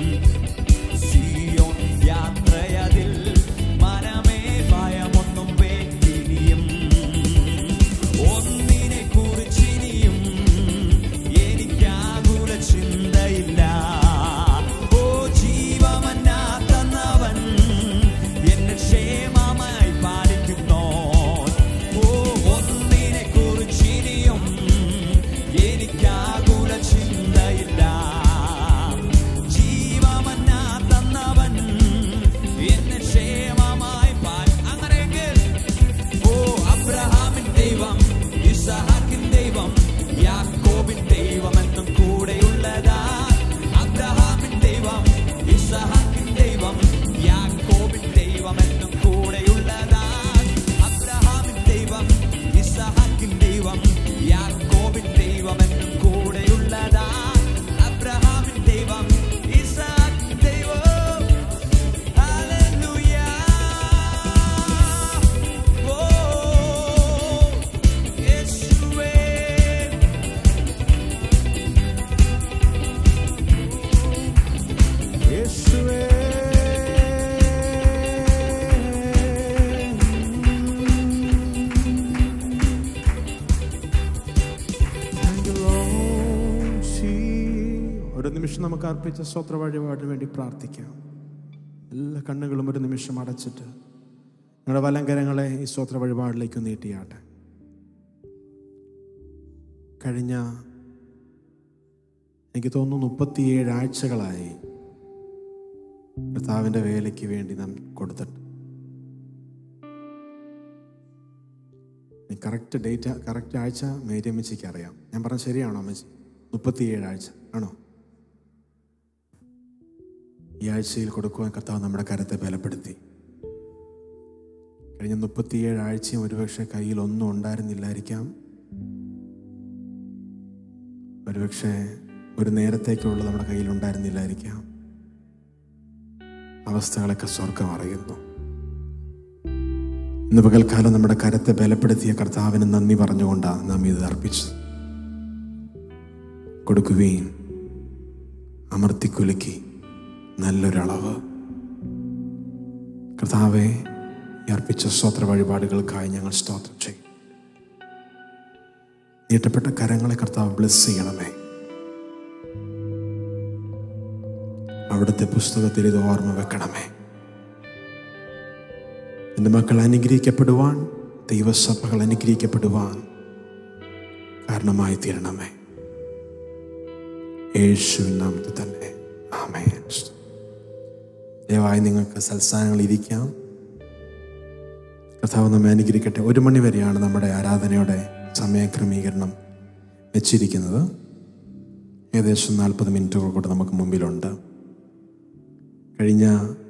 [SPEAKER 4] സിയോൻ യാത്രയതിൽ മനമേ ഭയമൊന്നും വേണ്ടിനിയും ഒന്നിനെ കുറിച്ചിനിയും എനിക്കാകുല ചിന്തയില്ല ഓ ജീവമന്ന തന്നവൻ എന്നെ ക്ഷേമമായി പാലിക്കുന്നോ ഓ ഒന്നിനെ കുറിച്ചിനിയും എനിക്കാകുല ചിന്തയില്ല ജീവമന്ന തന്നവൻ എന്നെ ക്ഷേമമായി പാൽ അങ്ങനെയെങ്കിൽ ഓ അബ്രഹാമിൻ ദൈവം ഇസഹാക്കിൻ ദൈവം യാക്കോബിൻ ദൈവം എന്നും കൂടെയുള്ളതാ അബ്രഹാമിൻ ദൈവം ഇസഹാക്കിൻ ദൈവം യാക്കോബിൻ ദൈവം എന്നും കൂടെയുള്ളതാ അബ്രഹാമിൻ ദൈവം ഇസഹാക്കിൻ ദൈവം യാക്കോബിൻ ദൈവം എന്നും കൂടെയുള്ളതാ അബ്രഹാമിൻ ദൈവം ഇസഹാക്കിൻ ദൈവം ഹല്ലേലൂയ ഓ യേശുവേ
[SPEAKER 5] യേശുവേ Thank you, Lord. See. ഒരു നിമിഷം നമുക്ക് അർപ്പിച്ച സ്വത്ര വഴിപാടിന് വേണ്ടി പ്രാർത്ഥിക്കാം
[SPEAKER 6] എല്ലാ കണ്ണുകളും ഒരു നിമിഷം അടച്ചിട്ട് നിങ്ങളുടെ വലങ്കരങ്ങളെ ഈ സ്തോത്ര വഴിപാടിലേക്ക് നീട്ടിയാട്ടെ കഴിഞ്ഞ എനിക്ക് തോന്നുന്നു മുപ്പത്തിയേഴ് ആഴ്ചകളായി കർത്താവിൻ്റെ വേലയ്ക്ക് വേണ്ടി നാം കൊടുത്തിട്ട് കറക്റ്റ് ഡേറ്റ് കറക്റ്റ് ആഴ്ച മേരി അമ്മച്ചിക്ക് അറിയാം ഞാൻ പറഞ്ഞ ശരിയാണോ അമ്മച്ചി മുപ്പത്തിയേഴ് ആഴ്ച ആണോ ഈ ആഴ്ചയിൽ കൊടുക്കുവാൻ കർത്താവ് നമ്മുടെ കരത്തെ ബലപ്പെടുത്തി കഴിഞ്ഞ മുപ്പത്തിയേഴ് ആഴ്ചയും ഒരുപക്ഷെ കയ്യിൽ ഒന്നും ഉണ്ടായിരുന്നില്ലായിരിക്കാം ഒരുപക്ഷെ ഒരു നേരത്തേക്കുള്ള നമ്മുടെ കയ്യിൽ ഉണ്ടായിരുന്നില്ലായിരിക്കാം അവസ്ഥകളൊക്കെ സ്വർഗം അറിയുന്നു ഇന്ന് പകൽക്കാലം നമ്മുടെ കരത്തെ ബലപ്പെടുത്തിയ കർത്താവിന് നന്ദി പറഞ്ഞുകൊണ്ടാണ് നാം ഇത് അർപ്പിച്ചത് കൊടുക്കുകയും അമർത്തിക്കുലുക്കി നല്ലൊരളവ് കർത്താവെ ഈ അർപ്പിച്ച സ്തോത്ര വഴിപാടുകൾക്കായി ഞങ്ങൾ സ്തോത്രം ചെയ്യും നീട്ടപ്പെട്ട കരങ്ങളെ കർത്താവ് ബ്ലസ് ചെയ്യണമേ അവിടുത്തെ പുസ്തകത്തിൽ ഇത് ഓർമ്മ വെക്കണമേ എൻ്റെ മക്കൾ അനുഗ്രഹിക്കപ്പെടുവാൻ ദൈവസഭകൾ അനുഗ്രഹിക്കപ്പെടുവാൻ കാരണമായി തീരണമേ യേശുവിൻ നാമത്തിൽ തന്നെ ആമേൻ ദയവായി നിങ്ങൾക്ക് സൽസ്ഥാനങ്ങൾ ഇരിക്കാം കർത്താവ് നമ്മെ അനുഗ്രഹിക്കട്ടെ ഒരു മണി വരെയാണ് നമ്മുടെ ആരാധനയുടെ സമയക്രമീകരണം വെച്ചിരിക്കുന്നത് ഏകദേശം നാൽപ്പത് മിനിറ്റുകൾ കൂടെ നമുക്ക് മുമ്പിലുണ്ട് കഴിഞ്ഞ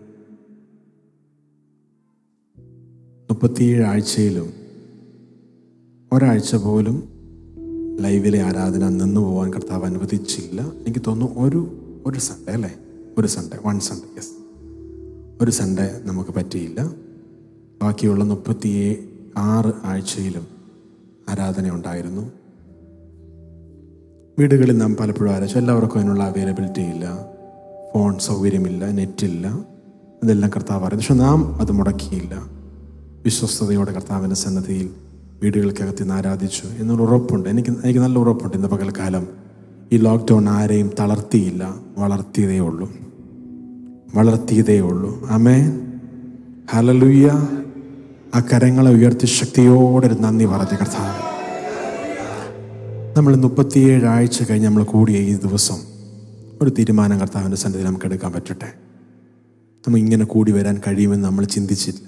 [SPEAKER 6] മുപ്പത്തിയേഴ് ആഴ്ചയിലും ഒരാഴ്ച പോലും ലൈവിലെ ആരാധന നിന്നു പോകാൻ കർത്താവ് അനുവദിച്ചില്ല എനിക്ക് തോന്നുന്നു ഒരു ഒരു സൺഡേ അല്ലേ ഒരു സൺഡേ വൺ സൺഡേ യെസ് ഒരു സൺഡേ നമുക്ക് പറ്റിയില്ല ബാക്കിയുള്ള മുപ്പത്തി ആറ് ആഴ്ചയിലും ആരാധന ഉണ്ടായിരുന്നു വീടുകളിൽ നാം പലപ്പോഴും ആരാച്ചു എല്ലാവർക്കും അതിനുള്ള അവൈലബിലിറ്റി ഇല്ല ഫോൺ സൗകര്യമില്ല നെറ്റില്ല ഇതെല്ലാം കർത്താവ് അറിയാം പക്ഷെ നാം അത് മുടക്കിയില്ല വിശ്വസ്തയോടെ കർത്താവിൻ്റെ സന്നദ്ധിയിൽ വീടുകൾക്കകത്ത് നിന്ന് ആരാധിച്ചു എന്നൊരു ഉറപ്പുണ്ട് എനിക്ക് എനിക്ക് നല്ല ഉറപ്പുണ്ട് ഇന്ന് പകൽക്കാലം ഈ ലോക്ക്ഡൗൺ ആരെയും തളർത്തിയില്ല വളർത്തിയതേ ഉള്ളൂ വളർത്തിയതേ ഉള്ളൂ അമേ ഹലലുയ്യ ആ കരങ്ങളെ ഉയർത്തി ശക്തിയോടെ ഒരു നന്ദി പറഞ്ഞു കർത്താവ് നമ്മൾ മുപ്പത്തിയേഴ് ആഴ്ച കഴിഞ്ഞ് നമ്മൾ കൂടിയ ഈ ദിവസം ഒരു തീരുമാനം കർത്താവിൻ്റെ സന്നിധി നമുക്ക് എടുക്കാൻ പറ്റട്ടെ നമുക്ക് ഇങ്ങനെ കൂടി വരാൻ കഴിയുമെന്ന് നമ്മൾ ചിന്തിച്ചില്ല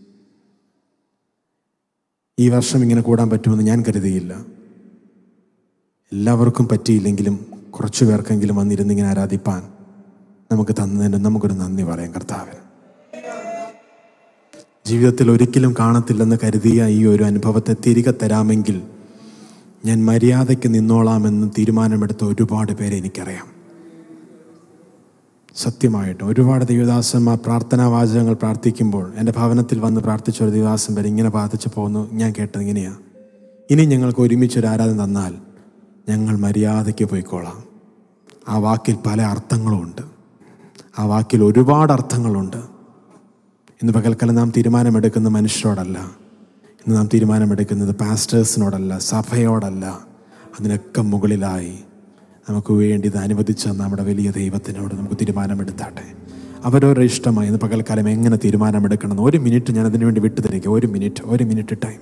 [SPEAKER 6] ഈ വർഷം ഇങ്ങനെ കൂടാൻ പറ്റുമെന്ന് ഞാൻ കരുതിയില്ല എല്ലാവർക്കും പറ്റിയില്ലെങ്കിലും കുറച്ചു പേർക്കെങ്കിലും വന്നിരുന്ന് ഇങ്ങനെ ആരാധിപ്പാൻ നമുക്ക് തന്നതിന് നമുക്കൊരു നന്ദി പറയാം കർത്താവിന് ജീവിതത്തിൽ ഒരിക്കലും കാണത്തില്ലെന്ന് കരുതിയ ഈ ഒരു അനുഭവത്തെ തിരികെ തരാമെങ്കിൽ ഞാൻ മര്യാദയ്ക്ക് നിന്നോളാമെന്ന് തീരുമാനമെടുത്ത ഒരുപാട് പേരെ എനിക്കറിയാം സത്യമായിട്ട് ഒരുപാട് ദൈവദാസന്മാർ പ്രാർത്ഥനാ വാചകങ്ങൾ പ്രാർത്ഥിക്കുമ്പോൾ എൻ്റെ ഭവനത്തിൽ വന്ന് പ്രാർത്ഥിച്ച ഒരു ദൈവദാസൻ വരെ ഇങ്ങനെ പ്രാർത്ഥിച്ചു പോകുന്നു ഞാൻ കേട്ടത് ഇങ്ങനെയാ ഇനി ഞങ്ങൾക്ക് ഒരുമിച്ച് ഒരു ആരാധന തന്നാൽ ഞങ്ങൾ മര്യാദയ്ക്ക് പോയിക്കോളാം ആ വാക്കിൽ പല അർത്ഥങ്ങളുമുണ്ട് ആ വാക്കിൽ ഒരുപാട് അർത്ഥങ്ങളുണ്ട് ഇന്ന് പകൽക്കാലം നാം തീരുമാനമെടുക്കുന്ന മനുഷ്യരോടല്ല ഇന്ന് നാം തീരുമാനമെടുക്കുന്നത് പാസ്റ്റേഴ്സിനോടല്ല സഭയോടല്ല അതിനൊക്കെ മുകളിലായി നമുക്ക് വേണ്ടി ഇത് അനുവദിച്ച നമ്മുടെ വലിയ ദൈവത്തിനോട് നമുക്ക് തീരുമാനമെടുത്താട്ടെ അവരോരോ ഇഷ്ടമായി ഇന്ന് പകൽക്കാലം എങ്ങനെ തീരുമാനമെടുക്കണം ഒരു മിനിറ്റ് ഞാൻ അതിനു വേണ്ടി വിട്ടു തരിക ഒരു മിനിറ്റ് ഒരു മിനിറ്റ് ടൈം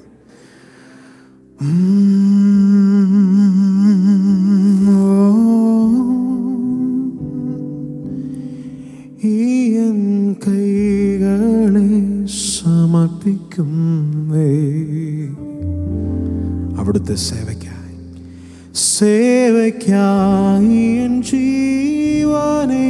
[SPEAKER 6] കൈകളെ സമർപ്പിക്കുന്നേ അവിടുത്തെ സേവയ്ക്കായി സേവയ്ക്കായി എൻ ജീവനെ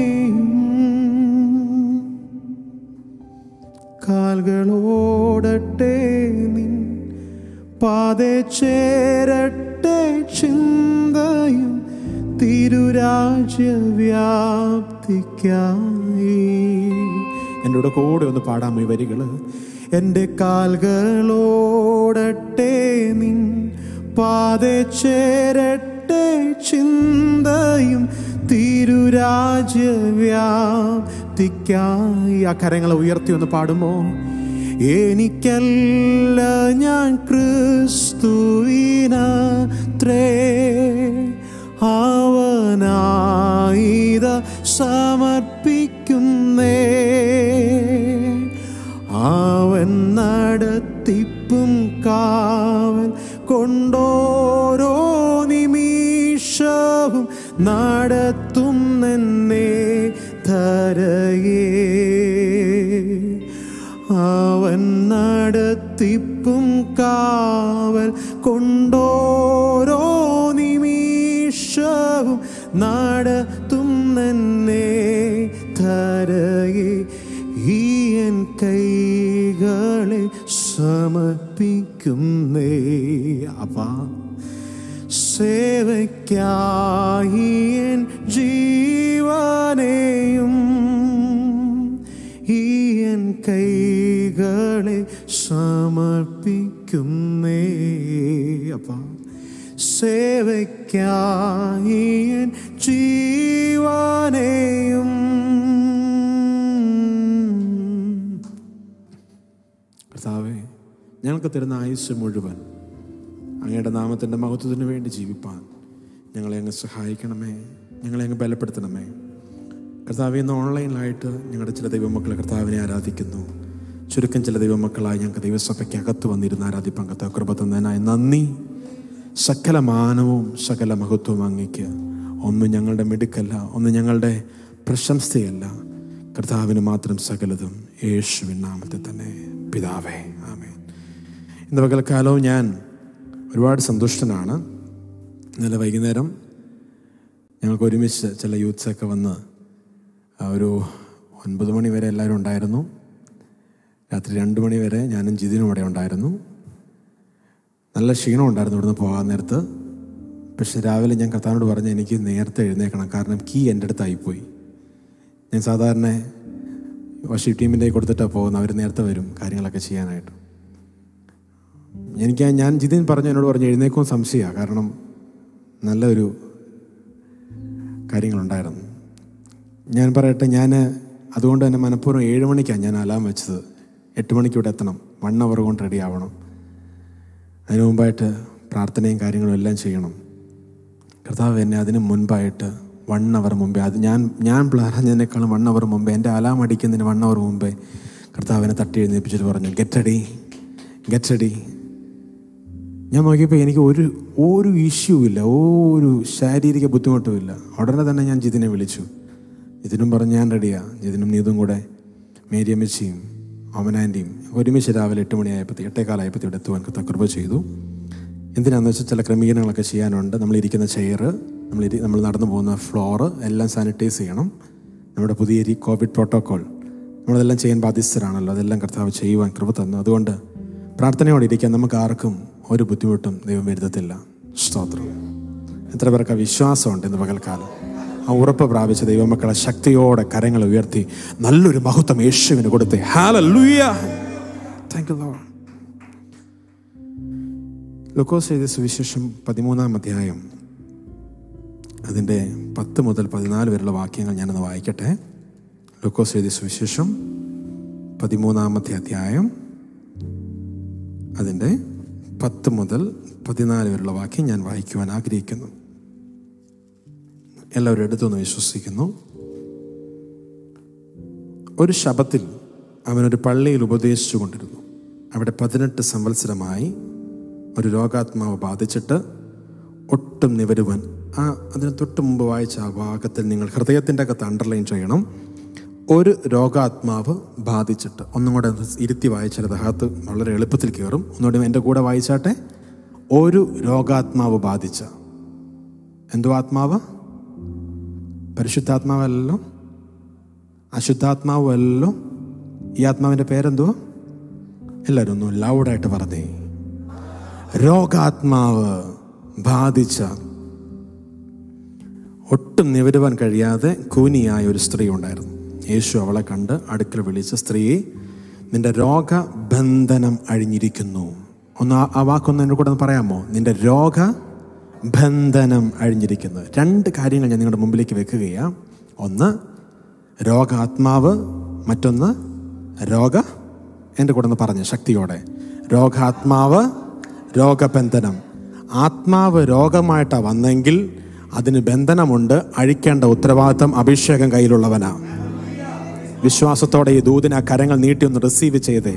[SPEAKER 6] കാൽകളോടട്ടെ നിൻ പാതെ ചേരട്ടെ ചിന്തയും തിരുരാജ്യ വ്യാപ്തിക്കായി എന്നോട് കൂടെ ഒന്ന് പാടാം ഈ വരികള് എൻ്റെ കാൽകളോടട്ടെ നിൻ പാതെ ചേരട്ടെ ചിന്തയും തിരുരാജ്യ വ്യാപ്തിക്കായി ആ കരങ്ങളെ ഉയർത്തി ഒന്ന് പാടുമോ എനിക്കല്ല ഞാൻ ക്രിസ്തുവിനത്രേ അവനായിത സമർപ്പിക്കുന്നേ നടത്തും എന്നെ ധരയേ അവൻ നടത്തിപ്പും കാവൽ കൊണ്ടോരോ നിമിഷവും നടത്തും എന്നെ ധരയേ ഈ എൻ കൈകളെ സമർപ്പിക്കുന്നേ അപ്പാ സേവയ്ക്കായി എൻ ജീവനെയും ഈ എൻ കൈകളെ സമർപ്പിക്കുന്നേ അപ്പ സേവയ്ക്കായി എൻ ജീവനെയും കർത്താവേ ഞങ്ങൾക്ക് തരുന്ന ആയുസ് മുഴുവൻ അങ്ങയുടെ നാമത്തിൻ്റെ മഹത്വത്തിന് വേണ്ടി ജീവിപ്പാൻ ഞങ്ങളെ അങ്ങ് സഹായിക്കണമേ ഞങ്ങളെ അങ്ങ് ബലപ്പെടുത്തണമേ കർത്താവ് ഇന്ന് ഓൺലൈനിലായിട്ട് ഞങ്ങളുടെ ചില ദൈവമക്കൾ കർത്താവിനെ ആരാധിക്കുന്നു ചുരുക്കം ചില ദൈവമക്കളായി ഞങ്ങൾക്ക് ദൈവസഭയ്ക്ക് അകത്ത് വന്നിരുന്ന് ആരാധിപ്പാൻ കർത്താവ് കൃപ തന്നതിനായി നന്ദി സകല മാനവും സകല മഹത്വവും അങ്ങയ്ക്ക് ഒന്നും ഞങ്ങളുടെ മിടുക്കല്ല ഒന്നും ഞങ്ങളുടെ പ്രശംസയല്ല കർത്താവിന് മാത്രം സകലതും യേശുവിൻ നാമത്തിൽ തന്നെ പിതാവേ ആമേൻ ഇന്ന് പകൽക്കാലവും ഞാൻ ഒരുപാട് സന്തുഷ്ടനാണ് ഇന്നലെ വൈകുന്നേരം ഞങ്ങൾക്ക് ഒരുമിച്ച് ചില യൂത്ത്സൊക്കെ വന്ന് ആ ഒരു ഒൻപത് മണി വരെ എല്ലാവരും ഉണ്ടായിരുന്നു രാത്രി രണ്ട് മണി വരെ ഞാനും ജിതിനും ഇവിടെ ഉണ്ടായിരുന്നു നല്ല ക്ഷീണം ഉണ്ടായിരുന്നു ഇവിടുന്ന് പോകാൻ നേരത്ത് പക്ഷെ രാവിലെ ഞാൻ കർത്താവിനോട് പറഞ്ഞു എനിക്ക് നേരത്തെ എഴുന്നേക്കണം കാരണം കീ എൻ്റെ അടുത്തായിപ്പോയി ഞാൻ സാധാരണ വർഷി ടീമിൻ്റെ കൊടുത്തിട്ടാണ് പോകുന്നത് അവർ നേരത്തെ വരും കാര്യങ്ങളൊക്കെ ചെയ്യാനായിട്ട് എനിക്ക് ഞാൻ ജിതിൻ പറഞ്ഞു എന്നോട് പറഞ്ഞു എഴുന്നേക്കും സംശയമാണ് കാരണം നല്ലൊരു കാര്യങ്ങളുണ്ടായിരുന്നു ഞാൻ പറയട്ടെ ഞാൻ അതുകൊണ്ട് തന്നെ മനഃപൂർവ്വം ഏഴ് മണിക്കാണ് ഞാൻ അലാം വെച്ചത് എട്ട് മണിക്ക് ഇവിടെ എത്തണം വൺ അവർ കൊണ്ട് റെഡി ആവണം അതിനു മുമ്പായിട്ട് പ്രാർത്ഥനയും കാര്യങ്ങളും എല്ലാം ചെയ്യണം കർത്താവ് എന്നെ അതിന് മുൻപായിട്ട് വൺ അവർ മുമ്പേ അത് ഞാൻ ഞാൻ പറഞ്ഞതിനേക്കാളും വൺ അവർ മുമ്പേ എൻ്റെ അലാം അടിക്കുന്നതിന് വൺ അവർ മുമ്പേ കർത്താവിനെ തട്ടി എഴുന്നേൽപ്പിച്ചിട്ട് പറഞ്ഞു ഗെറ്റ് റെഡി ഗെറ്റ് റെഡി ഞാൻ നോക്കിയപ്പോൾ എനിക്ക് ഒരു ഒരു ഇഷ്യൂ ഇല്ല ഒരു ശാരീരിക ബുദ്ധിമുട്ടുമില്ല ഉടനെ തന്നെ ഞാൻ ജിതിനെ വിളിച്ചു ജിതിനും പറഞ്ഞ് ഞാൻ റെഡിയാ ജിതിനും നീതും കൂടെ മേരിയമ്മച്ചിയും അമനാൻ്റെയും ഒരുമിച്ച് രാവിലെ എട്ട് മണിയായപ്പോൾ എട്ടേക്കാലായപ്പോൾ ഇവിടെ എത്തുവാൻ കർത്താവ് കൃപ ചെയ്തു എന്തിനാണെന്ന് വെച്ചാൽ ചില ക്രമീകരണങ്ങളൊക്കെ ചെയ്യാനുണ്ട് നമ്മൾ ഇരിക്കുന്ന ചെയർ നമ്മൾ ഇരി- നമ്മൾ നടന്നു പോകുന്ന ഫ്ലോറ് എല്ലാം സാനിറ്റൈസ് ചെയ്യണം നമ്മുടെ പുതിയ ഈ കോവിഡ് പ്രോട്ടോക്കോൾ നമ്മളതെല്ലാം ചെയ്യാൻ ബാധ്യസ്ഥരാണല്ലോ അതെല്ലാം കർത്താവ് ചെയ്യുവാൻ കൃപ തന്നു അതുകൊണ്ട് പ്രാർത്ഥനയോടെ ഇരിക്കാൻ നമുക്ക് ആർക്കും ഒരു ബുദ്ധിമുട്ടും ദൈവം വരുത്തത്തില്ല സ്തോത്രം എത്ര പേർക്ക് ആ വിശ്വാസമുണ്ട് ഇന്ന് പകൽക്കാലം ആ ഉറപ്പ് പ്രാപിച്ച ദൈവമക്കളെ ശക്തിയോടെ കരങ്ങൾ ഉയർത്തി നല്ലൊരു മഹത്വം യേശുവിന് കൊടുത്തേ ഹാലൂയ താങ്ക് യു ലോർഡ് ലൂക്കോസ് എഴുതിയ സുവിശേഷം പതിമൂന്നാം അധ്യായം അതിൻ്റെ പത്ത് മുതൽ പതിനാല് വരെയുള്ള വാക്യങ്ങൾ ഞാനൊന്ന് വായിക്കട്ടെ ലൂക്കോസ് എഴുതിയ സുവിശേഷം പതിമൂന്നാമത്തെ അധ്യായം അതിൻ്റെ പത്ത് മുതൽ പതിനാല് വരെയുള്ള വാക്യം ഞാൻ വായിക്കുവാൻ ആഗ്രഹിക്കുന്നു എല്ലാവരും എടുത്തൊന്ന് വിശ്വസിക്കുന്നു ഒരു ശബത്തിൽ അവനൊരു പള്ളിയിൽ ഉപദേശിച്ചു കൊണ്ടിരുന്നു അവിടെ പതിനെട്ട് സംവത്സരമായി ഒരു രോഗാത്മാവ് ബാധിച്ചിട്ട് ഒട്ടും നിവരുവാൻ ആ അതിന് തൊട്ട് മുമ്പ് വായിച്ച ആ ഭാഗത്തിൽ നിങ്ങൾ ഹൃദയത്തിൻ്റെ അകത്ത് അണ്ടർലൈൻ ചെയ്യണം ഒരു രോഗാത്മാവ് ബാധിച്ചിട്ട് ഒന്നും കൂടെ ഒന്ന് ഇരുത്തി വായിച്ചാൽ അകത്ത് വളരെ എളുപ്പത്തിൽ കയറും ഒന്നുകൂടി എൻ്റെ കൂടെ വായിച്ചാട്ടെ ഒരു രോഗാത്മാവ് ബാധിച്ച എന്തോ ആത്മാവ് പരിശുദ്ധാത്മാവല്ലോ അശുദ്ധാത്മാവല്ലോ ഈ ആത്മാവിൻ്റെ പേരെന്തുവാ എല്ലാവരും ഒന്ന് ലൗഡായിട്ട് പറഞ്ഞേ രോഗാത്മാവ് ബാധിച്ച ഒട്ടും നിവരുവാൻ കഴിയാതെ കൂനിയായ ഒരു സ്ത്രീ ഉണ്ടായിരുന്നു യേശു അവളെ കണ്ട് അടുക്കൽ വിളിച്ച സ്ത്രീയെ നിന്റെ രോഗബന്ധനം അഴിഞ്ഞിരിക്കുന്നു ഒന്ന് ആ- ആ വാക്കൊന്ന് എന്നോട് കൂടെ ഒന്ന് പറയാമോ നിന്റെ രോഗബന്ധനം അഴിഞ്ഞിരിക്കുന്നു രണ്ട് കാര്യങ്ങൾ ഞാൻ നിങ്ങളുടെ മുമ്പിലേക്ക് വെക്കുകയാണ് ഒന്ന് രോഗാത്മാവ് മറ്റൊന്ന് രോഗ എൻ്റെ കൂടെ ഒന്ന് പറഞ്ഞ് ശക്തിയോടെ രോഗാത്മാവ് രോഗബന്ധനം ആത്മാവ് രോഗമായിട്ടാണ് വന്നെങ്കിൽ അതിന് ബന്ധനമുണ്ട് അഴിക്കേണ്ട ഉത്തരവാദിത്തം അഭിഷേകം കയ്യിലുള്ളവനാ വിശ്വാസത്തോടെ ഈ ദൂതിന് ആ കരങ്ങൾ നീട്ടി ഒന്ന് റിസീവ് ചെയ്തേ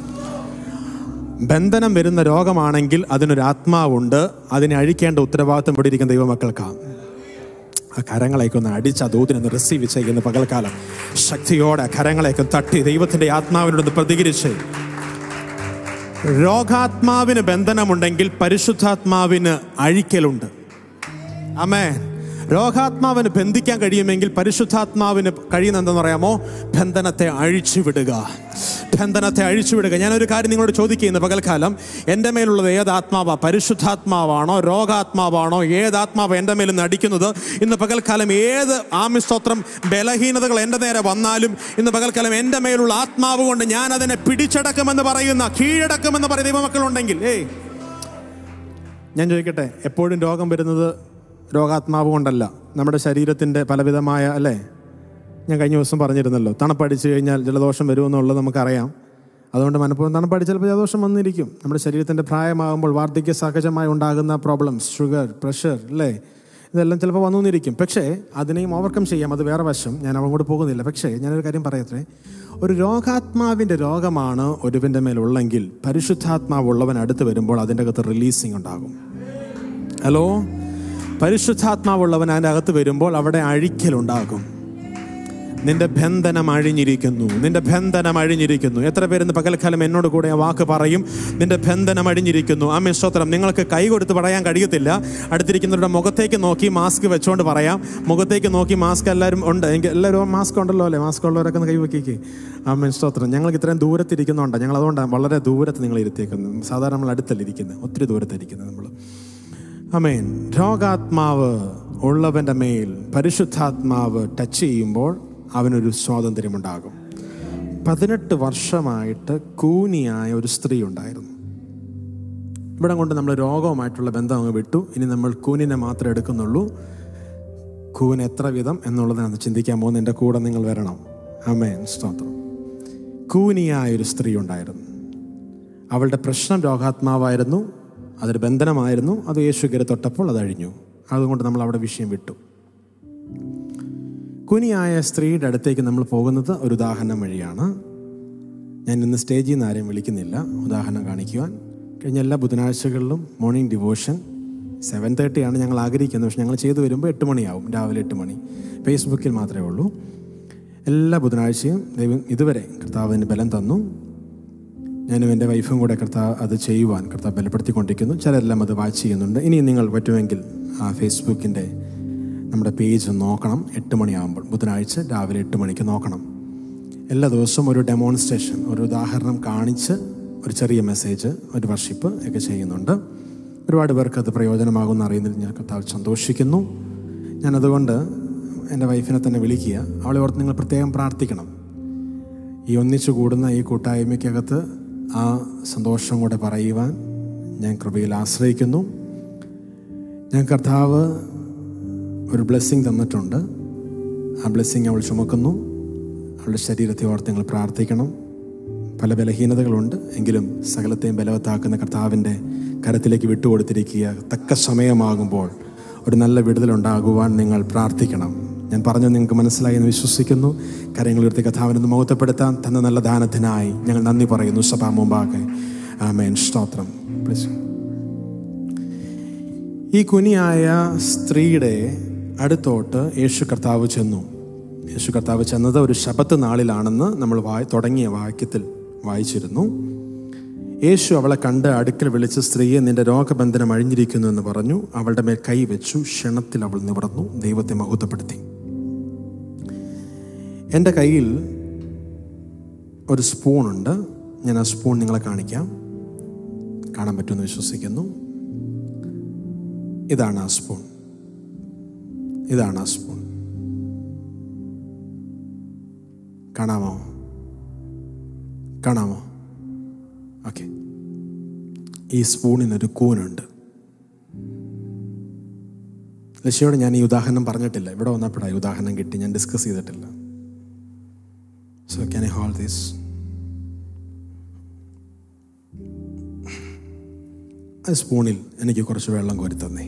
[SPEAKER 6] ബന്ധനം വരുന്ന രോഗമാണെങ്കിൽ അതിനൊരു ആത്മാവുണ്ട് അതിനെ അഴിക്കേണ്ട ഉത്തരവാദിത്തം ഇവിടെ ഇരിക്കുന്ന ദൈവമക്കൾക്കാണ് ആ കരങ്ങളേക്ക് ഒന്ന് അടിച്ച് ആ ദൂതിനൊന്ന് റിസീവ് ചെയ്യുന്ന പകൽക്കാലം ശക്തിയോടെ ആ കരങ്ങളേക്ക് തട്ടി ദൈവത്തിൻ്റെ ആത്മാവിനോട് പ്രതികരിച്ച് രോഗാത്മാവിന് ബന്ധനമുണ്ടെങ്കിൽ പരിശുദ്ധാത്മാവിന് അഴിക്കലുണ്ട് അമേ രോഗാത്മാവിന് ബന്ധിക്കാൻ കഴിയുമെങ്കിൽ പരിശുദ്ധാത്മാവിന് കഴിയുന്ന എന്തെന്ന് പറയാമോ ബന്ധനത്തെ അഴിച്ചു വിടുക ബന്ധനത്തെ അഴിച്ചു വിടുക ഞാനൊരു കാര്യം നിങ്ങളോട് ചോദിക്കുന്നു പകൽക്കാലം എൻ്റെ മേലുള്ളത് ഏത് ആത്മാവാ പരിശുദ്ധാത്മാവാണോ രോഗാത്മാവാണോ ഏത് ആത്മാവ് എൻ്റെ മേൽ നിന്ന് അടിക്കുന്നത് ഇന്ന് പകൽക്കാലം ഏത് ആമിസ്തോത്രം ബലഹീനതകൾ എൻ്റെ നേരെ വന്നാലും ഇന്ന് പകൽക്കാലം എൻ്റെ മേലുള്ള ആത്മാവ് കൊണ്ട് ഞാൻ അതിനെ പിടിച്ചടക്കുമെന്ന് പറയുന്ന കീഴടക്കുമെന്ന് പറയുന്ന ദൈവമക്കളുണ്ടെങ്കിൽ ഏയ് ഞാൻ ചോദിക്കട്ടെ എപ്പോഴും രോഗം വരുന്നത് രോഗാത്മാവ് കൊണ്ടല്ല നമ്മുടെ ശരീരത്തിൻ്റെ പലവിധമായ അല്ലേ ഞാൻ കഴിഞ്ഞ ദിവസം പറഞ്ഞിരുന്നല്ലോ തണുപ്പടിച്ചു കഴിഞ്ഞാൽ ജലദോഷം വരുമെന്നുള്ളത് നമുക്കറിയാം അതുകൊണ്ട് മനഃപൂർവ്വം തണുപ്പടിച്ച് ചിലപ്പോൾ ജലദോഷം വന്നിരിക്കും നമ്മുടെ ശരീരത്തിൻ്റെ പ്രായമാകുമ്പോൾ വാർദ്ധക്യ സഹജമായി ഉണ്ടാകുന്ന പ്രോബ്ലംസ് ഷുഗർ പ്രഷർ അല്ലേ ഇതെല്ലാം ചിലപ്പോൾ വന്നു എന്നിരിക്കും പക്ഷേ അതിനെയും ഓവർകം ചെയ്യാം അത് വേറെ വശം ഞാൻ അങ്ങോട്ട് പോകുന്നില്ല പക്ഷേ ഞാനൊരു കാര്യം പറയട്ടെ ഒരു രോഗാത്മാവിൻ്റെ രോഗമാണ് ഒരുവിൻ്റെ മേലുള്ളെങ്കിൽ പരിശുദ്ധാത്മാവുള്ളവൻ അടുത്ത് വരുമ്പോൾ അതിൻ്റെ അകത്ത് റിലീസിങ് ഉണ്ടാകും ഹലോ പരിശുദ്ധാത്മാവുള്ളവൻ അതിൻ്റെ അകത്ത് വരുമ്പോൾ അവിടെ അഴിക്കലുണ്ടാകും നിന്റെ ബന്ധനം അഴിഞ്ഞിരിക്കുന്നു നിന്റെ ബന്ധനം അഴിഞ്ഞിരിക്കുന്നു എത്ര പേര് പകൽക്കാലം എന്നോട് കൂടെ ആ വാക്ക് പറയും നിന്റെ ബന്ധനം അഴിഞ്ഞിരിക്കുന്നു അമ്മ സ്തോത്രം നിങ്ങൾക്ക് കൈ കൊടുത്ത് പറയാൻ കഴിയത്തില്ല അടുത്തിരിക്കുന്നവരുടെ മുഖത്തേക്ക് നോക്കി മാസ്ക് വെച്ചുകൊണ്ട് പറയാം മുഖത്തേക്ക് നോക്കി മാസ്ക് എല്ലാവരും ഉണ്ട് എങ്കിൽ എല്ലാവരും മാസ്ക് ഉണ്ടല്ലോ അല്ലേ മാസ്ക് ഉള്ളവരൊക്കെ ഒന്ന് കൈ വെക്കിക്ക് അമ്മ സ്തോത്രം ഞങ്ങൾക്ക് ഇത്രയും ദൂരത്തിരിക്കുന്നുണ്ട് ഞങ്ങൾ അതുകൊണ്ടാണ് വളരെ ദൂരത്ത് നിങ്ങൾ ഇരുത്തിയേക്കുന്നത് സാധാരണ നമ്മൾ അടുത്തല്ല ഇരിക്കുന്നത് ഒത്തിരി ദൂരത്തിരിക്കുന്നത് നമ്മൾ അമേൻ രോഗാത്മാവ് ഉള്ളവൻ്റെ മേൽ പരിശുദ്ധാത്മാവ് ടച്ച് ചെയ്യുമ്പോൾ അവനൊരു സ്വാതന്ത്ര്യമുണ്ടാകും പതിനെട്ട് വർഷമായിട്ട് കൂനിയായ ഒരു സ്ത്രീ ഉണ്ടായിരുന്നു ഇവിടെ കൊണ്ട് നമ്മൾ രോഗവുമായിട്ടുള്ള ബന്ധം അങ്ങ് വിട്ടു ഇനി നമ്മൾ കൂനിനെ മാത്രമേ എടുക്കുന്നുള്ളൂ കൂൻ എത്ര വിധം എന്നുള്ളതാണ് ചിന്തിക്കാൻ പോകുന്നത് എൻ്റെ കൂടെ നിങ്ങൾ വരണം അമേൻ സ്തോത്രം കൂനിയായ ഒരു സ്ത്രീ ഉണ്ടായിരുന്നു അവളുടെ പ്രശ്നം രോഗാത്മാവായിരുന്നു അതൊരു ബന്ധനമായിരുന്നു അത് യേശു കയറി തൊട്ടപ്പോൾ അത് അഴിഞ്ഞു അതുകൊണ്ട് നമ്മൾ അവിടെ വിഷയം വിട്ടു കുനിയായ സ്ത്രീയുടെ അടുത്തേക്ക് നമ്മൾ പോകുന്നത് ഒരു ഉദാഹരണം വഴിയാണ് ഞാൻ ഇന്ന് സ്റ്റേജിൽ നിന്ന് ആരെയും വിളിക്കുന്നില്ല ഉദാഹരണം കാണിക്കുവാൻ കഴിഞ്ഞ എല്ലാ ബുധനാഴ്ചകളിലും മോർണിംഗ് ഡിവോഷൻ സെവൻ തേർട്ടിയാണ് ഞങ്ങൾ ആഗ്രഹിക്കുന്നത് പക്ഷെ ഞങ്ങൾ ചെയ്തു വരുമ്പോൾ എട്ട് മണിയാവും രാവിലെ എട്ട് മണി ഫേസ്ബുക്കിൽ മാത്രമേ ഉള്ളൂ എല്ലാ ബുധനാഴ്ചയും ദൈവം ഇതുവരെ കർത്താവിന് ബലം തന്നു ഞാനും എൻ്റെ വൈഫും കൂടെ കർത്താവ് അത് ചെയ്യുവാൻ കർത്താവ് ബലപ്പെടുത്തിക്കൊണ്ടിരിക്കുന്നു ചിലരെല്ലാം അത് വാച്ച് ചെയ്യുന്നുണ്ട് ഇനി നിങ്ങൾ പറ്റുമെങ്കിൽ ആ ഫേസ്ബുക്കിൻ്റെ നമ്മുടെ പേജ് നോക്കണം എട്ട് മണിയാകുമ്പോൾ ബുധനാഴ്ച രാവിലെ എട്ട് മണിക്ക് നോക്കണം എല്ലാ ദിവസവും ഒരു ഡെമോൺസ്ട്രേഷൻ ഒരു ഉദാഹരണം കാണിച്ച് ഒരു ചെറിയ മെസ്സേജ് ഒരു വർഷിപ്പ് ഒക്കെ ചെയ്യുന്നുണ്ട് ഒരുപാട് പേർക്ക് അത് പ്രയോജനമാകുമെന്ന് അറിയുന്നതിൽ ഞാൻ കർത്താവ് സന്തോഷിക്കുന്നു ഞാനതുകൊണ്ട് എൻ്റെ വൈഫിനെ തന്നെ വിളിക്കുക അവളെ ഓർത്ത് നിങ്ങൾ പ്രത്യേകം പ്രാർത്ഥിക്കണം ഈ ഒന്നിച്ചു കൂടുന്ന ഈ കൂട്ടായ്മയ്ക്കകത്ത് ആ സന്തോഷം കൂടെ പറയുവാൻ ഞാൻ കൃപയിൽ ആശ്രയിക്കുന്നു ഞാൻ കർത്താവ് ഒരു ബ്ലെസ്സിങ് തന്നിട്ടുണ്ട് ആ ബ്ലെസ്സിങ് അവൾ ചുമക്കുന്നു അവളുടെ ശരീരത്തെ ഓർത്ത് നിങ്ങൾ പ്രാർത്ഥിക്കണം പല ബലഹീനതകളുണ്ട് എങ്കിലും സകലത്തെയും ബലവത്താക്കുന്ന കർത്താവിൻ്റെ കരത്തിലേക്ക് വിട്ടുകൊടുത്തിരിക്കുക തക്ക സമയമാകുമ്പോൾ ഒരു നല്ല വിടുതലുണ്ടാകുവാൻ നിങ്ങൾ പ്രാർത്ഥിക്കണം ഞാൻ പറഞ്ഞു നിങ്ങൾക്ക് മനസ്സിലായി എന്ന് വിശ്വസിക്കുന്നു കരങ്ങളുയർത്തി കഥാവിനൊന്ന് മുഖത്തപ്പെടുത്താൻ തന്ന നല്ല ദാനത്തിനായി ഞങ്ങൾ നന്ദി പറയുന്നു സഭാ മുമ്പാകെ ആമേൻ സ്തോത്രം Please. ഈ കുനിയായ സ്ത്രീയുടെ അടുത്തോട്ട് യേശു കർത്താവ് ചെന്നു യേശു കർത്താവ് ചെന്നത് ഒരു ശബത്ത് നാളിലാണെന്ന് നമ്മൾ വായി തുടങ്ങിയ വാക്യത്തിൽ വായിച്ചിരുന്നു യേശു അവളെ കണ്ട് അടുക്കൽ വിളിച്ച് സ്ത്രീയെ നിന്റെ രോഗബന്ധനം അഴിഞ്ഞിരിക്കുന്നു എന്ന് പറഞ്ഞു അവളുടെ മേൽ കൈ വെച്ചു ക്ഷണത്തിൽ അവൾ നിവർന്നു ദൈവത്തെ മഹത്വപ്പെടുത്തി എൻ്റെ കയ്യിൽ ഒരു സ്പൂണുണ്ട് ഞാൻ ആ സ്പൂൺ നിങ്ങളെ കാണിക്കാം കാണാൻ പറ്റുമെന്ന് വിശ്വസിക്കുന്നു ഇതാണ് ആ സ്പൂൺ ഇതാണ് ആ സ്പൂൺ കാണാമോ കാണാമോ ഓക്കെ ഈ സ്പൂണിനൊരു കൂനുണ്ട് ലക്ഷ്യയോട് ഞാൻ ഈ ഉദാഹരണം പറഞ്ഞിട്ടില്ല ഇവിടെ വന്നപ്പോഴാണ് ഈ ഉദാഹരണം കിട്ടി ഞാൻ ഡിസ്കസ് ചെയ്തിട്ടില്ല so can I hold this ആ സ്പൂണിൽ എനിക്ക് കുറച്ച് വെള്ളം കോരി തന്നേ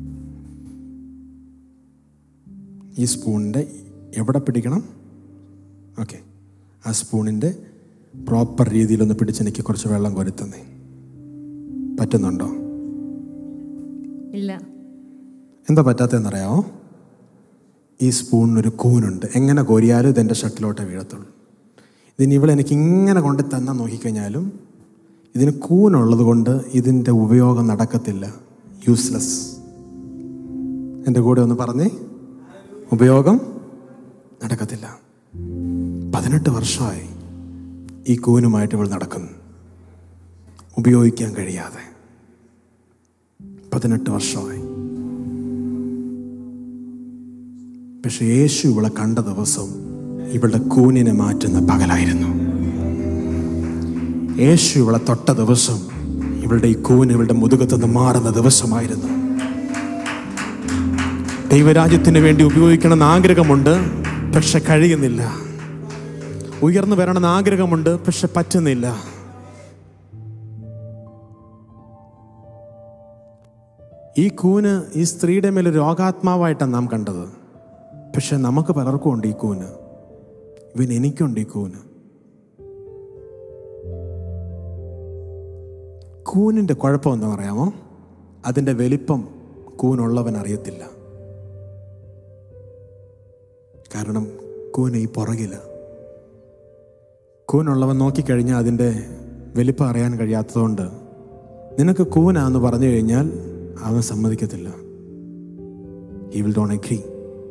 [SPEAKER 6] ഈ സ്പൂണിൻ്റെ എവിടെ പിടിക്കണം ഓക്കെ ആ സ്പൂണിൻ്റെ പ്രോപ്പർ രീതിയിലൊന്ന് പിടിച്ച് എനിക്ക് കുറച്ച് വെള്ളം കോരി തന്നേ പറ്റുന്നുണ്ടോ
[SPEAKER 7] ഇല്ല
[SPEAKER 6] എന്താ പറ്റാത്തതെന്നറിയാമോ ഈ സ്പൂണിനൊരു കൂനുണ്ട് എങ്ങനെ കോരിയാലും ഇതെൻ്റെ ഷട്ടിലോട്ടേ വീഴത്തുള്ളൂ ഇതിന് ഇവിടെ എനിക്ക് ഇങ്ങനെ കൊണ്ട് തന്നാൽ നോക്കിക്കഴിഞ്ഞാലും ഇതിന് കൂനുള്ളത് കൊണ്ട് ഇതിൻ്റെ ഉപയോഗം നടക്കത്തില്ല യൂസ്ലെസ് എൻ്റെ കൂടെ ഒന്ന് പറഞ്ഞേ ഉപയോഗം നടക്കത്തില്ല പതിനെട്ട് വർഷമായി ഈ കൂനുമായിട്ട് ഇവൾ നടക്കുന്നു ഉപയോഗിക്കാൻ കഴിയാതെ പതിനെട്ട് വർഷമായി പക്ഷെ യേശു ഇവളെ കണ്ട ദിവസം ഇവളുടെ കൂനിനെ മാറ്റുന്ന പകലായിരുന്നു യേശു ഇവളെ തൊട്ട ദിവസം ഇവളുടെ ഈ കൂന് ഇവളുടെ മുതുകത്ത് നിന്ന് മാറുന്ന ദിവസമായിരുന്നു ദൈവരാജ്യത്തിന് വേണ്ടി ഉപയോഗിക്കണമെന്ന് ആഗ്രഹമുണ്ട് പക്ഷെ കഴിയുന്നില്ല ഉയർന്നു വരണമെന്ന് ആഗ്രഹമുണ്ട് പക്ഷെ പറ്റുന്നില്ല ഈ കൂന് ഈ സ്ത്രീയുടെ മേൽ രോഗാത്മാവായിട്ടാണ് നാം കണ്ടത് പക്ഷെ നമുക്ക് പലർക്കും ഉണ്ട് ഈ കൂന് ഇവൻ എനിക്കുണ്ട് ഈ കൂന് കൂനിൻ്റെ കുഴപ്പം എന്താ പറയാമോ അതിൻ്റെ വലിപ്പം കൂനുള്ളവൻ അറിയത്തില്ല കാരണം കൂന് ഈ പുറകില കൂനുള്ളവൻ നോക്കിക്കഴിഞ്ഞാൽ അതിൻ്റെ വലിപ്പം അറിയാൻ കഴിയാത്തതുകൊണ്ട് നിനക്ക് കൂനാന്ന് പറഞ്ഞു കഴിഞ്ഞാൽ അവൻ സമ്മതിക്കത്തില്ല ഹി വിൽ ഡോൺ എഗ്രി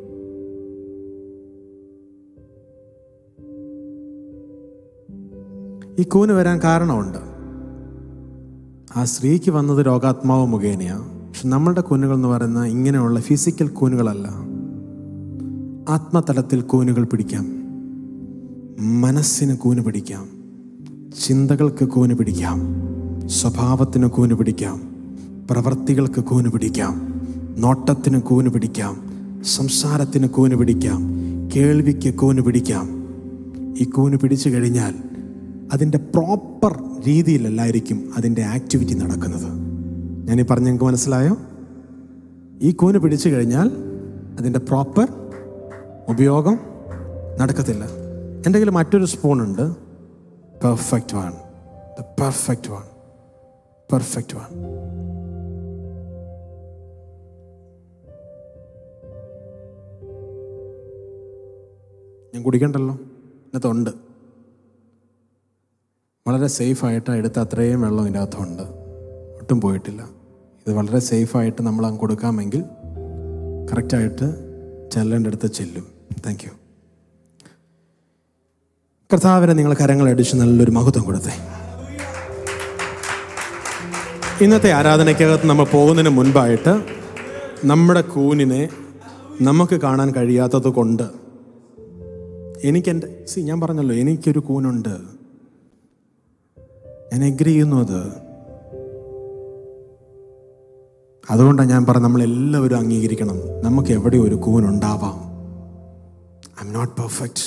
[SPEAKER 6] ഈ കൂന് വരാൻ കാരണമുണ്ട് ആ സ്ത്രീക്ക് വന്നത് രോഗാത്മാവ് മുഖേനയാണ് പക്ഷെ നമ്മളുടെ കൂനുകൾ എന്ന് പറയുന്ന ഇങ്ങനെയുള്ള ഫിസിക്കൽ കൂനുകളല്ല ആത്മതലത്തിൽ കൂനുകൾ പിടിക്കാം മനസ്സിന് കൂന് പിടിക്കാം ചിന്തകൾക്ക് കൂന് പിടിക്കാം സ്വഭാവത്തിന് കൂന് പിടിക്കാം പ്രവൃത്തികൾക്ക് കൂന് പിടിക്കാം നോട്ടത്തിന് കൂന് പിടിക്കാം സംസാരത്തിന് കൂന് പിടിക്കാം കേൾവിക്ക് കൂന് പിടിക്കാം ഈ കൂന് പിടിച്ചു കഴിഞ്ഞാൽ അതിൻ്റെ പ്രോപ്പർ രീതിയിലല്ലായിരിക്കും അതിൻ്റെ ആക്ടിവിറ്റി നടക്കുന്നത് ഞാനീ പറഞ്ഞ നിങ്ങൾക്ക് മനസ്സിലായോ ഈ കൂന് പിടിച്ചു കഴിഞ്ഞാൽ അതിൻ്റെ പ്രോപ്പർ ഉപയോഗം നടക്കത്തില്ല എൻ്റെ കയ്യിൽ മറ്റൊരു സ്പൂണുണ്ട് perfect one the perfect one perfect one ഞാൻ കുടിക്കണ്ടല്ലോ ഇതിനകത്തുണ്ട് വളരെ സേഫായിട്ട് എടുത്ത അത്രയും വെള്ളം ഇതിൻ്റെ അകത്തുണ്ട് ഒട്ടും പോയിട്ടില്ല ഇത് വളരെ സേഫായിട്ട് നമ്മൾ അങ്ങ് കൊടുക്കാമെങ്കിൽ കറക്റ്റായിട്ട് ചെല്ലേണ്ട അടുത്ത് ചെല്ലും താങ്ക് യു കർത്താവിനെ നിങ്ങൾ കരങ്ങളടിച്ച് നല്ലൊരു മഹത്വം കൊടുത്തേ ഇന്നത്തെ ആരാധനയ്ക്കകത്ത് നമ്മൾ പോകുന്നതിന് മുൻപായിട്ട് നമ്മുടെ കൂനിനെ നമുക്ക് കാണാൻ കഴിയാത്തത് കൊണ്ട് എനിക്കെൻ്റെ സി ഞാൻ പറഞ്ഞല്ലോ എനിക്കൊരു കൂനുണ്ട് ഞാൻ എഗ്രി ചെയ്യുന്നു അത് അതുകൊണ്ടാണ് ഞാൻ പറഞ്ഞ നമ്മളെല്ലാവരും അംഗീകരിക്കണം നമുക്ക് എവിടെ ഒരു കൂനുണ്ടാവാം I am not perfect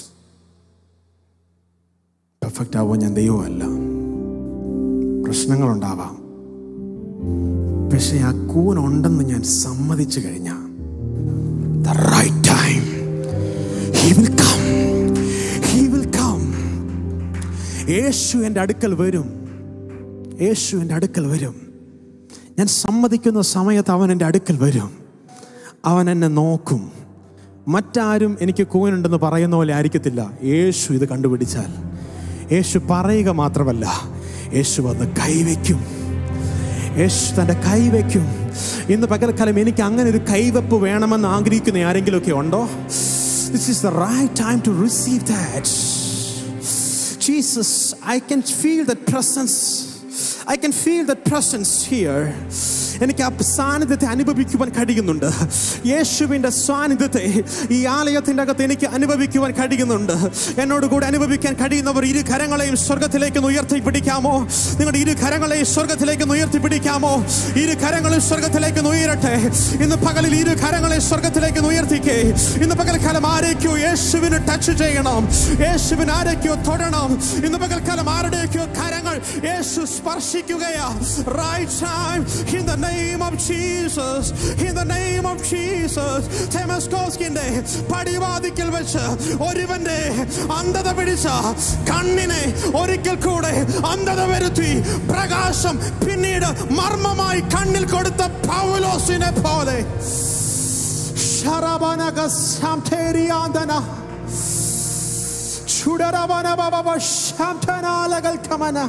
[SPEAKER 6] perfect ആവുമോ ഞാൻ ദൈവമല്ല പ്രശ്നങ്ങളുണ്ടാവാം പക്ഷെ ആ കൂനുണ്ടെന്ന് ഞാൻ സമ്മതിച്ചു കഴിഞ്ഞാൽ the right time he will come he will come യേശു എൻ്റെ അടുക്കൽ വരും യേശു എൻ്റെ അടുക്കൽ വരും ഞാൻ സമ്മതിക്കുന്ന സമയത്ത് അവൻ എൻ്റെ അടുക്കൽ വരും അവൻ എന്നെ നോക്കും മറ്റാരും എനിക്ക് കൂനുണ്ടെന്ന് പറയുന്ന പോലെ ആയിരിക്കത്തില്ല യേശു ഇത് കണ്ടുപിടിച്ചാൽ യേശു പറയുക മാത്രമല്ല യേശു വന്ന് കൈവയ്ക്കും യേശു തൻ്റെ കൈവയ്ക്കും ഇന്ന് പകൽക്കാലം എനിക്ക് അങ്ങനെ ഒരു കൈവെപ്പ് വേണമെന്ന് ആഗ്രഹിക്കുന്ന ആരെങ്കിലുമൊക്കെ ഉണ്ടോ this is the right time to receive that Jesus I can feel that presence I can feel that presence here എനിക്ക് ആ സാന്നിധ്യത്തെ അനുഭവിക്കുവാൻ കഴിയുന്നുണ്ട് യേശുവിൻ്റെ സാന്നിധ്യത്തെ ഈ ആലയത്തിൻ്റെ അകത്ത് എനിക്ക് അനുഭവിക്കുവാൻ കഴിയുന്നുണ്ട് എന്നോട് കൂടെ അനുഭവിക്കാൻ കഴിയുന്നവർ ഇരു കരങ്ങളെയും സ്വർഗത്തിലേക്ക് ഒന്ന് ഉയർത്തി പിടിക്കാമോ നിങ്ങളുടെ ഇരു കരങ്ങളെയും സ്വർഗത്തിലേക്ക് ഒന്ന് ഉയർത്തി പിടിക്കാമോ ഇരു കരങ്ങളും സ്വർഗത്തിലേക്ക് ഒന്ന് ഉയരട്ടെ ഇന്ന് പകലിൽ ഇരു കരങ്ങളെ സ്വർഗത്തിലേക്ക് ഒന്ന് ഉയർത്തിക്കേ ഇന്ന് പകൽക്കാലം ആരേക്കോ യേശുവിന് ടച്ച് ചെയ്യണം യേശുവിന് ആരേക്കോ തൊടണം ഇന്ന് പകൽക്കാലം ആരുടെയൊക്കെയോ കരങ്ങൾ യേശു സ്പർശിക്കുകയാ right time in the name of Jesus in the name of Jesus തെമസ്കോസ്കിന്റെ പടിവാതിക്കൽ വെച്ച് ഒരുവന്റെ അന്ധത പിടിച്ച കണ്ണിനെ ഒരിക്കൽ കൂടെ അന്ധത വരുത്തി പ്രകാശം പിന്നീട് മർമ്മമായി കണ്ണിൽ കൊടുത്ത പൗലോസിനെ പോലെ
[SPEAKER 5] Sharabanaga Samteriandana. Chudarabana Baba Shamtana Lagal Kamana.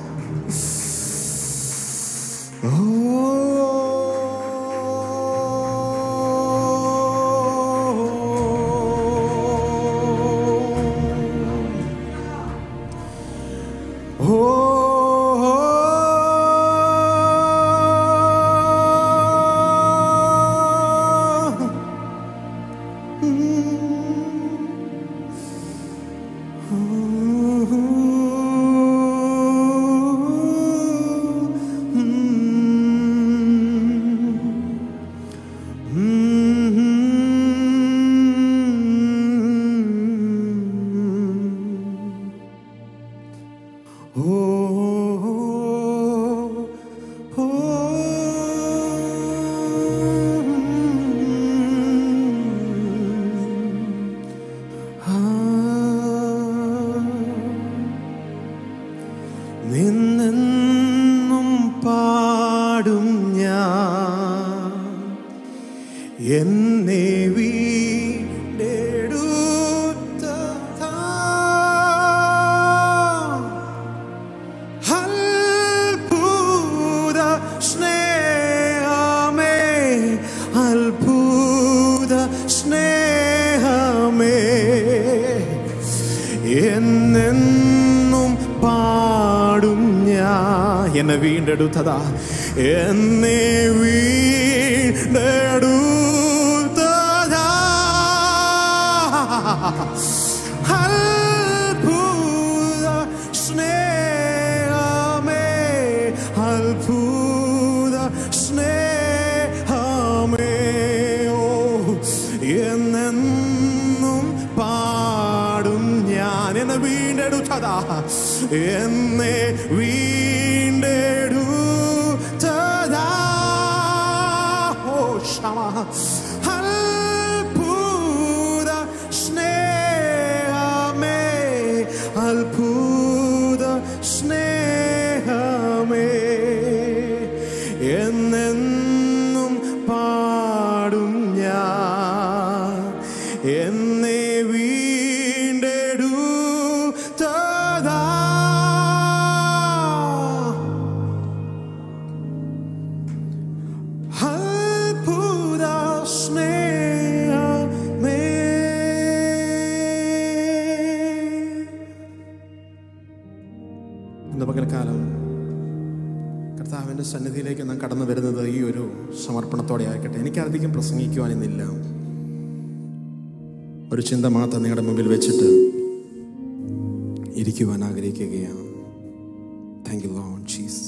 [SPEAKER 7] നിന്നെന്നും പാടും ഞാൻ എന്നെ അത്ഭുത സ്നേഹമേ അത്ഭുത സ്നേഹമേ എന്നെന്നും പാടും ഞാൻ എന്നെ വീണ്ടെടുത്തതാ എന്നെ വീണ്ടെടുത്തതാ അത്ഭുത സ്നേഹമേ അത്ഭുത സ്നേഹമേ ഓ എന്നെന്നും പാടും ഞാൻ എന്നെ വീണ്ടെടുത്തതാ എന്നെ വീണ്ടെടുത്തതാ ഓ ക്ഷമ അത്ഭുത സ്നേഹമേ അത്ഭുത സ്നേഹമേ എന്നെന്നും പാടും ഞാൻ എന്നെ വീണ്ടെടുത്തതാ അത്ഭുത സ്നേഹമേ
[SPEAKER 6] ഇന്ന് പകൽക്കാലം കർത്താവിൻ്റെ സന്നിധിയിലേക്ക് നാം കടന്നു വരുന്നത് ഈ ഒരു സമർപ്പണത്തോടെ ആയിക്കട്ടെ എനിക്കധികം പ്രസംഗിക്കുവാനിന്നില്ല ഒരു ചിന്ത മാത്രം നിങ്ങളുടെ മുമ്പിൽ വെച്ചിട്ട് ഇരിക്കുവാൻ ആഗ്രഹിക്കുകയാണ് താങ്ക് യു ലോൺ ജീസസ്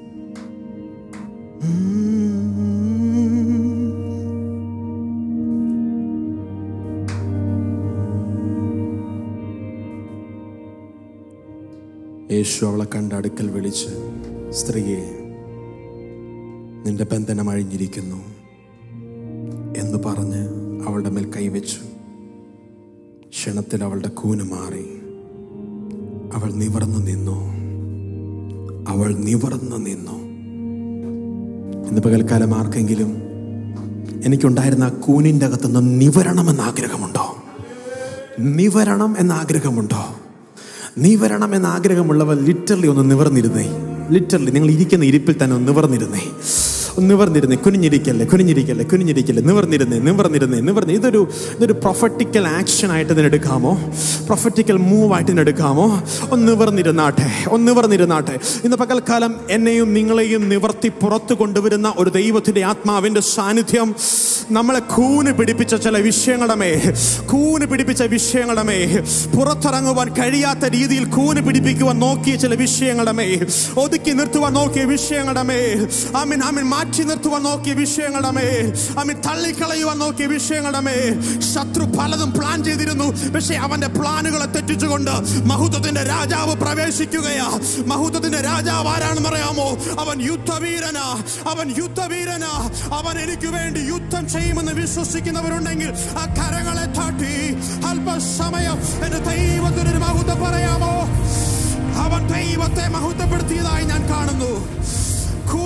[SPEAKER 6] യേശു അവളെ കണ്ട് അടുക്കൽ വിളിച്ച് സ്ത്രീയെ നിന്റെ ബന്ധനം അഴിഞ്ഞിരിക്കുന്നു എന്ന് പറഞ്ഞ് അവളുടെ മേൽ കൈവച്ചു ക്ഷണത്തിൽ അവളുടെ കൂന് മാറി അവൾ നിവർന്നു നിന്നു അവൾ നിവർന്നു നിന്നു ഇന്ന് പകൽക്കാലം ആർക്കെങ്കിലും എനിക്കുണ്ടായിരുന്ന ആ കൂനിൻ്റെ അകത്തുനിന്ന് നിവരണമെന്ന് ആഗ്രഹമുണ്ടോ നിവരണം എന്ന ആഗ്രഹമുണ്ടോ നിവരണം എന്ന ആഗ്രഹമുള്ളവർ ലിറ്ററലി ഒന്ന് നിവർന്നിരുന്നേ ലിറ്ററലി നിങ്ങൾ ഇരിക്കുന്ന ഇരിപ്പിൽ തന്നെ ഒന്ന് നിവർന്നിരുന്നേ ഒന്ന് നിവർന്നിരുന്നേ കുനിഞ്ഞിരിക്കല്ലേ കുനിഞ്ഞിരിക്കല്ലേ കുനിഞ്ഞിരിക്കല്ലേ നിവർന്നിരുന്നേ നിവർന്നിരുന്നേ നിവർന്ന് ഇതൊരു ഇതൊരു പ്രൊഫറ്റിക്കൽ ആക്ഷൻ ആയിട്ട് ഇതിനെടുക്കാമോ പ്രൊഫറ്റിക്കൽ മൂവ് ആയിട്ട് ഇതിനെടുക്കാമോ ഒന്ന് നിവർന്നിരുന്നാട്ടെ ഒന്ന് നിവർന്നിരുന്നാട്ടെ ഇന്ന് പകൽക്കാലം എന്നെയും നിങ്ങളെയും നിവർത്തി പുറത്തു കൊണ്ടുവരുന്ന ഒരു ദൈവത്തിന്റെ ആത്മാവിന്റെ സാന്നിധ്യം നമ്മളെ കൂന് പിടിപ്പിച്ച ചില വിഷയങ്ങളുടെ മേ കൂന് പിടിപ്പിച്ച വിഷയങ്ങളുടെ മേ പുറത്തിറങ്ങുവാൻ കഴിയാത്ത രീതിയിൽ കൂന് പിടിപ്പിക്കുവാൻ നോക്കിയ ചില വിഷയങ്ങളുടെ മേ ഒതുക്കി നിർത്തുവാൻ നോക്കിയ വിഷയങ്ങളുടെ മേ ആമീൻ ആമീൻ മാറ്റി നിർത്തുവാൻ നോക്കിയ വിഷയങ്ങളുടെ മേ ആമീൻ തള്ളിക്കളയുവാൻ നോക്കിയ വിഷയങ്ങളുടെ മേ ശത്രു പലതും പ്ലാൻ ചെയ്തിരുന്നു പക്ഷേ അവന്റെ പ്ലാനുകളെ തെറ്റിച്ചുകൊണ്ട് മഹത്വത്തിന്റെ രാജാവ് പ്രവേശിക്കുകയാ മഹത്വത്തിന്റെ രാജാവ് ആരാണെന്ന് അറിയാമോ അവൻ യുദ്ധവീരനാ അവൻ യുദ്ധവീരനാ അവൻ എനിക്ക് വേണ്ടി യുദ്ധം ചെയ്യുമെന്ന് വിശ്വസിക്കുന്നവരുണ്ടെങ്കിൽ ആ കരങ്ങളെ തട്ടി അല്പസമയം എന്റെ ദൈവത്തിനൊരു മഹത്വം പറയാമോ അവൻ ദൈവത്തെ മഹത്വപ്പെടുത്തിയതായി ഞാൻ കാണുന്നു കൂന് പിടിച്ച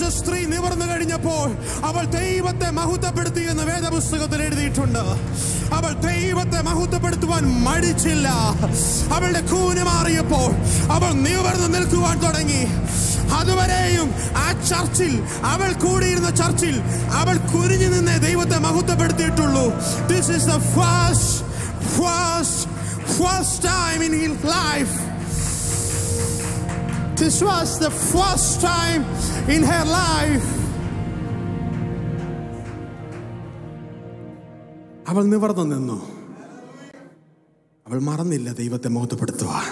[SPEAKER 7] സ്ത്രീ നിവർന്നു കഴിഞ്ഞപ്പോൾ അവൾ ദൈവത്തെ മഹത്വപ്പെടുത്തി എന്ന് വേദപുസ്തകത്തിൽ എഴുതിയിട്ടുണ്ട് അവൾ ദൈവത്തെ മഹത്വപ്പെടുത്തുവാൻ മടിച്ചില്ല അവളുടെ കൂന് മാറിയപ്പോൾ അവൾ നിവർന്നു നിൽക്കുവാൻ തുടങ്ങി അതുവരെയും ആ ചർച്ചിൽ അവൾ കൂടിയിരുന്ന ചർച്ചിൽ അവൾ കുനിഞ്ഞു നിന്നേ ദൈവത്തെ മഹത്വപ്പെടുത്തിയിട്ടുള്ളൂ this is the first first first time in his life This was the first time in her life. അവൾ നിവർന്നു നിന്നു അവൾ മറന്നില്ല ദൈവത്തെ മോഹത്തപ്പെടുത്തുവാൻ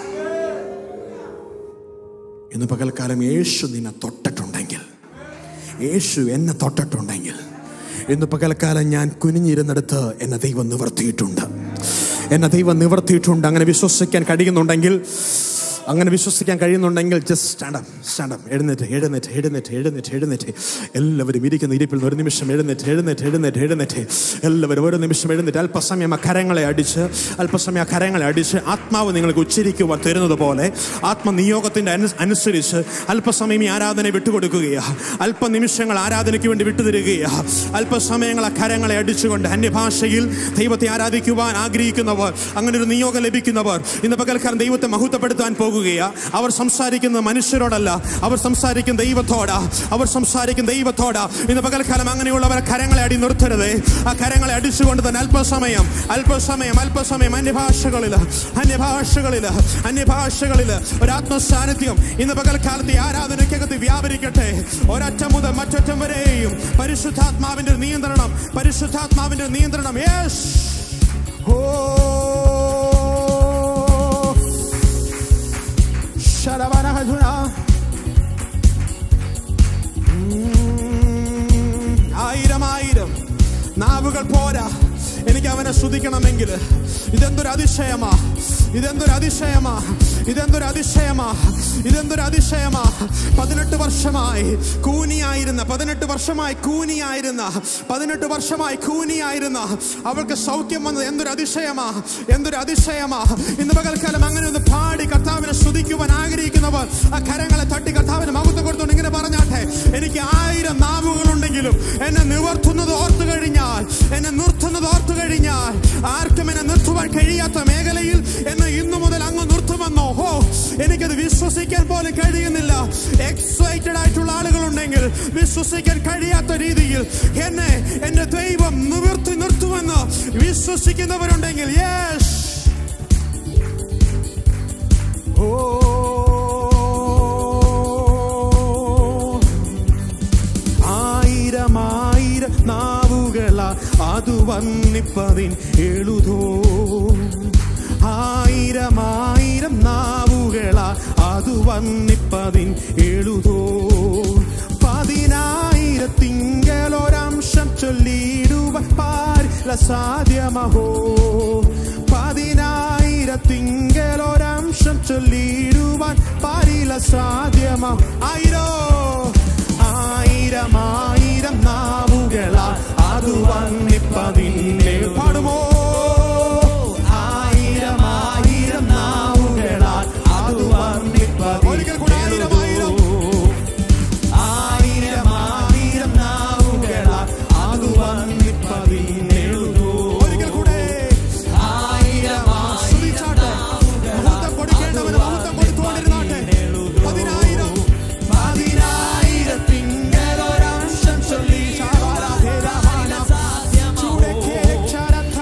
[SPEAKER 7] ഇന്ന് പകൽക്കാലം യേശു നിന്നെ തൊട്ടിട്ടുണ്ടെങ്കിൽ യേശു എന്നെ തൊട്ടിട്ടുണ്ടെങ്കിൽ ഇന്ന് പകൽക്കാലം ഞാൻ കുനിഞ്ഞിരുന്നിടത്ത് എന്നെ ദൈവം നിവർത്തിയിട്ടുണ്ട് എന്നെ ദൈവം നിവർത്തിയിട്ടുണ്ട് അങ്ങനെ വിശ്വസിക്കാൻ കഴിയുന്നുണ്ടെങ്കിൽ അങ്ങനെ വിശ്വസിക്കാൻ കഴിയുന്നുണ്ടെങ്കിൽ ജസ്റ്റ് സ്റ്റാൻഡപ്പ് സ്റ്റാൻഡപ്പ് എഴുന്നേറ്റ് എഴുന്നേറ്റ് എഴുന്നേറ്റ് എഴുന്നേറ്റ് എഴുന്നേറ്റ് എല്ലാവരും ഇരിക്കുന്ന ഇരിപ്പിൽ നിന്ന് ഒരു നിമിഷം എഴുന്നേറ്റ് എഴുന്നേറ്റ് എഴുന്നേറ്റ് എഴുന്നേറ്റ് എല്ലാവരും ഒരു നിമിഷം എഴുന്നേറ്റ് അല്പസമയം ആ കരങ്ങളെ അടിച്ച് അല്പസമയം ആ കരങ്ങളെ അടിച്ച് ആത്മാവ് നിങ്ങൾക്ക് ഉച്ചരിക്കുവാൻ തരുന്നത് പോലെ ആത്മനിയോഗത്തിൻ്റെ അനു അനുസരിച്ച് അല്പസമയം ഈ ആരാധന വിട്ടുകൊടുക്കുകയാ അല്പനിമിഷങ്ങൾ ആരാധനയ്ക്ക് വേണ്ടി വിട്ടുതരികയാ അല്പസമയങ്ങൾ ആ കരങ്ങളെ അടിച്ചുകൊണ്ട് അന്യഭാഷയിൽ ദൈവത്തെ ആരാധിക്കുവാൻ ആഗ്രഹിക്കുന്നവർ അങ്ങനെ ഒരു നിയോഗം ലഭിക്കുന്നവർ ഇന്ന് പകൽക്കാലം ദൈവത്തെ മഹത്വപ്പെടുത്താൻ പോകുകയാ അവർ സംസാരിക്കുന്നത് മനുഷ്യരോടല്ല അവർ സംസാരിക്കുന്ന ദൈവത്തോടാ അവർ സംസാരിക്കുന്ന ദൈവത്തോടാ ഇന്ന് പകൽക്കാലം അങ്ങനെയുള്ളവരെ കരങ്ങളെ അടി നിർത്തരുത് ആ കരങ്ങളെ അടിച്ചുകൊണ്ട് തന്നെ അല്പസമയം അല്പസമയം അല്പസമയം അന്യഭാഷകളിൽ അന്യഭാഷകളിൽ അന്യഭാഷകളിൽ ഒരു ആത്മസാന്നിധ്യം ഇന്ന് പകൽക്കാലത്ത് ഈ ആരാധനയ്ക്കകത്ത് വ്യാപരിക്കട്ടെ ഒരറ്റം മുതൽ മറ്ററ്റം വരെയും പരിശുദ്ധാത്മാവിന്റെ നിയന്ത്രണം പരിശുദ്ധാത്മാവിന്റെ നിയന്ത്രണം യേശ് ഓ ശരവനഹജുന ആയിരം ആയിരം നാവുകൾ പോരാ എനിക്ക് അവനെ സ്തുതിക്കണമെങ്കിൽ ഇതെന്തൊരു അതിശയമാ ഇതെന്തൊരു അതിശയമാ ഇതെന്തൊരു അതിശയമാ ഇതെന്തൊരു അതിശയമാ പതിനെട്ട് വർഷമായി കൂനിയായിരുന്ന പതിനെട്ട് വർഷമായി കൂനിയായിരുന്ന പതിനെട്ട് വർഷമായി കൂനിയായിരുന്ന അവൾക്ക് സൗഖ്യം വന്നത് എന്തൊരു അതിശയമാ എന്തൊരു അതിശയമാ ഇന്ന് പകൽക്കാലം അങ്ങനെ ഒന്ന് പാടി കർത്താവിനെ സ്തുതിക്കുവാൻ ആഗ്രഹിക്കുന്നവർ ആ കരങ്ങളെ തട്ടി കർത്താവിന് മഹത്വം കൊടുത്തോണ്ട് ഇങ്ങനെ പറഞ്ഞാട്ടെ എനിക്ക് ആയിരം നാവുകളുണ്ടെങ്കിലും എന്നെ നിവർത്തുന്നത് ഓർത്തു കഴിഞ്ഞാൽ എന്നെ നിർത്തുന്നത് ഓർത്തു കഴിഞ്ഞാൽ ആർക്കും എന്നെ നിർത്തുവാൻ കഴിയാത്ത മേഖലയിൽ എന്നെ ഇന്നു മുതൽ അങ്ങ് നിർത്തുമെന്നോ ഹോ എനിക്കത് വിശ്വസിക്കാൻ പോലും കഴിയുന്നില്ല എക്സൈറ്റഡ് ആയിട്ടുള്ള ആളുകളുണ്ടെങ്കിൽ വിശ്വസിക്കാൻ കഴിയാത്ത രീതിയിൽ എന്നെ എന്റെ ദൈവം നിവർത്തി നിർത്തുമെന്ന് വിശ്വസിക്കുന്നവരുണ്ടെങ്കിൽ യേശ് ഓ ആയിരം ആയിരം നാവുകളാ അത് വന്നിപ്പതിൻ എഴുതോ ആയിരം ആയിരം നാവുകളാ അത് വന്നിപ്പതിൻ എഴുതോ പതിനായിരത്തിങ്കലൊരംശം ചൊല്ലിടുവാൻ പാരില്ല സാധ്യമഹോ പതിനായിരത്തിങ്കലൊരംശം ചൊല്ലിടുവാൻ പാരില്ല സാധ്യമോ ആയിരോ ആയിരം ആയിരം നാവുകളാ അത് വന്നിപ്പതിന്നെ പാടുമോ ആയിരം ആയിരം നാവുകളാ അത് വന്നിപ്പതിൽ കൂടെ ആയിരം ആയിരം ആയിരം ആയിരം നാവുകളാ അത് വന്നിപ്പതിനെഴുതോ ഒരിക്കൽ കൂടെ ആയിരം ആശ്രയിച്ചാട്ടെ മുഹൂർത്തം കൊടുക്കേണ്ടവന് മുഹൂർത്തം കൊടുത്തുകൊണ്ടിരുന്നാട്ടെ പതിനായിരം പതിനായിരത്തിങ്കലൊരംശം ചൊല്ലി ചാവാരാധേരമാന ചൂടക്കേക്ഷരം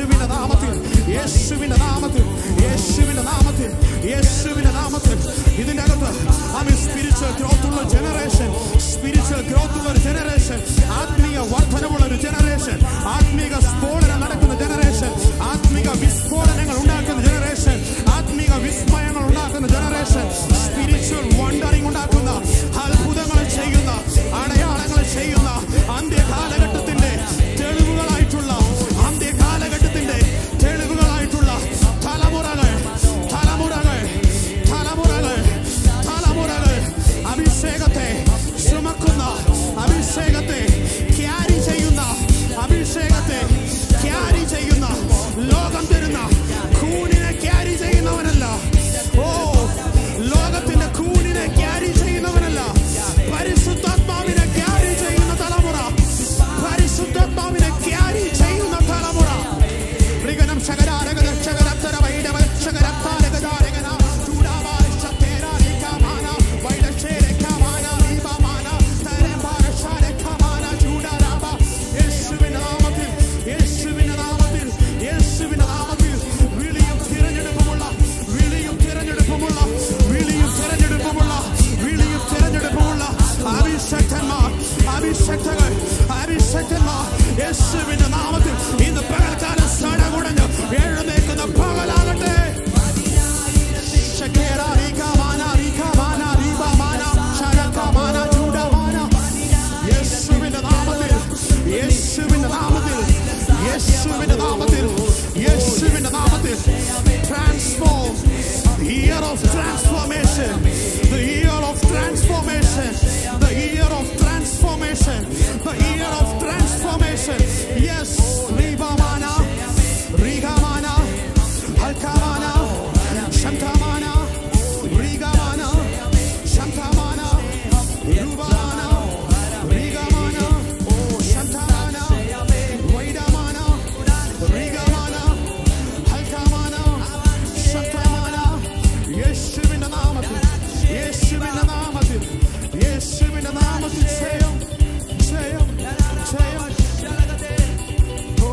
[SPEAKER 7] യേശുവിന്റെ നാമത്തിൽ യേശുവിന്റെ നാമത്തിൽ യേശുവിന്റെ നാമത്തിൽ യേശുവിന്റെ നാമത്തിൽ ഇതിന്റെ അകത്ത് ആമീൻ സ്പിരിച്വൽ ഗ്രോത്ത് ഉള്ള ജനറേഷൻ സ്പിരിച്വൽ ഗ്രോത്ത് ഉള്ള ഒരു ജനറേഷൻ ആത്മീയ വർധനമുള്ള ഒരു ജനറേഷൻ ആത്മീക സ്ഫോടനം നടക്കുന്ന ജനറേഷൻ ആത്മീക വിസ്ഫോടനങ്ങൾ ഉണ്ടാക്കുന്ന ജനറേഷൻ ആത്മീക വിസ്മയങ്ങൾ ഉണ്ടാക്കുന്ന ജനറേഷൻ സ്പിരിച്വൽ വണ്ടറിംഗ് ഉണ്ടാക്കുന്ന അത്ഭുതങ്ങൾ ചെയ്യുന്ന അടയാളങ്ങൾ ചെയ്യുന്ന അന്ത്യ കാലഘട്ടത്തിന്റെ തെളിവുകളായിട്ടുള്ള അന്ത്യ കാലഘട്ടത്തിന്റെ തെളിവുകളായിട്ടുള്ള തലമുറകൾ തലമുറകൾ തലമുറകൾ തലമുറകൾ അഭിഷേകത്തെ ചുമക്കുന്ന അഭിഷേകത്തെ ക്യാരി ചെയ്യുന്ന അഭിഷേകത്തെ ക്യാരി ചെയ്യുന്ന ലോകം തരുന്ന കൂണിനെ ക്യാരി ചെയ്യുന്നവനല്ല ഓ ലോകത്തിന്റെ കൂണിനെ ക്യാരി ചെയ്യുന്നവനല്ല പരിശുദ്ധാത്മാവിനെ ക്യാരി ചെയ്യുന്ന തലമുറ പരിശുദ്ധാത്മാവിനെ ക്യാരി ചെയ്യുന്ന തലമുറ മൃഗനം ശകരാരകത ശകരത്തര വൈഡവ ശകരത്താരകതാരകന ചൂടാവാര ശത്തേരാരിക്കമാന വൈഡക്ഷേരക്കമാന ദീപമാന തരംഭാരശാരക്കമാന ചൂടാരാമ യേശുവിന്റെ നാമത്തിൽ യേശുവിന്റെ നാമത്തിൽ യേശുവിന്റെ നാമത്തിൽ വിളിയും തിരഞ്ഞെടുപ്പുമുള്ള വിളിയും തിരഞ്ഞെടുപ്പുമുള്ള വിളിയും തിരഞ്ഞെടുപ്പുമുള്ള വിളിയും തിരഞ്ഞെടുപ്പുമുള്ള അഭിഷക്തന്മാർ അഭിഷക്തകൾ അഭിഷക്തന്മാർ യേശുവിന്റെ നാമത്തിൽ ഇന്ന് പകൽക്കാലം സടകുടഞ്ഞ് എഴുന്നേക്കുന്ന പകലാകട്ടെ ശകേര റീകാമാന റീകാമാന റീബാമാന ശരകമാന ചൂടമാന യേശുവിന്റെ നാമത്തിൽ യേശുവിന്റെ നാമത്തിൽ യേശുവിന്റെ നാമത്തിൽ യേശുവിന്റെ നാമത്തിൽ transform the year of transformation the year of transformation the year of transformation the year of transformation yes ribamana rigamana halkamana shantamana rigamana shantamana rubamana rigamana shantamana vaidamana rigamana halkamana shantamana യേശുവിന്റെ നാമത്തിൽ യേശുവിന്റെ നാമത്തിൽ യേശുവിന്റെ നാമത്തിൽ ജയം ജയം ജയം ഓ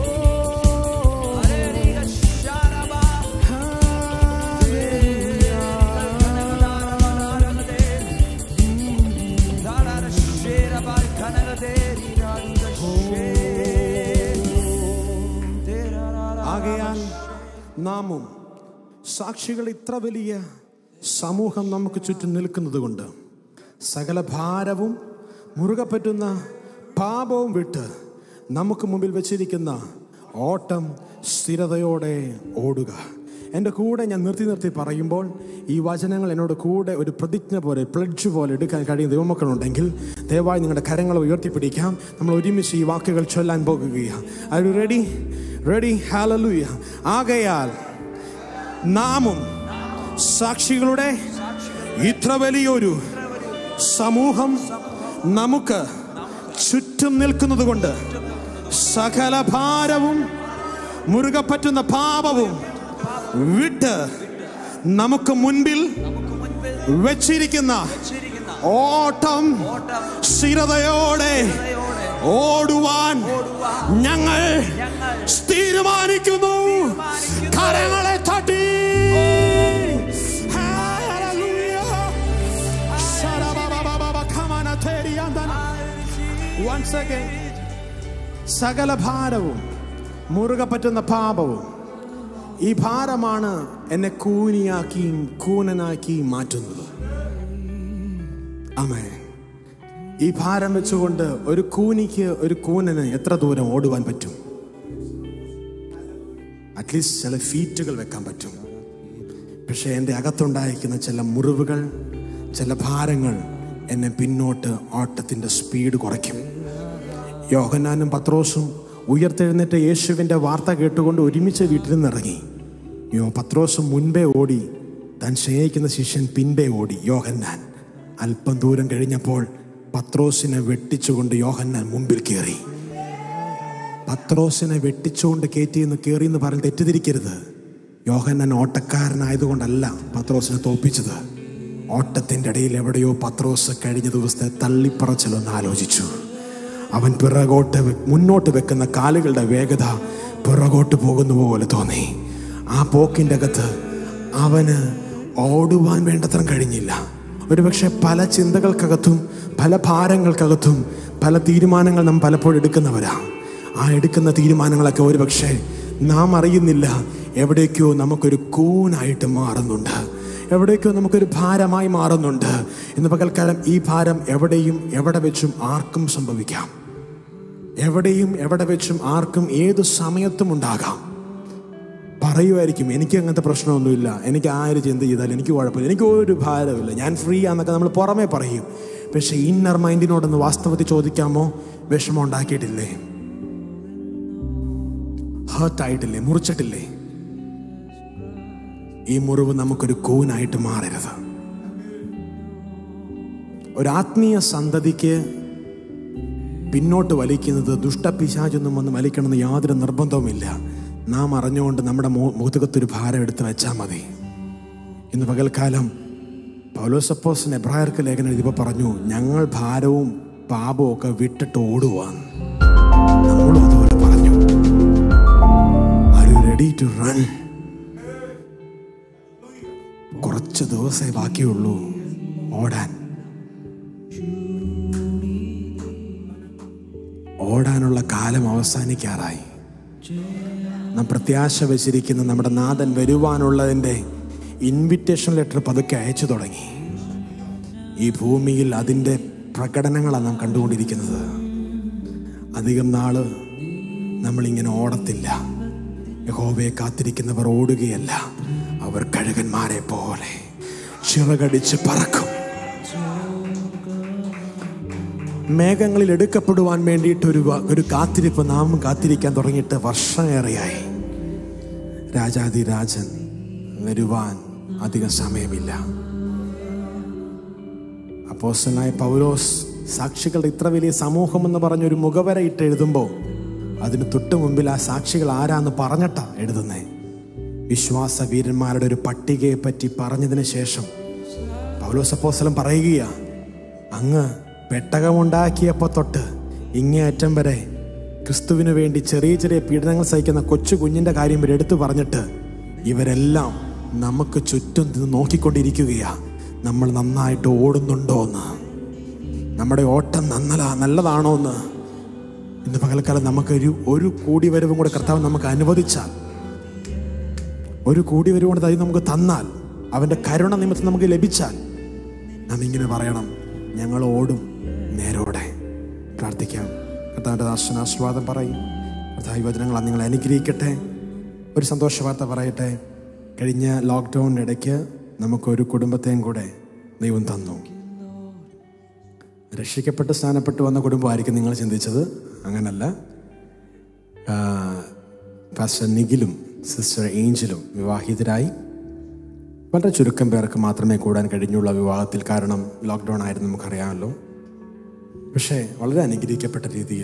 [SPEAKER 7] ആകയാൽ നാമും സാക്ഷികൾ ഇത്ര വലിയ സമൂഹം നമുക്ക് ചുറ്റും നിൽക്കുന്നത് കൊണ്ട് സകല ഭാരവും മുറുകെ പറ്റുന്ന പാപവും വിട്ട് നമുക്ക് മുമ്പിൽ വെച്ചിരിക്കുന്ന ഓട്ടം സ്ഥിരതയോടെ ഓടുക എൻ്റെ കൂടെ ഞാൻ നിർത്തി നിർത്തി പറയുമ്പോൾ ഈ വചനങ്ങൾ എന്നോട് കൂടെ ഒരു പ്രതിജ്ഞ പോലെ പ്ലഡ്ജ് പോലെ എടുക്കാൻ കഴിയുന്ന ദൈവമക്കളുണ്ടെങ്കിൽ ദയവായി നിങ്ങളുടെ കരങ്ങൾ ഉയർത്തിപ്പിടിക്കാം നമ്മൾ ഒരുമിച്ച് ഈ വാക്കുകൾ ചൊല്ലാൻ പോകുകയാണ് അത് റെഡി റെഡി ഹാലലൂയ ആകയാൽ നാമും സാക്ഷികളുടെ ഇത്ര വലിയൊരു സമൂഹം നമുക്ക് ചുറ്റും നിൽക്കുന്നത് കൊണ്ട് സകല ഭാരവും മുറുകെ പറ്റുന്ന പാപവും വിട്ട് നമുക്ക് മുൻപിൽ വെച്ചിരിക്കുന്ന ഓട്ടം സ്ഥിരതയോടെ ഓടുവാൻ ഞങ്ങൾ തീരുമാനിക്കുന്നു കരങ്ങളെ തട്ടി Once again. സകല ഭാരവും മുറുകെ പറ്റുന്ന പാപവും ഈ ഭാരമാണ് എന്നെ കൂനിയാക്കിയും കൂനനാക്കിയും മാറ്റുന്നത് അമേ ഈ ഭാരം വെച്ചുകൊണ്ട് ഒരു കൂനിക്ക് ഒരു കൂനന് എത്ര ദൂരം ഓടുവാൻ പറ്റും അറ്റ്ലീസ്റ്റ് ചില ഫീറ്റുകൾ വെക്കാൻ പറ്റും പക്ഷെ എൻ്റെ അകത്തുണ്ടായിരിക്കുന്ന ചില മുറിവുകൾ ചില ഭാരങ്ങൾ എന്നെ പിന്നോട്ട് ഓട്ടത്തിൻ്റെ സ്പീഡ് കുറയ്ക്കും യോഹന്നാനും പത്രോസും ഉയർത്തെഴുന്നേറ്റ യേശുവിൻ്റെ വാർത്ത കേട്ടുകൊണ്ട് ഒരുമിച്ച് വീട്ടിൽ നിന്ന് ഇറങ്ങി യോ പത്രോസും മുൻപേ ഓടി താൻ സ്നേഹിക്കുന്ന ശിഷ്യൻ പിൻപേ ഓടി യോഹന്നാൻ അല്പം ദൂരം കഴിഞ്ഞപ്പോൾ പത്രോസിനെ വെട്ടിച്ചുകൊണ്ട് യോഹന്നാൻ മുമ്പിൽ കയറി പത്രോസിനെ വെട്ടിച്ചുകൊണ്ട് കയറ്റിയെന്ന് കയറി എന്ന് പറഞ്ഞ് തെറ്റിദ്ധരിക്കരുത് യോഹന്നാൻ ഓട്ടക്കാരനായതുകൊണ്ടല്ല പത്രോസിനെ തോപ്പിച്ചത് ഓട്ടത്തിൻ്റെ ഇടയിൽ എവിടെയോ പത്രോസ് കഴിഞ്ഞ ദിവസത്തെ തള്ളിപ്പറച്ചിലൊന്ന് ആലോചിച്ചു അവൻ പിറകോട്ട് വെ- മുന്നോട്ട് വെക്കുന്ന കാലുകളുടെ വേഗത പിറകോട്ട് പോകുന്ന പോലെ തോന്നി ആ പോക്കിൻ്റെ അകത്ത് അവന് ഓടുവാൻ വേണ്ടത്ര കഴിഞ്ഞില്ല ഒരുപക്ഷെ പല ചിന്തകൾക്കകത്തും പല ഭാരങ്ങൾക്കകത്തും പല തീരുമാനങ്ങൾ നാം പലപ്പോഴും എടുക്കുന്നവരാ ആ എടുക്കുന്ന തീരുമാനങ്ങളൊക്കെ ഒരുപക്ഷെ നാം അറിയുന്നില്ല എവിടേക്കോ നമുക്കൊരു കൂനായിട്ട് മാറുന്നുണ്ട് എവിടേക്കോ നമുക്കൊരു ഭാരമായി മാറുന്നുണ്ട് ഇന്ന് പകൽക്കാലം ഈ ഭാരം എവിടെയും എവിടെ വെച്ചും ആർക്കും സംഭവിക്കാം എവിടെയും എവിടെ വെച്ചും ആർക്കും ഏത് സമയത്തും ഉണ്ടാകാം പറയുമായിരിക്കും എനിക്ക് അങ്ങനത്തെ പ്രശ്നമൊന്നുമില്ല എനിക്ക് ആര് ചിന്ത ചെയ്താലും എനിക്ക് കുഴപ്പമില്ല എനിക്ക് ഒരു ഭാരമില്ല ഞാൻ ഫ്രീ ആന്നൊക്കെ നമ്മൾ പുറമേ പറയും പക്ഷെ ഇന്നർ മൈൻഡിനോടൊന്ന് വാസ്തവത്തിൽ ചോദിക്കാമോ വിഷമം ഉണ്ടാക്കിയിട്ടില്ലേ ഹേർട്ടായിട്ടില്ലേ മുറിച്ചിട്ടില്ലേ ഈ മുറിവ് നമുക്കൊരു കൂനായിട്ട് മാറരുത് ഒരാത്മീയ സന്തതിക്ക് പിന്നോട്ട് വലിക്കുന്നത് ദുഷ്ടപിശാചൊന്നും വന്ന് വലിക്കണമെന്ന് യാതൊരു നിർബന്ധവുമില്ല നാം അറിഞ്ഞുകൊണ്ട് നമ്മുടെ മു- മുഖത്തുകത്തൊരു ഭാരം എടുത്ത് വെച്ചാൽ മതി ഇന്ന് പകൽക്കാലം പൗലോസപ്പോസിന് എബ്രായർക്ക് ലേഖനം എഴുതിയപ്പോൾ പറഞ്ഞു ഞങ്ങൾ ഭാരവും പാപവും ഒക്കെ വിട്ടിട്ട് ഓടുവാൻ നമ്മളും അതുപോലെ പറഞ്ഞു are you ready to run കുറച്ച് ദിവസമേ ബാക്കിയുള്ളൂ ഓടാൻ ഓടാനുള്ള കാലം അവസാനിക്കാറായി നാം പ്രത്യാശ വെച്ചിരിക്കുന്ന നമ്മുടെ നാഥൻ വരുവാനുള്ളതിൻ്റെ ഇൻവിറ്റേഷൻ ലെറ്റർ പതുക്കെ അയച്ചു തുടങ്ങി ഈ ഭൂമിയിൽ അതിൻ്റെ പ്രകടനങ്ങളാണ് നാം കണ്ടുകൊണ്ടിരിക്കുന്നത് അധികം നാള് നമ്മളിങ്ങനെ ഓടത്തില്ല യഹോവയെ കാത്തിരിക്കുന്നവർ ഓടുകയല്ല അവർ കഴുകന്മാരെ പോലെ ചിറകടിച്ച് പറക്കും മേഘങ്ങളിൽ എടുക്കപ്പെടുവാൻ വേണ്ടിയിട്ട് ഒരു വ- ഒരു കാത്തിരിപ്പ് നാം കാത്തിരിക്കാൻ തുടങ്ങിയിട്ട് വർഷമേറെയായി രാജാതിരാജൻ വരുവാൻ അധികം സമയമില്ല അപ്പോസ്റ്റലായ പൗലോസ് സാക്ഷികളുടെ ഇത്ര വലിയ സമൂഹം എന്ന് പറഞ്ഞൊരു മുഖവര ഇട്ട് എഴുതുമ്പോൾ അതിന് തൊട്ട് മുമ്പിൽ ആ സാക്ഷികൾ ആരാന്ന് പറഞ്ഞിട്ടാ എഴുതുന്നേ വിശ്വാസ വീരന്മാരുടെ ഒരു പട്ടികയെ പറ്റി പറഞ്ഞതിന് ശേഷം പൗലോസ് അപ്പോസ്തലൻ പറയുകയാ അങ്ങ് പെട്ടകമുണ്ടാക്കിയപ്പോൾ തൊട്ട് ഇങ്ങേയറ്റം വരെ ക്രിസ്തുവിന് വേണ്ടി ചെറിയ ചെറിയ പീഡനങ്ങൾ സഹിക്കുന്ന കൊച്ചു കുഞ്ഞിന്റെ കാര്യം ഇവർ എടുത്തു പറഞ്ഞിട്ട് ഇവരെല്ലാം നമുക്ക് ചുറ്റും നിന്ന് നോക്കിക്കൊണ്ടിരിക്കുകയാ നമ്മൾ നന്നായിട്ട് ഓടുന്നുണ്ടോ എന്ന് നമ്മുടെ ഓട്ടം നന്നലാ നല്ലതാണോ എന്ന് ഇന്ന് പകൽക്കാലം നമുക്കൊരു ഒരു കൂടി വരവും കൂടെ കർത്താവ് നമുക്ക് അനുവദിച്ചാൽ ഒരു കൂടി വരവും കൂടെ ദൈവം നമുക്ക് തന്നാൽ അവൻ്റെ കരുണ നിമിത്തം നമുക്ക് ലഭിച്ചാൽ നാം ഇങ്ങനെ പറയണം ഞങ്ങൾ ഓടും നേരോടെ പ്രാർത്ഥിക്കാം കർത്താവിൻ്റെ ദാർശനാസ്വാദം പറയും കർത്താവ് വചനങ്ങൾ നിങ്ങൾ അനുഗ്രഹിക്കട്ടെ ഒരു സന്തോഷ വാർത്ത പറയട്ടെ കഴിഞ്ഞ ലോക്ക്ഡൗണിൻ്റെ ഇടയ്ക്ക് നമുക്കൊരു കുടുംബത്തെയും കൂടെ ദൈവം തന്നു രക്ഷിക്കപ്പെട്ട് സ്ഥാനപ്പെട്ട് വന്ന കുടുംബമായിരിക്കും നിങ്ങൾ ചിന്തിച്ചത് അങ്ങനല്ല ആ, പാസ്റ്റർ നിഖിലും സിസ്റ്റർ ഏഞ്ചലും വിവാഹിതരായി വളരെ ചുരുക്കം പേർക്ക് മാത്രമേ കൂടാൻ കഴിഞ്ഞുള്ള വിവാഹത്തിൽ കാരണം ലോക്ക്ഡൗൺ ആയിരുന്നു നമുക്കറിയാമല്ലോ പക്ഷേ വളരെ അനുഗ്രഹിക്കപ്പെട്ട രീതിയിൽ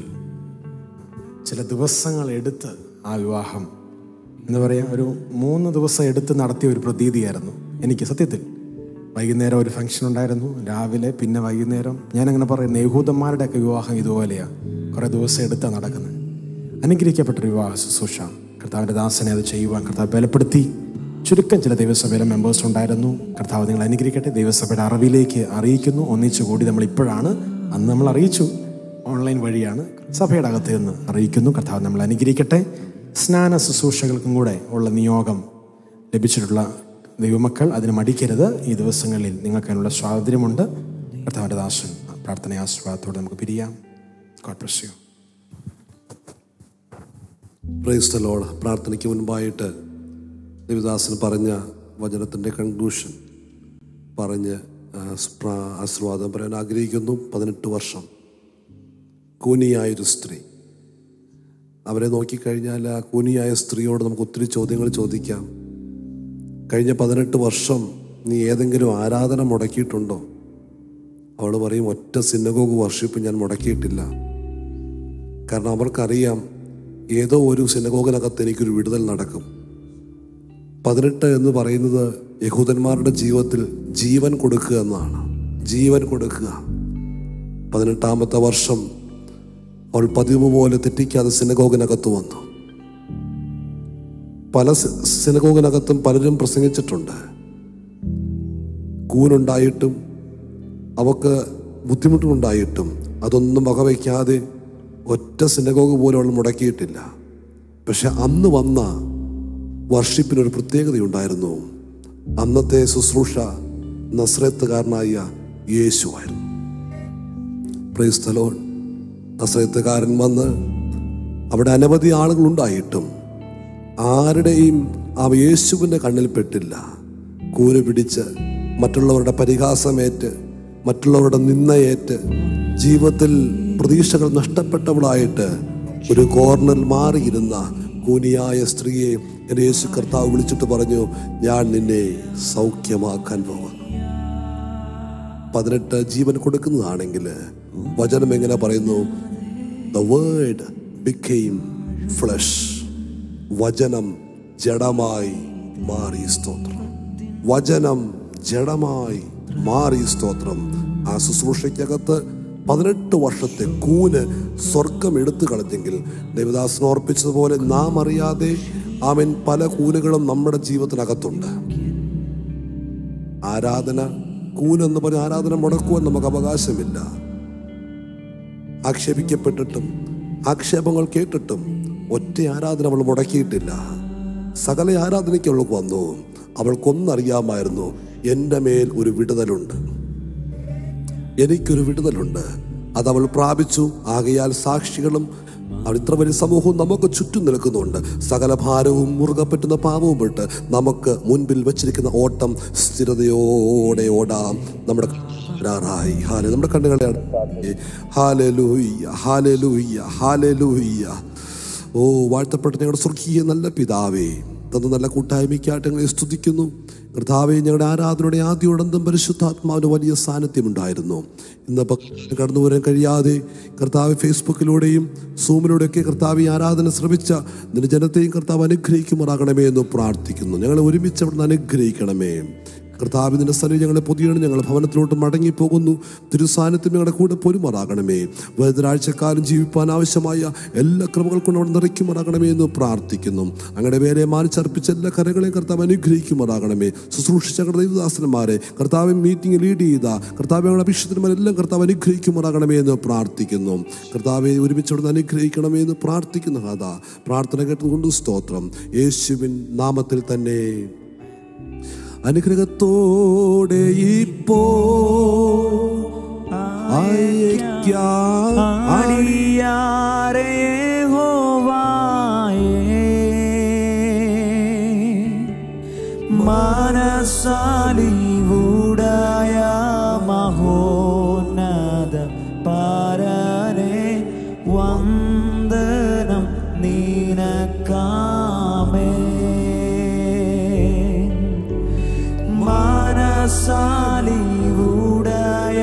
[SPEAKER 7] ചില ദിവസങ്ങൾ എടുത്ത് ആ വിവാഹം എന്താ പറയുക ഒരു മൂന്ന് ദിവസം എടുത്ത് നടത്തിയ ഒരു പ്രതീതിയായിരുന്നു എനിക്ക് സത്യത്തിൽ വൈകുന്നേരം ഒരു ഫംഗ്ഷൻ ഉണ്ടായിരുന്നു രാവിലെ പിന്നെ വൈകുന്നേരം ഞാനങ്ങനെ പറയുന്നത് യഹൂദന്മാരുടെയൊക്കെ വിവാഹം ഇതുപോലെയാണ് കുറേ ദിവസം എടുത്താണ് നടക്കുന്നത് അനുഗ്രഹിക്കപ്പെട്ടൊരു വിവാഹ ശുശ്രൂഷ കർത്താവിൻ്റെ ദാസനെ അത് ചെയ്യുവാൻ കർത്താവ് ബലപ്പെടുത്തി ചുരുക്കം ചില ദൈവസഭയിലെ മെമ്പേഴ്സ് ഉണ്ടായിരുന്നു കർത്താവ് നിങ്ങൾ അനുഗ്രഹിക്കട്ടെ ദൈവസഭയുടെ അറിവിലേക്ക് അറിയിക്കുന്നു ഒന്നിച്ചു കൂടി നമ്മൾ ഇപ്പോഴാണ് അന്ന് നമ്മൾ അറിയിച്ചു ഓൺലൈൻ വഴിയാണ് സഭയുടെ അകത്ത് നിന്ന് അറിയിക്കുന്നു കർത്താവ് നമ്മൾ അനുഗ്രഹിക്കട്ടെ സ്നാന ശുശ്രൂഷകൾക്കും കൂടെ ഉള്ള നിയോഗം ലഭിച്ചിട്ടുള്ള ദൈവമക്കൾ അതിന് മടിക്കരുത് ഈ ദിവസങ്ങളിൽ നിങ്ങൾക്ക് അതിനുള്ള സ്വാതന്ത്ര്യമുണ്ട് കർത്താവിൻ്റെ ദാസൻ പ്രാർത്ഥന ആസ്വാദത്തോടെ നമുക്ക് പിരിയാം God bless you
[SPEAKER 1] praise the Lord പ്രാർത്ഥനയ്ക്ക് മുൻപായിട്ട് ദേവദാസൻ പറഞ്ഞ വചനത്തിൻ്റെ കൺക്ലൂഷൻ പറഞ്ഞ് ആ, സ്പ്ര- ആശീർവാദം പറയാൻ ആഗ്രഹിക്കുന്നു പതിനെട്ട് വർഷം കൂനിയായൊരു സ്ത്രീ അവരെ നോക്കിക്കഴിഞ്ഞാൽ ആ കൂനിയായ സ്ത്രീയോട് നമുക്ക് ഒത്തിരി ചോദ്യങ്ങൾ ചോദിക്കാം കഴിഞ്ഞ പതിനെട്ട് വർഷം നീ ഏതെങ്കിലും ആരാധന മുടക്കിയിട്ടുണ്ടോ അവൾ പറയും ഒറ്റ സിന്നഗോഗ് വർഷിപ്പ് ഞാൻ മുടക്കിയിട്ടില്ല കാരണം അവർക്കറിയാം ഏതോ ഒരു സിനഗോഗിനകത്ത് എനിക്കൊരു വിടുതൽ നടക്കും പതിനെട്ട് എന്ന് പറയുന്നത് യഹൂദന്മാരുടെ ജീവിതത്തിൽ ജീവൻ കൊടുക്കുക എന്നാണ് ജീവൻ കൊടുക്കുക പതിനെട്ടാമത്തെ വർഷം അവൾ പതിവ് പോലെ തെറ്റിക്കാതെ സിനഗോഗിനകത്ത് വന്നു പല സി- സിനഗോഗിനകത്തും പലരും പ്രസംഗിച്ചിട്ടുണ്ട് കൂനുണ്ടായിട്ടും അവക്ക് ബുദ്ധിമുട്ടുണ്ടായിട്ടും അതൊന്നും വകവയ്ക്കാതെ ഒറ്റ സിനഗോഗ് പോലും അവൾ മുടക്കിയിട്ടില്ല പക്ഷെ അന്ന് വന്ന വർഷിപ്പിനൊരു പ്രത്യേകതയുണ്ടായിരുന്നു അന്നത്തെ ശുശ്രൂഷ നസ്രത്തുകാരനായ യേശുവായിരുന്നു പ്രൈസ് the Lord. നസ്രത്തുകാരൻ വന്ന് അവിടെ അനവധി ആളുകളുണ്ടായിട്ടും ആരുടെയും ആ യേശുവിൻ്റെ കണ്ണിൽ പെട്ടില്ല കൂന് പിടിച്ച് മറ്റുള്ളവരുടെ പരിഹാസമേറ്റ് മറ്റുള്ളവരുടെ നിന്നയേറ്റ് ജീവിതത്തിൽ പ്രതീക്ഷകൾ നഷ്ടപ്പെട്ടവളായിട്ട് ഒരു കോർണറിൽ മാറിയിരുന്ന കൂനിയായ സ്ത്രീയെ എൻ്റെ യേശു കർത്താവ് വിളിച്ചിട്ട് പറഞ്ഞു ഞാൻ നിന്നെ സൗഖ്യമാക്കാൻ പോകുന്നു പതിനെട്ട് ജീവൻ കൊടുക്കുന്നതാണെങ്കിൽ വചനം എങ്ങനെ പറയുന്നു ദ വേർഡ് ബിക്കെയിം ഫ്ലഷ് വചനം ജഡമായി മാറി സ്തോത്രം വചനം ജഡമായി മാറി സ്തോത്രം ആ ശുശ്രൂഷയ്ക്കകത്ത് പതിനെട്ട് വർഷത്തെ കൂന് സ്വർഗം എടുത്തു കളഞ്ഞെങ്കിൽ ദേവദാസൻ ഓർപ്പിച്ചതുപോലെ നാം അറിയാതെ അവൻ പല കൂനുകളും നമ്മുടെ ജീവിതത്തിനകത്തുണ്ട് ആരാധന കൂനെന്ന് പറഞ്ഞ ആരാധന മുടക്കുവാൻ നമുക്ക് അവകാശമില്ല ആക്ഷേപിക്കപ്പെട്ടിട്ടും ആക്ഷേപങ്ങൾ കേട്ടിട്ടും ഒറ്റ ആരാധന അവൾ മുടക്കിയിട്ടില്ല സകല ആരാധനയ്ക്ക് അവൾക്ക് വന്നു അവൾക്കൊന്നറിയാമായിരുന്നു എൻ്റെ മേൽ ഒരു വിടുതലുണ്ട് എനിക്കൊരു വിടുതലുണ്ട് അത് അവൾ പ്രാപിച്ചു ആകയാൽ സാക്ഷികളും അവൾ ഇത്ര വലിയ സമൂഹവും നമുക്ക് ചുറ്റും നിൽക്കുന്നുണ്ട് സകല ഭാരവും മുറുകെ പറ്റുന്ന പാവവും വിട്ട് നമുക്ക് മുൻപിൽ വെച്ചിരിക്കുന്ന ഓട്ടം സ്ഥിരതയോടെ ഓടാം നമ്മുടെ ായി ഹാലെ നമ്മുടെ കണ്ണുകളെ അടച്ചാട്ടെ. ഹാലലൂയ്യ ഹാലലൂയ്യ ഹാലലൂയ്യ ഓ വാഴ്ത്തപ്പെട്ട ഞങ്ങളുടെ സ്വർഗീയ നല്ല പിതാവേ തന്ന നല്ല കൂട്ടായ്മയ്ക്കായിട്ട് ഞങ്ങളെ സ്തുതിക്കുന്നു കർത്താവെ ഞങ്ങളുടെ ആരാധനയുടെ ആദ്യോടന്തം പരിശുദ്ധാത്മാവിന് വലിയ സാന്നിധ്യമുണ്ടായിരുന്നു ഇന്നിപ്പോൾ കടന്നു വരാൻ കഴിയാതെ കർത്താവ് ഫേസ്ബുക്കിലൂടെയും സൂമിലൂടെയൊക്കെ കർത്താവ് ഈ ആരാധന ശ്രമിച്ച നിന്റെ ജനത്തെയും കർത്താവ് അനുഗ്രഹിക്കുമാറാകണമേ എന്ന് പ്രാർത്ഥിക്കുന്നു ഞങ്ങളെ ഒരുമിച്ച് അവിടുന്ന് അനുഗ്രഹിക്കണമേ കർത്താവിൻ്റെ സ്ഥലം ഞങ്ങളെ പൊതിയാണ് ഞങ്ങൾ ഭവനത്തിലോട്ട് മടങ്ങിപ്പോകുന്നു തിരുസാന്നിധ്യം ഞങ്ങളുടെ കൂടെ പൊരുമാറാകണമേ വേദനാഴ്ചക്കാലം ജീവിപ്പാൻ ആവശ്യമായ എല്ലാ ക്രമങ്ങൾ കൊണ്ട് അവിടെ നിറയ്ക്കുമാറാകണമേ എന്ന് പ്രാർത്ഥിക്കുന്നു അങ്ങയുടെ പേരെ മാനിച്ചർപ്പിച്ച എല്ലാ കരകളെയും കർത്താവ് അനുഗ്രഹിക്കുമാറാകണമേ ശുശ്രൂഷിച്ച ഞങ്ങളുടെ ദൈവദാസന്മാരെ കർത്താവ് മീറ്റിംഗ് ലീഡ് ചെയ്ത കർത്താവ് ഞങ്ങളുടെ അഭിഷേകന്മാരെല്ലാം കർത്താവ് അനുഗ്രഹിക്കുമാറാകണമേ എന്ന് പ്രാർത്ഥിക്കുന്നു കർത്താവെ ഒരുമിച്ച് അവിടെ അനുഗ്രഹിക്കണമേ എന്ന് പ്രാർത്ഥിക്കുന്നു അതാ പ്രാർത്ഥന കേട്ടുകൊണ്ട് സ്തോത്രം യേശുവിൻ നാമത്തിൽ തന്നെ അനുഗ്രഹത്തോടെ ഇപ്പോ അയക്കാം
[SPEAKER 4] അടിയാരെ ഹോവായേ മനസാലിവുടായ മഹോന്നത പരനെ വന്ദനം നീനക്കാമേ മനസാലിവുടായ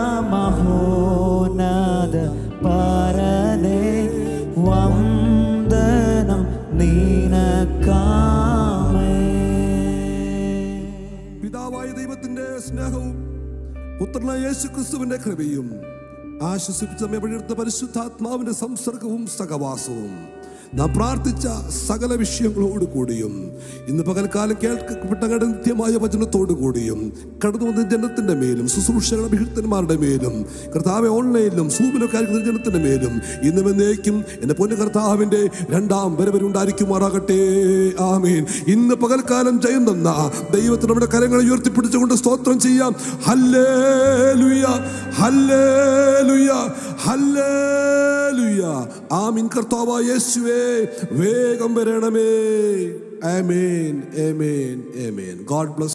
[SPEAKER 4] മഹോന്നത പരനെ വന്ദനം നീനക്കാമേ
[SPEAKER 1] പിതാവായ ദൈവത്തിന്റെ സ്നേഹവും പുത്രനായ യേശു ക്രിസ്തുവിന്റെ കൃപയും ആശ്വസിപ്പിച്ച മെപ്പെടുത്ത പരിശുദ്ധാത്മാവിന്റെ സംസർഗവും സഹവാസവും നാം പ്രാർത്ഥിച്ച സകല വിഷയങ്ങളോട് കൂടിയും ഇന്ന് പകൽക്കാലം കേൾക്കപ്പെട്ട നിത്യമായ വചനത്തോടു കൂടിയും കടന്നു വന്ന ജനത്തിന്റെ മേലും ശുശ്രൂഷകളുടെ അഭിഷിക്തന്മാരുടെ മേലും കർത്താവ് ഓൺലൈനിലും സൂമിലൊക്കെ ആയിരിക്കുന്ന ജനത്തിന്റെ മേലും ഇന്നും എന്നേക്കും എന്റെ പൊന്നു കർത്താവിന്റെ രണ്ടാം വരവരുണ്ടായിരിക്കുമാറാകട്ടെ ആമീൻ ഇന്ന് പകൽക്കാലം ജയം തന്ന ദൈവത്തിന് നമ്മുടെ കരങ്ങളെ ഉയർത്തിപ്പിടിച്ചുകൊണ്ട് സ്തോത്രം ചെയ്യാം ഹല്ലേലൂയ ഹല്ലേലൂയ ഹല്ലേലൂയ ആമീൻ കർത്താവായ യേശുവേ വേഗം വരണമേ ആമേൻ ആമേൻ ആമേൻ ഗോഡ് ബ്ലസ്